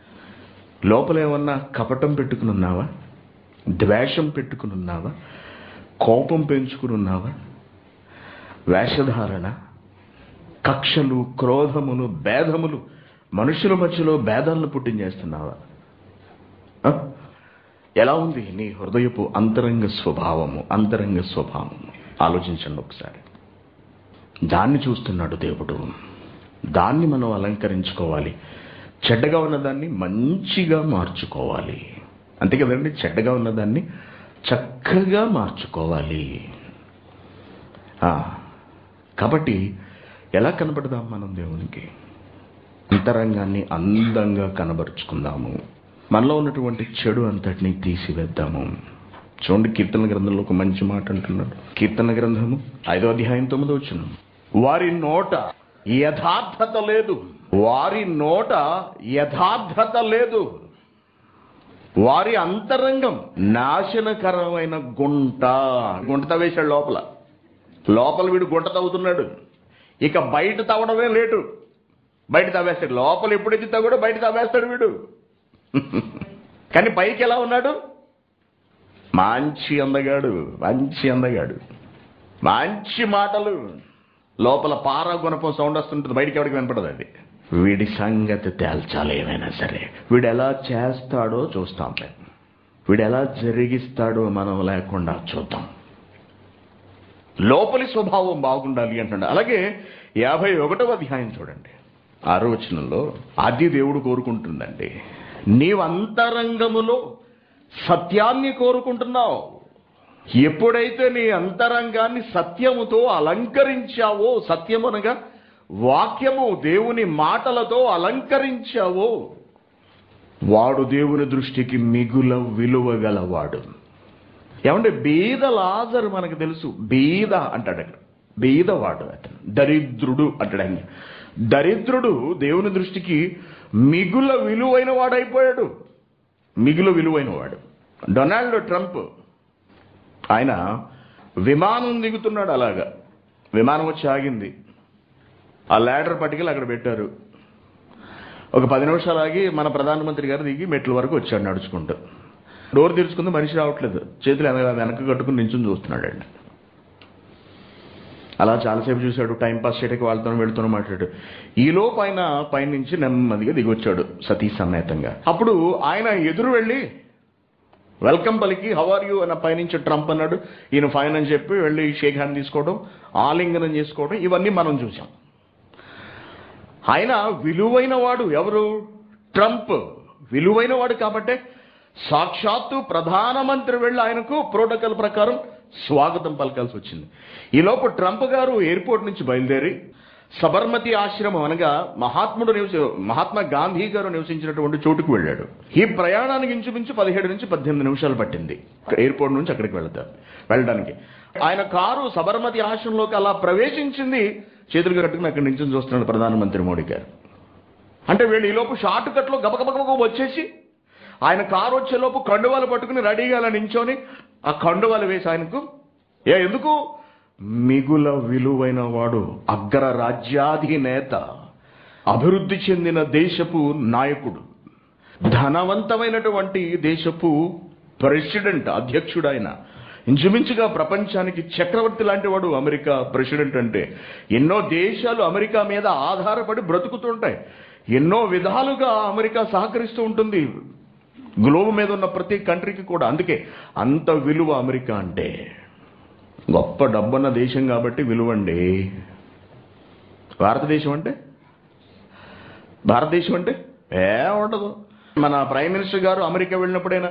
లోపల ఏమన్నా కపటం పెట్టుకుని ఉన్నావా ద్వేషం పెట్టుకుని ఉన్నావా కోపం పెంచుకుని ఉన్నావా వేషధారణ కక్షలు క్రోధములు భేదములు మనుషుల మధ్యలో భేదాలను పుట్టించేస్తున్నావా ఆ? ఎలా ఉంది నీ హృదయపు అంతరంగ స్వభావము అంతరంగ స్వభావము ఆలోచించండి ఒకసారి దాన్ని చూస్తున్నాడు దేవుడు దాన్ని మనం అలంకరించుకోవాలి చెడ్డగా ఉన్నదాన్ని మంచిగా మార్చుకోవాలి అంతే కదండి చెడ్డగా ఉన్నదాన్ని చక్కగా మార్చుకోవాలి ఆ, కాబట్టి ఎలా కనపడదాం మనం దేవునికి అంతరంగాన్ని అందంగా కనబరుచుకుందాము మనలో ఉన్నటువంటి చెడు అంతటిని తీసివేద్దాము చూడండి కీర్తన గ్రంథంలో ఒక మంచి మాట అంటున్నాడు కీర్తన గ్రంథము ఐదో అధ్యాయం తొమ్మిదో వచ్చిన వారి నోట యథార్థత లేదు వారి నోట యథార్థత లేదు వారి అంతరంగం నాశనకరమైన గుంట గుంట తవ్వేశాడు లోపల లోపల వీడు గుంట తవ్వుతున్నాడు ఇక బయట తవ్వడమే లేటు బయట తవ్వేస్తాడు లోపల ఎప్పుడైతే తవ్వడో బయట తవ్వేస్తాడు వీడు కానీ పైకి ఎలా ఉన్నాడు మంచి అందగాడు మంచి అందగాడు మంచి మాటలు లోపల పారా గుణపం సౌండ్ వస్తుంటుంది బయటికి ఎవరికి వినపడదు అది వీడి సంగతి తేల్చాలి ఏమైనా సరే వీడు ఎలా చేస్తాడో చూస్తాం మేము వీడు ఎలా జరిగిస్తాడో మనం లేకుండా చూద్దాం లోపలి స్వభావం బాగుండాలి అంటున్నాడు అలాగే యాభై ఒకటవ అధ్యాయం చూడండి ఆరో వచనంలో అది దేవుడు కోరుకుంటుందండి నీవు అంతరంగములో సత్యాన్ని కోరుకుంటున్నావు ఎప్పుడైతే నీ అంతరంగాన్ని సత్యముతో అలంకరించావో సత్యమనగా వాక్యము దేవుని మాటలతో అలంకరించావో వాడు దేవుని దృష్టికి మిగుల విలువ గలవాడు ఏమంటే బీద లాజరు మనకు తెలుసు బీద అంటాడు అక్కడ బీదవాడు అతను దరిద్రుడు అంటాడు ఆయన దరిద్రుడు దేవుని దృష్టికి మిగుల విలువైన వాడైపోయాడు మిగుల విలువైన వాడు డొనాల్డ్ ట్రంప్ ఆయన విమానం దిగుతున్నాడు అలాగా విమానం వచ్చి ఆగింది ఆ ల్యాడర్ పట్టుకెళ్ళి అక్కడ పెట్టారు ఒక పది నిమిషాలు ఆగి మన ప్రధానమంత్రి గారు దిగి మెట్ల వరకు వచ్చాడు నడుచుకుంటూ డోర్ తెరుచుకుంది మనిషి రావట్లేదు చేతులు వెనక వెనక కట్టుకుని నించుని చూస్తున్నాడు అండి అలా చాలాసేపు చూశాడు టైం పాస్ చేయడానికి వాళ్ళతో వెళ్తూనే మాట్లాడు ఈలోపు ఆయన పైనుంచి నెమ్మదిగా దిగొచ్చాడు సతీ సమేతంగా అప్పుడు ఆయన ఎదురు వెళ్ళి వెల్కమ్ పలికి హౌ ఆర్ యూ అన్న పైనుంచి ట్రంప్ అన్నాడు ఈయన ఫైన్ అని చెప్పి వెళ్ళి షేక్ హ్యాండ్ తీసుకోవడం ఆలింగనం చేసుకోవడం ఇవన్నీ మనం చూసాం ఆయన విలువైన వాడు ఎవరు ట్రంప్ విలువైన వాడు కాబట్టే సాక్షాత్తు ప్రధానమంత్రి వెళ్ళి ఆయనకు ప్రోటోకాల్ ప్రకారం స్వాగతం పలకాల్సి వచ్చింది ఈలోపు ట్రంప్ గారు ఎయిర్పోర్ట్ నుంచి బయలుదేరి సబర్మతి ఆశ్రమం అనగా మహాత్ముడు నివసి మహాత్మా గాంధీ గారు నివసించినటువంటి చోటుకు వెళ్ళాడు ఈ ప్రయాణానికి ఇంచుమించు పదిహేడు నుంచి పద్దెనిమిది నిమిషాలు పట్టింది ఎయిర్పోర్ట్ నుంచి అక్కడికి వెళ్తారు వెళ్ళడానికి ఆయన కారు సబర్మతి ఆశ్రమంలోకి అలా ప్రవేశించింది చేతులు కట్టుకుని అక్కడి నుంచి చూస్తున్నాడు ప్రధానమంత్రి మోడీ గారు అంటే వీళ్ళు ఈలోపు షార్ట్ కట్లో గబగబగబ వచ్చేసి ఆయన కారు వచ్చేలోపు కండువాలు పట్టుకుని రెడీగా అలా నించొని ఆ కండువాలు వేసి ఆయనకు ఏ ఎందుకు మిగుల విలువైన వాడు అగ్ర రాజ్యాధినేత అభివృద్ధి చెందిన దేశపు నాయకుడు ధనవంతమైనటువంటి దేశపు ప్రెసిడెంట్ అధ్యక్షుడు ఆయన ఇంచుమించుగా ప్రపంచానికి చక్రవర్తి లాంటి వాడు అమెరికా ప్రెసిడెంట్ అంటే ఎన్నో దేశాలు అమెరికా మీద ఆధారపడి బ్రతుకుతుంటాయి ఎన్నో విధాలుగా అమెరికా సహకరిస్తూ ఉంటుంది గ్లోబ్ మీద ఉన్న ప్రతి కంట్రీకి కూడా అందుకే అంత విలువ అమెరికా అంటే గొప్ప డబ్బున్న దేశం కాబట్టి విలువండి భారతదేశం అంటే భారతదేశం అంటే ఏ ఉండదు మన ప్రైమ్ మినిస్టర్ గారు అమెరికా వెళ్ళినప్పుడైనా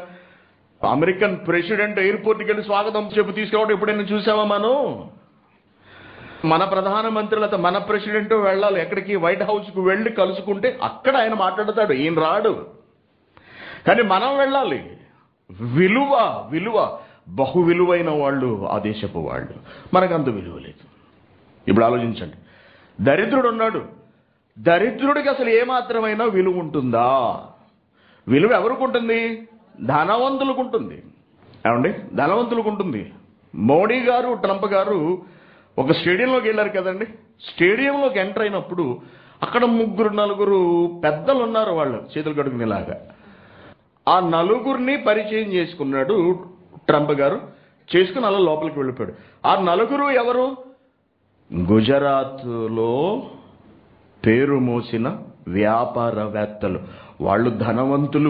అమెరికన్ ప్రెసిడెంట్ ఎయిర్పోర్ట్కి వెళ్ళి స్వాగతం చెప్పు తీసుకురావడం ఎప్పుడైనా చూసావా మనం మన ప్రధానమంత్రులతో మన ప్రెసిడెంట్ వెళ్ళాలి ఎక్కడికి వైట్ హౌస్కు వెళ్ళి కలుసుకుంటే అక్కడ ఆయన మాట్లాడతాడు ఈయన రాడు కానీ మనం వెళ్ళాలి విలువ విలువ బహు విలువైన వాళ్ళు ఆ దేశపు వాళ్ళు మనకు అంత విలువ లేదు ఇప్పుడు ఆలోచించండి దరిద్రుడు ఉన్నాడు దరిద్రుడికి అసలు ఏమాత్రమైనా విలువ ఉంటుందా విలువ ఎవరికి ఉంటుంది ధనవంతులకు ఉంటుంది ఏమండి ధనవంతులకు ఉంటుంది మోడీ గారు ట్రంప్ గారు ఒక స్టేడియంలోకి వెళ్ళారు కదండి స్టేడియంలోకి ఎంటర్ అయినప్పుడు అక్కడ ముగ్గురు నలుగురు పెద్దలు ఉన్నారు వాళ్ళు చేతులు కడుకునేలాగా ఆ నలుగురిని పరిచయం చేసుకున్నాడు ట్రంప్ గారు చేసుకుని అలా లోపలికి వెళ్ళిపోయాడు ఆ నలుగురు ఎవరు గుజరాత్లో పేరు మోసిన వ్యాపారవేత్తలు వాళ్ళు ధనవంతులు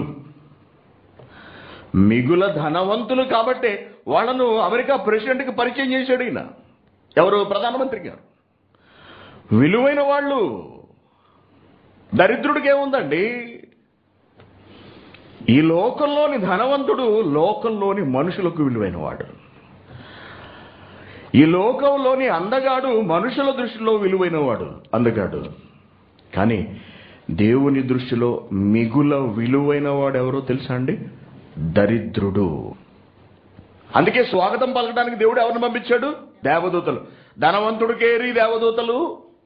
మిగుల ధనవంతులు కాబట్టే వాళ్ళను అమెరికా ప్రెసిడెంట్కి పరిచయం చేశాడు ఈయన ఎవరు ప్రధానమంత్రి గారు విలువైన వాళ్ళు దరిద్రుడికి ఏముందండి ఈ లోకంలోని ధనవంతుడు లోకంలోని మనుషులకు విలువైన వాడు ఈ లోకంలోని అందగాడు మనుషుల దృష్టిలో విలువైన వాడు అందగాడు కానీ దేవుని దృష్టిలో మిగుల విలువైన వాడు ఎవరో తెలుసా అండి దరిద్రుడు అందుకే స్వాగతం పలకడానికి దేవుడు ఎవరిని పంపించాడు దేవదూతలు ధనవంతుడికేరి దేవదూతలు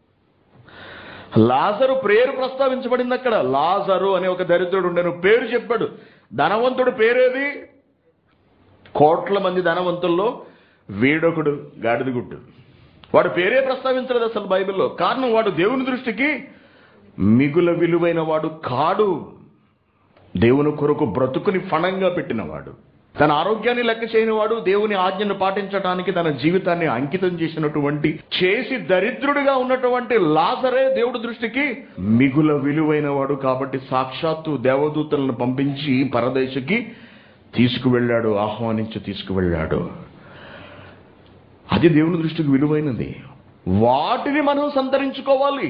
లాజరు పేరు ప్రస్తావించబడింది అక్కడ లాజరు అనే ఒక దరిద్రుడు ఉండేను పేరు చెప్పాడు ధనవంతుడు పేరేది కోట్ల మంది ధనవంతుల్లో వీడొకడు గాడిదగుట్టు వాడు పేరే ప్రస్తావించలేదు అసలు బైబిల్లో కారణం వాడు దేవుని దృష్టికి మిగుల విలువైన వాడు కాడు దేవుని కొరకు బ్రతుకుని ఫణంగా పెట్టినవాడు తన ఆరోగ్యాన్ని లెక్క చేయనివాడు దేవుని ఆజ్ఞను పాటించడానికి తన జీవితాన్ని అంకితం చేసినటువంటి చేసి దరిద్రుడిగా ఉన్నటువంటి లాజరే దేవుడి దృష్టికి మిగుల విలువైన వాడు కాబట్టి సాక్షాత్తు దేవదూతలను పంపించి పరదేశకి తీసుకువెళ్ళాడు ఆహ్వానించి తీసుకువెళ్ళాడు అది దేవుని దృష్టికి విలువైనది వాటిని మనం సంతరించుకోవాలి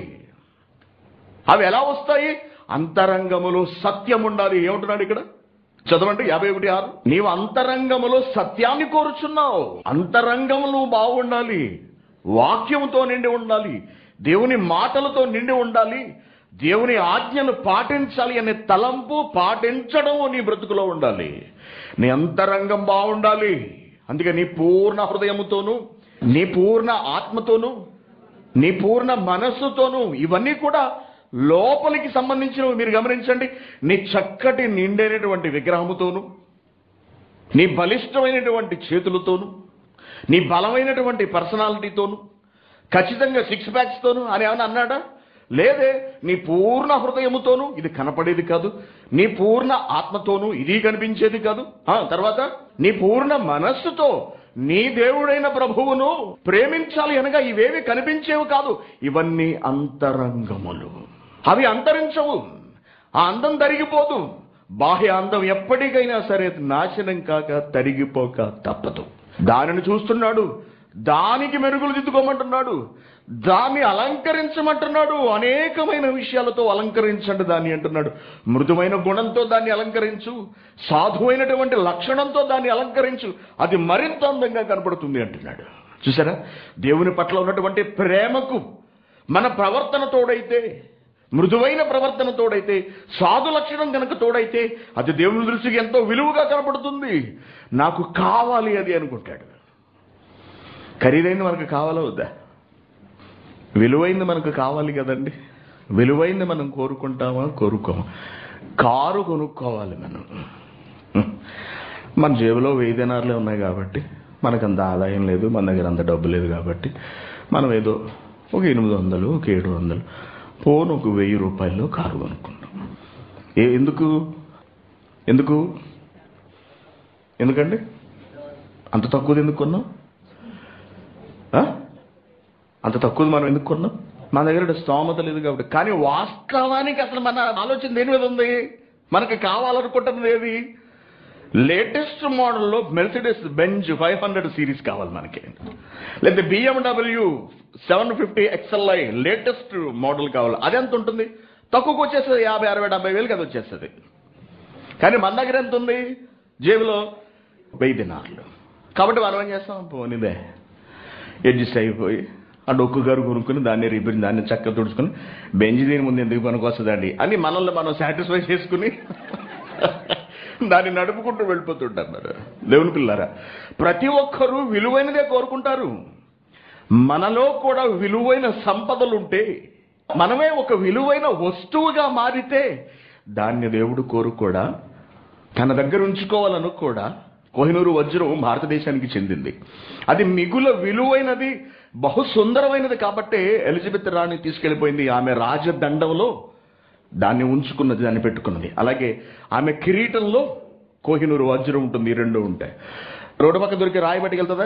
అవి ఎలా వస్తాయి అంతరంగములో సత్యం ఉండాలి ఏమంటున్నాడు ఇక్కడ చదవండి యాభై ఒకటి ఆరు నీవు అంతరంగములో సత్యాన్ని కోరుచున్నావు అంతరంగము నువ్వు బాగుండాలి వాక్యముతో నిండి ఉండాలి దేవుని మాటలతో నిండి ఉండాలి దేవుని ఆజ్ఞను పాటించాలి అనే తలంపు పాటించడం నీ బ్రతుకులో ఉండాలి నీ అంతరంగం బాగుండాలి అందుకే నీ పూర్ణ హృదయముతోను నీ పూర్ణ ఆత్మతోను నీ పూర్ణ మనస్సుతోను ఇవన్నీ కూడా లోపలికి సంబంధించినవి మీరు గమనించండి నీ చక్కటి నిండైనటువంటి విగ్రహముతోను నీ బలిష్టమైనటువంటి చేతులతోను నీ బలమైనటువంటి పర్సనాలిటీతోను ఖచ్చితంగా సిక్స్ ప్యాక్స్తోను అని ఏమైనా అన్నాడా లేదే నీ పూర్ణ హృదయముతోను ఇది కనపడేది కాదు నీ పూర్ణ ఆత్మతోను ఇది కనిపించేది కాదు ఆ తర్వాత నీ పూర్ణ మనస్సుతో నీ దేవుడైన ప్రభువును ప్రేమించాలి అనగా ఇవేవి కనిపించేవి కాదు ఇవన్నీ అంతరంగములు అవి అంతరించవు ఆ అందం తరిగిపోదు బాహ్య అందం ఎప్పటికైనా సరే నాశనం కాక తరిగిపోక తప్పదు దానిని చూస్తున్నాడు దానికి మెరుగులు దిద్దుకోమంటున్నాడు దాన్ని అలంకరించమంటున్నాడు అనేకమైన విషయాలతో అలంకరించండి దాన్ని అంటున్నాడు మృదువైన గుణంతో దాన్ని అలంకరించు సాధువైనటువంటి లక్షణంతో దాన్ని అలంకరించు అది మరింత అందంగా కనపడుతుంది అంటున్నాడు చూసారా దేవుని పట్ల ఉన్నటువంటి ప్రేమకు మన ప్రవర్తన తోడైతే మృదువైన ప్రవర్తన తోడైతే సాధు లక్షణం కనుక తోడైతే అది దేవుని దృష్టికి ఎంతో విలువగా కనపడుతుంది నాకు కావాలి అది అనుకుంటాడు ఖరీదైంది మనకు కావాలా వద్దా విలువైంది మనకు కావాలి కదండి విలువైంది మనం కోరుకుంటామా కోరుకోమా కారు కొనుక్కోవాలి మనం మన జేబులో వెయ్యి దినార్లే ఉన్నాయి కాబట్టి మనకు అంత ఆదాయం లేదు మన దగ్గర అంత డబ్బు లేదు కాబట్టి మనం ఏదో ఒక ఎనిమిది వందలు ఒక ఏడు వందలు పోను ఒక వెయ్యి రూపాయల్లో కారు కొనుక్కుంటాం ఏ ఎందుకు ఎందుకు ఎందుకండి అంత తక్కువది ఎందుకు కొన్నాం ఆ? అంత తక్కువది మనం ఎందుకు కొన్నాం మన దగ్గర స్తోమత లేదు కాబట్టి కానీ వాస్తవానికి అసలు మన ఆలోచన దేని మీద ఉంది మనకు కావాలనుకుంటున్నది ఏది లేటెస్ట్ మోడల్లో Mercedes Benz five hundred series కావాలి మనకి లేదా BMW seven fifty XLI latest model కావాలి అది ఎంత ఉంటుంది తక్కువకు వచ్చేస్తుంది యాభై అరవై డెబ్బై వేలకి అది వచ్చేస్తుంది కానీ మన దగ్గర ఎంత ఉంది జేబులో వెయ్యి దినార్లు కాబట్టి మనం ఏం చేస్తాం పోనిదే అడ్జస్ట్ అయిపోయి ఆ డొక్కు గారు కొనుక్కుని దాన్ని రిపేర్ దాన్ని చక్కగా తుడుచుకుని బెంచ్ దీని ముందు ఎందుకు పనికి వస్తుందండి అని మనల్ని మనం సాటిస్ఫై చేసుకుని దాన్ని నడుపుకుంటూ వెళ్ళిపోతుంటారు దేవుని పిల్లారా ప్రతి ఒక్కరూ విలువైనదే కోరుకుంటారు మనలో కూడా విలువైన సంపదలుంటే మనమే ఒక విలువైన వస్తువుగా మారితే దాన్ని దేవుడు కోరు కూడా తన దగ్గర ఉంచుకోవాలను కూడా కోహినూరు వజ్రం భారతదేశానికి చెందింది అది మిగుల విలువైనది బహు సుందరమైనది కాబట్టే ఎలిజబెత్ రాణి తీసుకెళ్లిపోయింది ఆమె రాజదండంలో దాన్ని ఉంచుకున్నది దాన్ని పెట్టుకున్నది అలాగే ఆమె కిరీటంలో కోహినూరు వజ్రం ఉంటుంది ఈ రెండు ఉంటాయి రోడ్డు పక్క దొరికి రాయి పట్టుకెళ్తుందా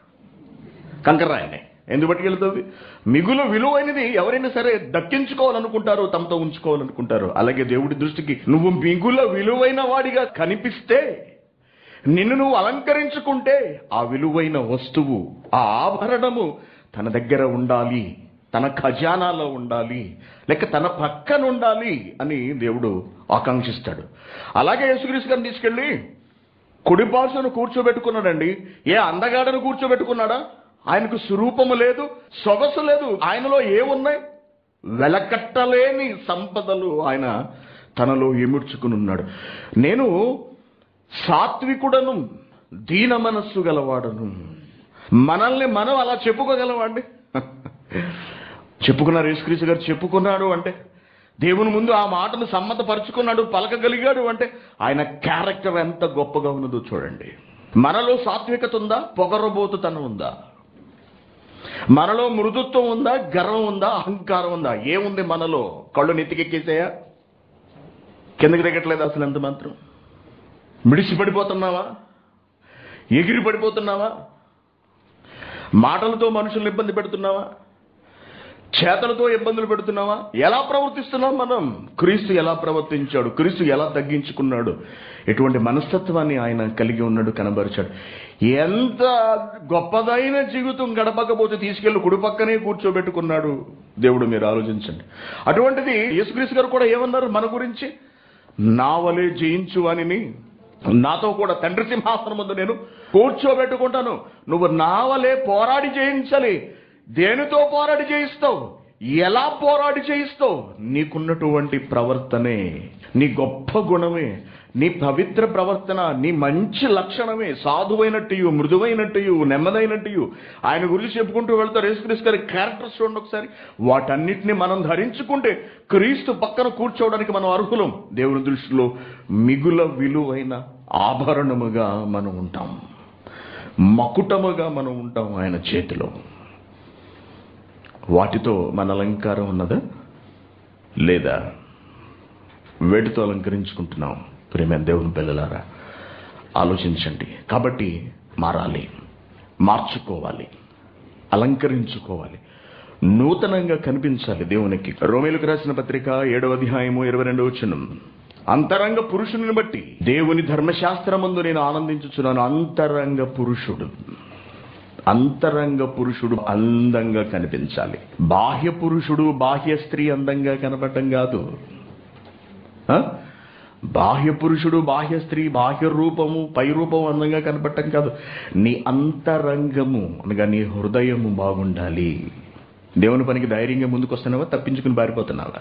కంకర రాయిని ఎందుకు పట్టుకెళ్తుంది మిగులు విలువైనది ఎవరైనా సరే దక్కించుకోవాలనుకుంటారు తమతో ఉంచుకోవాలనుకుంటారు అలాగే దేవుడి దృష్టికి నువ్వు మిగుల విలువైన వాడిగా కనిపిస్తే నిన్ను నువ్వు అలంకరించుకుంటే ఆ విలువైన వస్తువు ఆ ఆభరణము తన దగ్గర ఉండాలి తన ఖజానాలో ఉండాలి లేక తన పక్కన ఉండాలి అని దేవుడు ఆకాంక్షిస్తాడు అలాగే యేసుక్రీస్తు గారిని తీసుకెళ్ళి కుడిపాసును కూర్చోబెట్టుకున్నాడండి ఏ అందగాడను కూర్చోబెట్టుకున్నాడా ఆయనకు స్వరూపము లేదు సొగసు లేదు ఆయనలో ఏమున్నాయి వెలకట్టలేని సంపదలు ఆయన తనలో ఎముడ్చుకుని ఉన్నాడు నేను సాత్వికుడను దీన మనస్సు గలవాడను మనల్ని మనం అలా చెప్పుకోగలమండి చెప్పుకున్నారు యేసుక్రీస్తు గారు చెప్పుకున్నాడు అంటే దేవుని ముందు ఆ మాటను సమ్మతపరుచుకున్నాడు పలకగలిగాడు అంటే ఆయన క్యారెక్టర్ ఎంత గొప్పగా ఉన్నదో చూడండి మనలో సాత్వికత ఉందా పొగరబోతుతనం ఉందా మనలో మృదుత్వం ఉందా గర్వం ఉందా అహంకారం ఉందా ఏముంది మనలో కళ్ళు నెత్తికెక్కేసాయా కిందకి దిగట్లేదు అసలు ఎంత మాత్రం మిడిసి పడిపోతున్నావా ఎగిరి పడిపోతున్నావా మాటలతో మనుషుల్ని ఇబ్బంది పెడుతున్నావా చేతలతో ఇబ్బందులు పెడుతున్నావా ఎలా ప్రవర్తిస్తున్నాం మనం క్రీస్తు ఎలా ప్రవర్తించాడు క్రీస్తు ఎలా తగ్గించుకున్నాడు ఎటువంటి మనస్తత్వాన్ని ఆయన కలిగి ఉన్నాడు కనబరిచాడు ఎంత గొప్పదైన జీవితం గడపకపోతే తీసుకెళ్లి కుడి పక్కనే కూర్చోబెట్టుకున్నాడు దేవుడు మీరు ఆలోచించండి అటువంటిది యేసుక్రీస్తు గారు కూడా ఏమన్నారు మన గురించి నా వలే జయించు అని నాతో కూడా తండ్రి సింహాసనం ముందు నేను కూర్చోబెట్టుకుంటాను నువ్వు నా వలే పోరాడి జయించాలి దేనితో పోరాడి జయిస్తావు ఎలా పోరాడి జయిస్తావు నీకున్నటువంటి ప్రవర్తనే నీ గొప్ప గుణమే నీ పవిత్ర ప్రవర్తన నీ మంచి లక్షణమే సాధువైనట్టు మృదువైనట్టు నెమ్మదైనట్టు ఆయన గురించి చెప్పుకుంటూ వెళ్తారు యేసుక్రీస్తు గారి క్యారెక్టర్స్ చూడండి ఒకసారి వాటన్నిటిని మనం ధరించుకుంటే క్రీస్తు పక్కన కూర్చోవడానికి మనం అర్హులం దేవుని దృష్టిలో మిగుల విలువైన ఆభరణముగా మనం ఉంటాం మకుటముగా మనం ఉంటాం ఆయన చేతిలో వాటితో మన అలంకారం ఉన్నదా లేదా వేటితో అలంకరించుకుంటున్నాం ప్రేమ దేవుని పిల్లలారా ఆలోచించండి కాబట్టి మారాలి మార్చుకోవాలి అలంకరించుకోవాలి నూతనంగా కనిపించాలి దేవునికి రోమేలకు రాసిన పత్రిక ఏడవ అధ్యాయము ఇరవై రెండవ వచనం అంతరంగ పురుషుని బట్టి దేవుని ధర్మశాస్త్రమందు నేను ఆనందించుచున్నాను అంతరంగ పురుషుడు అంతరంగ పురుషుడు అందంగా కనిపించాలి బాహ్య పురుషుడు బాహ్య స్త్రీ అందంగా కనపడటం కాదు ఆ? బాహ్య పురుషుడు బాహ్య స్త్రీ బాహ్య రూపము పై రూపం అందంగా కనపడటం కాదు నీ అంతరంగము అనగా నీ హృదయము బాగుండాలి దేవుని పనికి ధైర్యంగా ముందుకు వస్తున్నావా తప్పించుకుని పారిపోతున్నావా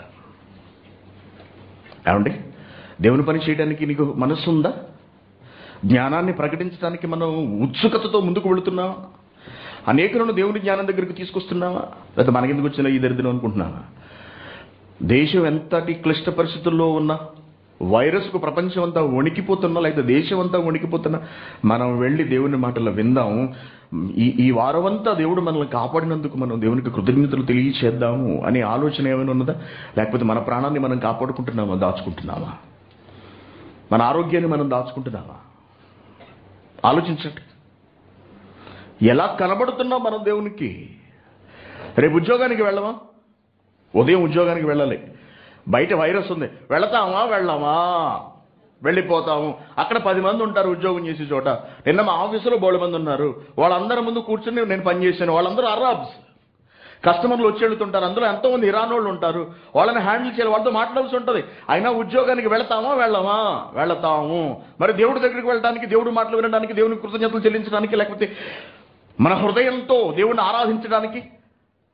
ఏమండి దేవుని పని చేయడానికి నీకు మనస్సు ఉందా జ్ఞానాన్ని ప్రకటించడానికి మనం ఉత్సుకతతో ముందుకు వెళుతున్నావా అనేకులను దేవుని జ్ఞానం దగ్గరికి తీసుకొస్తున్నావా లేదా మనకెందుకు వచ్చిన ఈ దరిద్రం అనుకుంటున్నావా దేశం ఎంతటి క్లిష్ట పరిస్థితుల్లో ఉన్నా వైరస్కు ప్రపంచం అంతా వణికిపోతున్నా లేదా దేశం అంతా వణికిపోతున్నా మనం వెళ్ళి దేవుని మాటలు విందాం ఈ ఈ వారమంతా దేవుడు మనల్ని కాపాడినందుకు మనం దేవునికి కృతజ్ఞతలు తెలియచేద్దాము అనే ఆలోచన ఏమైనా ఉన్నదా లేకపోతే మన ప్రాణాన్ని మనం కాపాడుకుంటున్నామా దాచుకుంటున్నామా మన ఆరోగ్యాన్ని మనం దాచుకుంటున్నామా ఆలోచించండి ఎలా కనబడుతున్నాం మనం దేవునికి రేపు ఉద్యోగానికి వెళ్ళమా ఉదయం ఉద్యోగానికి వెళ్ళాలి బయట వైరస్ ఉంది వెళతామా వెళ్ళామా వెళ్ళిపోతాము అక్కడ పది మంది ఉంటారు ఉద్యోగం చేసే చోట నిన్న మా ఆఫీసులో బోడు మంది ఉన్నారు వాళ్ళందరి ముందు కూర్చుని నేను పనిచేశాను వాళ్ళందరూ అరాబ్స్ కస్టమర్లు వచ్చి వెళ్తుంటారు అందులో ఎంతోమంది ఇరాన్ వాళ్ళు ఉంటారు వాళ్ళని హ్యాండిల్ చేయాలి వాళ్ళతో మాట్లాడాల్సి ఉంటుంది అయినా ఉద్యోగానికి వెళతామా వెళ్ళమా వెళతాము మరి దేవుడి దగ్గరికి వెళ్ళడానికి దేవుడి మాటలు వినడానికి దేవుని కృతజ్ఞతలు చెల్లించడానికి లేకపోతే మన హృదయంతో దేవుడిని ఆరాధించడానికి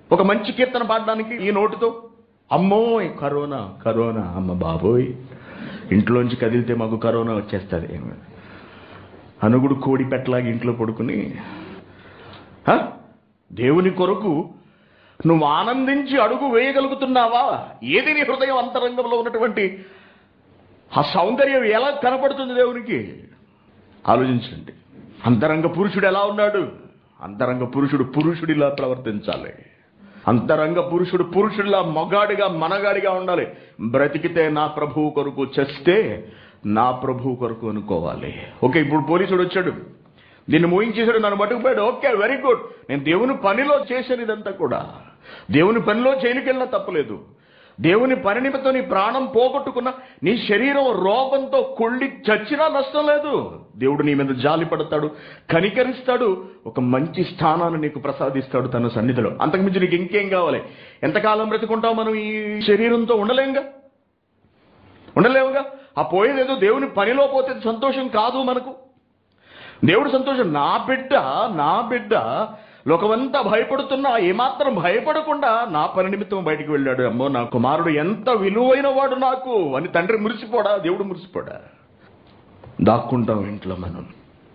ఒక మంచి కీర్తన పాడడానికి ఈ నోటితో అమ్మో ఈ కరోనా కరోనా అమ్మ బాబోయ్ ఇంట్లోంచి కదిలితే మాకు కరోనా వచ్చేస్తుంది అనుగుడు కోడి పెట్టలాగా ఇంట్లో పడుకుని హ? దేవుని కొరకు నువ్వు ఆనందించి అడుగు వేయగలుగుతున్నావా ఏది నీ హృదయం అంతరంగంలో ఉన్నటువంటి ఆ సౌందర్యం ఎలా కనపడుతుంది దేవునికి ఆలోచించండి అంతరంగ పురుషుడు ఎలా ఉన్నాడు అంతరంగ పురుషుడు పురుషుడిలా ప్రవర్తించాలి అంతరంగ పురుషుడు పురుషుడిలా మగాడిగా మనగాడిగా ఉండాలి బ్రతికితే నా ప్రభువు కొరకు చస్తే నా ప్రభువు కొరకు అనుకోవాలి ఓకే ఇప్పుడు పోలీసుడు వచ్చాడు దీన్ని మోయించేశాడు నన్ను పట్టుకుపోయాడు ఓకే వెరీ గుడ్ నేను దేవుని పనిలో చేశాను ఇదంతా కూడా దేవుని పనిలో చేయనికెళ్ళినా తప్పలేదు దేవుని పని నిమిత్తం నీ ప్రాణం పోగొట్టుకున్న నీ శరీరం రోగంతో కొళ్ళి చచ్చినా నష్టం లేదు దేవుడు నీ మీద జాలి పడతాడు కనికరిస్తాడు ఒక మంచి స్థానాన్ని నీకు ప్రసాదిస్తాడు తన సన్నిధిలో అంతకుమించి నీకు ఇంకేం కావాలి ఎంతకాలం బ్రతుకుంటావు మనం ఈ శరీరంతో ఉండలేంగా ఉండలేవుగా ఆ పోయేదేదో దేవుని పనిలో పోతే సంతోషం కాదు మనకు దేవుడు సంతోషం నా బిడ్డ నా బిడ్డ లోకమంతా భయపడుతున్నా ఏమాత్రం భయపడకుండా నా పని నిమిత్తం బయటికి వెళ్ళాడు అమ్మో నా కుమారుడు ఎంత విలువైన వాడు నాకు అని తండ్రి మురిసిపోడా దేవుడు మురిసిపోడా దాక్కుంటాం ఇంట్లో మనం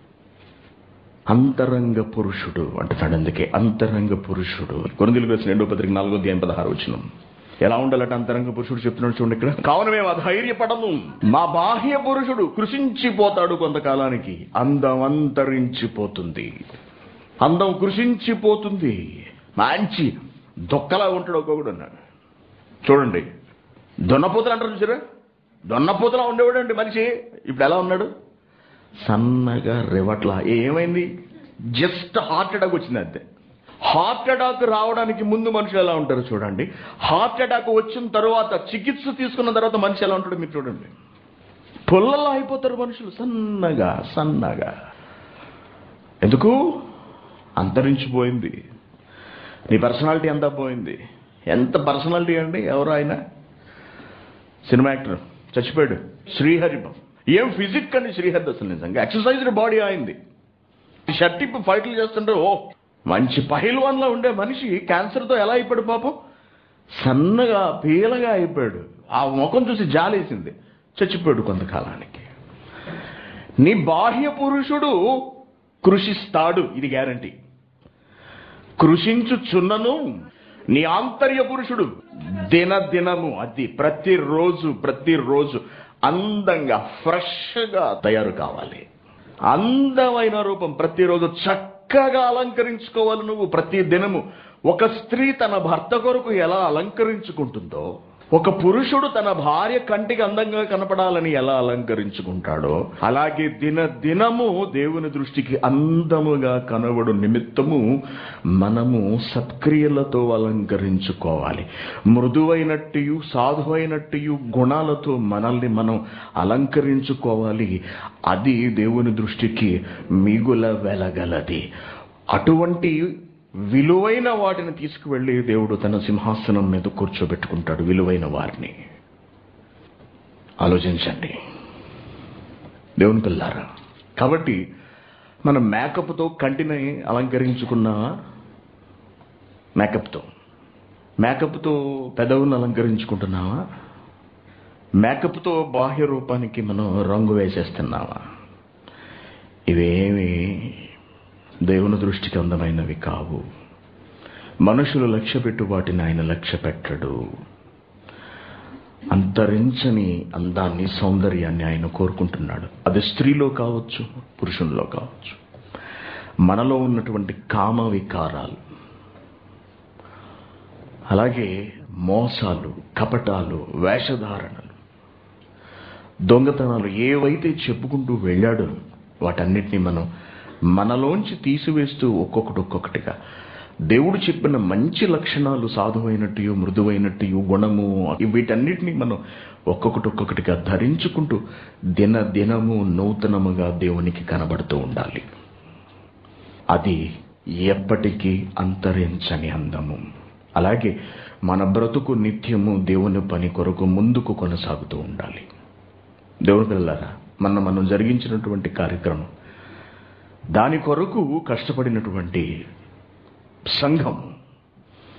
అంతరంగ పురుషుడు అంటున్నాడు అందుకే అంతరంగ పురుషుడు కొనుగోలు వచ్చిన రెండో పత్రిక నాలుగో అధ్యాయం పదహారు వచ్చిన ఎలా ఉండాలంటే అంతరంగ పురుషుడు చెప్తున్నాడు చూడండి ఇక్కడ కావున మేము అధైర్యపడము మా బాహ్య పురుషుడు కృషించిపోతాడు కొంతకాలానికి అందం అంతరించిపోతుంది అందం కృషించిపోతుంది మంచి దొక్కలా ఉంటాడు ఒక్కొక్కడు అన్నాడు చూడండి దొన్నపోతలు అంటారు చూసారా దొన్నపోతలా ఉండేవాడండి మనిషి ఇప్పుడు ఎలా ఉన్నాడు సన్నగా రివట్లా ఏమైంది జస్ట్ హార్ట్ అటాక్ వచ్చింది అంతే హార్ట్ అటాక్ రావడానికి ముందు మనుషులు ఎలా ఉంటారు చూడండి హార్ట్ అటాక్ వచ్చిన తర్వాత చికిత్స తీసుకున్న తర్వాత మనిషి ఎలా ఉంటాడు మీరు చూడండి పుల్లలా అయిపోతారు మనుషులు సన్నగా సన్నగా ఎందుకు అంతరించిపోయింది నీ పర్సనాలిటీ అంతా పోయింది ఎంత పర్సనాలిటీ అండి ఎవరు ఆయన సినిమా యాక్టర్ చచ్చిపోయాడు శ్రీహరి ఏం ఫిజిక్ అండి శ్రీహరి అసలు నిజంగా ఎక్సర్సైజ్డ్ బాడీ అయింది షర్ట్ ఇప్పు ఫైట్లు చేస్తుంటే ఓ మంచి పహిల్వాన్లా ఉండే మనిషి క్యాన్సర్తో ఎలా అయిపోయాడు పాపం సన్నగా పీలగా అయిపోయాడు ఆ ముఖం చూసి జాలేసింది చచ్చిపోయాడు కొంతకాలానికి నీ బాహ్య పురుషుడు కృషిస్తాడు ఇది గ్యారంటీ కృషించుచున్నను నీ ఆంతర్య పురుషుడు దినదినము అది ప్రతిరోజు ప్రతిరోజు అందంగా ఫ్రెష్గా తయారు కావాలి అందమైన రూపం ప్రతిరోజు చక్కగా అలంకరించుకోవాలి నువ్వు ప్రతి దినము ఒక స్త్రీ తన భర్త కొరకు ఎలా అలంకరించుకుంటుందో ఒక పురుషుడు తన భార్య కంటికి అందంగా కనపడాలని ఎలా అలంకరించుకుంటాడో అలాగే దిన దినము దేవుని దృష్టికి అందముగా కనబడు నిమిత్తము మనము సత్క్రియలతో అలంకరించుకోవాలి మృదువైనట్టు సాధువైనట్టు గుణాలతో మనల్ని మనం అలంకరించుకోవాలి అది దేవుని దృష్టికి మిగుల వెలగలది అటువంటి విలువైన వాటిని తీసుకువెళ్ళి దేవుడు తన సింహాసనం మీద కూర్చోబెట్టుకుంటాడు విలువైన వారిని ఆలోచించండి దేవుని పిల్లారా కాబట్టి మనం మేకప్తో కంటిని అలంకరించుకున్నావా మేకప్తో మేకప్తో పెదవులను అలంకరించుకుంటున్నావా మేకప్తో బాహ్య రూపానికి మనం రంగు వేసేస్తున్నావా ఇవేమి దేవుని దృష్టికి అందమైనవి కావు మనుషులు లక్ష్య పెట్టు వాటిని ఆయన లక్ష్య పెట్టడు అంతరించని అందాన్ని సౌందర్యాన్ని ఆయన కోరుకుంటున్నాడు అది స్త్రీలో కావచ్చు పురుషుల్లో కావచ్చు మనలో ఉన్నటువంటి కామ వికారాలు అలాగే మోసాలు కపటాలు వేషధారణలు దొంగతనాలు ఏవైతే చెప్పుకుంటూ వెళ్ళాడో వాటన్నిటిని మనం మనలోంచి తీసివేస్తూ ఒక్కొక్కటి ఒక్కొక్కటిగా దేవుడు చెప్పిన మంచి లక్షణాలు సాధువైనట్టు మృదువైనట్టు గుణము వీటన్నిటిని మనం ఒక్కొక్కటి ఒక్కొక్కటిగా ధరించుకుంటూ దిన దినము నూతనముగా దేవునికి కనబడుతూ ఉండాలి అది ఎప్పటికీ అంతరించని అందము అలాగే మన బ్రతుకు నిత్యము దేవుని పని కొరకు ముందుకు కొనసాగుతూ ఉండాలి దేవుని పిల్లలారా మన మనం జరిగించినటువంటి కార్యక్రమం దాని కొరకు కష్టపడినటువంటి సంఘం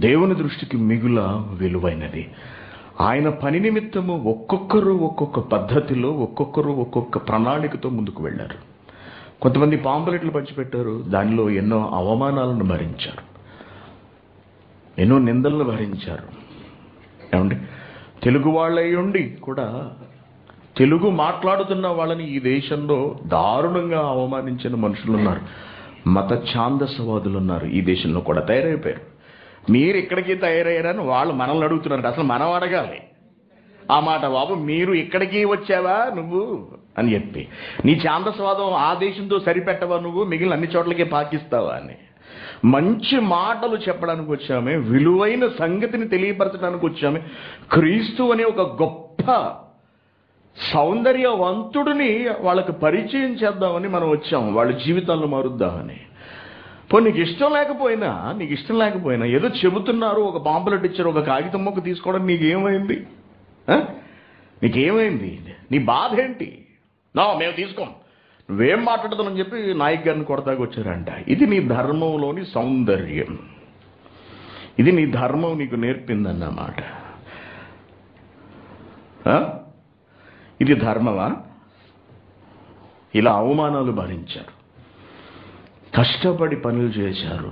దేవుని దృష్టికి మిగుల విలువైనది ఆయన పని నిమిత్తము ఒక్కొక్కరు ఒక్కొక్క పద్ధతిలో ఒక్కొక్కరు ఒక్కొక్క ప్రణాళికతో ముందుకు వెళ్ళారు కొంతమంది పాంపలెట్లు పంచిపెట్టారు దానిలో ఎన్నో అవమానాలను భరించారు ఎన్నో నిందలను భరించారు ఏమండి తెలుగు వాళ్ళై ఉండి కూడా తెలుగు మాట్లాడుతున్న వాళ్ళని ఈ దేశంలో దారుణంగా అవమానించిన మనుషులు ఉన్నారు మత ఛాందసవాదులు ఉన్నారు ఈ దేశంలో కూడా తయారైపోయారు మీరు ఇక్కడికి తయారయ్యారని వాళ్ళు మనల్ని అడుగుతున్నారు అసలు మనం అడగాలి ఆ మాట బాబు మీరు ఇక్కడికి వచ్చావా నువ్వు అని చెప్పి నీ ఛాందస్వాదం ఆ దేశంతో సరిపెట్టవా నువ్వు మిగిలిన అన్ని చోట్లకే పాకిస్తావా అని మంచి మాటలు చెప్పడానికి వచ్చామే విలువైన సంగతిని తెలియపరచడానికి వచ్చామే క్రీస్తు అనే ఒక గొప్ప సౌందర్యవంతుడిని వాళ్ళకి పరిచయం చేద్దామని మనం వచ్చాం వాళ్ళ జీవితాలను మారుద్దామని పో నీకు ఇష్టం లేకపోయినా నీకు ఇష్టం లేకపోయినా ఏదో చెబుతున్నారు ఒక పాంపులెట్ ఇచ్చారు ఒక కాగితం మొక్క తీసుకోవడం నీకేమైంది ఆ? నీకేమైంది నీ బాధ ఏంటి నా మేము తీసుకోం నువ్వేం మాట్లాడుతున్నావు చెప్పి నాయక్ గారిని కొడతాకి వచ్చారంట ఇది నీ ధర్మంలోని సౌందర్యం ఇది నీ ధర్మం నీకు నేర్పిందన్నమాట ఆ? ఇది ధర్మమా ఇలా అవమానాలు భరించారు కష్టపడి పనులు చేశారు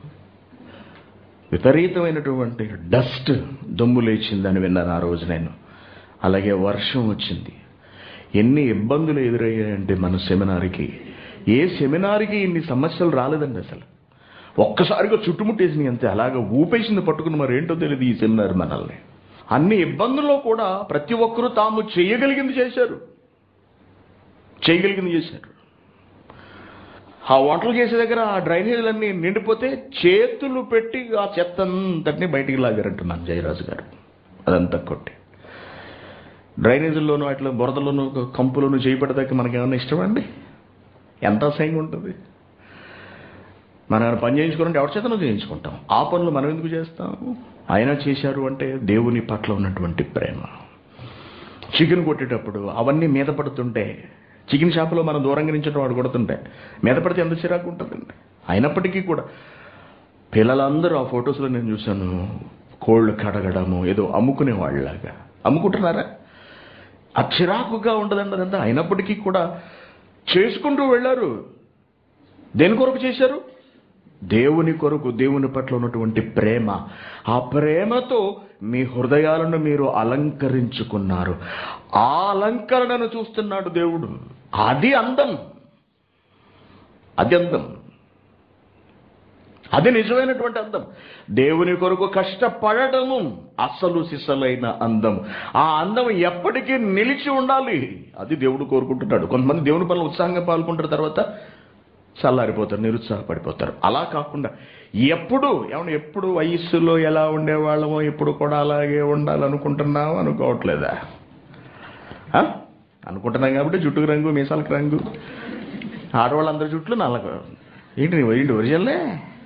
విపరీతమైనటువంటి డస్ట్ దుమ్ము లేచిందని విన్నాను ఆ రోజు నేను అలాగే వర్షం వచ్చింది ఎన్ని ఇబ్బందులు ఎదురయ్యాయంటే మన సెమినార్కి ఏ సెమినార్కి ఇన్ని సమస్యలు రాలేదండి అసలు ఒక్కసారిగా చుట్టుముట్టేసింది అంతే అలాగ ఊపేసింది పట్టుకుని మరి ఏంటో తెలియదు ఈ సెమినార్ మనల్ని అన్ని ఇబ్బందుల్లో కూడా ప్రతి ఒక్కరూ తాము చేయగలిగింది చేశారు చేయగలిగింది చేశారు ఆ వంటలు చేసే దగ్గర ఆ డ్రైనేజీలన్నీ నిండిపోతే చేతులు పెట్టి ఆ చెత్త అంతటిని బయటికి లాగారంటున్నాను జయరాజు గారు అదంతా కొట్టి డ్రైనేజీల్లోనూ అట్లా బురదలోనూ కంపులోనూ చేయబడదాకా మనకేమన్నా ఇష్టమండి ఎంత అసహ్యంగా ఉంటుంది మనం ఏమైనా పని చేయించుకోవాలంటే ఎవరి చేతనో చేయించుకుంటాం ఆ పనులు మనం ఎందుకు చేస్తాం ఆయన చేశారు అంటే దేవుని పట్ల ఉన్నటువంటి ప్రేమ చికెన్ కొట్టేటప్పుడు అవన్నీ మీద పడుతుంటే చికెన్ షాపులో మనం దూరంగా నుంచి వాడు కొడుతుంటే మీద పడితే ఎంత చిరాకు ఉంటుందండి అయినప్పటికీ కూడా పిల్లలందరూ ఆ ఫొటోస్లో నేను చూశాను కోళ్ళు కడగడము ఏదో అమ్ముకునే వాళ్ళలాగా అమ్ముకుంటున్నారా ఆ చిరాకుగా ఉండదండి అదంతా అయినప్పటికీ కూడా చేసుకుంటూ వెళ్ళారు దేని కొరకు చేశారు దేవుని కొరకు దేవుని పట్ల ఉన్నటువంటి ప్రేమ ఆ ప్రేమతో మీ హృదయాలను మీరు అలంకరించుకున్నారు ఆ అలంకరణను చూస్తున్నాడు దేవుడు అది అందం అది అందం అది నిజమైనటువంటి అందం దేవుని కొరకు కష్టపడటము అసలు సిసలైన అందం ఆ అందం ఎప్పటికీ నిలిచి ఉండాలి అది దేవుడు కోరుకుంటున్నాడు కొంతమంది దేవుని పనులు ఉత్సాహంగా పాల్గొంటారు తర్వాత చల్లారిపోతారు నిరుత్సాహపడిపోతారు అలా కాకుండా ఎప్పుడు ఏమన్నా ఎప్పుడు వయస్సులో ఎలా ఉండేవాళ్ళమో ఇప్పుడు కూడా అలాగే ఉండాలనుకుంటున్నాము అనుకోవట్లేదా ఆ? అనుకుంటున్నాం కాబట్టి జుట్టుకు రంగు మీసాలకు రంగు ఆడవాళ్ళందరి జుట్లు నల్లగా ఏంటి నీ ఏంటి ఒరిజినలే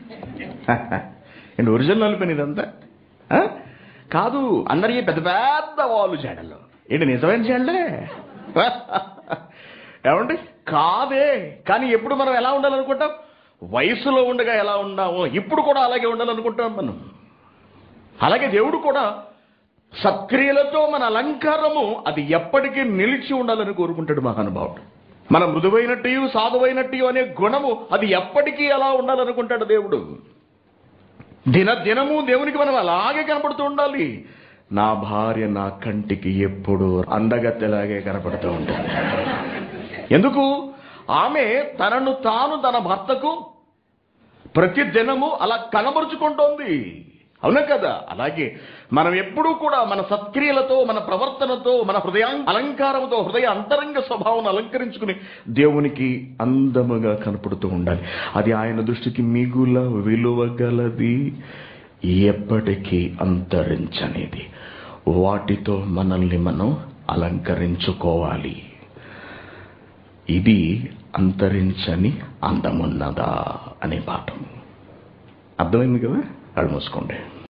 ఏంటి ఒరిజినల్ అనిపోయింది ఇదంతా ఆ? కాదు అందరికీ పెద్ద పెద్ద వాళ్ళు జాడలు ఏంటి నిజమైన జాడలే ఏమండి కాదే కానీ ఎప్పుడు మనం ఎలా ఉండాలనుకుంటాం వయసులో ఉండగా ఎలా ఉన్నామో ఇప్పుడు కూడా అలాగే ఉండాలనుకుంటాం మనం అలాగే దేవుడు కూడా సక్రియలతో మన అలంకారము అది ఎప్పటికీ నిలిచి ఉండాలని కోరుకుంటాడు మహానుభావుడు మన మృదువైనట్టు సాధువైనట్టు అనే గుణము అది ఎప్పటికీ అలా ఉండాలనుకుంటాడు దేవుడు దిన దినము దేవునికి మనం అలాగే కనపడుతూ ఉండాలి నా భార్య నా కంటికి ఎప్పుడు అందగత్తెలాగే కనపడుతూ ఉంటుంది ఎందుకు ఆమె తనను తాను తన భర్తకు ప్రతి దినము అలా కనబరుచుకుంటోంది అవునా కదా అలాగే మనం ఎప్పుడూ కూడా మన సత్క్రియలతో మన ప్రవర్తనతో మన హృదయ అలంకారంతో హృదయ అంతరంగ స్వభావం అలంకరించుకుని దేవునికి అందముగా కనపడుతూ ఉండాలి అది ఆయన దృష్టికి మిగుల విలువగలది ఎప్పటికీ అంతరించనిది వాటితో మనల్ని మనం అలంకరించుకోవాలి ఇది అంతరించని అందమున్నదా అనే పాఠం అర్థమైంది కదా కళ్ళు మూసుకోండి